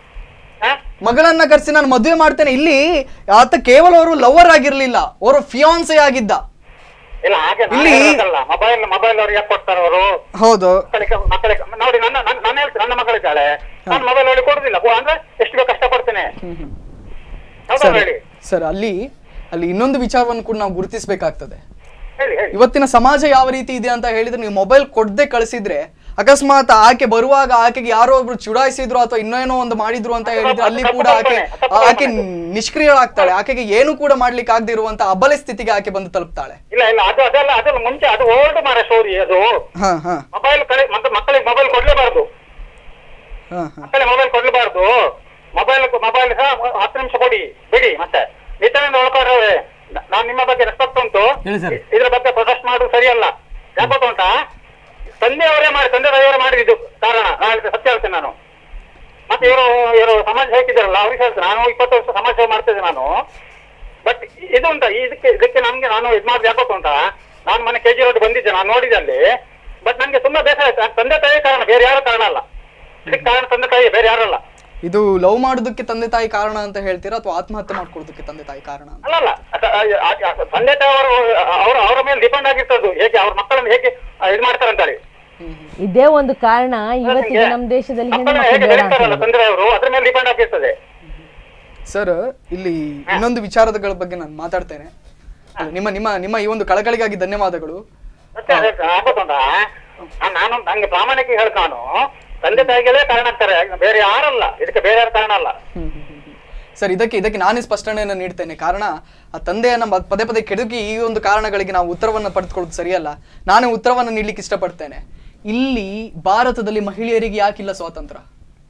ಮಗಳನ್ನ ಕರೆಸಿ ನಾನು ಮದುವೆ ಮಾಡ್ತೇನೆ ಇಲ್ಲಿ ಆತ ಕೇವಲ ಅವರು ಲವರ್ ಆಗಿರ್ಲಿಲ್ಲ ಅವರು ಫಿಯಾನ್ಸೆ ಆಗಿದ್ದ ಇಲ್ಲ ಹಾಗೆ ಇಲ್ಲಿ- ಮೊಬೈಲ್ ಮೊಬೈಲ್ ಅವ್ರಿಗೆ ಯಾಕೆ ಕೊಡ್ತಾರೆ ಅವರು ಹೌದು ಮಕ್ಕಳಿಗೆ ಮಕ್ಕಳಿಗೆ ನೋಡಿ ನನ್ನ ನನ್ನ ನಾನು ಹೇಳ್ತೀನಿ ನನ್ನ ಮಗಳಿದ್ದಾಳೆ ನಾನು ಮೊಬೈಲ್ ಅವ್ರಿಗೆ ಕೊಡುದಿಲ್ಲ ಕೊ- ಅಂದ್ರೆ ಎಷ್ಟು ಬೇಕು ಕಷ್ಟಪಡ್ತೇನೆ ಹೌದಾ ಸರ್ ಹೇಳಿ ಸರ್ ಅಲ್ಲಿ ಅಲ್ಲಿ ಇನ್ನೊಂದು ವಿಚಾರವನ್ನು ಕೂಡ ನಾವು ಗುರುತಿಸಬೇಕಾಗ್ತದೆ ಹೇಳಿ ಹೇಳಿ ಇವತ್ತಿನ ಸಮಾಜ ಯಾವ ರೀತಿ ಇದೆ ಅಂತ ಹೇಳಿದ್ರೆ ನೀವು ಮೊಬೈಲ್ ಕೊಡದೆ ಕಳಿಸಿದ್ರೆ ಅಕಸ್ಮಾತ್ ಆಕೆ ಬರುವಾಗ ಆಕೆಗೆ ಯಾರೋ ಒಬ್ರು ಚುಡಾಯಿಸಿದ್ರು ಅಥವಾ ಇನ್ನೇನೋ ಒಂದು ಮಾಡಿದ್ರು ಅಂತ ಹೇಳಿದ್ರೆ ಅಲ್ಲಿ ಕೂಡ ಆಕೆ ಆಕೆ ನಿಷ್ಕ್ರಿಯಳಾಗ್ತಾಳೆ ಆಕೆಗೆ ಏನು ಕೂಡ ಮಾಡ್ಲಿಕ್ಕೆ ಆಗದೆ ಇರುವಂತ ಅಬಲೆ ಸ್ಥಿತಿಗೆ ಆಕೆ ಬಂದು ತಲುಪ್ತಾಳೆ ಇಲ್ಲ ಇಲ್ಲ ಅದು ಅದೆಲ್ಲ ಅದೆಲ್ಲ ಮುಂಚೆ ಅದು ಓಲ್ಡ್ ಮಾರ ಸ್ಟೋರಿ ಅದು ಹಾ ಹಾ ಮೊಬೈಲ್ ಕಡೆ ಮತ್ತೆ ಮಕ್ಕಳಿಗೆ ಮೊಬೈಲ್ ಕೊಡ್ಲೇಬಾರ್ದು ಹಾ ಹಾ ಮಕ್ಕಳಿಗೆ ಮೊಬೈಲ್ ಕೊಡ್ಲೇಬಾರ್ದು ಮೊಬೈಲ್ ಮೊಬೈಲ್ ಸಹ ಹತ್ತು ನಿಮಿಷ ಕೊಡಿ ಬಿಡಿ ಮತ್ತೆ ನಿತ್ಯಾನಂದ ಒಳಕವ್ರೆ ನಾನು ನಿಮ್ಮ ಬಗ್ಗೆ ರೆಸ್ಪೆಕ್ಟ್ ಉಂಟು ಹೇಳಿ ಸರ್. ಇದ್ರ ಬಗ್ಗೆ ಪ್ರೊಟೆಸ್ಟ್ ಮಾಡೋದು ಸರಿಯಲ್ಲ ಯಾಕೆ ಗೊತ್ತುಂಟಾ ತಂದೆ ಅವರೇ ಮಾಡಿ ತಂದೆ ತಾಯಿಯವರೇ ಮಾಡಿದ್ದು ಕಾರಣ ನಾನು ಹೇಳ್ತೇನೆ, ಸತ್ಯ ಹೇಳ್ತೇನೆ ನಾನು ಮತ್ತೆ ಇವರು ಇವರು ಸಮಾಜ ಹೇಗಿದ್ದಾರಲ್ಲ ಅವ್ರಿಗೆ ಹೇಳ್ತೇನೆ ನಾನು ಇಪ್ಪತ್ತು ವರ್ಷ ಸಮಾಜ ಸೇವೆ ಮಾಡ್ತಿದ್ದೆ ನಾನು ಬಟ್ ಇದು ಉಂಟಾ ಇದಕ್ಕೆ ಇದಕ್ಕೆ ನಮ್ಗೆ ನಾನು ಇದು ಮಾಡಿದ ಯಾಕೆ ಗೊತ್ತುಂಟಾ ನಾನು ಮನೆ ಕೆ ಜಿ ರೋಡ್ ಬಂದಿದ್ದೆ ನಾನು ನೋಡಿದೆ ಅಲ್ಲಿ ಬಟ್ ನಂಗೆ ತುಂಬಾ ಬೇಸರ ಆಯ್ತು ನಾನ್ ತಂದೆ ತಾಯಿ ಕಾರಣ ಬೇರೆ ಯಾರು ಕಾರಣ ಅಲ್ಲ ಇದಕ್ಕೆ ಕಾರಣ ತಂದೆ ತಾಯಿ ಬೇರೆ ಯಾರಲ್ಲ ಇದು ಲವ್ ಮಾಡೋದಕ್ಕೆ ತಂದೆ ತಾಯಿ ಕಾರಣ ಅಂತ ಹೇಳ್ತೀರಾ ಅಥವಾ ಆತ್ಮಹತ್ಯೆ ಮಾಡ್ಕೊಳ್ಳೋದಕ್ಕೆ ತಂದೆ ತಾಯಿ ಕಾರಣ ಅಂತ ಅಲ್ಲಲ್ಲ ಅದ- ಆ- ಆ- ಆ- ತಂದೆ ತಾಯಿ ಅವರು ಅವರ ಅವರ ಮೇಲೆ ಡಿಪೆಂಡ್ ಆಗಿರ್ತದ್ದು ಹೇಗೆ ಅವ್ರ ಮಕ್ಕಳನ್ನು ಹೇಗೆ ಆ, ಇದು ಮಾಡ್ತಾರೆ ಅಂತೇಳಿ ಇದೇ ಒಂದು ಕಾರಣ ಇವತ್ತಿಗೆ ನಮ್ಮ ದೇಶದಲ್ಲಿ ಹೆಣ್ಣು ಮಕ್ಕಳನ್ನ ಮಕ್ಕಳು ಹೇಗೆ ಬೇಡ ಅಂತ ಬೆಳೆಸ್ತಾರಲ್ಲ ಹೇಳೋದು. ತಂದೆ ಅವರು ಅದ್ರ ಮೇಲೆ ಡಿಪೆಂಡ್ ಆಗಿರ್ತದೆ ಸರ್ ಇಲ್ಲಿ ಇನ್ನೊಂದು ವಿಚಾರಗಳ ಬಗ್ಗೆ ನಾನು ಮಾತಾಡ್ತೇನೆ ಅಲ್ಲ, ನಿಮ್ಮ ನಿಮ್ಮ ನಿಮ್ಮ ಈ ಒಂದು ಕಳಕಳಿಗಾಗಿ ಧನ್ಯವಾದಗಳು ಮತ್ತೆ ಅದೇ ಆಗೋದುಂಟಾ ನಾನ್- ನಾನು ನಂಗೆ ಪ್ರಾಮಾಣಿಕ ಹೇಳ್ತಾನು ತಂದೆ ತಾಯಿಗಳೇ ಕಾರಣ ಆಗ್ತಾರೆ ಬೇರೆ ಯಾರಲ್ಲ ಇದಕ್ಕೆ ಬೇರೆ ಯಾರು ಕಾರಣ ಅಲ್ಲ ಸರ್ ಇದಕ್ಕೆ ಇದಕ್ಕೆ ನಾನೇ ಸ್ಪಷ್ಟನೆಯನ್ನು ನೀಡ್ತೇನೆ ಕಾರಣ ಆ ತಂದೆಯನ್ನ ಮ- ಪದೇ ಪದೇ ಕೆಡುಕಿ ಈ ಒಂದು ಕಾರಣಗಳಿಗೆ ನಾವು ಉತ್ತರವನ್ನು ಪಡೆದುಕೊಳ್ಳೋದು ಸರಿಯಲ್ಲ ನಾನು ಉತ್ತರವನ್ನು ನೀಡ್ಲಿಕ್ಕೆ ಇಷ್ಟಪಡ್ತೇನೆ ಇಲ್ಲಿ ಭಾರತದಲ್ಲಿ ಮಹಿಳೆಯರಿಗೆ ಯಾಕಿಲ್ಲ ಸ್ವಾತಂತ್ರ್ಯ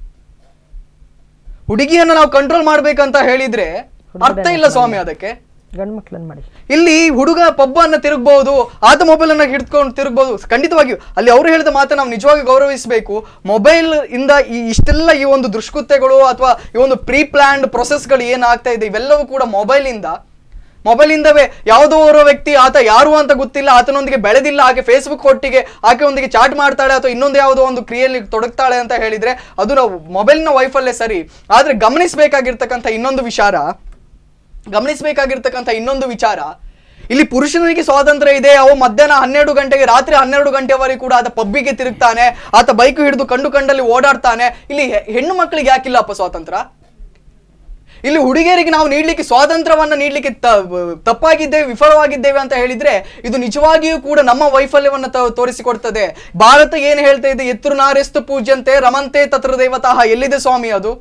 ಹುಡುಗಿಯನ್ನ ನಾವು ಕಂಟ್ರೋಲ್ ಮಾಡ್ಬೇಕಂತ ಹೇಳಿದ್ರೆ ಅರ್ಥ ಇಲ್ಲ ಸ್ವಾಮಿ ಅದಕ್ಕೆ ಗಂಡು ಮಕ್ಳನ್ನ ಮಾಡಿ ಇಲ್ಲಿ ಹುಡುಗ ಪಬ್ಬ ಅನ್ನ ತಿರುಗಬಹುದು ಆತ ಮೊಬೈಲ್ ಅನ್ನ ಹಿಡ್ಕೊಂಡು ತಿರುಗಬಹುದು ಖಂಡಿತವಾಗಿಯೂ ಅಲ್ಲಿ ಅವರು ಹೇಳಿದ ಮಾತನ್ನ ನಾವು ನಿಜವಾಗಿ ಗೌರವಿಸಬೇಕು ಮೊಬೈಲ್ ಇಂದ ಈ ಇಷ್ಟೆಲ್ಲ ಈ ಒಂದು ದುಷ್ಕೃತ್ಯಗಳು ಅಥವಾ ಈ ಒಂದು ಪ್ರೀ ಪ್ಲಾನ್ಡ್ ಪ್ರೊಸೆಸ್ಗಳು ಏನಾಗ್ತಾ ಇದೆ ಇವೆಲ್ಲವೂ ಕೂಡ ಮೊಬೈಲ್ ಇಂದ ಮೊಬೈಲ್ ಇಂದವೇ ಯಾವುದೋ ಓರ್ವ ವ್ಯಕ್ತಿ ಆತ ಯಾರು ಅಂತ ಗೊತ್ತಿಲ್ಲ ಆತನೊಂದಿಗೆ ಬೆಳೆದಿಲ್ಲ ಆಕೆ ಫೇಸ್ಬುಕ್ ಒಟ್ಟಿಗೆ ಆಕೆ ಒಂದಿಗೆ ಚಾಟ್ ಮಾಡ್ತಾಳೆ ಅಥವಾ ಇನ್ನೊಂದು ಯಾವುದೋ ಒಂದು ಕ್ರಿಯೆಯಲ್ಲಿ ತೊಡಗ್ತಾಳೆ ಅಂತ ಹೇಳಿದ್ರೆ ಅದು ನಾವು ಮೊಬೈಲ್ನ ವೈಫಲ್ಲೇ ಸರಿ ಆದ್ರೆ ಗಮನಿಸಬೇಕಾಗಿರ್ತಕ್ಕಂಥ ಇನ್ನೊಂದು ವಿಚಾರ ಗಮನಿಸಬೇಕಾಗಿರ್ತಕ್ಕಂಥ ಇನ್ನೊಂದು ವಿಚಾರ ಇಲ್ಲಿ ಪುರುಷನಿಗೆ ಸ್ವಾತಂತ್ರ್ಯ ಇದೆ ಅವು ಮಧ್ಯಾಹ್ನ ಹನ್ನೆರಡು ಗಂಟೆಗೆ ರಾತ್ರಿ ಹನ್ನೆರಡು ಗಂಟೆವರೆಗೆ ಕೂಡ ಆತ ಪಬ್ಬಿಗೆ ತಿರುಗ್ತಾನೆ ಆತ ಬೈಕ್ ಹಿಡಿದು ಕಂಡು ಕಂಡಲ್ಲಿ ಓಡಾಡ್ತಾನೆ ಇಲ್ಲಿ ಹೆ- ಹೆಣ್ಣು ಮಕ್ಕಳಿಗೆ ಯಾಕಿಲ್ಲಪ್ಪ ಸ್ವಾತಂತ್ರ್ಯ ಇಲ್ಲಿ ಹುಡುಗಿಯರಿಗೆ ನಾವು ನೀಡ್ಲಿಕ್ಕೆ ಸ್ವಾತಂತ್ರ್ಯವನ್ನ ನೀಡ್ಲಿಕ್ಕೆ ತ- ತಪ್ಪಾಗಿದ್ದೇವೆ ವಿಫಲವಾಗಿದ್ದೇವೆ ಅಂತ ಹೇಳಿದ್ರೆ ಇದು ನಿಜವಾಗಿಯೂ ಕೂಡ ನಮ್ಮ ವೈಫಲ್ಯವನ್ನ ತ- ತೋರಿಸಿಕೊಡ್ತದೆ ಭಾರತ ಏನ್ ಹೇಳ್ತಾ ಇದೆ ಎತ್ತರು ನಾರೆಸ್ತು ಪೂಜ್ಯಂತೆ ರಮಂತೆ ತತ್ರ ದೇವತಾಹ ಎಲ್ಲಿದೆ ಸ್ವಾಮಿ ಅದು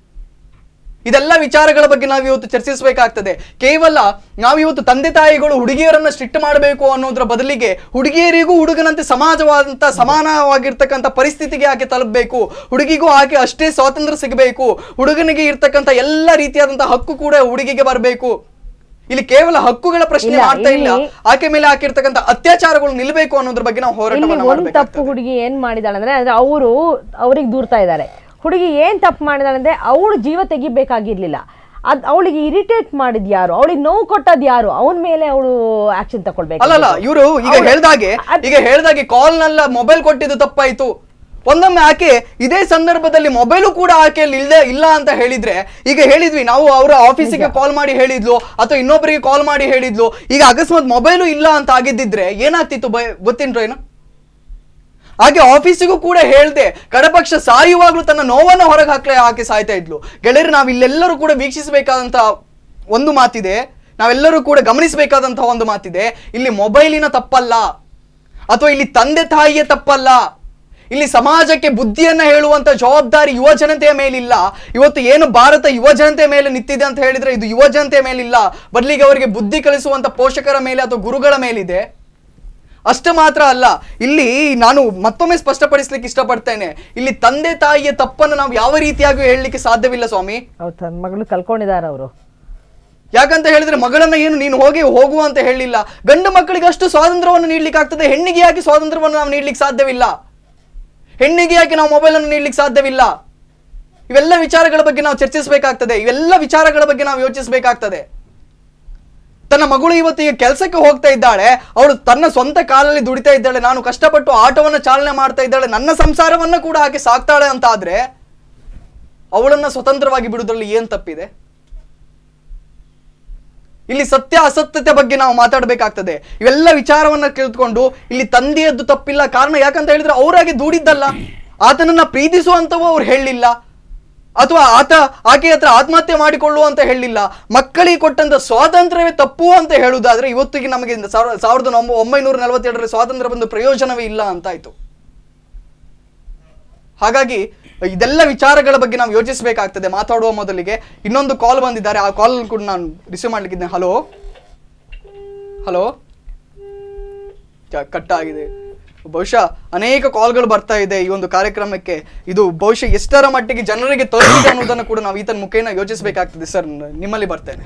ಇದೆಲ್ಲ ವಿಚಾರಗಳ ಬಗ್ಗೆ ನಾವು ಇವತ್ತು ಚರ್ಚಿಸಬೇಕಾಗ್ತದೆ ಕೇವಲ ನಾವು ಇವತ್ತು ತಂದೆ ತಾಯಿಗಳು ಹುಡುಗಿಯರನ್ನ ಸ್ಟ್ರಿಕ್ಟ್ ಮಾಡಬೇಕು ಅನ್ನೋದ್ರ ಬದಲಿಗೆ ಹುಡುಗಿಯರಿಗೂ ಹುಡುಗನಂತೆ ಸಮಾಜವಾದಂತ ಸಮಾನವಾಗಿರ್ತಕ್ಕಂಥ ಪರಿಸ್ಥಿತಿಗೆ ಆಕೆ ತಲುಪಬೇಕು ಹುಡುಗಿಗೂ ಆಕೆ ಅಷ್ಟೇ ಸ್ವಾತಂತ್ರ್ಯ ಸಿಗಬೇಕು ಹುಡುಗನಿಗೆ ಇರ್ತಕ್ಕಂಥ ಎಲ್ಲ ರೀತಿಯಾದಂತಹ ಹಕ್ಕು ಕೂಡ ಹುಡುಗಿಗೆ ಬರಬೇಕು ಇಲ್ಲಿ ಕೇವಲ ಹಕ್ಕುಗಳ ಪ್ರಶ್ನೆ ಇಲ್ಲ, ಮಾಡ್ತಾ ಇಲ್ಲ ಇಲ್ಲಿ- ಆಕೆ ಮೇಲೆ ಹಾಕಿರ್ತಕ್ಕಂಥ ಅತ್ಯಾಚಾರಗಳು ನಿಲ್ಲಬೇಕು ಅನ್ನೋದ್ರ ಬಗ್ಗೆ ನಾವು ಇಲ್ಲಿ ಹೋರಾಟವನ್ನು ಒಂದು ಮಾಡಬೇಕು ತಪ್ಪು ಹುಡುಗಿ ಏನ್ ಮಾಡಿದಾಳೆ ಅಂದ್ರೆ ಅಂದ್ರೆ ಅವರು ಅವ್ರಿಗೆ ದೂರ್ತಾ ಇದ್ದಾರೆ ಹುಡುಗಿ ಏನ್ ತಪ್ಪು ಮಾಡಿದಾಳೆ ಅಂದ್ರೆ ಅವಳು ಜೀವ ತೆಗಿಬೇಕಾಗಿರ್ಲಿಲ್ಲ ಅದ್ ಅವಳಿಗೆ ಇರಿಟೇಟ್ ಮಾಡಿದ್ ಯಾರು ಅವಳಿಗೆ ನೋವು ಕೊಟ್ಟದ್ ಯಾರು ಅವನ ಮೇಲೆ ಅವಳು ಆಕ್ಷನ್ ತಗೊಳ್ಬೇಕು ಅಲ್ಲಲ್ಲ ಇವರು ಈಗ ಅವ್ಳು- ಹೇಳ್ದಾಗೆ ಅದ್- ಈಗ ಹೇಳ್ದಾಗೆ ಕಾಲ್ ನಲ್ಲ ಮೊಬೈಲ್ ಕೊಟ್ಟಿದ್ದು ತಪ್ಪಾಯ್ತು ಒಂದೊಮ್ಮೆ ಆಕೆ ಇದೇ ಸಂದರ್ಭದಲ್ಲಿ ಮೊಬೈಲು ಕೂಡ ಆಕೆಯಲ್ಲಿ ಇಲ್ಲದೆ ಇಲ್ಲ ಅಂತ ಹೇಳಿದ್ರೆ ಈಗ ಹೇಳಿದ್ವಿ ನಾವು ಅವರ ಆಫೀಸಿಗೆ ಕಾಲ್ ಮಾಡಿ ಹೇಳಿದ್ಲು ಅಥವಾ ಇನ್ನೊಬ್ಬರಿಗೆ ಕಾಲ್ ಮಾಡಿ ಹೇಳಿದ್ಲು ಈಗ ಅಕಸ್ಮಾತ್ ಮೊಬೈಲು ಇಲ್ಲ ಅಂತ ಆಗಿದ್ದಿದ್ರೆ ಏನಾಗ್ತಿತ್ತು ಬೈ ಗೊತ್ತೇನ್ರ ಏನು ಹಾಗೆ ಆಫೀಸಿಗೂ ಕೂಡ ಹೇಳ್ದೆ ಕಡಪಕ್ಷ ಸಾಯುವಾಗ್ಲೂ ತನ್ನ ನೋವನ್ನು ಹೊರಗೆ ಹಾಕ್ಲೆ ಆಕೆ ಸಾಯ್ತಾ ಇದ್ಲು ಗೆಳೆಯರು ನಾವು ಇಲ್ಲೆಲ್ಲರೂ ಕೂಡ ವೀಕ್ಷಿಸಬೇಕಾದಂತ ಒಂದು ಮಾತಿದೆ ನಾವೆಲ್ಲರೂ ಕೂಡ ಗಮನಿಸಬೇಕಾದಂತಹ ಒಂದು ಮಾತಿದೆ ಇಲ್ಲಿ ಮೊಬೈಲಿನ ತಪ್ಪಲ್ಲ ಅಥವಾ ಇಲ್ಲಿ ತಂದೆ ತಾಯಿಯ ತಪ್ಪಲ್ಲ ಇಲ್ಲಿ ಸಮಾಜಕ್ಕೆ ಬುದ್ಧಿಯನ್ನ ಹೇಳುವಂತ ಜವಾಬ್ದಾರಿ ಯುವ ಜನತೆಯ ಮೇಲಿಲ್ಲ ಇವತ್ತು ಏನು ಭಾರತ ಯುವ ಜನತೆ ಮೇಲೆ ನಿಂತಿದೆ ಅಂತ ಹೇಳಿದ್ರೆ ಇದು ಯುವ ಜನತೆಯ ಮೇಲಿಲ್ಲ ಬದಲಿಗೆ ಅವರಿಗೆ ಬುದ್ಧಿ ಕಲಿಸುವಂತ ಪೋಷಕರ ಮೇಲೆ ಅಥವಾ ಗುರುಗಳ ಮೇಲಿದೆ ಅಷ್ಟು ಮಾತ್ರ ಅಲ್ಲ ಇಲ್ಲಿ ನಾನು ಮತ್ತೊಮ್ಮೆ ಸ್ಪಷ್ಟಪಡಿಸ್ಲಿಕ್ಕೆ ಇಷ್ಟಪಡ್ತೇನೆ ಇಲ್ಲಿ ತಂದೆ ತಾಯಿಯ ತಪ್ಪನ್ನು ನಾವು ಯಾವ ರೀತಿಯಾಗಿ ಹೇಳಲಿಕ್ಕೆ ಸಾಧ್ಯವಿಲ್ಲ ಸ್ವಾಮಿ ಅವ್ರ ತನ್ನ ಮಗಳು ಕಲ್ಕೊಂಡಿದ್ದಾರೆ ಅವರು ಯಾಕಂತ ಹೇಳಿದ್ರೆ ಮಗಳನ್ನ ಏನು ನೀನು ಹೋಗಿ ಹೋಗು ಅಂತ ಹೇಳಿಲ್ಲ ಗಂಡು ಮಕ್ಕಳಿಗೆ ಅಷ್ಟು ಸ್ವಾತಂತ್ರ್ಯವನ್ನು ನೀಡ್ಲಿಕ್ಕೆ ಆಗ್ತದೆ ಹೆಣ್ಣಿಗೆ ಯಾಕೆ ಸ್ವಾತಂತ್ರ್ಯವನ್ನು ನಾವು ನೀಡ್ಲಿಕ್ಕೆ ಸಾಧ್ಯವಿಲ್ಲ ಹೆಣ್ಣಿಗೆ ಯಾಕೆ ನಾವು ಮೊಬೈಲ್ ಅನ್ನು ನೀಡ್ಲಿಕ್ಕೆ ಸಾಧ್ಯವಿಲ್ಲ ಇವೆಲ್ಲ ವಿಚಾರಗಳ ಬಗ್ಗೆ ನಾವು ಚರ್ಚಿಸಬೇಕಾಗ್ತದೆ ಇವೆಲ್ಲ ವಿಚಾರಗಳ ಬಗ್ಗೆ ನಾವು ಯೋಚಿಸಬೇಕಾಗ್ತದೆ ತನ್ನ ಮಗಳು ಇವತ್ತು ಈಗ ಕೆಲಸಕ್ಕೆ ಹೋಗ್ತಾ ಇದ್ದಾಳೆ ಅವಳು ತನ್ನ ಸ್ವಂತ ಕಾಲಲ್ಲಿ ದುಡಿತಾ ಇದ್ದಾಳೆ ನಾನು ಕಷ್ಟಪಟ್ಟು ಆಟೋವನ್ನ ಚಾಲನೆ ಮಾಡ್ತಾ ಇದ್ದಾಳೆ ನನ್ನ ಸಂಸಾರವನ್ನ ಕೂಡ ಆಕೆ ಸಾಕ್ತಾಳೆ ಅಂತ ಆದ್ರೆ ಅವಳನ್ನ ಸ್ವತಂತ್ರವಾಗಿ ಬಿಡುವುದರಲ್ಲಿ ಏನ್ ತಪ್ಪಿದೆ ಇಲ್ಲಿ ಸತ್ಯ ಅಸತ್ಯತೆ ಬಗ್ಗೆ ನಾವು ಮಾತಾಡಬೇಕಾಗ್ತದೆ ಇವೆಲ್ಲ ವಿಚಾರವನ್ನ ತಿಳಿದುಕೊಂಡು ಇಲ್ಲಿ ತಂದೆಯದ್ದು ತಪ್ಪಿಲ್ಲ ಕಾರಣ ಯಾಕಂತ ಹೇಳಿದ್ರೆ ಅವರಾಗೆ ದೂಡಿದ್ದಲ್ಲ ಆತನನ್ನ ಪ್ರೀತಿಸುವಂತವೂ ಅವ್ರು ಹೇಳಲಿಲ್ಲ ಅಥವಾ ಆತ ಆಕೆ ಹತ್ರ ಆತ್ಮಹತ್ಯೆ ಮಾಡಿಕೊಳ್ಳು ಅಂತ ಹೇಳಲಿಲ್ಲ ಮಕ್ಕಳಿಗೆ ಕೊಟ್ಟಂತ ಸ್ವಾತಂತ್ರ್ಯವೇ ತಪ್ಪು ಅಂತ ಹೇಳುವುದಾದ್ರೆ ಇವತ್ತಿಗೆ ನಮಗೆ ಸಾವಿರ- ಸಾವಿರದ ಒಂಬ- ಒಂಬೈನೂರ ನಲವತ್ತೆರಡರ ಸ್ವಾತಂತ್ರ್ಯ ಬಂದು ಪ್ರಯೋಜನವೇ ಇಲ್ಲ ಅಂತಾಯ್ತು ಹಾಗಾಗಿ ಇದೆಲ್ಲ ವಿಚಾರಗಳ ಬಗ್ಗೆ ನಾವು ಯೋಚಿಸಬೇಕಾಗ್ತದೆ ಮಾತಾಡುವ ಮೊದಲಿಗೆ ಇನ್ನೊಂದು ಕಾಲ್ ಬಂದಿದ್ದಾರೆ ಆ ಕಾಲ್ ಕೂಡ ನಾನು ರಿಸೀವ್ ಮಾಡ್ಲಿಕ್ಕಿದ್ದೇನೆ ಹಲೋ ಹಲೋ ಕಟ್ ಆಗಿದೆ ಬಹುಶಃ ಅನೇಕ ಕಾಲ್ಗಳು ಬರ್ತಾ ಇದೆ ಈ ಒಂದು ಕಾರ್ಯಕ್ರಮಕ್ಕೆ ಇದು ಬಹುಶಃ ಎಷ್ಟರ ಮಟ್ಟಿಗೆ ಜನರಿಗೆ ತಲುಪಿದೆ ಅನ್ನೋದನ್ನು ಕೂಡ ನಾವು ಈತನ ಮುಖೇನ ಯೋಚಿಸಬೇಕಾಗ್ತದೆ ಸರ್ ನಿಮ್ಮಲ್ಲಿ ಬರ್ತೇನೆ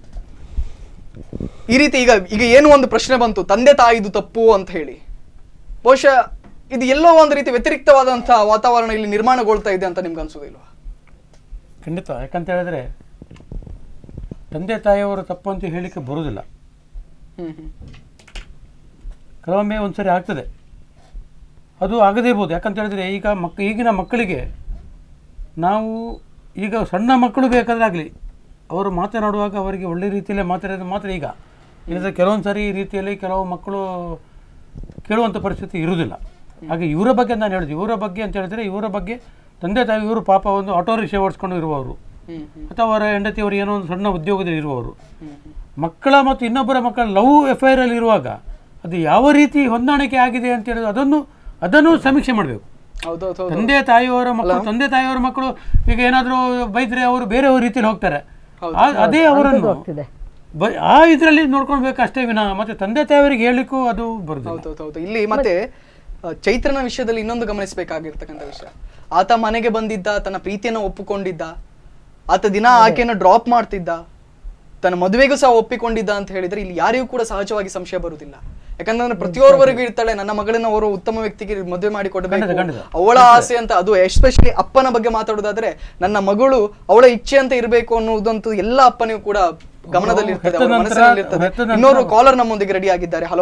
ಈ ರೀತಿ ಈಗ ಈಗ ಏನು ಒಂದು ಪ್ರಶ್ನೆ ಬಂತು ತಂದೆ ತಾಯಿದು ತಪ್ಪು ಅಂತ ಹೇಳಿ ಬಹುಶಃ ಇದು ಎಲ್ಲೋ ಒಂದು ರೀತಿ ವ್ಯತಿರಿಕ್ತವಾದಂತಹ ವಾತಾವರಣ ಇಲ್ಲಿ ನಿರ್ಮಾಣಗೊಳ್ತಾ ಇದೆ ಅಂತ ನಿಮ್ಗೆ ಅನ್ಸೋದಿಲ್ವಾ ಖಂಡಿತ ಯಾಕಂತ ಹೇಳಿದ್ರೆ ತಂದೆ ತಾಯಿಯವರು ತಪ್ಪು ಅಂತ ಹೇಳಲಿಕ್ಕೆ ಬರುವುದಿಲ್ಲ ಹ್ಮ್ ಹ್ಮ್ ಕೆಲವೊಮ್ಮೆ ಒಂದ್ಸರಿ ಆಗ್ತದೆ ಅದು ಆಗದೇ ಇರ್ಬೋದು ಯಾಕಂತ ಹೇಳಿದ್ರೆ ಈಗ ಮಕ್ ಈಗಿನ ಮಕ್ಕಳಿಗೆ ನಾವು ಈಗ ಸಣ್ಣ ಮಕ್ಕಳು ಬೇಕಾದ್ರೆ ಆಗಲಿ ಅವರು ಮಾತನಾಡುವಾಗ ಅವರಿಗೆ ಒಳ್ಳೆ ರೀತಿಯಲ್ಲೇ ಮಾತಾಡೋದು ಮಾತ್ರ ಈಗ ಇಲ್ಲದ್ರೆ ಕೆಲವೊಂದು ಸಾರಿ ಈ ರೀತಿಯಲ್ಲಿ ಕೆಲವು ಮಕ್ಕಳು ಕೇಳುವಂಥ ಪರಿಸ್ಥಿತಿ ಇರುವುದಿಲ್ಲ ಹಾಗೆ ಇವರ ಬಗ್ಗೆ ನಾನು ಹೇಳಿದೆ ಇವರ ಬಗ್ಗೆ ಅಂತ ಹೇಳಿದ್ರೆ ಇವರ ಬಗ್ಗೆ ತಂದೆ ತಾಯಿ ಇವರು ಪಾಪ ಒಂದು ಆಟೋ ರಿಕ್ಷಾ ಓಡಿಸ್ಕೊಂಡು ಇರುವವರು ಹ್ಮ್ ಹ್ಮ್ ಅಥವಾ ಅವರ ಹೆಂಡತಿಯವರು ಏನೋ ಒಂದು ಸಣ್ಣ ಉದ್ಯೋಗದಲ್ಲಿ ಇರುವವರು ಮಕ್ಕಳ ಮತ್ತು ಇನ್ನೊಬ್ಬರ ಮಕ್ಕಳ ಲವ್ ಎಫ್ಐಆರ್ ಅಲ್ಲಿ ಇರುವಾಗ ಅದು ಯಾವ ರೀತಿ ಹೊಂದಾಣಿಕೆ ಆಗಿದೆ ಅಂತ ಹೇಳಿದ್ರೆ ಅದನ್ನು ಅದನ್ನು ಸಮೀಕ್ಷೆ ಮಾಡಬೇಕು ಹೌದೌದು ತಂದೆ ತಾಯಿಯವರ ಮಕ್ಕಳು ತಂದೆ ತಾಯಿಯವರ ಮಕ್ಕಳು ಈಗ ಏನಾದರೂ ಬೈದ್ರೆ ಅವರು ಬೇರೆ ರೀತಿಯಲ್ಲಿ ಹೋಗ್ತಾರೆ ಆ- ಅದೇ ಅವರನ್ನು ಹೋಗ್ತಿದೆ ಬ- ಆ ಇದರಲ್ಲಿ ನೋಡ್ಕೊಳ್ಬೇಕು ಅಷ್ಟೇ ವಿನ ಮತ್ತೆ ತಂದೆ ತಾಯಿಯವರಿಗೆ ಹೇಳಲಿಕ್ಕೂ ಅದು ಬರುದಿಲ್ಲ ಹೌದು ಹೌದು ಇಲ್ಲಿ ಮತ್ತೆ ಆ, ಚೈತ್ರನ ವಿಷಯದಲ್ಲಿ ಇನ್ನೊಂದು ಗಮನಿಸಬೇಕಾಗಿರ್ತಕ್ಕಂಥ ವಿಷಯ ಆತ ಮನೆಗೆ ಬಂದಿದ್ದ ತನ್ನ ಪ್ರೀತಿಯನ್ನು ಒಪ್ಪಿಕೊಂಡಿದ್ದ ಆತ ದಿನ ಆಕೆಯನ್ನು ಡ್ರಾಪ್ ಮಾಡ್ತಿದ್ದ ತನ್ನ ಮದುವೆಗೂ ಸಹ ಒಪ್ಪಿಕೊಂಡಿದ್ದ ಅಂತ ಹೇಳಿದ್ರೆ ಇಲ್ಲಿ ಯಾರಿಗೂ ಕೂಡ ಸಹಜವಾಗಿ ಸಂಶಯ ಬರುವುದಿಲ್ಲ ಯಾಕಂದ್ರೆ ಪ್ರತಿಯೊಬ್ಬರಿಗೂ ಇರ್ತಾಳೆ ನನ್ನ ಮಗಳನ್ನ ಅವರು ಉತ್ತಮ ವ್ಯಕ್ತಿಗೆ ಮದುವೆ ಮಾಡಿ ಕೊಡಬೇಕು ಖಂಡಿತ. ಅವಳ ಆಸೆ ಅಂತ ಅದು ಎಸ್ಪೆಷಲಿ ಅಪ್ಪನ ಬಗ್ಗೆ ಮಾತಾಡೋದಾದ್ರೆ ನನ್ನ ಮಗಳು ಅವಳ ಇಚ್ಛೆ ಅಂತ ಇರಬೇಕು ಅನ್ನೋದಂತೂ ಎಲ್ಲ ಅಪ್ಪನಿಗೂ ಕೂಡ ಗಮನದಲ್ಲಿ ಇರ್ತದೆ ಹೆತ್ತ ಅವರ ನಂತರ- ಮನಸ್ಸಿನಲ್ಲಿ ಇರ್ತದೆ ಹೆತ್ತ ನಂತರ- ಇನ್ನೋರು ಕಾಲರ್ ನಮ್ಮೊಂದಿಗೆ ರೆಡಿ ಆಗಿದ್ದಾರೆ ಹಲೋ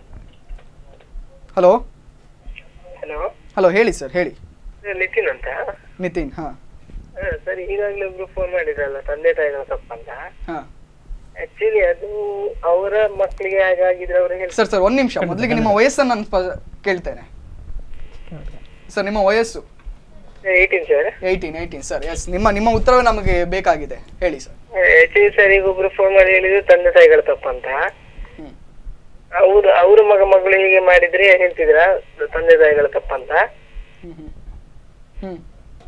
ಹಲೋ ಹಲೋ ಹಲೋ ಹೇಳಿ ಸರ್ ಹೇಳಿ ನಿತಿನ್ ಅಂತ ನಿತಿನ್ ಹಾ ಸರ್ ಈಗಾಗಲೇ ಒಬ್ರು ಫೋನ್ ಮಾಡಿದ್ರಲ್ಲ ತಂದೆ ತಾಯಿಗಳ ತಪ್ಪಂತ ಹಾ ಆಕ್ಚುಲಿ ಅದು ಅವರ ಮಕ್ಕಳಿಗೆ ಹಾಗಾಗಿದ್ರೆ ಅವ್ರಿಗೆ ಸರ್ ಸರ್ ಒಂದ್ ನಿಮಿಷ ಮೊದಲಿಗೆ ನಿಮ್ಮ ವಯಸ್ಸನ್ನು ನಾನು ಸ್ಪ- ಕೇಳ್ತೇನೆ ಸರ್ ನಿಮ್ಮ ವಯಸ್ಸು eighteen sir eighteen eighteen sir yes ನಿಮ್ಮ ನಿಮ್ಮ ಉತ್ತರವೇ ನಮಗೆ ಬೇಕಾಗಿದೆ ಹೇಳಿ ಸರ್ ಆಕ್ಚುಲಿ ಸರ್ ಈಗ ಒಬ್ರು ಫೋನ್ ಮಾಡಿ ಹೇಳಿದ್ರು ತಂದೆ ತಾಯಿಗಳ ತಪ್ಪಂತ ಅವ್ರು ಅವ್ರ ಮಗ ಮಗಳು ಹೀಗೆ ಮಾಡಿದ್ರೆ ಹೇಳ್ತಿದ್ರ ತಂದೆ ತಾಯಿಗಳ ತಪ್ಪಂತ ಹ್ಮ್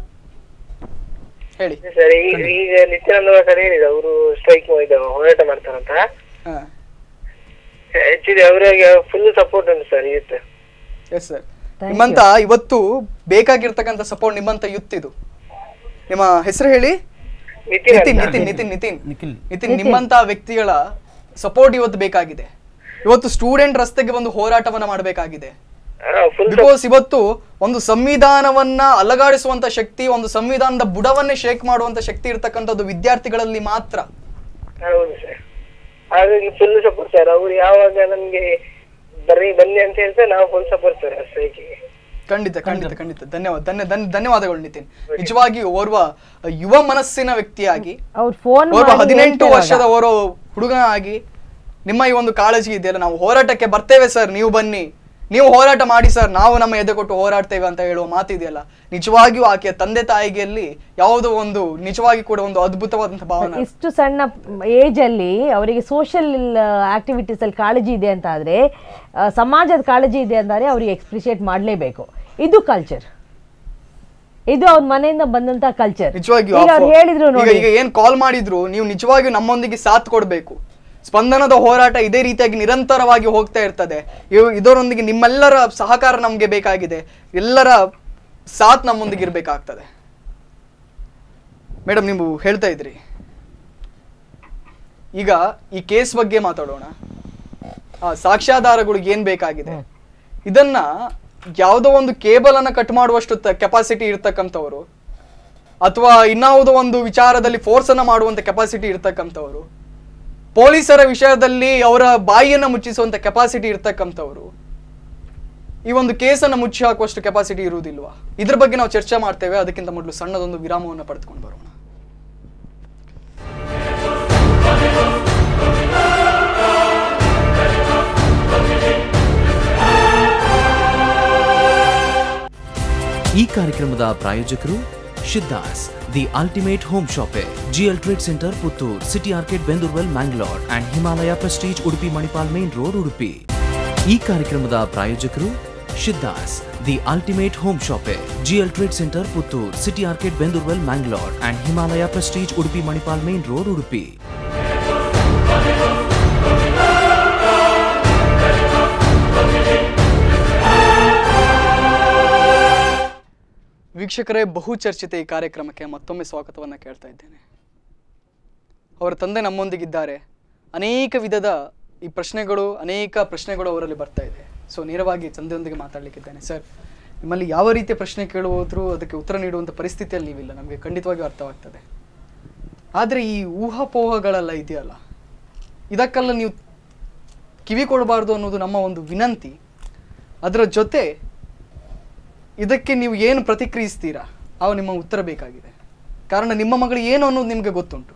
ಹೇಳಿ ಸರ್ ಈಗ ಈಗ ನಿತ್ಯಾನಂದ ಸರ್ ಹೇಳಿದ ಅವರು ಸ್ಟ್ರೈಕ್ ಇದು ಹೋರಾಟ ಮಾಡ್ತಾರಂತ ಹಾ ಆಕ್ಚುಲಿ ಅವರಿಗೆ ಫುಲ್ ಸಪೋರ್ಟ್ ಉಂಟು ಸರ್ ಇವತ್ತು ಎಸ್ ಸರ್ ನಿಮ್ಮಂತ ಇವತ್ತು ಬೇಕಾಗಿರ್ತಕ್ಕಂಥ ಸಪೋರ್ಟ್ ನಿಮ್ಮಂತ ಯುತ್ ಇದು ನಿಮ್ಮ ಹೆಸರು ಹೇಳಿ ನಿತಿನ್ ನಿತಿನ್ ಅಂತ. ನಿತಿನ್ ನಿತಿನ್ ನಿತಿನ್ ನಿತಿನ್ ನಿಮ್ಮಂತ ವ್ಯಕ್ತಿಗಳ ಸಪೋರ್ಟ್ ಇವತ್ತು ಬೇಕಾಗಿದೆ ಇವತ್ತು ಸ್ಟೂಡೆಂಟ್ ರಸ್ತೆಗೆ ಒಂದು ಹೋರಾಟವನ್ನ ಮಾಡಬೇಕಾಗಿದೆ ಬಿಕಾಸ್ ಇವತ್ತು ಒಂದು ಸಂವಿಧಾನವನ್ನ ಅಲಗಾಡಿಸುವಂತ ಶಕ್ತಿ ಒಂದು ಸಂವಿಧಾನದ ಬುಡವನ್ನೇ ಶೇಕ್ ಮಾಡುವಂತ ಶಕ್ತಿ ಇರ್ತಕ್ಕಂಥದ್ದು ವಿದ್ಯಾರ್ಥಿಗಳಲ್ಲಿ ಮಾತ್ರ ಹೌದು ಸರ್ ಹಾಗಾಗಿ ಫುಲ್ ಸಪೋರ್ಟ್ ಸರ್ ಅವ್ರು ಯಾವಾಗ ನಮ್ಗೆ ಬರ್ರಿ ಬನ್ನಿ ಅಂತ ಹೇಳ್ತಾರೆ ನಾವು ಫುಲ್ ಸಪೋರ್ಟ್ ಸರ್ ಸ್ಟ್ರೈಕಿಗೆ ಖಂಡಿತ ಖಂಡಿತ ಖಂಡಿತ ಧನ್ಯವಾದ ಧನ್ಯ ಧನ್ಯ- ಧನ್ಯವಾದಗಳು ನಿತಿನ್ ನಿಜವಾಗಿಯೂ ಓರ್ವ ಯುವ ಮನಸ್ಸಿನ ವ್ಯಕ್ತಿಯಾಗಿ ಅವ್ರು ಫೋನ್ ಓರ್ವ ಹದಿನೆಂಟು ವರ್ಷದ ಓರ್ವ ಹುಡುಗನಾಗಿ ನಿಮ್ಮ ಈ ಒಂದು ಕಾಳಜಿ ಇದೆಯಲ್ಲ ನಾವು ಹೋರಾಟಕ್ಕೆ ಬರ್ತೇವೆ ಸರ್ ನೀವು ಬನ್ನಿ ನೀವು ಹೋರಾಟ ಮಾಡಿ ಸರ್ ನಾವು ನಮ್ಮ ಎದೆ ಕೊಟ್ಟು ಹೋರಾಡ್ತೇವೆ ಅಂತ ಹೇಳುವ ಮಾತಿದೆಯಲ್ಲ ನಿಜವಾಗಿಯೂ ಆಕೆಯ ತಂದೆ ತಾಯಿಗೆಯಲ್ಲಿ ಯಾವುದೋ ಒಂದು ನಿಜವಾಗಿ ಕೂಡ ಒಂದು ಅದ್ಭುತವಾದಂತಹ ಭಾವನೆ ಇಷ್ಟು ಸಣ್ಣ ಏಜ್ ಅಲ್ಲಿ ಅವರಿಗೆ ಸೋಷಿಯಲ್ ಆಕ್ಟಿವಿಟೀಸ್ ಅಲ್ಲಿ ಕಾಳಜಿ ಇದೆ ಅಂತ ಆದ್ರೆ ಆ, ಸಮಾಜದ ಕಾಳಜಿ ಇದೆ ಅಂತಾರೆ ಅವ್ರಿಗೆ ಎಕ್ಸ್ಪ್ರಿಷಿಯೇಟ್ ಮಾಡಲೇಬೇಕು ಇದು ಕಲ್ಚರ್ ಇದು ಅವ್ರ ಮನೆಯಿಂದ ಬಂದಂತ ಕಲ್ಚರ್ ನಿಜವಾಗಿಯೂ ಈಗ ಆ ಅವ್ರು ಫೋ- ಹೇಳಿದ್ರು ಈಗ ನೋಡಿ ಈಗ ಏನ್ ಕಾಲ್ ಮಾಡಿದ್ರು ನೀವು ನಿಜವಾಗಿಯೂ ನಮ್ಮೊಂದಿಗೆ ಸಾಥ್ ಕೊಡಬೇಕು ಸ್ಪಂದನದ ಹೋರಾಟ ಇದೇ ರೀತಿಯಾಗಿ ನಿರಂತರವಾಗಿ ಹೋಗ್ತಾ ಇರ್ತದೆ ಇವ್- ಇದರೊಂದಿಗೆ ನಿಮ್ಮೆಲ್ಲರ ಸಹಕಾರ ನಮ್ಗೆ ಬೇಕಾಗಿದೆ ಎಲ್ಲರ ಸಾಥ್ ನಮ್ಮೊಂದಿಗೆ ಇರ್ಬೇಕಾಗ್ತದೆ ಮೇಡಮ್ ನೀವು ಹೇಳ್ತಾ ಇದ್ರಿ ಈಗ ಈ ಕೇಸ್ ಬಗ್ಗೆ ಮಾತಾಡೋಣ ಆ ಸಾಕ್ಷ್ಯಾಧಾರಗಳು ಏನ್ ಬೇಕಾಗಿದೆ ಇದನ್ನ ಯಾವುದೋ ಒಂದು ಕೇಬಲ್ ಅನ್ನ ಕಟ್ ಮಾಡುವಷ್ಟು ಕೆಪಾಸಿಟಿ ಇರ್ತಕ್ಕಂಥವ್ರು ಅಥವಾ ಇನ್ನಾವುದೋ ಒಂದು ವಿಚಾರದಲ್ಲಿ ಫೋರ್ಸ್ ಅನ್ನ ಮಾಡುವಂತ ಕೆಪಾಸಿಟಿ ಇರ್ತಕ್ಕಂಥವ್ರು ಪೊಲೀಸರ ವಿಷಯದಲ್ಲಿ ಅವರ ಬಾಯಿಯನ್ನ ಮುಚ್ಚಿಸುವಂತ ಕೆಪಾಸಿಟಿ ಇರ್ತಕ್ಕಂಥವ್ರು ಈ ಒಂದು ಕೇಸನ್ನು ಮುಚ್ಚಿ ಹಾಕುವಷ್ಟು ಕೆಪಾಸಿಟಿ ಇರುವುದಿಲ್ವಾ ಇದ್ರ ಬಗ್ಗೆ ನಾವು ಚರ್ಚೆ ಮಾಡ್ತೇವೆ ಅದಕ್ಕಿಂತ ಮೊದಲು ಸಣ್ಣದೊಂದು ವಿರಾಮವನ್ನು ಪಡೆದುಕೊಂಡು ಬರೋಣ ಈ ಕಾರ್ಯಕ್ರಮದ ಪ್ರಾಯೋಜಕರು Shiddas the ultimate home shoppe GL trade centre Puttur city arcade Bendurwell Mangalore and Himalaya Prestige Udupi Manipal main road Udupi ಈ ಕಾರ್ಯಕ್ರಮದ ಪ್ರಾಯೋಜಕರು Shiddas the ultimate home shoppe GL trade centre Puttur city arcade Bendurwell Mangalore and Himalaya Prestige Udupi Manipal main road Udupi ವೀಕ್ಷಕರೇ ಬಹುಚರ್ಚಿತ ಈ ಕಾರ್ಯಕ್ರಮಕ್ಕೆ ಮತ್ತೊಮ್ಮೆ ಸ್ವಾಗತವನ್ನು ಕೇಳ್ತಾ ಇದ್ದೇನೆ ಅವರ ತಂದೆ ನಮ್ಮೊಂದಿಗಿದ್ದಾರೆ ಅನೇಕ ವಿಧದ ಈ ಪ್ರಶ್ನೆಗಳು ಅನೇಕ ಪ್ರಶ್ನೆಗಳು ಅವರಲ್ಲಿ ಬರ್ತಾ ಇದೆ ಸೊ ನೇರವಾಗಿ ತಂದೆಯೊಂದಿಗೆ ಮಾತಾಡಲಿಕ್ಕಿದ್ದೇನೆ ಸರ್ ನಿಮ್ಮಲ್ಲಿ ಯಾವ ರೀತಿಯ ಪ್ರಶ್ನೆ ಕೇಳುವುದ್ರು ಅದಕ್ಕೆ ಉತ್ತರ ನೀಡುವಂಥ ಪರಿಸ್ಥಿತಿಯಲ್ಲಿ ನೀವಿಲ್ಲ ನಮಗೆ ಖಂಡಿತವಾಗಿಯೂ ಅರ್ಥವಾಗ್ತದೆ ಆದರೆ ಈ ಊಹಾಪೋಹಗಳೆಲ್ಲ ಇದೆಯಲ್ಲ ಇದಕ್ಕೆಲ್ಲ ನೀವು ಕಿವಿ ಕೊಡಬಾರ್ದು ಅನ್ನೋದು ನಮ್ಮ ಒಂದು ವಿನಂತಿ ಅದರ ಜೊತೆ ಇದಕ್ಕೆ ನೀವು ಏನು ಪ್ರತಿಕ್ರಿಯಿಸ್ತೀರಾ ಅವ ನಿಮ್ಮ ಉತ್ತರ ಬೇಕಾಗಿದೆ ಕಾರಣ ನಿಮ್ಮ ಮಗಳು ಏನು ಅನ್ನೋದು ನಿಮಗೆ ಗೊತ್ತುಂಟು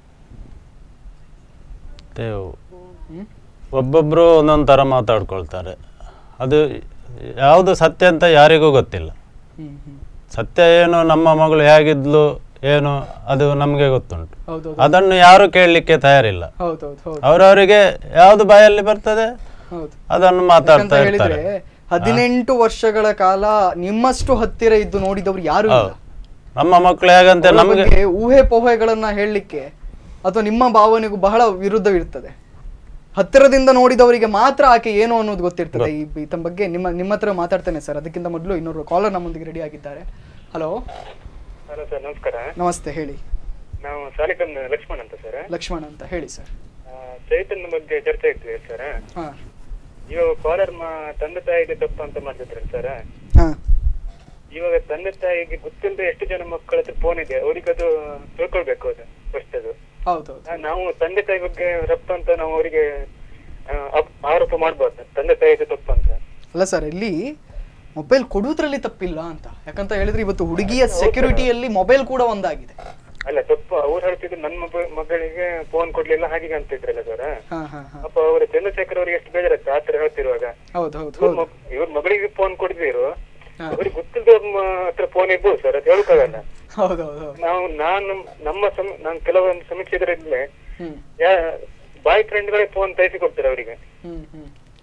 ಮತ್ತೆ ಒಬ್ಬೊಬ್ಬರು ಒಂದೊಂದು ಥರ ಮಾತಾಡ್ಕೊಳ್ತಾರೆ ಅದು ಯಾವುದು ಸತ್ಯ ಅಂತ ಯಾರಿಗೂ ಗೊತ್ತಿಲ್ಲ ಸತ್ಯ ಏನು ನಮ್ಮ ಮಗಳು ಹೇಗಿದ್ಲು ಏನು ಅದು ನಮಗೆ ಗೊತ್ತುಂಟು ಹೌದೌದು. ಅದನ್ನು ಯಾರು ಕೇಳಲಿಕ್ಕೆ ತಯಾರಿಲ್ಲ ಹೌದೌದು ಹೌದು ಅವರವರಿಗೆ ಯಾವುದು ಬಾಯಲ್ಲಿ ಬರ್ತದೆ ಹೌದು ಅದನ್ನು ಯಾಕಂತ ಮಾತಾಡ್ತಾ ಹೇಳಿದ್ರೆ ಇರ್ತಾರೆ ಹದಿನೆಂಟು ವರ್ಷಗಳ ಕಾಲ ನಿಮ್ಮಷ್ಟು ಹತ್ತಿರ ಇದ್ದು ನೋಡಿದವರು ಯಾರು ಇಲ್ಲ ಹೌದು. ನಮ್ಮ ಮಕ್ಕಳು ಹೇಗಂತೆ ಅವ್ರ ನಮಗೆ ಬಗ್ಗೆ ಊಹೆ ಪೋಹೆಗಳನ್ನ ಹೇಳಲಿಕ್ಕೆ ಅಥವಾ ನಿಮ್ಮ ಭಾವನೆಗೂ ಬಹಳ ವಿರುದ್ಧವಿರ್ತದೆ ಹತ್ತಿರದಿಂದ ನೋಡಿದವರಿಗೆ ಮಾತ್ರ ಆಕೆ ಏನು ಅನ್ನೋದು ಗೊತ್ತಿರ್ತದೆ ಈ ಈತ ಬಗ್ಗೆ ನಿಮ್ಮ ನಿಮ್ಮ ಹತ್ರ ಮಾತಾಡ್ತೇನೆ ಸರ್ ಅದಕ್ಕಿಂತ ಮೊದಲು ಇನ್ನೊರು ಕಾಲರ್ ನಮ್ಮೊಂದಿಗೆ ರೆಡಿ ಆಗಿದ್ದಾರೆ ಹಲೋ ಹಲೋ ಸರ್ ನಮಸ್ಕಾರ ನಮಸ್ತೆ ಹೇಳಿ ನಾವು ಸಾಲಿಕನ್ ಲಕ್ಷ್ಮಣ್ ಅಂತ ಸರ್ ಲಕ್ಷ್ಮಣ್ ಅಂತ ಹೇಳಿ ಸರ್ ಚೈತನ್ಯ ಬಗ್ಗೆ ಚರ್ಚೆ ಇರ್ತೀವಿ ಸರ್ ಹಾ ಇವಾಗ ಕಾಲರ್ ಮಾ ತಂದೆ ತಾಯಿಗೆ ತಪ್ಪು ಅಂತ ಮಾಡ್ತಿದ್ರು ಸರ್ ಹಾ ಇವಾಗ ತಂದೆ ತಾಯಿಗೆ ಗೊತ್ತಿಲ್ಲದೆ ಎಷ್ಟು ಜನ ಮಕ್ಕಳ ಹತ್ರ ಫೋನ್ ಇದೆ ಅವ್ರಿಗೆ ಅದು ತಿಳ್ಕೊಳ್ಬೇಕು ಅದು ಫಸ್ಟ್ ಅದು ಹೌದು ಆ, ನಾವು ತಂದೆ ತಾಯಿ ಬಗ್ಗೆ ತಪ್ಪು ಅಂತ ನಾವು ಅವರಿಗೆ ಆರೋಪ ಮಾಡ್ಬಾರ್ದು ತಂದೆ ತಾಯಿಗೆ ತಪ್ಪು ಅಂತ ಅಲ್ಲ ಸರ್ ಇಲ್ಲಿ ಮೊಬೈಲ್ ಕೊಡುವುದ್ರಲ್ಲಿ ತಪ್ಪಿಲ್ಲ ಅಂತ ಯಾಕಂತ ಹೇಳಿದ್ರೆ ಇವತ್ತು ಹುಡುಗಿಯ ಸೆಕ್ಯೂರಿಟಿಯಲ್ಲಿ ಮೊಬೈಲ್ ಕೂಡ ಒಂದಾಗಿದೆ ಅಲ್ಲ ತಪ್ಪು ಅವ್ರು ಹೇಳ್ತಿದ್ರು ನನ್ನ ಮಗ ಮಗಳಿಗೆ ಫೋನ್ ಕೊಡ್ಲಿಲ್ಲ ಹಾಗೆ ಅಂತಿದ್ರಲ್ಲ ಸರ್ ಹಾ ಹಾ ಹಾ ಅಪ್ಪ ಅವರ ಚಂದ್ರಶೇಖರ್ ಅವ್ರಿಗೆ ಎಷ್ಟು ಬೇಜಾರಾಗ್ತದೆ ಆತರ ಹೇಳ್ತಿರುವಾಗ ಹೌದು ಹೌದು ಇವ್ರ ಹೌದು ಮಗ್- ಇವ್ರ ಮಗಳಿಗೆ ಫೋನ್ ಕೊಡ್ದಿರು ಹಾ. ಅವ್ರಿಗೆ ಗೊತ್ತಿಲ್ಲದ ಹತ್ರ ಫೋನ್ ಇರ್ಬೋದು ಸರ್ ಅದು ಹೇಳಕ್ಕಾಗಲ್ಲ ಹೌದು ಹೌದು ಹೌದು ನಾವು ನಾನು ನಮ್ಮ ಸಮ ನಾನು ಕೆಲವೊಂದು ಸಮೀಕ್ಷೆದ್ರಲ್ಲಿ ಹ್ಮ್ ಬಾಯ್ ಫ್ರೆಂಡ್ಗಳೇ ಫೋನ್ ತರಿಸಿ ಕೊಡ್ತಾರೆ ಅವರಿಗೆ ಹ್ಮ್ ಹ್ಮ್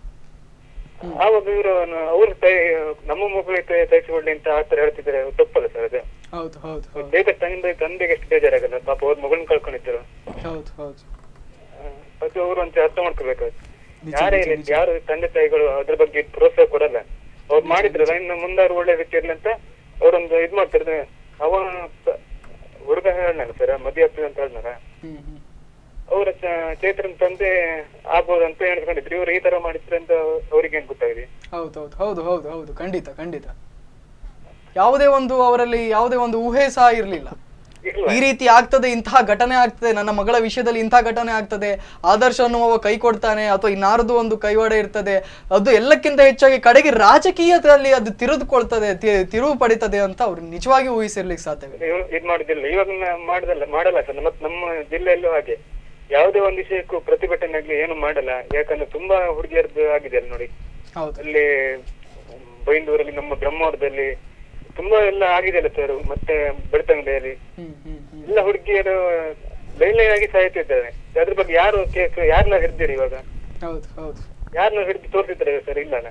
ಆವಾಗ ಇವರು ಅವ್ರ ತೈ ನಮ್ಮ ಮಗಳಿಗೆ ತರಿಸಿಕೊಡ್ಲಿ ಅಂತ ಆತರ ಹೇಳ್ತಿದ್ದಾರೆ ತಪ್ಪಲ್ಲ ಸರ್ ಅದು ಹೌದು ಹೌದು ಹೌದು ಬೇಗ ತಂದೆ ತಂದೆಗೆ ಎಷ್ಟು ಬೇಜಾರಾಗಲ್ಲ ಪಾಪ ಅವ್ರ ಮಗಳನ್ನ ಕಳ್ಕೊಂಡಿದ್ರು ಹೌದು ಹೌದು ಅದು ಅವರು ಅಂತ ಅರ್ಥ ಮಾಡ್ಕೋಬೇಕಾಗುತ್ತೆ ನಿಜ, ಯಾರೇ ನಿಜ, ಇರ್ಲಿ, ಯಾರು ತಂದೆ ತಾಯಿಗಳು ಅದ್ರ ಬಗ್ಗೆ ಪ್ರೋತ್ಸಾಹ ಕೊಡಲ್ಲ ಅವ್ರು ಮಾಡಿದ್ರಲ್ಲ ಇನ್ನು ಮುಂದಾರು ಒಳ್ಳೆ ರೀತಿ ಇರ್ಲಿ ಅಂತ ಅವ್ರೊಂದು ಇದ್ ಮಾಡ್ತಾರೆ ಅವ ತ- ಹುಡುಗ ಹೇಳಲ್ಲ ಸರ್ ಮದುವೆ ಆಗ್ತದೆ ಅಂತ ಹೇಳಿದ್ನಾರ ಹ್ಮ್ ಹ್ಮ್ ಅವ್ರ ಚ- ಚೈತ್ರನ್ ತಂದೆ ಆಗ್ಬೋದು ಅಂತ ಎಣಿಸ್ಕೊಂಡಿದ್ರು ಇವ್ರು ಈ ತರ ಮಾಡಿದ್ರು ಅಂತ ಅವ್ರಿಗೆ ಏನ್ ಗೊತ್ತಾಗಿದೆ ಹೌದು ಹೌದು ಹೌದು ಹೌದು ಹೌದು ಖಂಡಿತ ಖಂಡಿತ ಯಾವುದೇ ಒಂದು ಅವರಲ್ಲಿ ಯಾವುದೇ ಒಂದು ಊಹೆ ಸಹ ಇರಲಿಲ್ಲ ಈ ರೀತಿ ಆಗ್ತದೆ ಇಂತಹ ಘಟನೆ ಆಗ್ತದೆ ನನ್ನ ಮಗಳ ವಿಷಯದಲ್ಲಿ ಇಂತಹ ಘಟನೆ ಆಗ್ತದೆ ಆದರ್ಶ ಅನ್ನುವ ಕೈ ಕೊಡ್ತಾನೆ ಅಥವಾ ಇನ್ನಾರದು ಒಂದು ಕೈವಾಡ ಇರ್ತದೆ ಅದು ಎಲ್ಲಕ್ಕಿಂತ ಹೆಚ್ಚಾಗಿ ಕಡೆಗೆ ರಾಜಕೀಯದಲ್ಲಿ ಅದು ತಿರುದುಕೊಳ್ತದೆ ತಿ- ತಿರುವು ಪಡಿತದೆ ಅಂತ ಅವ್ರು ನಿಜವಾಗಿ ಊಹಿಸಿರ್ಲಿಕ್ಕೆ ಸಾಧ್ಯವಿಲ್ಲ ಇವ್ರು ಇದ್ ಮಾಡುದಿಲ್ಲ ಇವಾಗ ನ- ಮಾಡುದಲ್ಲ ಮಾಡಲ್ಲ ಸರ್ ಮತ್ ನಮ್ಮ ಜಿಲ್ಲೆಯಲ್ಲೂ ಹಾಗೆ ಯಾವುದೇ ಒಂದು ವಿಷಯಕ್ಕೂ ಪ್ರತಿಭಟನೆ ಆಗ್ಲಿ ಏನು ಮಾಡಲ್ಲ ಯಾಕಂದ್ರೆ ತುಂಬಾ ಹುಡುಗಿಯರದ್ದು ಆಗಿದೆ ಅಲ್ಲಿ ನೋಡಿ ಹೌದು ಅಲ್ಲಿ ಬೈಂದೂರಲ್ಲಿ ನಮ್ಮ ಬ್ರಹ್ಮವರದಲ್ಲಿ ತುಂಬಾ ಎಲ್ಲ ಆಗಿದೆಯಲ್ಲ ಸರ್ ಮತ್ತೆ ಬೆಳ್ತಂಗಡಿಯಲ್ಲಿ ಎಲ್ಲ ಹುಡುಗಿಯರು ಲೈನ್ ಲೈನ್ ಆಗಿ ಸಾಯ್ತಿದ್ದಾರೆ ಅದ್ರ ಬಗ್ಗೆ ಯಾರು ಕೇಸ್ ಯಾರನ್ನ ಹಿಡ್ದಿರಿ ಇವಾಗ ಹೌದು ಹೌದು ಯಾರನ್ನ ಹಿಡಿದು ತೋರ್ಸಿದ್ದಾರೆ ಸರ್ ಇಲ್ಲಲ್ಲ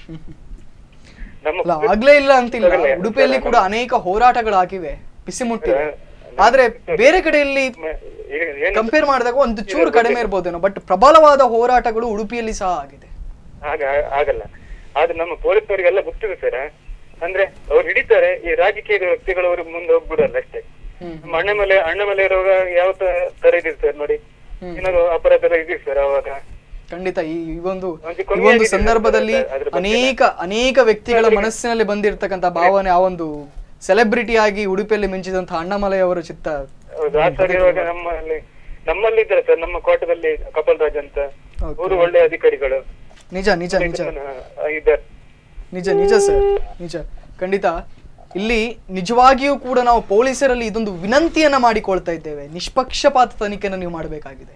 ನಮ್ಮ ಅಲ್ಲ ಆಗ್ಲೇ ಇಲ್ಲ ಅಂತಿಲ್ಲ ಉಡುಪಿಯಲ್ಲಿ ಕೂಡ ಅನೇಕ ಹೋರಾಟಗಳಾಗಿವೆ ಬಿಸಿ ಮುಟ್ಟಿವೆ ಆದ್ರೆ ಬೇರೆ ಕಡೆಯಲ್ಲಿ ಕಂಪೇರ್ ಮಾಡಿದಾಗ ಒಂದು ಚೂರು ಕಡಿಮೆ ಇರ್ಬೋದೇನೋ ಬಟ್ ಪ್ರಬಲವಾದ ಹೋರಾಟಗಳು ಉಡುಪಿಯಲ್ಲಿ ಸಹ ಆಗಿದೆ ಆಗ ಆಗಲ್ಲ ಆದ್ರೆ ನಮ್ಮ ಪೊಲೀಸರಿಗೆಲ್ಲ ಗೊತ್ತಿದೆ ಸರ್ ಅಂದ್ರೆ ಅವ್ರು ಹಿಡಿತಾರೆ ಈ ರಾಜಕೀಯ ವ್ಯಕ್ತಿಗಳು ಅವ್ರಿಗೆ ಮುಂದೆ ಹೋಗ್ಬಿಡಲ್ಲ ಅಷ್ಟೇ ನಮ್ಮ ಅಣ್ಣ ಮೇಲೆ ಅಣ್ಣ ಮೇಲೆ ಇರುವಾಗ ಯಾವ ತ- ತರ ಇದೆ ಸರ್ ನೋಡಿ ಏನಾದ್ರು ಅಪರಾಧ ಎಲ್ಲ ಇದೆ ಸರ್ ಅವಾಗ ಖಂಡಿತ ಈ ಈ ಒಂದು ಒಂದು ಈ ಕೊನೆಯ ಒಂದು ಇದೆ ಸಂದರ್ಭದಲ್ಲಿ ಅದ್ರ ಬಗ್ಗೆ ಅನೇಕ ಅನೇಕ ವ್ಯಕ್ತಿಗಳ ಮನಸ್ಸಿನಲ್ಲಿ ಬಂದಿರತಕ್ಕಂತ ಭಾವನೆ ಆ ಒಂದು ಸೆಲೆಬ್ರಿಟಿ ಆಗಿ ಉಡುಪಿಯಲ್ಲಿ ಮಿಂಚಿದಂತಹ ಅಣ್ಣಾಮಲೈ ಅವರ ಚಿತ್ತ ಹೌದು ಆ ಸರಿ ಇವಾಗ ನಮ್ಮಲ್ಲಿ ನಮ್ಮಲ್ಲಿ ಇದ್ದಾರೆ ಸರ್ ನಮ್ಮ ಕೋಟದಲ್ಲಿ ಕಪಲ್ ರಾಜ್ ಅಂತ ಅವರು ಒಳ್ಳೆ ಅಧಿಕಾರಿಗಳು ನಿಜ ನಿಜ ನಿಜ ಆ, ಇದ್ದಾರೆ ನಿಜ ನಿಜ ಸರ್ ನಿಜ ಖಂಡಿತ ಇಲ್ಲಿ ನಿಜವಾಗಿಯೂ ಕೂಡ ನಾವು ಪೊಲೀಸರಲ್ಲಿ ಇದೊಂದು ವಿನಂತಿಯನ್ನ ಮಾಡಿಕೊಳ್ತಾ ಇದ್ದೇವೆ ನಿಷ್ಪಕ್ಷಪಾತ ತನಿಖೆಯನ್ನು ನೀವು ಮಾಡಬೇಕಾಗಿದೆ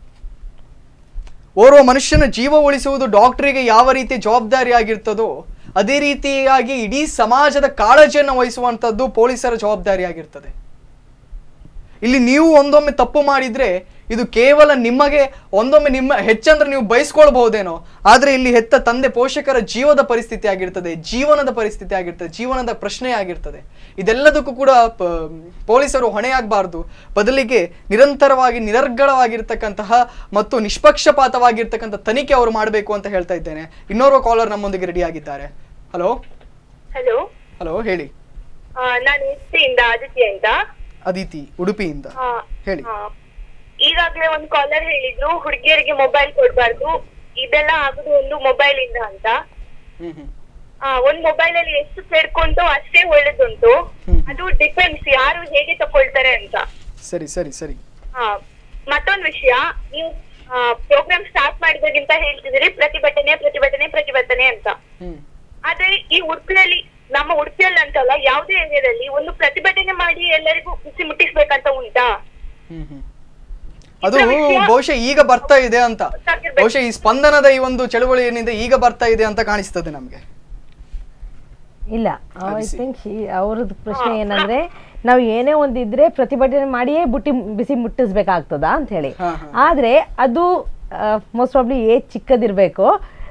ಓರ್ವ ಮನುಷ್ಯನ ಜೀವ ಉಳಿಸುವುದು ಡಾಕ್ಟರಿಗೆ ಯಾವ ರೀತಿ ಜವಾಬ್ದಾರಿ ಆಗಿರ್ತದೋ ಅದೇ ರೀತಿಯಾಗಿ ಇಡೀ ಸಮಾಜದ ಕಾಳಜಿಯನ್ನು ವಹಿಸುವಂಥದ್ದು ಪೊಲೀಸರ ಜವಾಬ್ದಾರಿ ಆಗಿರ್ತದೆ ಇಲ್ಲಿ ನೀವು ಒಂದೊಮ್ಮೆ ತಪ್ಪು ಮಾಡಿದ್ರೆ ಇದು ಕೇವಲ ನಿಮಗೆ ಒಂದೊಮ್ಮೆ ನಿಮ್ಮ ಹೆಚ್ಚಂದ್ರೆ ನೀವು ಬಯಸ್ಕೊಳ್ಬಹುದೇನೋ ಆದ್ರೆ ಇಲ್ಲಿ ಹೆತ್ತ ತಂದೆ ಪೋಷಕರ ಜೀವದ ಪರಿಸ್ಥಿತಿ ಆಗಿರ್ತದೆ ಜೀವನದ ಪರಿಸ್ಥಿತಿ ಆಗಿರ್ತದೆ ಜೀವನದ ಪ್ರಶ್ನೆ ಆಗಿರ್ತದೆ ಇದೆಲ್ಲದಕ್ಕೂ ಕೂಡ ಪ- ಪೊಲೀಸರು ಹೊಣೆಯಾಗಬಾರ್ದು ಬದಲಿಗೆ ನಿರಂತರವಾಗಿ ನಿರರ್ಗಳವಾಗಿರ್ತಕ್ಕಂತಹ ಮತ್ತು ನಿಷ್ಪಕ್ಷಪಾತವಾಗಿರ್ತಕ್ಕಂಥ ತನಿಖೆ ಅವರು ಮಾಡಬೇಕು ಅಂತ ಹೇಳ್ತಾ ಇದ್ದೇನೆ ಇನ್ನೋರ್ವ ಕಾಲರ್ ನಮ್ಮೊಂದಿಗೆ ರೆಡಿ ಆಗಿದ್ದಾರೆ ಹಲೋ ಹಲೋ ಹಲೋ ಹೇಳಿ ನಾನು ಎಸ್ಟಿಯಿಂದ ಆದಿತ್ಯ ಅಂತ ಅದಿತಿ ಉಡುಪಿಯಿಂದ ಆ, ಹೇಳಿ ಆ, ಈಗಾಗ್ಲೇ ಒಂದು ಕಾಲರ್ ಹೇಳಿದ್ರು ಹುಡುಗಿಯರಿಗೆ ಮೊಬೈಲ್ ಕೊಡ್ಬಾರ್ದು ಇದೆಲ್ಲ ಆಗುದು ಒಂದು ಮೊಬೈಲ್ ಇಂದ ಅಂತ ಹ್ಮ್ ಹ್ಮ್ ಆ, ಒಂದ್ ಮೊಬೈಲ್ ಅಲ್ಲಿ ಎಷ್ಟು ಸೇರ್ಕೊಂತು ಅಷ್ಟೇ ಒಳ್ಳೇದುಂಟು ಅದು ಡಿಪೆಂಡ್ಸ್ ಯಾರು ಹೇಗೆ ತಕೊಳ್ತಾರೆ ಅಂತ ಸರಿ ಸರಿ ಸರಿ ಆ, ಮತ್ತೊಂದ್ ವಿಷಯ ನೀವು ಪ್ರೋಗ್ರಾಮ್ ಸ್ಟಾರ್ಟ್ ಮಾಡಿದಾಗಿಂತ ಹೇಳ್ತಿದ್ದೀರಿ ಪ್ರತಿಭಟನೆ ಪ್ರತಿಭಟನೆ ಪ್ರತಿಭಟನೆ ಅಂತ ಹ್ಮ್ ಆದ್ರೆ ಈ ಉಡುಪಿಯಲ್ಲಿ ನಮ್ಮ ಉಡುಪಿಯಲ್ಲಿ ಅಂತಲ್ಲ ಯಾವುದೇ ಏರಿಯಾದಲ್ಲಿ ಒಂದು ಪ್ರತಿಭಟನೆ ಮಾಡಿ ಎಲ್ಲರಿಗೂ ಬಿಸಿ ಮುಟ್ಟಿಸ್ಬೇಕಂತ ಉಂಟಾ ಹ್ಮ್ ಹ್ಮ್ ಅದು ಬಹುಶಃ ಈಗ ಬರ್ತಾ ಇದೆ ಅಂತ ಬಹುಶಃ ಈ ಸ್ಪಂದನದ ಈ ಒಂದು ಚಳುವಳಿ ಏನಿದೆ ಈಗ ಬರ್ತಾ ಇದೆ ಅಂತ ಕಾಣಿಸ್ತದೆ ನಮ್ಗೆ ಇಲ್ಲ ಐ ಥಿಂಕ್ ಅವ್ರದ್ದು ಪ್ರಶ್ನೆ ಏನಂದ್ರೆ ನಾವು ಏನೇ ಒಂದಿದ್ರೆ ಪ್ರತಿಭಟನೆ ಮಾಡಿಯೇ ಬುಟ್ಟಿ ಬಿಸಿ ಮುಟ್ಟಿಸ್ಬೇಕಾಗ್ತದಾ ಅಂತ ಹೇಳಿ ಆದ್ರೆ ಅದು ಮೋಸ್ಟ್ ಪ್ರಾಬ್ಲಿ ಏಜ್ ಚಿಕ್ಕದಿರ್ಬೇಕು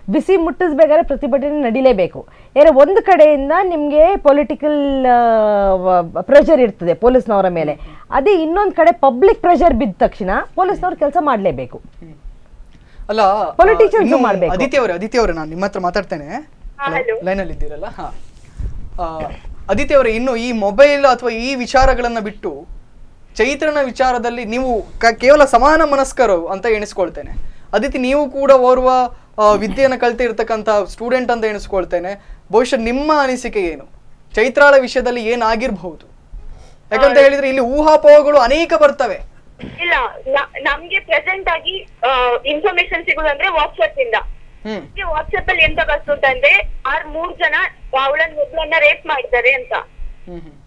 ಬಿಸಿ ಮುಟ್ಟಿಸ್ಬೇಕಾದ್ರೆ ಪ್ರತಿಭಟನೆ ನಡಿಲೇಬೇಕು ಏನೇ ಒಂದು ಕಡೆಯಿಂದ ನಿಮಗೆ ಪೊಲಿಟಿಕಲ್ ಪ್ರೆಷರ್ ಇರ್ತದೆ ಪೊಲೀಸ್ನವರ ಮೇಲೆ ಅದೇ ಇನ್ನೊಂದು ಕಡೆ ಪಬ್ಲಿಕ್ ಪ್ರೆಷರ್ ಬಿದ್ದ ತಕ್ಷಣ ಪೊಲೀಸ್ನವ್ರು ಕೆಲಸ ಮಾಡಲೇಬೇಕು ಅಲ್ಲ Politicians ಇನ್ನು ಮಾಡ್ಬೇಕು. ಅದಿತಿ ಅವರೇ ಅದಿತಿ ಅವರೇ ನಾನು ನಿಮ್ಮ ಹತ್ರ ಮಾತಾಡ್ತೇನೆ ಲೈನ್ ಅಲ್ಲಿ ಇದ್ದೀರಲ್ಲ ಹಾ ಆ, ಅದಿತಿ ಅವರೇ ಇನ್ನು ಈ ಮೊಬೈಲ್ ಅಥವಾ ಈ ವಿಚಾರಗಳನ್ನ ಬಿಟ್ಟು ಚೈತ್ರನ ವಿಚಾರದಲ್ಲಿ ನೀವು ಕ- ಕೇವಲ ಸಮಾನ ಮನಸ್ಕರು ಅಂತ ಎಣಿಸ್ಕೊಳ್ತೇನೆ ಅದಿತಿ ನೀವು ಕೂಡ ಓರ್ವ ಆ, ವಿದ್ಯೆಯನ್ನ ಕಲಿತು ಇರ್ತಕ್ಕಂಥ ಸ್ಟೂಡೆಂಟ್ ಅಂತ ಎಣಿಸ್ಕೊಳ್ತೇನೆ ಬಹುಶಃ ನಿಮ್ಮ ಅನಿಸಿಕೆ ಏನು ಚೈತ್ರಾಳ ವಿಷಯದಲ್ಲಿ ಏನಾಗಿರ್ಬಹುದು ಯಾಕಂತ ಹೇಳಿದ್ರೆ ಇಲ್ಲಿ ಊಹಾಪೋಹಗಳು ಅನೇಕ ಬರ್ತವೆ ಇಲ್ಲ ನ- ನಮ್ಗೆ ಪ್ರೆಸೆಂಟ್ ಆಗಿ ಇನ್ಫಾರ್ಮೇಶನ್ ಸಿಗುದಂದ್ರೆ ವಾಟ್ಸ್ಆಪ್ ಇಂದ ಹ್ಮ್ ವಾಟ್ಸ್ಆಪ್ ಅಲ್ಲಿ ಎಂತ ಬರ್ತಂದ್ರೆ ಆರ್ ಮೂರ್ ಜನ ಅವಳನ್ನ ಒಬ್ಳನ್ನ ರೇಪ್ ಮಾಡಿದ್ದಾರೆ ಅಂತ ಹ್ಮ್ ಹ್ಮ್.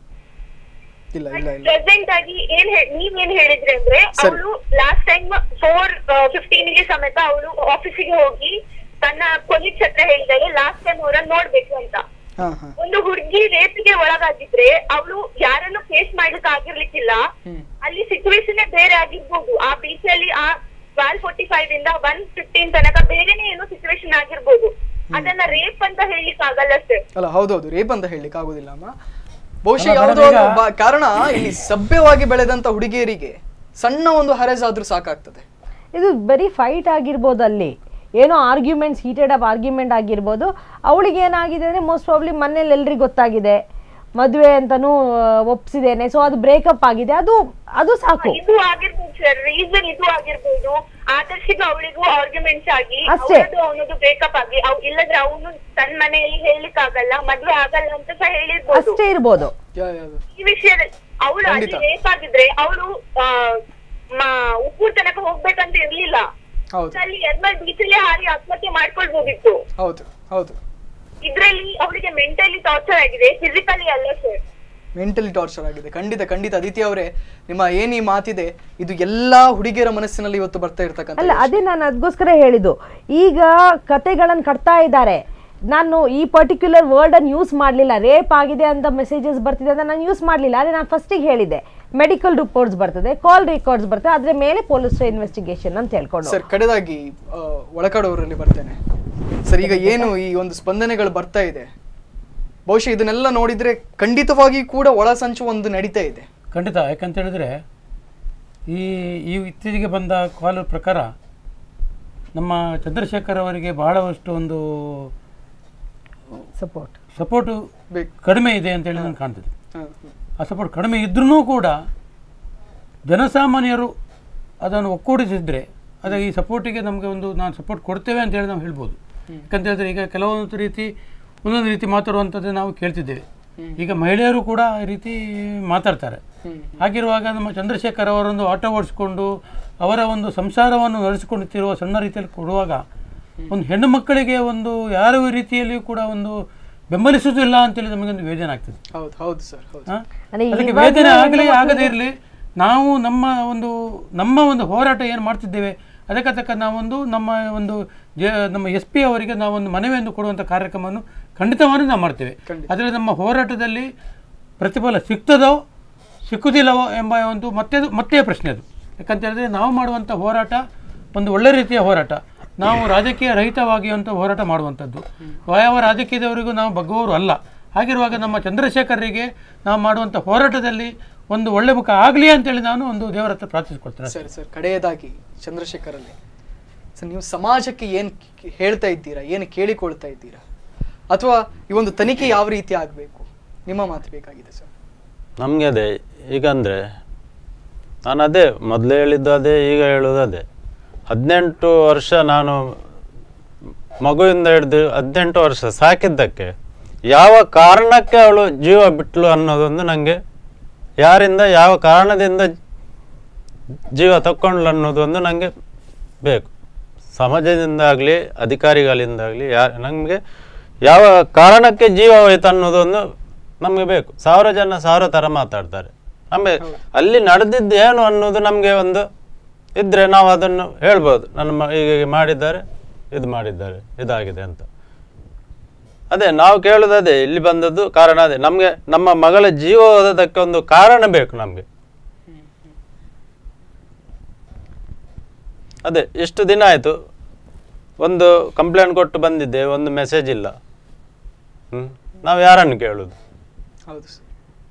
ಇಲ್ಲ ಇಲ್ಲ ಇಲ್ಲ ಪ್ರೆಸೆಂಟ್ ಆಗಿ ಏನ್ ಹೇ- ನೀವ್ ಏನ್ ಹೇಳಿದ್ರಿ ಅಂದ್ರೆ ಸರಿ. ಅವಳು ಲಾಸ್ಟ್ ಟೈಮ್ ಫೋರ್ ಫಿಫ್ಟೀನ್ ಗೆ ಸಮೇತ ಅವಳು ಆಫೀಸಿಗೆ ಹೋಗಿ ತನ್ನ ಕೊಲೀಗ್ಸ್ ಹತ್ರ ಹೇಳಿದಾಳೆ ಲಾಸ್ಟ್ ಟೈಮ್ ಅವರನ್ನ ನೋಡ್ಬೇಕು ಅಂತ ಹಾ ಹಾ ಒಂದು ಹುಡುಗಿ ರೇಪ್ಗೆ ಒಳಗಾಗಿದ್ರೆ ಅವಳು ಯಾರನ್ನು ಫೇಸ್ ಮಾಡ್ಲಿಕ್ಕೆ ಆಗಿರ್ಲಿಕ್ಕಿಲ್ಲ ಅಲ್ಲಿ ಸಿಚುವೇಶನ್ ಬೇರೆ ಆಗಿರ್ಬೋದು ಆ ಬೀಚ್ ಅಲ್ಲಿ ಆ ಟ್ವೆಲ್ ಫೋರ್ಟಿ ಫೈವ್ ಇಂದ ಒನ್ ಫಿಫ್ಟೀನ್ ತನಕ ಬೇರೆನೆ ಏನೋ ಸಿಚುವೇಶನ್ ಆಗಿರ್ಬೋದು ಅದನ್ನ ರೇಪ್ ಅಂತ ಹೇಳಿಕ್ ಆಗಲ್ಲ ಸರ್ ಅಲ್ಲ ಹೌದೌದು ರೇಪ್ ಅಂತ ಹೇಳಲಿಕ್ಕೆ ಆಗುದಿಲ್ಲ ಅಮ್ಮ ಬಹುಶಃ ಅಲ್ಲ, ಯಾವುದೋ madam, ಒಂದು ಈಗ- ಬಾ- ಕಾರಣ ಇಲ್ಲಿ ಸಭ್ಯವಾಗಿ ಬೆಳೆದಂತ ಹುಡುಗಿಯರಿಗೆ ಸಣ್ಣ ಒಂದು ಹರೆಸ್ ಆದ್ರೂ ಸಾಕಾಗ್ತದೆ ಇದು ಬರೀ ಫೈಟ್ ಆಗಿರ್ಬೋದು ಅಲ್ಲಿ ಏನೋ ಆರ್ಗ್ಯುಮೆಂಟ್ಸ್ ಹೀಟೆಡ್ ಅಪ್ ಆರ್ಗ್ಯುಮೆಂಟ್ ಆಗಿರ್ಬೋದು ಅವಳಿಗೆ ಏನಾಗಿದೆ ಅಂದರೆ ಮೋಸ್ಟ್ ಪ್ರಾಬ್ಲಿ ಮನೇಲಿ ಎಲ್ರಿಗೂ ಗೊತ್ತಾಗಿದೆ ಮದುವೆ ಅಂತನೂ ಒಪ್ಸಿದ್ದೇನೆ ಸೊ ಅದು ಬ್ರೇಕಪ್ ಆಗಿದೆ ಅದು ಅದು ಸಾಕು ಇದು ಆಗಿರ್ಬೋದು ಸರ್ ರೀಸನ್ ಇದು ಆಗಿರ್ಬೋದು ಆದರ್ಶಿಗೂ ಅವಳಿಗೂ ಆರ್ಗ್ಯುಮೆಂಟ್ಸ್ ಆಗಿ ಅಷ್ಟೇ. ಅವನದು ಅವನದು ಬ್ರೇಕಪ್ ಆಗಿ ಅವ್ ಇಲ್ಲದ್ರೆ ಅವನು ತನ್ನ ಮನೆಯಲ್ಲಿ ಹೇಳಿಕ್ ಆಗಲ್ಲ ಮದ್ವೆ ಆಗಲ್ಲ ಅಂತ ಸಹ ಹೇಳಿರ್ಬೋದು ಅಷ್ಟೇ ಇರ್ಬೋದು ಈ ವಿಷಯದಲ್ಲಿ ಅವಳು ಅಲ್ಲಿ ಖಂಡಿತ. ರೇಪ್ ಆಗಿದ್ರೆ ಅವಳು ಉಪ್ಪೂರ್ ತನಕ ಹೋಗ್ಬೇಕಂತ ಇರ್ಲಿಲ್ಲ ಹೌದು ಅಲ್ಲಿ ಎರ್ಮಲ್ ಬೀಚಲ್ಲೇ ಹಾರಿ ಆತ್ಮಹತ್ಯೆ ಮಾಡ್ಕೊಳ್ಬೋದಿತ್ತು ಹೌದು ಹೌದು ಇದ್ರಲ್ಲಿ ಅವಳಿಗೆ ಮೆಂಟಲಿ ಟಾರ್ಚರ್ ಆಗಿದೆ ಫಿಸಿಕಲಿ ಅಲ್ಲ ಸರ್ ಮೆಂಟಲಿ ಟಾರ್ಚರ್ ಆಗಿದೆ ಖಂಡಿತ ಖಂಡಿತ ಅದಿತಿ ಅವರೇ ನಿಮ್ಮ ಏನ್ ಈ ಮಾತಿದೆ ಇದು ಎಲ್ಲಾ ಹುಡುಗಿಯರ ಮನಸ್ಸಿನಲ್ಲಿ ಇವತ್ತು ಬರ್ತಾ ಇರ್ತಕ್ಕಂಥ ಅಲ್ಲ ಅದೇ ನಾನು ಅದಕ್ಕೋಸ್ಕರ ಹೇಳಿದ್ದು ಈಗ ಕತೆಗಳನ್ನು ಕಟ್ತಾ ಇದ್ದಾರೆ ನಾನು ಈ ಪರ್ಟಿಕ್ಯುಲರ್ ವರ್ಡ್ ಅನ್ನು ಯೂಸ್ ಮಾಡಲಿಲ್ಲ ರೇಪ್ ಆಗಿದೆ ಅಂತ ಮೆಸೇಜಸ್ ಬರ್ತಿದೆ ಅಂತ ನಾನು ಯೂಸ್ ಮಾಡಲಿಲ್ಲ ಆದರೆ ನಾನು ಫಸ್ಟಿಗೆ ಹೇಳಿದೆ ಮೆಡಿಕಲ್ ರಿಪೋರ್ಟ್ಸ್ ಬರ್ತದೆ ಕಾಲ್ ರೆಕಾರ್ಡ್ಸ್ ಬರ್ತದೆ ಅದ್ರ ಮೇಲೆ ಪೊಲೀಸ್ ಇನ್ವೆಸ್ಟಿಗೇಷನ್ ಅಂತ ಹೇಳ್ಕೊಂಡು ಸರ್ ಕಡೆದಾಗಿ ಆ, ಒಳಕಡವರಲ್ಲಿ ಬರ್ತೇನೆ ಸರ್ ಈಗ ಏನು ಈ ಒಂದು ಸ್ಪಂದನೆಗಳು ಬರ್ತಾ ಇದೆ ಬಹುಶಃ ಇದನ್ನೆಲ್ಲ ನೋಡಿದ್ರೆ ಖಂಡಿತವಾಗಿ ಕೂಡ ಒಳಸಂಚು ಒಂದು ನಡೀತಾ ಇದೆ ಖಂಡಿತ ಯಾಕಂತ ಹೇಳಿದ್ರೆ ಈ ಈ ಇತ್ತೀಚೆಗೆ ಬಂದ ಕಾಲ ಪ್ರಕಾರ ನಮ್ಮ ಚಂದ್ರಶೇಖರ್ ಅವರಿಗೆ ಬಹಳಷ್ಟು ಒಂದು ಸಪೋರ್ಟ್ ಸಪೋರ್ಟು ಬೇಕು. ಕಡಿಮೆ ಇದೆ ಅಂತೇಳಿ ನನಗೆ ಕಾಣ್ತದೆ ಹ, ಆ ಸಪೋರ್ಟ್ ಕಡಿಮೆ ಇದ್ರೂ ಕೂಡ ಜನಸಾಮಾನ್ಯರು ಅದನ್ನು ಒಕ್ಕೂಡಿಸಿದ್ರೆ ಅದ ಈ ಸಪೋರ್ಟಿಗೆ ನಮಗೆ ಒಂದು ನಾನು ಸಪೋರ್ಟ್ ಕೊಡ್ತೇವೆ ಅಂತ ಹೇಳಿ ನಾವು ಹೇಳ್ಬೋದು ಯಾಕಂತ ಹೇಳಿದ್ರೆ ಈಗ ಕೆಲವೊಂದು ರೀತಿ ಒಂದೊಂದು ರೀತಿ ಮಾತಾಡುವಂಥದ್ದು ನಾವು ಕೇಳ್ತಿದ್ದೇವೆ ಈಗ ಮಹಿಳೆಯರು ಕೂಡ ಈ ರೀತಿ ಮಾತಾಡ್ತಾರೆ ಹಾಗಿರುವಾಗ ನಮ್ಮ ಚಂದ್ರಶೇಖರ್ ಅವರೊಂದು ಆಟೋ ಓಡಿಸ್ಕೊಂಡು ಅವರ ಒಂದು ಸಂಸಾರವನ್ನು ನಡೆಸಿಕೊಳ್ಳುತ್ತಿರುವ ಸಣ್ಣ ರೀತಿಯಲ್ಲಿ ಕೊಡುವಾಗ ಒಂದು ಹೆಣ್ಣು ಮಕ್ಕಳಿಗೆ ಒಂದು ಯಾವ ರೀತಿಯಲ್ಲಿಯೂ ಕೂಡ ಒಂದು ಬೆಂಬಲಿಸುವುದಿಲ್ಲ ಅಂತೇಳಿ ನಮಗೊಂದು ವೇದನೆ ಆಗ್ತದೆ ಹೌದು ಹೌದು ಸರ್ ಹೌದು ಹ? ಅಂದ್ರೆ ಅದಕ್ಕೆ ಇವಾಗ ವೇದನೆ ಹೆಣ್ಣು ಆಗಲಿ ಮಕ್ಕಳಿಗೆ- ಆಗದೇ ಇರಲಿ ನಾವು ನಮ್ಮ ಒಂದು ನಮ್ಮ ಒಂದು ಹೋರಾಟ ಏನು ಮಾಡ್ತಿದ್ದೇವೆ ಅದಕ್ಕೆ ತಕ್ಕ ನಾವೊಂದು ನಮ್ಮ ಒಂದು ಜ ನಮ್ಮ ಎಸ್ ಪಿ ಅವರಿಗೆ ನಾವೊಂದು ಮನವಿಯನ್ನು ಕೊಡುವಂಥ ಕಾರ್ಯಕ್ರಮವನ್ನು ಖಂಡಿತವಾಗಿ ನಾವು ಮಾಡ್ತೇವೆ ಅದರಲ್ಲಿ ನಮ್ಮ ಹೋರಾಟದಲ್ಲಿ ಪ್ರತಿಫಲ ಸಿಗ್ತದೋ ಸಿಕ್ಕುವುದಿಲ್ಲವೋ ಎಂಬ ಒಂದು ಮತ್ತೆ ಮತ್ತೆ ಪ್ರಶ್ನೆ ಅದು ಯಾಕಂತ ಹೇಳಿದ್ರೆ ನಾವು ಮಾಡುವಂಥ ಹೋರಾಟ ಒಂದು ಒಳ್ಳೆ ರೀತಿಯ ಹೋರಾಟ ನಾವು ರಾಜಕೀಯ ರಹಿತವಾಗಿ ಅಂತ ಹೋರಾಟ ಮಾಡುವಂಥದ್ದು ಯಾವ ರಾಜಕೀಯದವರಿಗೂ ನಾವು ಬಗ್ಗುವವರು ಅಲ್ಲ ಹಾಗಿರುವಾಗ ನಮ್ಮ ಚಂದ್ರಶೇಖರರಿಗೆ ನಾವು ಮಾಡುವಂಥ ಹೋರಾಟದಲ್ಲಿ ಒಂದು ಒಳ್ಳೆ ಮುಖ ಆಗಲಿ ಅಂತೇಳಿ ನಾನು ಒಂದು ದೇವರ ಹತ್ರ ಪ್ರಾರ್ಥಿಸ್ಕೊಳ್ತೇನೆ ಸರಿ ಸರ್ ಕಡೆಯದಾಗಿ ಚಂದ್ರಶೇಖರ್ ಅಲ್ಲಿ ಸರ್ ನೀವು ಸಮಾಜಕ್ಕೆ ಏನು ಹೇಳ್ತಾ ಇದ್ದೀರಾ ಏನು ಕೇಳಿಕೊಳ್ತಾ ಇದ್ದೀರಾ ಅಥವಾ ಈ ಒಂದು ತನಿಖೆ ಯಾವ ರೀತಿ ಆಗಬೇಕು ನಿಮ್ಮ ಮಾತು ಬೇಕಾಗಿದೆ ಸರ್ ನಮಗೆ ಅದೇ ಈಗ ಅಂದರೆ ನಾನು ಅದೇ ಮೊದಲೇ ಹೇಳಿದ್ದು ಅದೇ ಈಗ ಹೇಳೋದು ಅದೇ ಹದಿನೆಂಟು ವರ್ಷ ನಾನು ಮಗುವಿಂದ ಹಿಡಿದು ಹದಿನೆಂಟು ವರ್ಷ ಸಾಕಿದ್ದಕ್ಕೆ ಯಾವ ಕಾರಣಕ್ಕೆ ಅವಳು ಜೀವ ಬಿಟ್ಲು ಅನ್ನೋದೊಂದು ನನಗೆ ಯಾರಿಂದ ಯಾವ ಕಾರಣದಿಂದ ಜೀವ ತಕ್ಕೊಂಡ್ಲು ಅನ್ನೋದೊಂದು ನನಗೆ ಬೇಕು ಸಮಾಜದಿಂದಾಗಲಿ ಅಧಿಕಾರಿಗಳಿಂದಾಗಲಿ ಯಾ ನಮಗೆ ಯಾವ ಕಾರಣಕ್ಕೆ ಜೀವ ಹೋಯ್ತು ಅನ್ನೋದೊಂದು ನಮಗೆ ಬೇಕು ಸಾವಿರ ಜನ ಸಾವಿರ ಥರ ಮಾತಾಡ್ತಾರೆ ಆಮೇಲೆ ಅಲ್ಲಿ ನಡೆದಿದ್ದು ಏನು ಅನ್ನೋದು ನಮಗೆ ಒಂದು ಇದ್ದರೆ ನಾವು ಅದನ್ನು ಹೇಳ್ಬೋದು ನನ್ನ ಮ ಹೀಗೆ ಹೀಗೆ ಮಾಡಿದ್ದಾರೆ ಇದು ಮಾಡಿದ್ದಾರೆ ಇದಾಗಿದೆ ಅಂತ ಅದೇ ನಾವು ಕೇಳೋದು ಅದೇ ಇಲ್ಲಿ ಬಂದದ್ದು ಕಾರಣ ಅದೇ ನಮಗೆ ನಮ್ಮ ಮಗಳ ಜೀವ ಹೋದದಕ್ಕೆ ಒಂದು ಕಾರಣ ಬೇಕು ನಮಗೆ ಅದೇ ಎಷ್ಟು ದಿನ ಆಯಿತು ಒಂದು ಕಂಪ್ಲೇಂಟ್ ಕೊಟ್ಟು ಬಂದಿದ್ದೆ ಒಂದು ಮೆಸೇಜ್ ಇಲ್ಲ ಹ್ಞೂ ನಾವು ಯಾರನ್ನು ಕೇಳೋದು ಹೌದು ಸರ್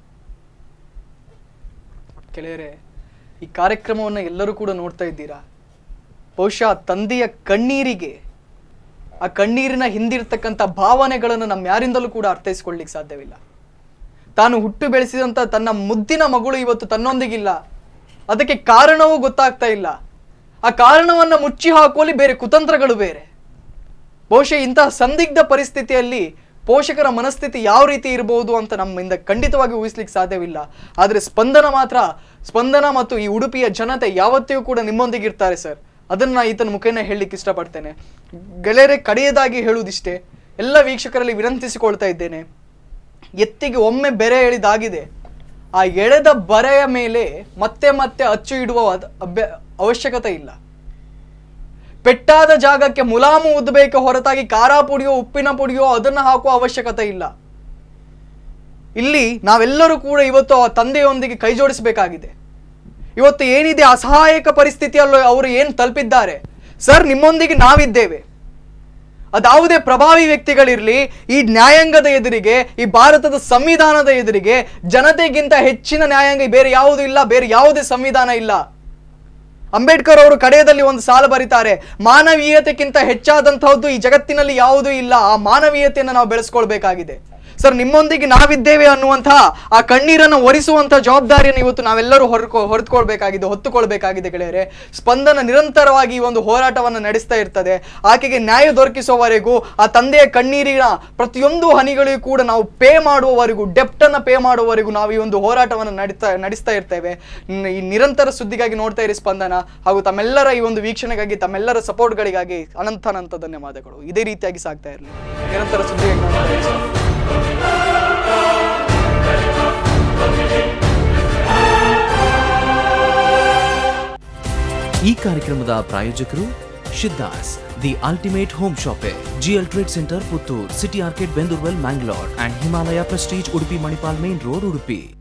ಗೆಳೆಯರೆ ಈ ಕಾರ್ಯಕ್ರಮವನ್ನು ಎಲ್ಲರೂ ಕೂಡ ನೋಡ್ತಾ ಇದ್ದೀರಾ ಬಹುಶಃ ತಂದೆಯ ಕಣ್ಣೀರಿಗೆ ಆ ಕಣ್ಣೀರಿನ ಹಿಂದಿರ್ತಕ್ಕಂಥ ಭಾವನೆಗಳನ್ನು ನಮ್ಮ ಯಾರಿಂದಲೂ ಕೂಡ ಅರ್ಥೈಸ್ಕೊಳ್ಳಿಕ್ಕೆ ಸಾಧ್ಯವಿಲ್ಲ ತಾನು ಹುಟ್ಟು ಬೆಳೆಸಿದಂಥ ತನ್ನ ಮುದ್ದಿನ ಮಗಳು ಇವತ್ತು ತನ್ನೊಂದಿಗಿಲ್ಲ ಅದಕ್ಕೆ ಕಾರಣವೂ ಗೊತ್ತಾಗ್ತಾ ಇಲ್ಲ ಆ ಕಾರಣವನ್ನು ಮುಚ್ಚಿ ಹಾಕುವಲ್ಲಿ ಬೇರೆ ಕುತಂತ್ರಗಳು ಬೇರೆ ಬಹುಶಃ ಇಂತಹ ಸಂದಿಗ್ಧ ಪರಿಸ್ಥಿತಿಯಲ್ಲಿ ಪೋಷಕರ ಮನಸ್ಥಿತಿ ಯಾವ ರೀತಿ ಇರಬಹುದು ಅಂತ ನಮ್ಮಿಂದ ಖಂಡಿತವಾಗಿ ಊಹಿಸ್ಲಿಕ್ಕೆ ಸಾಧ್ಯವಿಲ್ಲ ಆದರೆ ಸ್ಪಂದನ ಮಾತ್ರ ಸ್ಪಂದನ ಮತ್ತು ಈ ಉಡುಪಿಯ ಜನತೆ ಯಾವತ್ತಿಗೂ ಕೂಡ ನಿಮ್ಮೊಂದಿಗೆ ಇರ್ತಾರೆ ಸರ್ ಅದನ್ನ ಈತನ ಮುಖೇನ ಹೇಳಲಿಕ್ಕೆ ಇಷ್ಟಪಡ್ತೇನೆ ಗೆಳೆಯರೆ ಕಡೆಯದಾಗಿ ಹೇಳುವುದಿಷ್ಟೇ ಎಲ್ಲ ವೀಕ್ಷಕರಲ್ಲಿ ವಿನಂತಿಸಿಕೊಳ್ತಾ ಇದ್ದೇನೆ ಎತ್ತಿಗೆ ಒಮ್ಮೆ ಬೆರೆ ಎಳೆದಾಗಿದೆ ಆ ಎಳೆದ ಬರೆಯ ಮೇಲೆ ಮತ್ತೆ ಮತ್ತೆ ಅಚ್ಚು ಇಡುವ ಅದ್- ಅಭ್ಯ- ಅವಶ್ಯಕತೆ ಇಲ್ಲ ಪೆಟ್ಟಾದ ಜಾಗಕ್ಕೆ ಮುಲಾಮು ಉದ್ದಬೇಕು ಹೊರತಾಗಿ ಖಾರ ಪುಡಿಯೋ ಉಪ್ಪಿನ ಪುಡಿಯೋ ಅದನ್ನು ಹಾಕುವ ಅವಶ್ಯಕತೆ ಇಲ್ಲ ಇಲ್ಲಿ ನಾವೆಲ್ಲರೂ ಕೂಡ ಇವತ್ತು ಆ ತಂದೆಯೊಂದಿಗೆ ಕೈ ಜೋಡಿಸಬೇಕಾಗಿದೆ ಇವತ್ತು ಏನಿದೆ ಅಸಹಾಯಕ ಪರಿಸ್ಥಿತಿಯಲ್ಲೂ ಅವರು ಏನು ತಲುಪಿದ್ದಾರೆ ಸರ್ ನಿಮ್ಮೊಂದಿಗೆ ನಾವಿದ್ದೇವೆ ಅದಾವುದೇ ಪ್ರಭಾವಿ ವ್ಯಕ್ತಿಗಳಿರಲಿ ಈ ನ್ಯಾಯಾಂಗದ ಎದುರಿಗೆ ಈ ಭಾರತದ ಸಂವಿಧಾನದ ಎದುರಿಗೆ ಜನತೆಗಿಂತ ಹೆಚ್ಚಿನ ನ್ಯಾಯಾಂಗ ಬೇರೆ ಯಾವುದೂ ಇಲ್ಲ ಬೇರೆ ಯಾವುದೇ ಸಂವಿಧಾನ ಇಲ್ಲ ಅಂಬೇಡ್ಕರ್ ಅವರು ಕಡೆಯದಲ್ಲಿ ಒಂದು ಸಾಲು ಬರೀತಾರೆ ಮಾನವೀಯತೆಗಿಂತ ಹೆಚ್ಚಾದಂತಹದ್ದು ಈ ಜಗತ್ತಿನಲ್ಲಿ ಯಾವುದೂ ಇಲ್ಲ ಆ ಮಾನವೀಯತೆಯನ್ನು ನಾವು ಬೆಳೆಸ್ಕೊಳ್ಬೇಕಾಗಿದೆ ಸರ್ ನಿಮ್ಮೊಂದಿಗೆ ನಾವಿದ್ದೇವೆ ಅನ್ನುವಂತಹ ಆ ಕಣ್ಣೀರನ್ನು ಒರೆಸುವಂತಹ ಜವಾಬ್ದಾರಿಯನ್ನು ಇವತ್ತು ನಾವೆಲ್ಲರೂ ಹೊರಕೊ ಹೊರೆದುಕೊಳ್ಬೇಕಾಗಿದೆ ಹೊತ್ತುಕೊಳ್ಬೇಕಾಗಿದೆ ಗೆಳೆಯರೆ ಸ್ಪಂದನ ನಿರಂತರವಾಗಿ ಈ ಒಂದು ಹೋರಾಟವನ್ನು ನಡೆಸ್ತಾ ಇರ್ತದೆ ಆಕೆಗೆ ನ್ಯಾಯ ದೊರಕಿಸುವವರೆಗೂ ಆ ತಂದೆಯ ಕಣ್ಣೀರಿನ ಪ್ರತಿಯೊಂದು ಹನಿಗಳಿಗೂ ಕೂಡ ನಾವು ಪೇ ಮಾಡುವವರೆಗೂ ಡೆಪ್ಟನ್ನು ಪೇ ಮಾಡುವವರೆಗೂ ನಾವು ಈ ಒಂದು ಹೋರಾಟವನ್ನು ನಡೀತಾ ನಡೆಸ್ತಾ ಇರ್ತೇವೆ ನ್- ಈ ನಿರಂತರ ಸುದ್ದಿಗಾಗಿ ನೋಡ್ತಾ ಇರಿ ಸ್ಪಂದನ ಹಾಗೂ ತಮ್ಮೆಲ್ಲರ ಈ ಒಂದು ವೀಕ್ಷಣೆಗಾಗಿ ತಮ್ಮೆಲ್ಲರ ಸಪೋರ್ಟ್ಗಳಿಗಾಗಿ ಅನಂತ ಅನಂತ ಧನ್ಯವಾದಗಳು ಇದೇ ರೀತಿಯಾಗಿ ಸಾಗ್ತಾ ಇರಲಿ ನಿರಂತರ ಸುದ್ದಿಗಾಗಿ ನೋಡ್ತಾ ಇರಿ ಸ್ಪಂದನ. ಈ ಕಾರ್ಯಕ್ರಮದ ಪ್ರಾಯೋಜಕರು Shiddas the ultimate home shoppe GL trade centre Puttur city arcade Bendurwell Mangalore and Himalaya Prestige Udupi Manipal main road Udupi